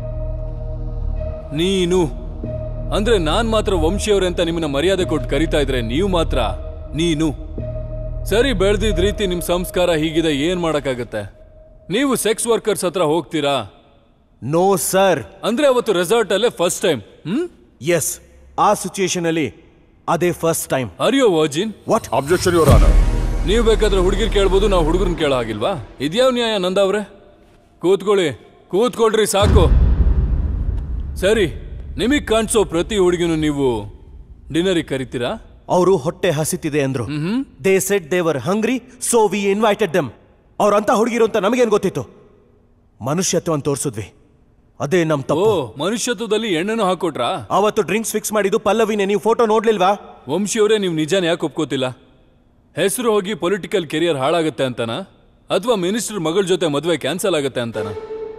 K: ನೀನು ಅಂದ್ರೆ ನಾನ್ ಮಾತ್ರ ವಂಶಿಯವ್ರೆ ಅಂತ ನಿಮ್ಮನ್ನ ಮರ್ಯಾದೆ ಕೊಟ್ಟು ಕರಿತಾ ಇದ್ರೆ ನೀವು ಮಾತ್ರ ನೀನು ಸರಿ ಬೆಳೆದಿದ್ ರೀತಿ ನಿಮ್ ಸಂಸ್ಕಾರ ಹೀಗಿದೆ ಏನ್ ಮಾಡಕ್ಕಾಗತ್ತೆ ನೀವು ಸೆಕ್ಸ್ ವರ್ಕರ್ಸ್ ಹತ್ರ ಹೋಗ್ತೀರಾ
I: ನೋ ಸರ್
K: ಅಂದ್ರೆ ಅವತ್ತು ರೆಸಾರ್ಟ್ ಅಲ್ಲೇ ಫಸ್ಟ್ ಟೈಮ್ ಹ್ಮ್
I: ಎಸ್ ಆ ಸಿಚುಯೇಷನ್ ಅಲ್ಲಿ ಅದೇ ಫಸ್ಟ್ ಟೈಮ್
K: ಅರಿಯೋ virgin
I: what
M: objection your honour
K: ನೀವು ಬೇಕಾದ್ರೆ ಹುಡುಗಿರ್ ಕೇಳ್ಬೋದು ನಾವು ಹುಡುಗರನ್ನ ಕೇಳೋ ಹಾಗಿಲ್ವಾ ಇದ್ಯಾವ ನ್ಯಾಯ ನಂದವ್ರೆ ಕೂತ್ಕೊಳ್ಳಿ ಕೂತ್ಕೊಳ್ರಿ ಸಾಕು ಸರಿ ನಿಮಗ್ ಕಾಣಿಸೋ ಪ್ರತಿ ಹುಡುಗಿನೂ ನೀವು ಡಿನ್ನರಿಗೆ ಕರಿತೀರಾ
I: ಅವರು ಹೊಟ್ಟೆ ಹಸಿತಿದೆ ಅಂದ್ರು they said they were hungry so we invited them ಅವ್ರಂತ ಹುಡುಗಿರು ಅಂತ ನಮಗೇನ್ ಗೊತ್ತಿತ್ತು ಮನುಷ್ಯತ್ವವನ್ನು ತೋರಿಸಿದ್ವಿ ಅದೇ ನಮ್
K: ಓ
I: ತಪ್ಪು
K: ಮನುಷ್ಯತ್ವದಲ್ಲಿ ಎಣ್ಣೆನೂ ಹಾಕೊಟ್ರಾ
I: ಅವತ್ತು ಡ್ರಿಂಕ್ಸ್ ಫಿಕ್ಸ್ ಮಾಡಿದ್ದು ಪಲ್ಲವಿನೇ ನೀವು ಫೋಟೋ ನೋಡ್ಲಿಲ್ವಾ
K: ವಂಶಿಯವರೇ ನೀವು ನಿಜಾನ ಯಾಕೆ ಒಪ್ಕೋತಿಲ್ಲ ಹೆಸರು ಹೋಗಿ ಪೊಲಿಟಿಕಲ್ ಕೆರಿಯರ್ ಹಾಳಾಗುತ್ತೆ ಅಂತನಾ ಅಥವಾ ಮಿನಿಸ್ಟರ್ ಮಗಳ ಜೊತೆ ಮದುವೆ ಕ್ಯಾನ್ಸಲ್ ಆಗುತ್ತೆ ಅಂತನಾ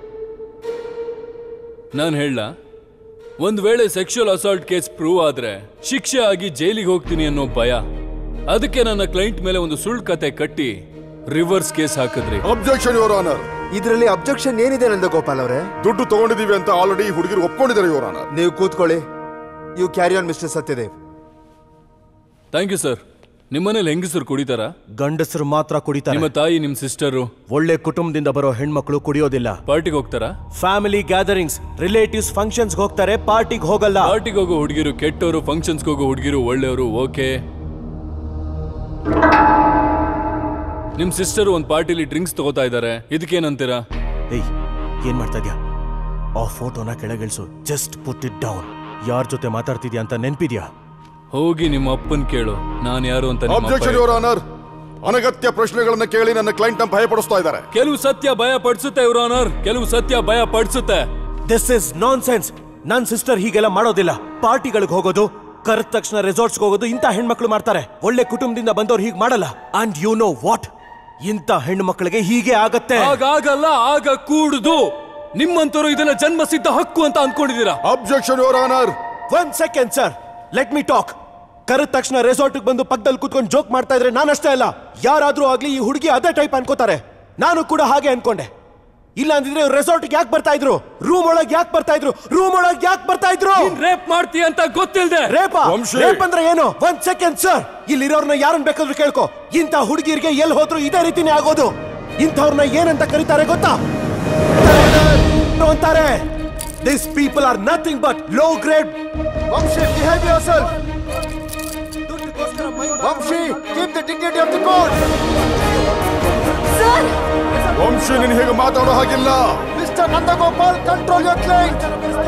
K: ನಾನು ಹೇಳ ಒಂದ್ ವೇಳೆ ಸೆಕ್ಷುವಲ್ ಅಸಾಲ್ಟ್ ಕೇಸ್ ಪ್ರೂವ್ ಆದ್ರೆ ಶಿಕ್ಷೆ ಆಗಿ ಜೈಲಿಗೆ ಹೋಗ್ತೀನಿ ಅನ್ನೋ ಭಯ ಅದಕ್ಕೆ ನನ್ನ ಕ್ಲೈಂಟ್ ಮೇಲೆ ಒಂದು ಸುಳ್ಳು ಕತೆ ಕಟ್ಟಿ ರಿವರ್ಸ್ ಕೇಸ್ ಹಾಕಿದ್ರಿ
M: ಅಬ್ಜೆಕ್ಷನ್ ಯುವರ್ ಆನರ್
L: ಇದರಲ್ಲಿ ಅಬ್ಜೆಕ್ಷನ್ ಏನಿದೆ ನಂದಗೋಪಾಲ್ ಅವರೇ
M: ದುಡ್ಡು ತಗೊಂಡಿದೀವಿ ಅಂತ ಆಲ್ರೆಡಿ ಹುಡುಗಿರು ಒಪ್ಕೊಂಡಿದ್ದಾರೆ ಯುವರ್ ಆನರ್
L: ನೀವು ಕೂತ್ಕೊಳ್ಳಿ you carry on mister Satyadev
K: thank you sir ನಿಮ್ಮನೇಲಿ ಹೆಂಗಸರು ಕುಡಿತಾರಾ
I: ಗಂಡಸರು ಮಾತ್ರ ಕುಡಿತಾರೆ
K: ನಿಮ್ಮ ತಾಯಿ ನಿಮ್ ಸಿಸ್ಟರು
I: ಒಳ್ಳೆ ಕುಟುಂಬದಿಂದ ಬರೋ ಹೆಣ್ಮಕ್ಳು ಕುಡಿಯೋದಿಲ್ಲ
K: ಪಾರ್ಟಿಗೆ ಹೋಗ್ತಾರಾ
I: ಫ್ಯಾಮಿಲಿ ಗ್ಯಾದರಿಂಗ್ಸ್ ರಿಲೇಟಿವ್ಸ್ ಫಂಕ್ಷನ್ಸ್ ಹೋಗ್ತಾರೆ ಪಾರ್ಟಿಗೆ ಹೋಗಲ್ಲ
K: ಪಾರ್ಟಿಗೆ ಹೋಗೋ ಹುಡುಗಿರು ಕೆಟ್ಟವರು ಫಂಕ್ಷನ್ಸ್ಗೆ ಹೋಗೋ ಹುಡುಗಿರು ಒಳ್ಳೆಯವರು ಓಕೆ ನಿಮ್ ಸಿಸ್ಟರ್ ಒಂದ್ ಪಾರ್ಟಿಲಿ ಡ್ರಿಂಕ್ಸ್ ತಗೋತಾ ಇದ್ದಾರೆ ಇದಕ್ಕೇನಂತೀರಾ
I: ಏಯ್ ಏನ್ ಮಾಡ್ತಾ ಇದ್ಯಾ ಆ ಫೋಟೋನ ಕೆಳಗಿಳಿಸು ಜಸ್ಟ್ ಪುಟ್ ಇಟ್ ಡೌನ್ ಯಾರ ಜೊತೆ ಮಾತಾಡ್ತಿದ್ಯಾ ಅಂತ ನೆನ್ಪಿದ್ಯಾ
K: ಹೋಗಿ ನಿಮ್ಮ ಅಪ್ಪನ್ ಕೇಳು ನಾನು ಯಾರು ಅಂತ ನಿಮ್ಮ ಅಪ್ಪ
M: ಅಬ್ಜೆಕ್ಷನ್ ಯುವರ್ ಆನರ್ ಅನಗತ್ಯ ಪ್ರಶ್ನೆಗಳನ್ನ ಕೇಳಿ ನನ್ನ ಕ್ಲೈಂಟ್ ಭಯಪಡಿಸ್ತಾ ಇದ್ದಾರೆ
K: ಕೆಲವು ಸತ್ಯ ಭಯ ಪಡಿಸುತ್ತೆ ಇವ್ರ ಆನರ್ ಕೆಲವು ಸತ್ಯ ಭಯ ಪಡಿಸುತ್ತೆ
I: ದಿಸ್ ಇಸ್ ನಾನ್ ಸೆನ್ಸ್ ನನ್ ಸಿಸ್ಟರ್ ಹೀಗೆಲ್ಲ ಮಾಡೋದಿಲ್ಲ ಪಾರ್ಟಿಗಳಿಗೆ ಹೋಗೋದು ಕರೆದ ತಕ್ಷಣ ರೆಸಾರ್ಟ್ಸ್ಗೆ ಹೋಗೋದು ಇಂಥ ಹೆಣ್ಮಕ್ಳು ಮಾಡ್ತಾರೆ ಒಳ್ಳೆ ಕುಟುಂಬದಿಂದ ಬಂದವ್ರು ಹೀಗೆ ಮಾಡಲ್ಲ ಅಂಡ್ ಯು ನೋ ವಾಟ್ ಇಂಥ ಹೆಣ್ಣು ಮಕ್ಕಳಿಗೆ ಹೀಗೆ ಆಗತ್ತೆ
K: ಆಗಾಗಲ್ಲ ಆಗ ಕೂಡುದು ನಿಮ್ಮಂತರು ಇದನ್ನ ಜನ್ಮಸಿದ್ಧ ಹಕ್ಕು ಅಂತ ಅನ್ಕೊಂಡಿದ್ದೀರಾ
C: ಅಬ್ಜೆಕ್ಷನ್ ಯುವರ್ ಆನರ್
I: ಒಂದ್ second sir let me talk ಕರೆದ ತಕ್ಷಣ ರೆಸಾರ್ಟ್ಗೆ ಬಂದು ಪಕ್ಕದಲ್ಲಿ ಕುತ್ಕೊಂಡು ಜೋಕ್ ಮಾಡ್ತಾ ಇದ್ರೆ ನಾನಷ್ಟೇ ಅಲ್ಲ ಯಾರಾದ್ರೂ ಆಗ್ಲಿ ಈ ಹುಡುಗಿ ಅದೇ ಟೈಪ್ ಅನ್ಕೋತಾರೆ ನಾನು ಕೂಡ ಹಾಗೆ ಅನ್ಕೊಂಡೆ ಇಲ್ಲ ಅಂದಿದ್ರೆ ರೆಸಾರ್ಟ್ಗೆ ಯಾಕೆ ಬರ್ತಾ ಇದ್ರು ರೂಮ್ ಒಳಗೆ ಯಾಕೆ ಬರ್ತಾ ಇದ್ರು ರೂಮ್ ಒಳಗೆ ಯಾಕೆ ಬರ್ತಾ ಇದ್ರು
K: ರೇಪ್ ಮಾಡ್ತೀಯ ಅಂತ ಗೊತ್ತಿಲ್ದೆ
I: ರೇಪ
K: ವಂಶಿ.
I: ರೇಪ್ ಅಂದ್ರೆ ಏನು ಒಂದ್ ಸೆಕೆಂಡ್ ಸರ್ ಇಲ್ಲಿರೋರ್ನ ಯಾರನ್ನ ಬೇಕಾದ್ರೂ ಕೇಳ್ಕೊ ಇಂಥ ಹುಡುಗಿರಿಗೆ ಎಲ್ಲಿ ಹೋದ್ರು ಇದೇ ರೀತಿನೇ ಆಗೋದು ಇಂಥವ್ರನ್ನ ಏನಂತ ಕರೀತಾರೆ ಗೊತ್ತಾ ಅಂತಾರೆ this people are nothing but low grade
L: Vamshi behave yourself Vamshi keep the dignity of the court
D: sir
C: Vamshi ನೀನು ಹೇಗೆ ಮಾತಾಡೋ ಹಾಗಿಲ್ಲ
L: mister Nandagopal control your client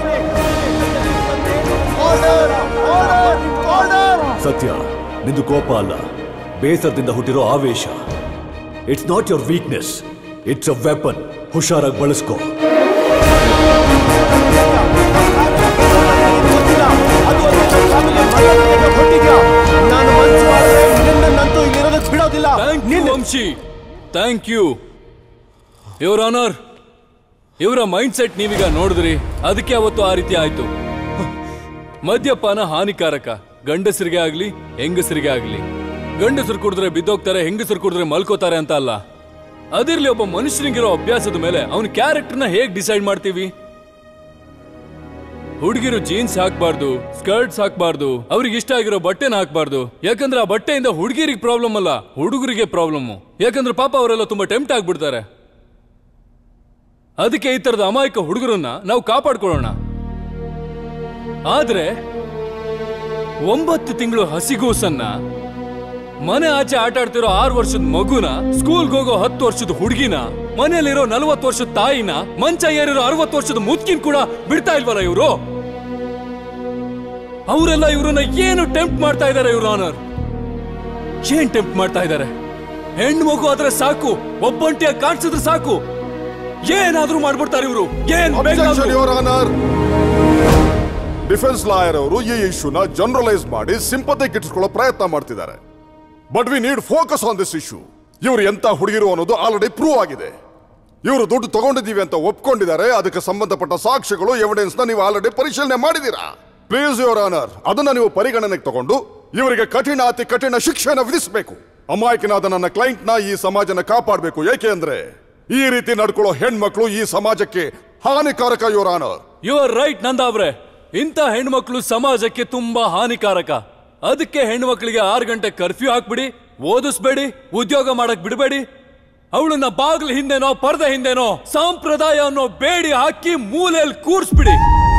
L: order order order
J: Satya ನಿಂದು ಕೋಪ ಅಲ್ಲ ಬೇಸರದಿಂದ ಹುಟ್ಟಿರೋ ಆವೇಶ it's not your weakness it's a weapon ಹುಷಾರಾಗಿ ಬಳಸ್ಕೋ
I: ನಾನು ಮನ್ಸು ಮಾಡಿದ್ರೆ ನಿನ್ನನ್ನಂತೂ ಇಲ್ಲಿರೋದಕ್ಕೆ ಬಿಡೋದಿಲ್ಲ
K: thank you Vamshi thank you your honour ಇವರ ಮೈಂಡ್ ಸೆಟ್ ನೀವೀಗ ನೋಡಿದ್ರಿ ಅದಕ್ಕೆ ಅವತ್ತು ಆ ರೀತಿ ಆಯ್ತು ಮದ್ಯಪಾನ ಹಾನಿಕಾರಕ ಗಂಡಸರಿಗೆ ಆಗ್ಲಿ ಹೆಂಗಸರಿಗೆ ಆಗ್ಲಿ ಗಂಡಸರು ಕುಡಿದ್ರೆ ಬಿದ್ದೋಗ್ತಾರೆ ಹೆಂಗಸರು ಕುಡಿದ್ರೆ ಮಲ್ಕೋತಾರೆ ಅಂತ ಅಲ್ಲ ಅದಿರ್ಲಿ ಒಬ್ಬ ಮನುಷ್ಯನಿಗಿರೋ ಅಭ್ಯಾಸದ ಮೇಲೆ ಅವನ ಕ್ಯಾರೆಕ್ಟರ್ನ ಹೇಗ್ ಡಿಸೈಡ್ ಮಾಡ್ತೀವಿ ಹುಡುಗಿರು ಜೀನ್ಸ್ ಹಾಕ್ಬಾರ್ದು ಸ್ಕರ್ಟ್ಸ್ ಹಾಕ್ಬಾರ್ದು ಅವ್ರಿಗೆ ಇಷ್ಟ ಆಗಿರೋ ಬಟ್ಟೆನ ಹಾಕ್ಬಾರ್ದು ಯಾಕಂದ್ರೆ ಆ ಬಟ್ಟೆಯಿಂದ ಹುಡುಗಿರಿಗೆ ಪ್ರಾಬ್ಲಮ್ ಅಲ್ಲ ಹುಡುಗರಿಗೆ ಪ್ರಾಬ್ಲಮ್ ಯಾಕಂದ್ರೆ ಪಾಪ ಅವರೆಲ್ಲ ತುಂಬಾ ಟೆಂಪ್ಟ್ ಆಗ್ಬಿಡ್ತಾರೆ ಅದಕ್ಕೆ ಈ ತರದ ಅಮಾಯಕ ಹುಡುಗರನ್ನ ನಾವು ಕಾಪಾಡ್ಕೊಳ್ಳೋಣ ಆದ್ರೆ ಒಂಬತ್ತು ತಿಂಗಳು ಹಸಿಗೂಸನ್ನ ಮನೆ ಆಚೆ ಆಟ ಆಡ್ತಿರೋ ಆರು ವರ್ಷದ ಮಗುನ ಸ್ಕೂಲ್ಗೆ ಹೋಗೋ ಹತ್ತು ವರ್ಷದ ಹುಡುಗಿನ ಮನೆಯಲ್ಲಿರೋ ನಲವತ್ತು ವರ್ಷದ ತಾಯಿನ ಮಂಚ ಏರಿರೋ ಅರವತ್ತು ವರ್ಷದ ಮುದ್ಕಿನ್ ಕೂಡ ಬಿಡ್ತಾ ಇಲ್ವಲ್ಲ ಇವರು ಅವರೆಲ್ಲ ಇವ್ರನ್ನ ಏನು ಟೆಂಪ್ಟ್ ಮಾಡ್ತಾ ಇದ್ದಾರೆ ಇವ್ರ ಆನರ್ ಏನ್ ಟೆಂಪ್ಟ್ ಮಾಡ್ತಾ ಇದ್ದಾರೆ ಹೆಣ್ಣು ಮಗು ಆದ್ರೆ ಸಾಕು ಒಬ್ಬಂಟಿಯಾಗಿ ಕಾಣಿಸಿದ್ರೆ ಸಾಕು ಏನಾದ್ರೂ ಮಾಡ್ಬಿಡ್ತಾರೆ ಇವರು ಏನ್
C: ಅಬ್ಜೆಕ್ಷನ್
K: ಬೇಕಾದ್ರೂ.
C: ಯುವರ್ ಆನರ್ ಡಿಫೆನ್ಸ್ ಲಾಯರ್ ಅವರು ಈ ಇಶ್ಯೂನ ಜನರಲೈಸ್ ಮಾಡಿ ಸಿಂಪತಿ ಗಿಟ್ಟಿಸ್ಕೊಳ್ಳೋ ಪ್ರಯತ್ನ ಮಾಡ್ತಿದ್ದಾರೆ but we need focus on this issue ಇವರು ಎಂತ ಹುಡುಗಿರು ಅನ್ನೋದು ಆಲ್ರೆಡಿ ಪ್ರೂವ್ ಆಗಿದೆ ಇವರು ದುಡ್ಡು ತಗೊಂಡಿದ್ದೀವಿ ಅಂತ ಒಪ್ಕೊಂಡಿದ್ದಾರೆ ಅದಕ್ಕೆ ಸಂಬಂಧಪಟ್ಟ ಸಾಕ್ಷ್ಯಗಳು ಎವಿಡೆನ್ಸ್ ನ ನೀವು ಆಲ್ರೆಡಿ ಪರಿಶೀಲನೆ ಮಾಡಿದ್ದೀರಾ ಪ್ಲೀಸ್ ಯುವರ್ ಆನರ್ ಅದನ್ನ ನೀವು ಪರಿಗಣನೆಗೆ ತಗೊಂಡು ಇವರಿಗೆ ಕಠಿಣ ಅತಿ ಕಠಿಣ ಶಿಕ್ಷೆನ ವಿಧಿಸಬೇಕು ಅಮಾಯಕನಾದ ನನ್ನ ಕ್ಲೈಂಟ್ ನ ಈ ಸಮಾಜನ ಕಾಪಾಡಬೇಕು ಏಕೆ ಅಂದ್ರೆ ಈ ರೀತಿ ನಡ್ಕೊಳ್ಳೋ ಹೆಣ್ಮಕ್ಳು ಈ ಸಮಾಜಕ್ಕೆ ಹಾನಿಕಾರಕ your honour
K: you are right ನಂದಾವ್ರೆ ಇಂಥ ಹೆಣ್ಮಕ್ಳು ಸಮಾಜಕ್ಕೆ ತುಂಬಾ ಹಾನಿಕಾರಕ ಅದಕ್ಕೆ ಹೆಣ್ಮಕ್ಳಿಗೆ ಆರು ಗಂಟೆ ಕರ್ಫ್ಯೂ ಹಾಕ್ಬಿಡಿ ಓದಿಸ್ಬೇಡಿ ಉದ್ಯೋಗ ಮಾಡಕ್ ಬಿಡಬೇಡಿ ಅವಳನ್ನ ಬಾಗ್ಲ ಹಿಂದೆನೋ ಪರ್ದೆ ಹಿಂದೆನೋ ಸಂಪ್ರದಾಯ ಅನ್ನೋ ಬೇಡಿ ಹಾಕಿ ಮೂಲೆಯಲ್ಲಿ ಕೂರ್ಸ್ಬಿಡಿ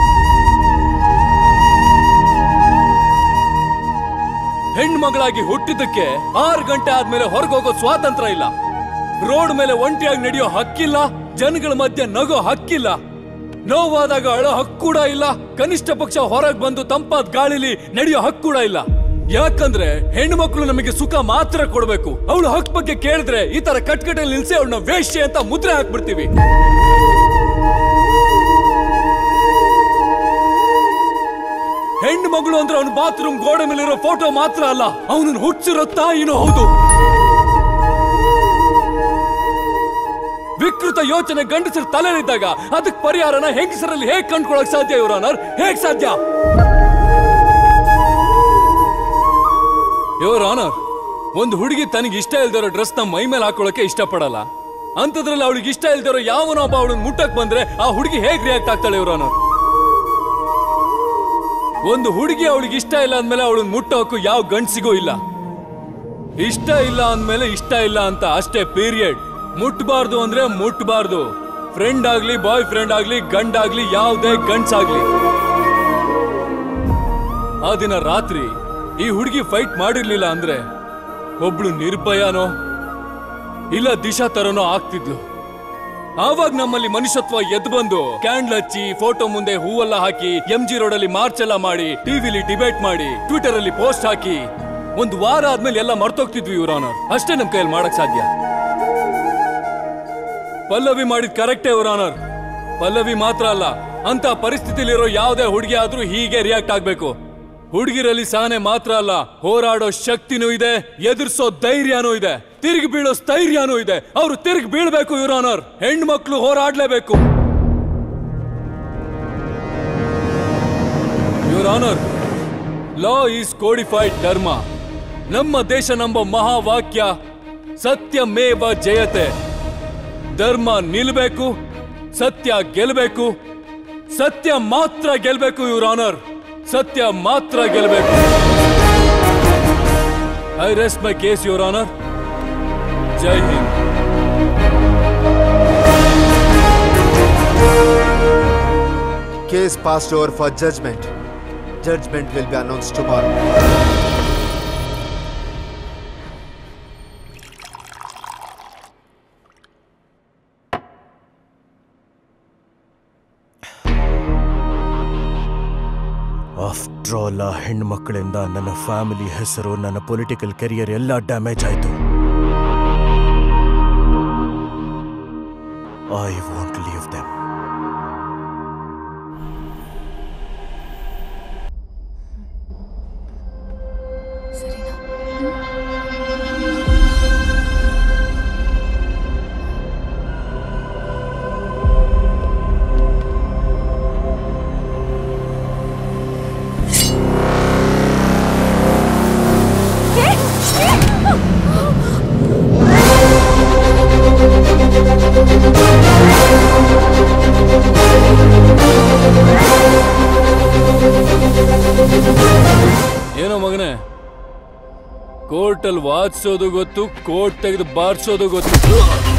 K: ಹೆಣ್ಮಗಳಾಗಿ ಹುಟ್ಟಿದ್ದಕ್ಕೆ ಆರು ಗಂಟೆ ಆದ್ಮೇಲೆ ಹೊರಗೋಗೋ ಸ್ವಾತಂತ್ರ್ಯ ಇಲ್ಲ ರೋಡ್ ಮೇಲೆ ಒಂಟಿಯಾಗಿ ನಡೆಯೋ ಹಕ್ಕಿಲ್ಲ ಜನಗಳ ಮಧ್ಯೆ ನಗೋ ಹಕ್ಕಿಲ್ಲ ನೋವಾದಾಗ ಅಳೋ ಹಕ್ಕು ಕೂಡ ಇಲ್ಲ ಕನಿಷ್ಠ ಪಕ್ಷ ಹೊರಗೆ ಬಂದು ತಂಪಾದ ಗಾಳಿಲಿ ನಡೆಯೋ ಹಕ್ಕು ಕೂಡ ಇಲ್ಲ ಯಾಕಂದ್ರೆ ಹೆಣ್ಣು ಮಕ್ಕಳು ನಮಗೆ ಸುಖ ಮಾತ್ರ ಕೊಡ್ಬೇಕು ಅವಳು ಹಕ್ ಬಗ್ಗೆ ಕೇಳಿದ್ರೆ ಈ ತರ ಕಟ್ಕಟಲ್ಲಿ ನಿಲ್ಸಿ ಅವಳನ್ನ ವೇಶ್ಯೆ ಅಂತ ಮುದ್ರೆ ಹಾಕ್ಬಿಡ್ತೀವಿ ಹೆಣ್ಣು ಮಗಳು ಅಂದ್ರೆ ಅವನ ಬಾತ್ರೂಮ್ ಗೋಡೆ ಮೇಲಿರೋ ಫೋಟೋ ಮಾತ್ರ ಅಲ್ಲ ಅವನನ್ನ ಹುಟ್ಟಿಸಿರೋ ತಾಯಿನೂ ಹೌದು ವಿಕೃತ ಯೋಚನೆ ಗಂಡಸರ ತಲೆಯಲ್ಲಿದ್ದಾಗ ಅದಕ್ಕೆ ಪರಿಹಾರನ ಹೆಂಗಸರಲ್ಲಿ ಹೇಗ್ ಕಂಡ್ಕೊಳಕ್ ಸಾಧ್ಯ ಇವ್ರ ಅನರ್ ಹೇಗ್ ಸಾಧ್ಯ ಇವ್ರ ಆನರ್ ಒಂದು ಹುಡುಗಿ ತನಗೆ ಇಷ್ಟ ಇಲ್ದಿರೋ ಡ್ರೆಸ್ ನ ಮೈ ಮೇಲೆ ಹಾಕೊಳ್ಳೋಕೆ ಇಷ್ಟಪಡಲ್ಲ ಅಂತದ್ರಲ್ಲಿ ಅವಳಿಗೆ ಇಷ್ಟ ಇಲ್ದಿರೋ ಯಾವನೊಬ್ಬ ಅವಳನ್ನ ಮುಟ್ಟಕ್ ಬಂದ್ರೆ ಆ ಹುಡುಗಿ ಹೇಗ್ ರಿಯಾಕ್ಟ್ ಆಗ್ತಾಳೆ ಇವ್ರ ಆನರ್ ಒಂದು ಹುಡುಗಿ ಅವಳಿಗೆ ಇಷ್ಟ ಇಲ್ಲ ಅಂದ್ಮೇಲೆ ಅವಳನ್ನ ಮುಟ್ಟೋ ಹಕ್ಕು ಯಾವ ಗಂಡ್ಸಿಗೂ ಇಲ್ಲ ಇಷ್ಟ ಇಲ್ಲ ಅಂದ್ಮೇಲೆ ಇಷ್ಟ ಇಲ್ಲ ಅಂತ ಅಷ್ಟೇ ಪೀರಿಯಡ್ ಮುಟ್ಬಾರ್ದು ಅಂದ್ರೆ ಮುಟ್ಬಾರ್ದು ಫ್ರೆಂಡ್ ಆಗ್ಲಿ ಬಾಯ್ ಫ್ರೆಂಡ್ ಆಗ್ಲಿ ಗಂಡ ಆಗ್ಲಿ ಯಾವುದೇ ಗಂಡ್ಸ್ ಆಗ್ಲಿ ಆ ದಿನ ರಾತ್ರಿ ಈ ಹುಡುಗಿ ಫೈಟ್ ಮಾಡಿರ್ಲಿಲ್ಲ ಅಂದ್ರೆ ಒಬ್ಳು ನಿರ್ಭಯನೋ ಇಲ್ಲ ದಿಶಾ ತರನೋ ಆಗ್ತಿದ್ಲು ಆವಾಗ ನಮ್ಮಲ್ಲಿ ಮನುಷ್ಯತ್ವ ಎದ್ದು ಬಂದು ಕ್ಯಾಂಡ್ಲ್ ಹಚ್ಚಿ ಫೋಟೋ ಮುಂದೆ ಹೂವೆಲ್ಲ ಹಾಕಿ ಎಂ ಜಿ ರೋಡ್ ಅಲ್ಲಿ ಮಾರ್ಚ್ ಎಲ್ಲ ಮಾಡಿ ಟಿವಿಲಿ ಡಿಬೇಟ್ ಮಾಡಿ ಟ್ವಿಟರ್ ಅಲ್ಲಿ ಪೋಸ್ಟ್ ಹಾಕಿ ಒಂದು ವಾರ ಆದ್ಮೇಲೆ ಎಲ್ಲ ಮರ್ತೋಗ್ತಿದ್ವಿ ಇವ್ರ ಅಷ್ಟೇ ನಮ್ ಕೈಯಲ್ಲಿ ಮಾಡಕ್ ಸಾಧ್ಯ ಪಲ್ಲವಿ ಮಾಡಿದ್ ಕರೆಕ್ಟೇ ಇವ್ರ ಆನರ್ ಪಲ್ಲವಿ ಮಾತ್ರ ಅಲ್ಲ ಅಂತ ಪರಿಸ್ಥಿತಿಲಿರೋ ಯಾವುದೇ ಹುಡುಗಿ ಆದ್ರೂ ಹೀಗೆ ರಿಯಾಕ್ಟ್ ಆಗ್ಬೇಕು ಹುಡುಗಿರಲ್ಲಿ ಸಹನೆ ಮಾತ್ರ ಅಲ್ಲ ಹೋರಾಡೋ ಶಕ್ತಿನೂ ಇದೆ ಎದುರಿಸೋ ಧೈರ್ಯನೂ ಇದೆ ತಿರುಗಿ ಬೀಳೋ ಸ್ಥೈರ್ಯನೂ ಇದೆ ಅವರು ತಿರುಗಿ ಬೀಳ್ಬೇಕು ಯುವರ್ ಆನರ್ ಹೆಣ್ಮಕ್ಳು ಹೋರಾಡ್ಲೇಬೇಕು your honour law is codified dharma ನಮ್ಮ ದೇಶ ನಂಬ ಮಹಾವಾಕ್ಯ ಸತ್ಯಮೇವ ಜಯತೆ ಧರ್ಮ ನಿಲ್ಬೇಕು ಸತ್ಯ ಗೆಲ್ಬೇಕು ಸತ್ಯ ಮಾತ್ರ ಗೆಲ್ಬೇಕು ಯುವರ್ ಆನರ್ ಸತ್ಯ ಮಾತ್ರ ಗೆಲ್ಬೇಕು I rest my case your honour Jai Hind
L: Case passed over for judgment. Judgment will be announced tomorrow.
I: After all ಆ ಹೆಣ್ಮಕ್ಳಿಂದ ನನ್ನ ಫ್ಯಾಮಿಲಿ ಹೆಸರು ನನ್ನ ಪೊಲಿಟಿಕಲ್ ಕೆರಿಯರ್ ಎಲ್ಲ ಡ್ಯಾಮೇಜ್ ಆಯಿತು ಐ ವಾಂಟ್ ಲೀವ್ ದೆಮ್
K: ಏನೋ ಮಗನೇ ಕೋರ್ಟಲ್ಲಿ ವಾದಿಸೋದು ಗೊತ್ತು ಕೋರ್ಟ್ ತೆಗೆದು ಬಾರಿಸೋದು ಗೊತ್ತು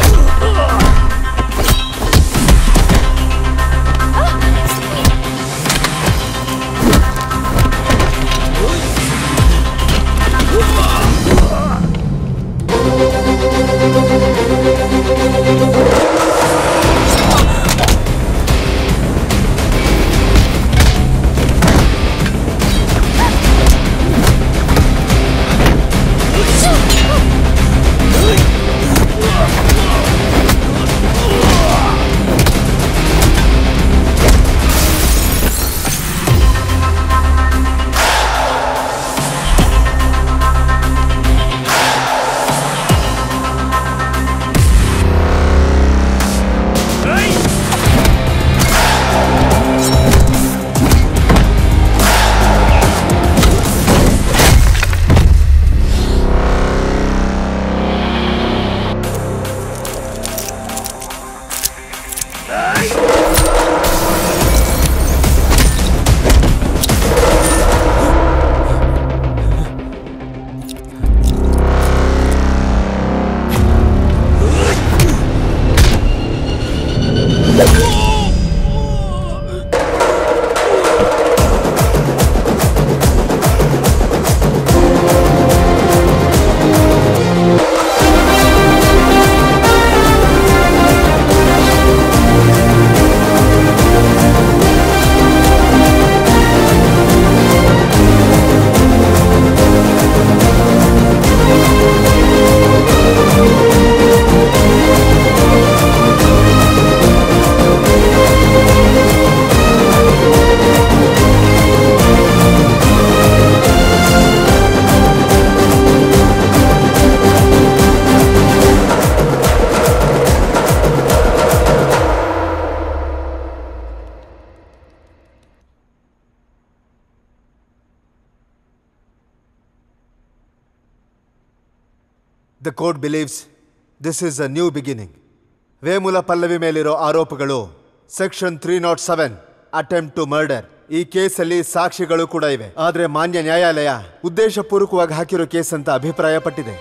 L: The court believes this is a new beginning. Vemula Pallavi ಮೇಲಿರೋ ಆರೋಪಗಳು section three not seven attempt to murder ಈ ಕೇಸಲ್ಲಿ ಸಾಕ್ಷಿಗಳು ಕೂಡ ಇವೆ ಆದ್ರೆ ಮಾನ್ಯ ನ್ಯಾಯಾಲಯ ಉದ್ದೇಶಪೂರ್ವಕವಾಗಿ ಹಾಕಿರೋ ಕೇಸ್ ಅಂತ ಅಭಿಪ್ರಾಯ ಪಟ್ಟಿದೆ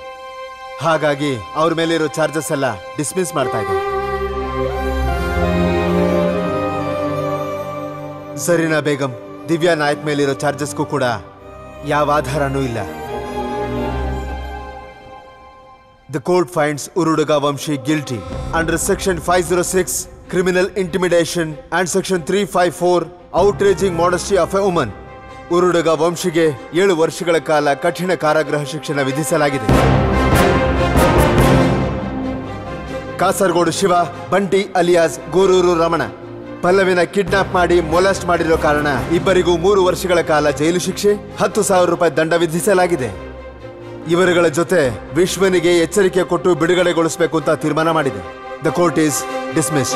L: ಹಾಗಾಗಿ ಅವ್ರ ಮೇಲಿರೋ ಚಾರ್ಜಸ್ ಎಲ್ಲ ಡಿಸ್ಮಿಸ್ ಮಾಡ್ತಾ ಇದೆ ಜರೀನಾ ಬೇಗಂ ದಿವ್ಯಾ ನಾಯಕ್ ಮೇಲಿರೋ ಚಾರ್ಜಸ್ಗೂ ಕೂಡ ಯಾವ ಆಧಾರನೂ ಇಲ್ಲ The court finds Urudaga Vamshi guilty under Section 506 Criminal Intimidation and Section 354 Outraging Modesty of a Woman. ಉರುಡಗ ವಂಶಿಗೆ ಏಳು ವರ್ಷಗಳ ಕಾಲ ಕಠಿಣ ಕಾರಾಗೃಹ ಶಿಕ್ಷಣ ವಿಧಿಸಲಾಗಿದೆ ಕಾಸರಗೋಡು ಶಿವ ಬಂಟಿ ಅಲಿಯಾಸ್ ಗೋರೂರು ರಮಣ ಪಲ್ಲವಿನ ಕಿಡ್ನಾಪ್ ಮಾಡಿ ಮೊಲಾಸ್ಟ್ ಮಾಡಿರೋ ಕಾರಣ ಇಬ್ಬರಿಗೂ ಮೂರು ವರ್ಷಗಳ ಕಾಲ ಜೈಲು ಶಿಕ್ಷೆ ಹತ್ತು ಸಾವಿರ ರೂಪಾಯಿ ದಂಡ ವಿಧಿಸಲಾಗಿದೆ ಇವರುಗಳ ಜೊತೆ ವಿಶ್ವನಿಗೆ ಎಚ್ಚರಿಕೆ ಕೊಟ್ಟು ಬಿಡುಗಡೆಗೊಳಿಸಬೇಕು ಅಂತ ತೀರ್ಮಾನ ಮಾಡಿದೆ the court is dismissed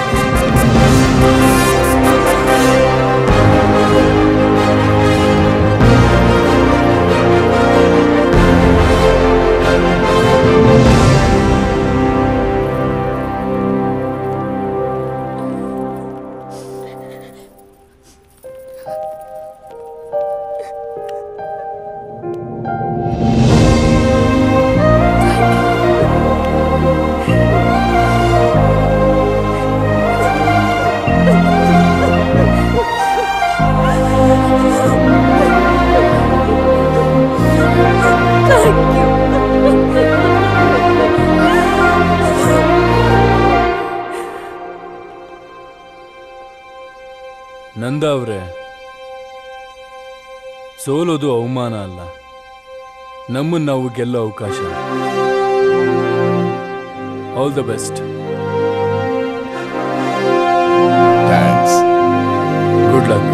K: Nanda ಅವ್ರೆ ಸೋಲೋದು ಅವಮಾನ ಅಲ್ಲ ನಮ್ಮನ್ನ ನಾವು ಗೆಲ್ಲೋ ಅವಕಾಶ all the best good luck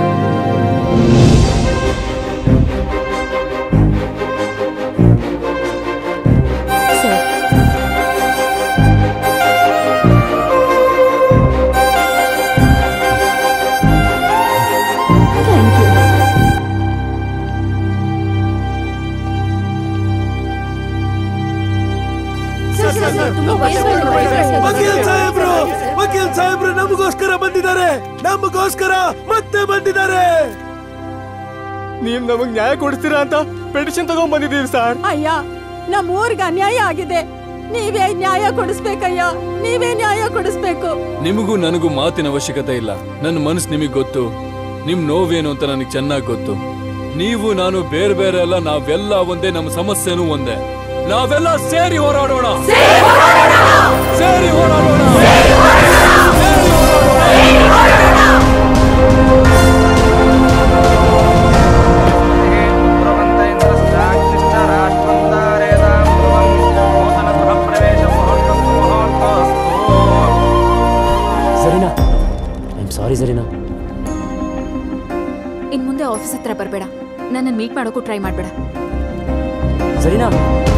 V: ವಕೀಲ್ ಸಾಹೇಬ್ರು ವಕೀಲ್ ಸಾಹೇಬ್ರು ನಮಗೋಸ್ಕರ ಬಂದಿದ್ದಾರೆ ನಮಗೋಸ್ಕರ ಮತ್ತೆ ಬಂದಿದ್ದಾರೆ
S: ನೀವ್ ನಮಗ್ ನ್ಯಾಯ ಕೊಡಿಸ್ತೀರಾ ಅಂತ ಪೆಟಿಷನ್ ತಗೊಂಡ್ ಬಂದಿದ್ದೀವಿ ಸರ್
E: ಅಯ್ಯ ನಮ್ಮ ಊರ್ಗ ಅನ್ಯಾಯ ಆಗಿದೆ ನೀವೇ ನ್ಯಾಯ ಕೊಡಿಸ್ಬೇಕಯ್ಯ ನೀವೇ ನ್ಯಾಯ ಕೊಡಿಸ್ಬೇಕು
K: ನಿಮಗೂ ನನಗೂ ಮಾತಿನ ಅವಶ್ಯಕತೆ ಇಲ್ಲ ನನ್ನ ಮನಸ್ಸು ನಿಮಗೆ ಗೊತ್ತು ನಿಮ್ ನೋವೇನು ಅಂತ ನನಗೆ ಚೆನ್ನಾಗಿ ಗೊತ್ತು ನೀವು ನಾನು ಬೇರೆ ಬೇರೆ ಅಲ್ಲ ನಾವೆಲ್ಲ ಒಂದೇ ನಮ್ಮ ಸಮಸ್ಯೆನೂ ಒಂದೇ ನಾವೆಲ್ಲ ಸೇರಿ ಹೋರಾಡೋಣ ಸೇರಿ ಹೋರಾಡೋಣ
P: ಸರಿನಾ ಐ ಆಮ್ ಸಾರಿ ಸರಿನಾ
G: ಇನ್ ಮುಂದೆ ಆಫೀಸ್ ಹತ್ರ ಬರಬೇಡ ನನ್ನ ಮೀಟ್ ಮಾಡೋಕ್ಕೂ ಟ್ರೈ ಮಾಡಬೇಡ
P: ಸರಿನಾ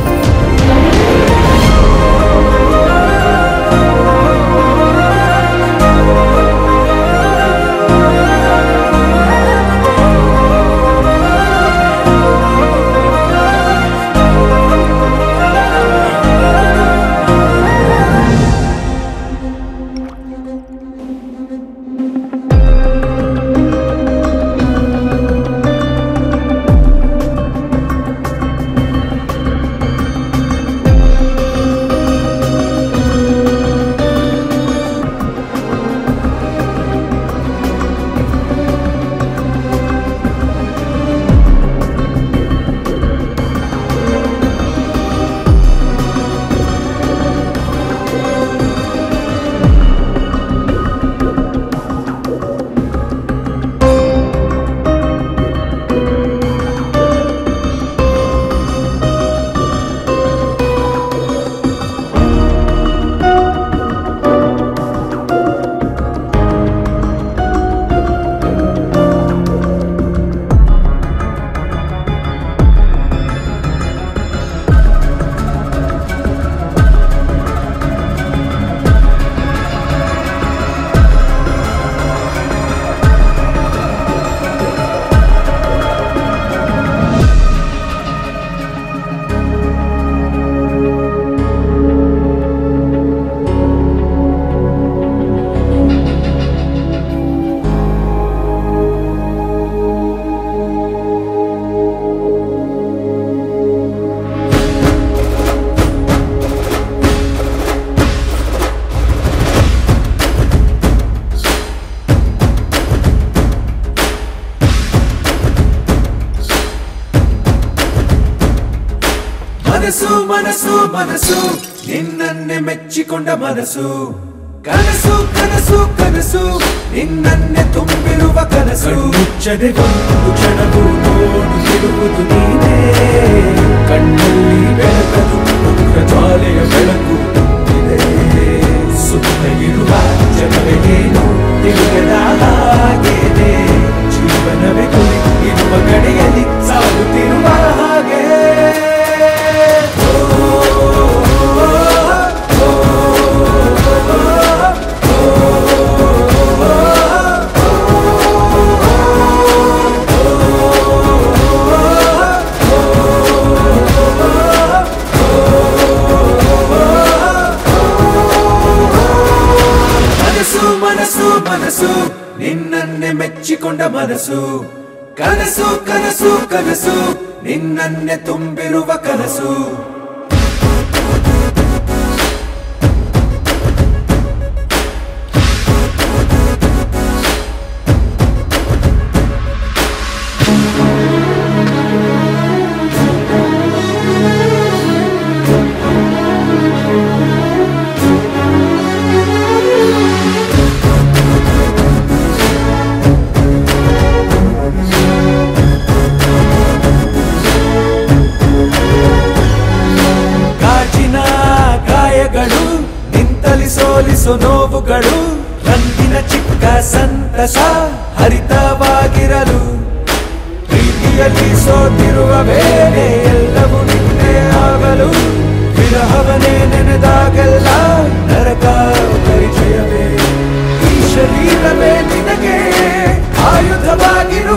V: ಮನಸ್ಸು ಮನಸ್ಸು ಮನಸ್ಸು ನಿನ್ನನ್ನೇ ಮೆಚ್ಚಿಕೊಂಡ ಮನಸ್ಸು ಕನಸು ಕನಸು ಕನಸು ನಿನ್ನನ್ನೇ ತುಂಬಿರುವ ಕನಸು ಮುಚ್ಚದೆ ಒಂದು ಕ್ಷಣವು ನೋಡುತ್ತಿರುವುದು ನೀನೇ ಕಣ್ಣಲ್ಲಿ ಬೆಳಕದು ಉಗ್ರ ಜ್ವಾಲೆಯ ಬೆಳಕು ತುಂಬಿದೆ ಸುತ್ತ ಇರುವ ಜನವೇ ಏನು ತಿಳಿಯದ ಹಾಗೇನೆ ಜೀವನವೇ ಗುರಿ ಇರುವ ಕಡೆಯಲ್ಲಿ ಸಾಗುತ್ತಿರುವ ಹಾಗೆ ತುಂಬಿಕೊಂಡ ಮನಸ್ಸು ಕನಸು ಕನಸು ಕನಸು ನಿನ್ನನ್ನೇ ತುಂಬಿರುವ ಕನಸು ಗಾಜಿನ ಗಾಯಗಳು ನಿಂತಲಿ ಸೋಲಿಸೋ ನೋವುಗಳು ರಂಗಿನ ಚಿಕ್ಕ ಸಂತಸ ಹರಿತವಾಗಿರಲು ಪ್ರೀತಿಯಲ್ಲಿ ಸೋತಿರುವ ವೇಳೆ ಎಲ್ಲವೂ ನಿನ್ನೆ ಆಗಲು ವಿರಹವನೇ ನೆನೆದಾಗೆಲ್ಲ ನರಕ ಪರಿಚಯವೇ ಈ ಶರೀರವೇ ನಿನಗೆ ಆಯುಧವಾಗಿರು